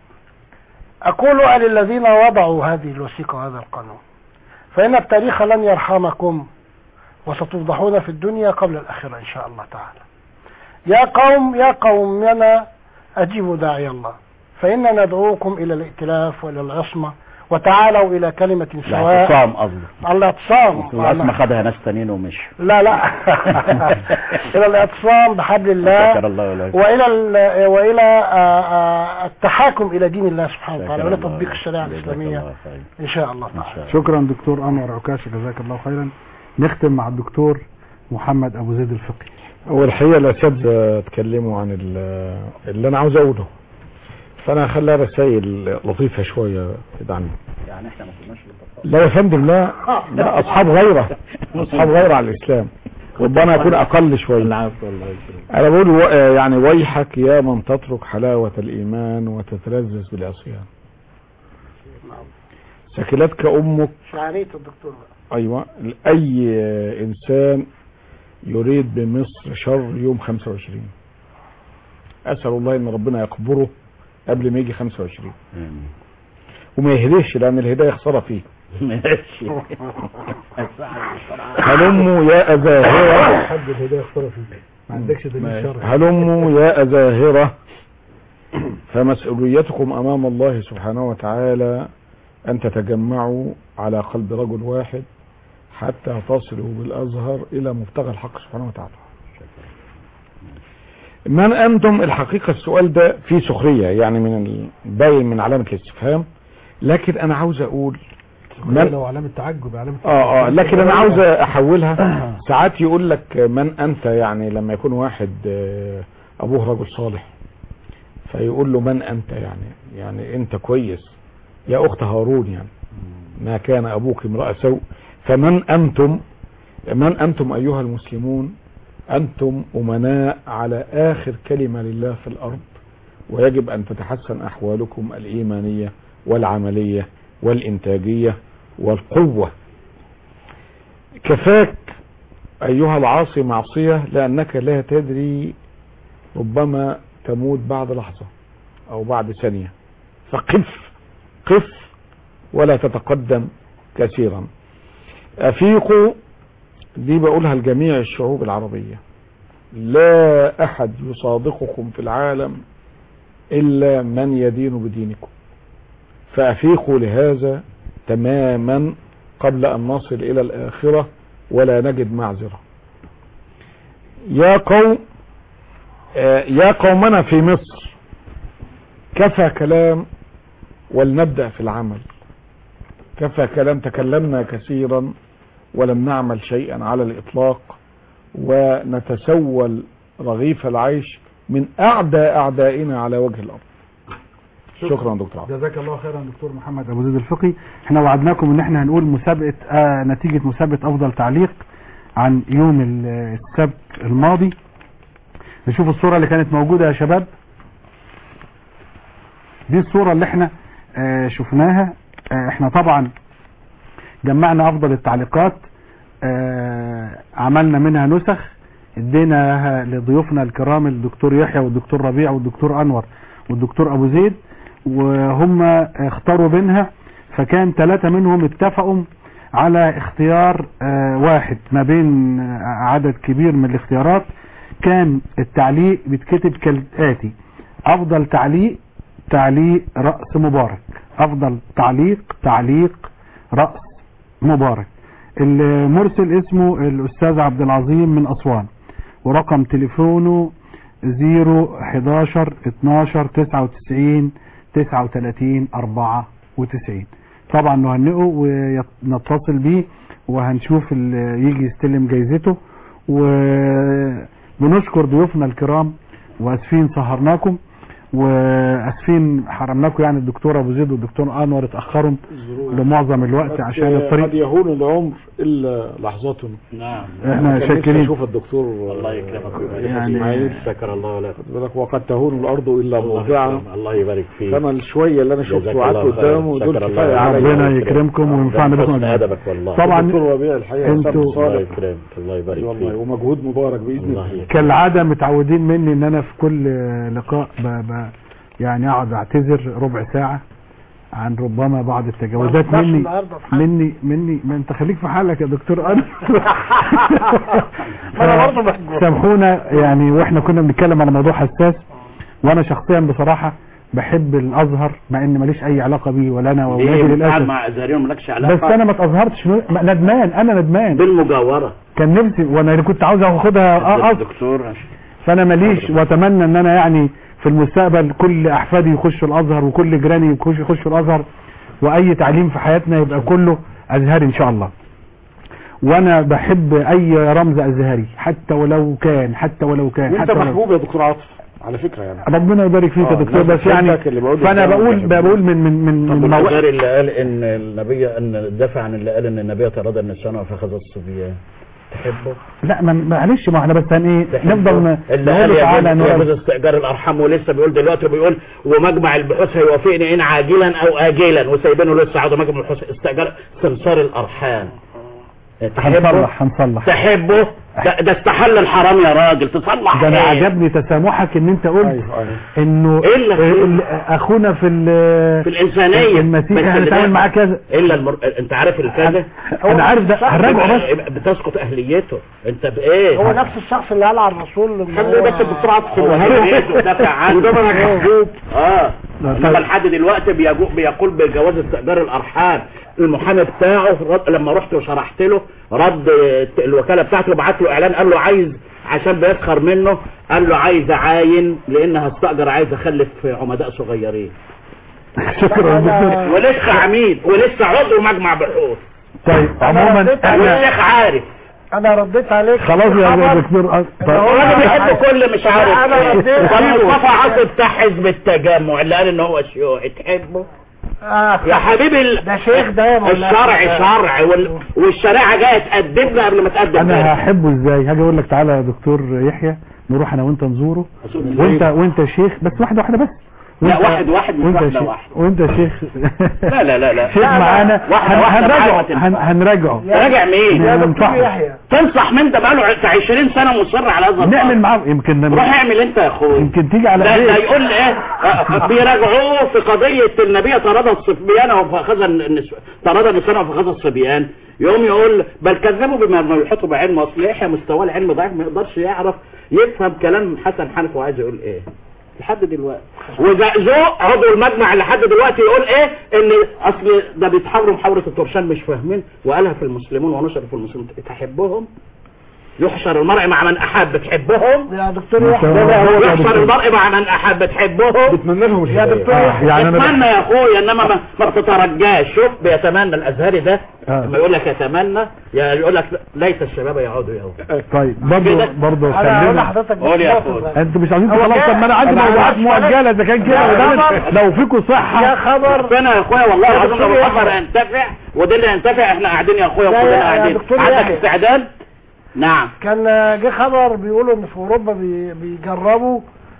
أقولها للذين وضعوا هذه الوثيقة وهذا القانون فإن التاريخ لن يرحمكم وستفضحون في الدنيا قبل الآخرة إن شاء الله تعالى يا قوم يا قومنا أجيبوا داعي الله فإننا ندعوكم إلى الائتلاف وإلى العصمة وتعالوا إلى كلمة سواء الاعتصام قصدي الاعتصام العاصمة خدها ناس تانيين ومشي لا لا إلى الاعتصام بحبل الله شكر الله لك والى ال- والى آه، آه، التحاكم الى دين الله سبحانه وتعالى شكر والى الله تطبيق لك. الشريعه جزاك الاسلاميه الله خير. ان شاء الله تعالى شكرا دكتور انور عكاشه جزاك الله خيرا نختم مع الدكتور محمد ابو زيد الفقي هو الحقيقه الاساتذه اتكلموا عن ال- اللي انا عاوز اقوله فانا هخليها رسائل لطيفه شويه كده عني يعني احنا ما كناش لا يا فندم لا لا اصحاب غيره اصحاب غيره على الاسلام ربما يكون اقل شويه انا بقول و... يعني ويحك يا من تترك حلاوه الايمان وتتلذذ بالعصيان سكلتك امك شعريه الدكتور بقى. ايوه اي انسان يريد بمصر شر يوم 25 اسال الله ان ربنا يقبره قبل ما يجي 25 وما يهديش لان الهدايه خساره فيه ماشي هلموا يا ازاهره حد الهدايه اختار فيك ما عندكش دليل شرعي هلموا يا أزاهرة فمسؤوليتكم أمام الله سبحانه وتعالى أن تتجمعوا على قلب رجل واحد حتى تصلوا بالأزهر إلى مبتغى الحق سبحانه وتعالى من أنتم الحقيقة السؤال ده فيه سخرية يعني من الباين من علامة الاستفهام لكن أنا عاوز أقول من لو علامه تعجب علامه اه اه لكن انا عاوز احولها ساعات يقول لك من انت يعني لما يكون واحد آه، ابوه رجل صالح فيقول له من انت يعني يعني انت كويس يا اخت هارون يعني ما كان ابوك امرأة سوء فمن انتم من انتم ايها المسلمون انتم امناء على اخر كلمة لله في الارض ويجب ان تتحسن احوالكم الايمانية والعملية والإنتاجية والقوة كفاك أيها العاصي معصية لأنك لا تدري ربما تموت بعد لحظة أو بعد ثانية فقف قف ولا تتقدم كثيرا أفيقوا دي بقولها لجميع الشعوب العربية لا أحد يصادقكم في العالم إلا من يدين بدينكم فأفيقوا لهذا تماما قبل أن نصل إلى الآخرة ولا نجد معذرة يا قوم آه، يا قومنا في مصر كفى كلام ولنبدأ في العمل كفى كلام تكلمنا كثيرا ولم نعمل شيئا على الإطلاق ونتسول رغيف العيش من أعدى أعدائنا على وجه الأرض شكرا دكتور عبد جزاك الله خيرا دكتور محمد ابو زيد الفقي احنا وعدناكم ان احنا هنقول مسابقه آه نتيجه مسابقه افضل تعليق عن يوم ال- السبت الماضي نشوف الصوره اللي كانت موجوده يا شباب دي الصوره اللي احنا آه شفناها آه احنا طبعا جمعنا افضل التعليقات آه عملنا منها نسخ اديناها لضيوفنا الكرام الدكتور يحيى والدكتور ربيع والدكتور انور والدكتور ابو زيد وهم اختاروا بينها فكان ثلاثة منهم اتفقوا على اختيار آه، واحد ما بين آه، عدد كبير من الاختيارات كان التعليق بيتكتب كالآتي افضل تعليق تعليق رأس مبارك افضل تعليق تعليق رأس مبارك المرسل اسمه الاستاذ عبد العظيم من اسوان ورقم تليفونه 0 11 12 99 39 94 طبعا نهنئه ونتصل بيه وهنشوف اللي يجي يستلم جايزته وبنشكر ضيوفنا الكرام واسفين سهرناكم واسفين حرمناكم يعني الدكتور ابو زيد والدكتور انور اتاخروا لمعظم الوقت عشان قد الطريق يهون العمر الا لحظات نعم احنا كان نفسي شاكرين. اشوف الدكتور الله يكرمك يعني يعني شكر الله لك خد بالك وقد تهون الارض الا موضعها الله يبارك فيك فانا الشويه اللي انا جزاك شفته وقعدت الله خير. قدامه دول شكر كفايه الله. عليا ربنا يكرمكم وينفعنا بكم حسن أجمعين. ادبك والله طبعا الدكتور ربيع الحقيقه انتوا- انتوا الله صالح يكرمك الله يبارك والله فيك ومجهود مبارك باذن الله الله يكرمك كالعادة متعودين مني ان انا في كل لقاء ب... ب... يعني اقعد اعتذر ربع ساعة عن ربما بعض التجاوزات ما مني النهارده في حاجة. مني مني ما انت خليك في حالك يا دكتور انا ما انا برضه محجوب سامحونا يعني واحنا كنا بنتكلم على موضوع حساس وانا شخصيا بصراحة بحب الازهر مع ان ماليش اي علاقة بيه ولا انا واولادي ليه بتقعد للاسف مع ازهريين مالكش علاقه بس انا ما اتظهرتش ندمان انا ندمان بالمجاوره كان نفسي وانا كنت عاوز اخدها اقص الدكتور فانا ماليش واتمنى ان انا يعني في المستقبل كل احفادي يخشوا الازهر وكل جيراني يخش- يخشوا الازهر واي تعليم في حياتنا يبقى كله ازهري ان شاء الله وانا بحب اي رمز ازهري حتى ولو كان حتى ولو كان وانت حتى ولو محبوب يا دكتور عاطف على فكره يعني ربنا يبارك فيك يا آه، دكتور الناس بس يعني بتحبك اللي بيقعدوا فانا قدامك بقول بيحبوك. بقول من من من طب من مو- الازهري اللي قال ان النبي ان دافع عن اللي قال ان النبي تراد النساء فاخذ الصبيان تحبه؟ لا ما- معلش ما احنا بس هن ايه تحبه؟ نفضل ن- اللي نقول قال له تعالى يجوز يجوز نقول استئجار الارحام ولسه بيقول دلوقتي بيقول ومجمع البحوث هيوافقني ان عاجلا او اجلا وسايبينه لسه عاوز مجمع البحوث استئجار سمسار الارحام تحبه؟ هنصلح هنصلح تحبه؟ ده, ده استحل الحرام يا راجل تصلح ده انا إيه؟ عجبني تسامحك ان انت قلت ايوه ايوه انه إلا ال- اخونا في ال- في الانسانيه المسيح بس هنتعامل اللي معاه ده- كذا الا المر... انت عارف الكذا انا عارف ده هنراجعه بس بتسقط اهليته انت بايه هو نفس الشخص اللي قال على الرسول إن خلي هو- بس الدكتور عاطف الوهابي ودافع عنه اه انما لحد دلوقتي بيجو- بيقول بجواز استئجار الارحام المحامي بتاعه رد لما رحت وشرحت له رد الوكاله بتاعته بعت له اعلان قال له عايز عشان بيسخر منه قال له عايز اعاين لان هستاجر عايز اخلف عمداء صغيرين شكرا دكتور ولسه عميد ولسه عضو مجمع بحوث طيب عموما احنا والشيخ عارف انا رديت عليك خلاص يا خبر دكتور أ- هو طيب. انا بحب كل مش عارف أنا ايه رديت. مصطفى عاطف بتاع حزب التجمع اللي قال ان هو شيوعي تحبه آه يا حبيبي ال- ده شيخ ده يا مولانا. الشرع شرع وال... والشريعه جايه تأدبنا قبل ما تقدم انا غيرها. هحبه ازاي هاجي اقول لك تعالى يا دكتور يحيى نروح انا وانت نزوره وانت وانت شيخ بس واحده واحده بس لا وانت- واحد واحد مش وانت واحده شيخ واحده وانت شيخ لا لا لا لا شيخ معانا واحدة هن- واحدة هنراجعه معانا تنفع. هن- هنراجعه راجع مين يا دكتور ننصحه. يحيى تنصح من ده بقاله 20 سنه مصر على هذا نعمل الأمر. معاه يمكن روح اعمل انت يا اخوي يمكن تيجي على ده, ده ايه يقول ايه آه، بيراجعوه في قضية النبي طرد الصبيان وفخذ النسوان طرد النسوان وفخذ الصبيان يقوم يقول بل كذبوا بما ما يحيطوا بعلم اصل يحيى مستواه العلم ضعيف ما يقدرش يعرف يفهم كلام حسن حنفي وعايز يقول ايه لحد دلوقتي وزقزوق عضو المجمع لحد دلوقتي يقول ايه ان اصل ده بيتحاوروا محاورة الترشان مش فاهمين وقالها في المسلمون ونشر في المسلمون تحبهم يحشر المرء مع من احب تحبهم يا دكتور ما شاء الله. هو يا يحشر دكتور. المرء مع من احب تحبهم بتمنى لهم يا الهدايه دكتور آه، يعني انا اتمنى يا اخويا انما ما, ما بتترجاش شوف بيتمنى الازهري ده آه. لما يقول لك يتمنى يا يقول لك ليت الشباب يعودوا يوم طيب برضه كده. برضه انا هقول خلينا لحضرتك قول يا بخلاصة أخوي. بقى. انتوا مش عايزين هو خلاص جاء- طب ما انا عندي أنا موضوعات عارف مؤجله اذا كان كده يا وده- خبر. لو فيكم يا صحه خبر ربنا يا اخويا والله يا العظيم لو دكتور الخبر يحيى. ينتفع وده اللي ينتفع احنا قاعدين يا اخويا لا وكلنا يا- يا قاعدين دكتور عندك يحيى. استعداد نعم كان جه خبر بيقولوا ان في اوروبا بي- بيجربوا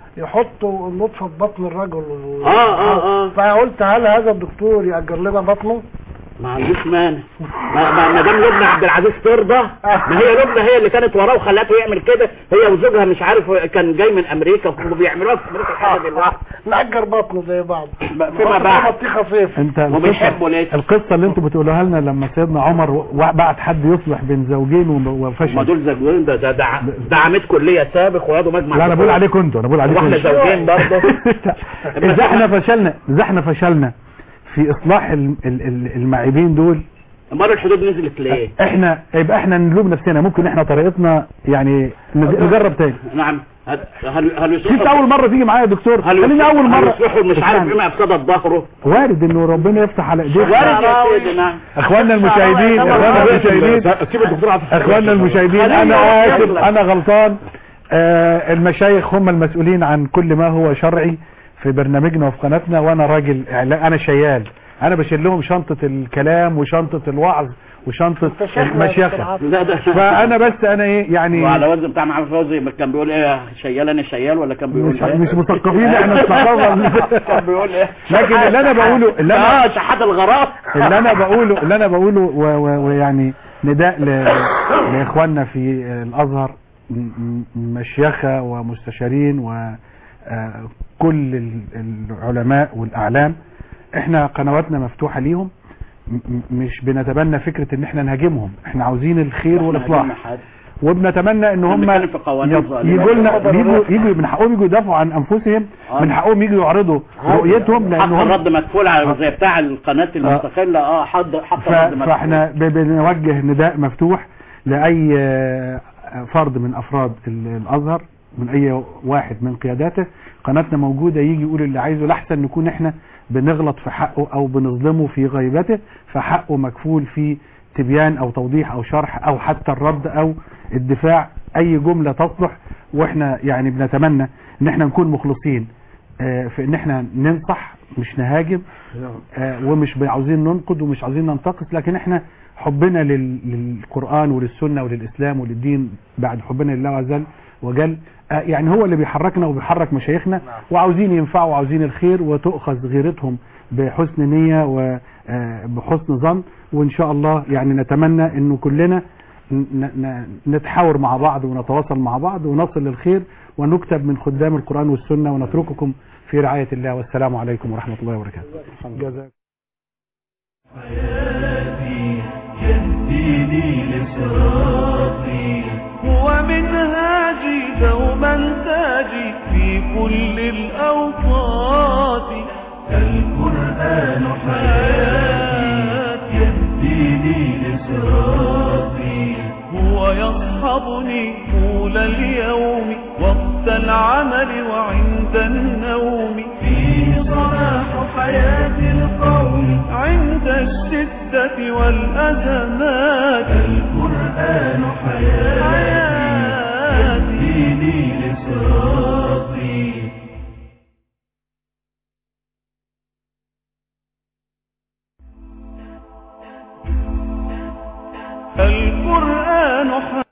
يحطوا النطفه في بطن الرجل و- آه، آه، آه. فقلت هل هذا الدكتور يأجر لنا بطنه؟ ما عنديش مانع ما ما ما دام لبنى عبد العزيز ترضى ما هي لبنى هي اللي كانت وراه وخلته يعمل كده هي وزوجها مش عارف كان جاي من امريكا وبيعملوها في امريكا لحد دلوقتي نأجر بطنه زي بعض فيما بعد بطيخه صيف انت وبيحبوا ليه القصه اللي انتوا بتقولوها لنا لما سيدنا عمر و- بعت حد يصلح بين زوجين وم- ما وفشل دول زوجين ده ده ده, ده عميد كليه سابق ويقعدوا مجمع لا انا بقول عليكم انتوا انا بقول عليكم واحنا انتوا. زوجين برضه اذا احنا فشلنا اذا احنا فشلنا في اصلاح ال- ال- ال- المعيبين دول امال الحدود نزلت ليه؟ احنا يبقى احنا نلوم نفسنا ممكن احنا طريقتنا يعني نج- نجرب تاني نعم هل هل هل انت يصلحوا اول مره تيجي معايا يا دكتور هل خليني اول هل مره يصلحوا مش عارف اسمعني. ايه ما افسدت ظهره وارد انه ربنا يفتح على ايديك وارد يا سيدي نعم اخواننا المشاهدين اخواننا المشاهدين سيب الدكتور عاطف اخواننا المشاهدين خليني انا أقول اسف لك. انا غلطان آه المشايخ هم المسؤولين عن كل ما هو شرعي في برنامجنا وفي قناتنا وانا راجل إعلام- انا شيال انا بشيل لهم شنطه الكلام وشنطه الوعظ وشنطه المشيخه لا ده فانا بس انا ايه يعني وعلى وزن بتاع محمد فوزي كان بيقول ايه شيال انا شيال ولا كان بيقول مش ايه؟ مش مثقفين احنا الثقافه كان بيقول ايه؟ لكن اللي انا بقوله اللي انا اه شحات الغرام اللي انا بقوله اللي انا بقوله و- و- ويعني نداء ل- لاخواننا في الازهر م- م- مشيخه ومستشارين وكل العلماء والاعلام احنا قنواتنا مفتوحه ليهم م- م- مش بنتبنى فكره ان احنا نهاجمهم احنا عاوزين الخير والاصلاح وبنتمنى ان هم بنتكلم في قوانين ظالمة. يجوا لنا يجوا يجوا من حقهم يجوا يدافعوا عن انفسهم آه. من حقهم يجوا يعرضوا رؤيتهم حق لان هم الرد مكفول على زي بتاع القناه المستقله اه حد حق ف- الرد مكفول فاحنا ب- بنوجه نداء مفتوح لاي آه، فرد من افراد ال- الازهر من اي واحد من قياداته قناتنا موجوده يجي يقول اللي عايزه لاحسن نكون احنا بنغلط في حقه او بنظلمه في غيبته فحقه مكفول في تبيان او توضيح او شرح او حتى الرد او الدفاع اي جمله تصلح واحنا يعني بنتمنى ان احنا نكون مخلصين آه، في ان احنا ننصح مش نهاجم آه، ومش عاوزين ننقد ومش عاوزين ننتقص لكن احنا حبنا لل- للقرآن وللسنة وللإسلام وللدين بعد حبنا لله عز وجل وجل آه، يعني هو اللي بيحركنا وبيحرك مشايخنا وعاوزين ينفعوا وعاوزين الخير وتؤخذ غيرتهم بحسن نية وبحسن ظن وإن شاء الله يعني نتمنى إنه كلنا ن- ن- نتحاور مع بعض ونتواصل مع بعض ونصل للخير ونكتب من خدام القرآن والسنة ونترككم في رعاية الله والسلام عليكم ورحمة الله وبركاته جزاك حياتي يهديني لصراطي هو منهاجي دوما تاجي في كل الأوقات القرآن حياتي يهديني لصراطي هو يصحبني طول اليوم وقت العمل وعند النوم فيه صلاح حياة القوم عند الشدة والأزمات القرآن حياتي يهديني لصراطي القرآن حياتي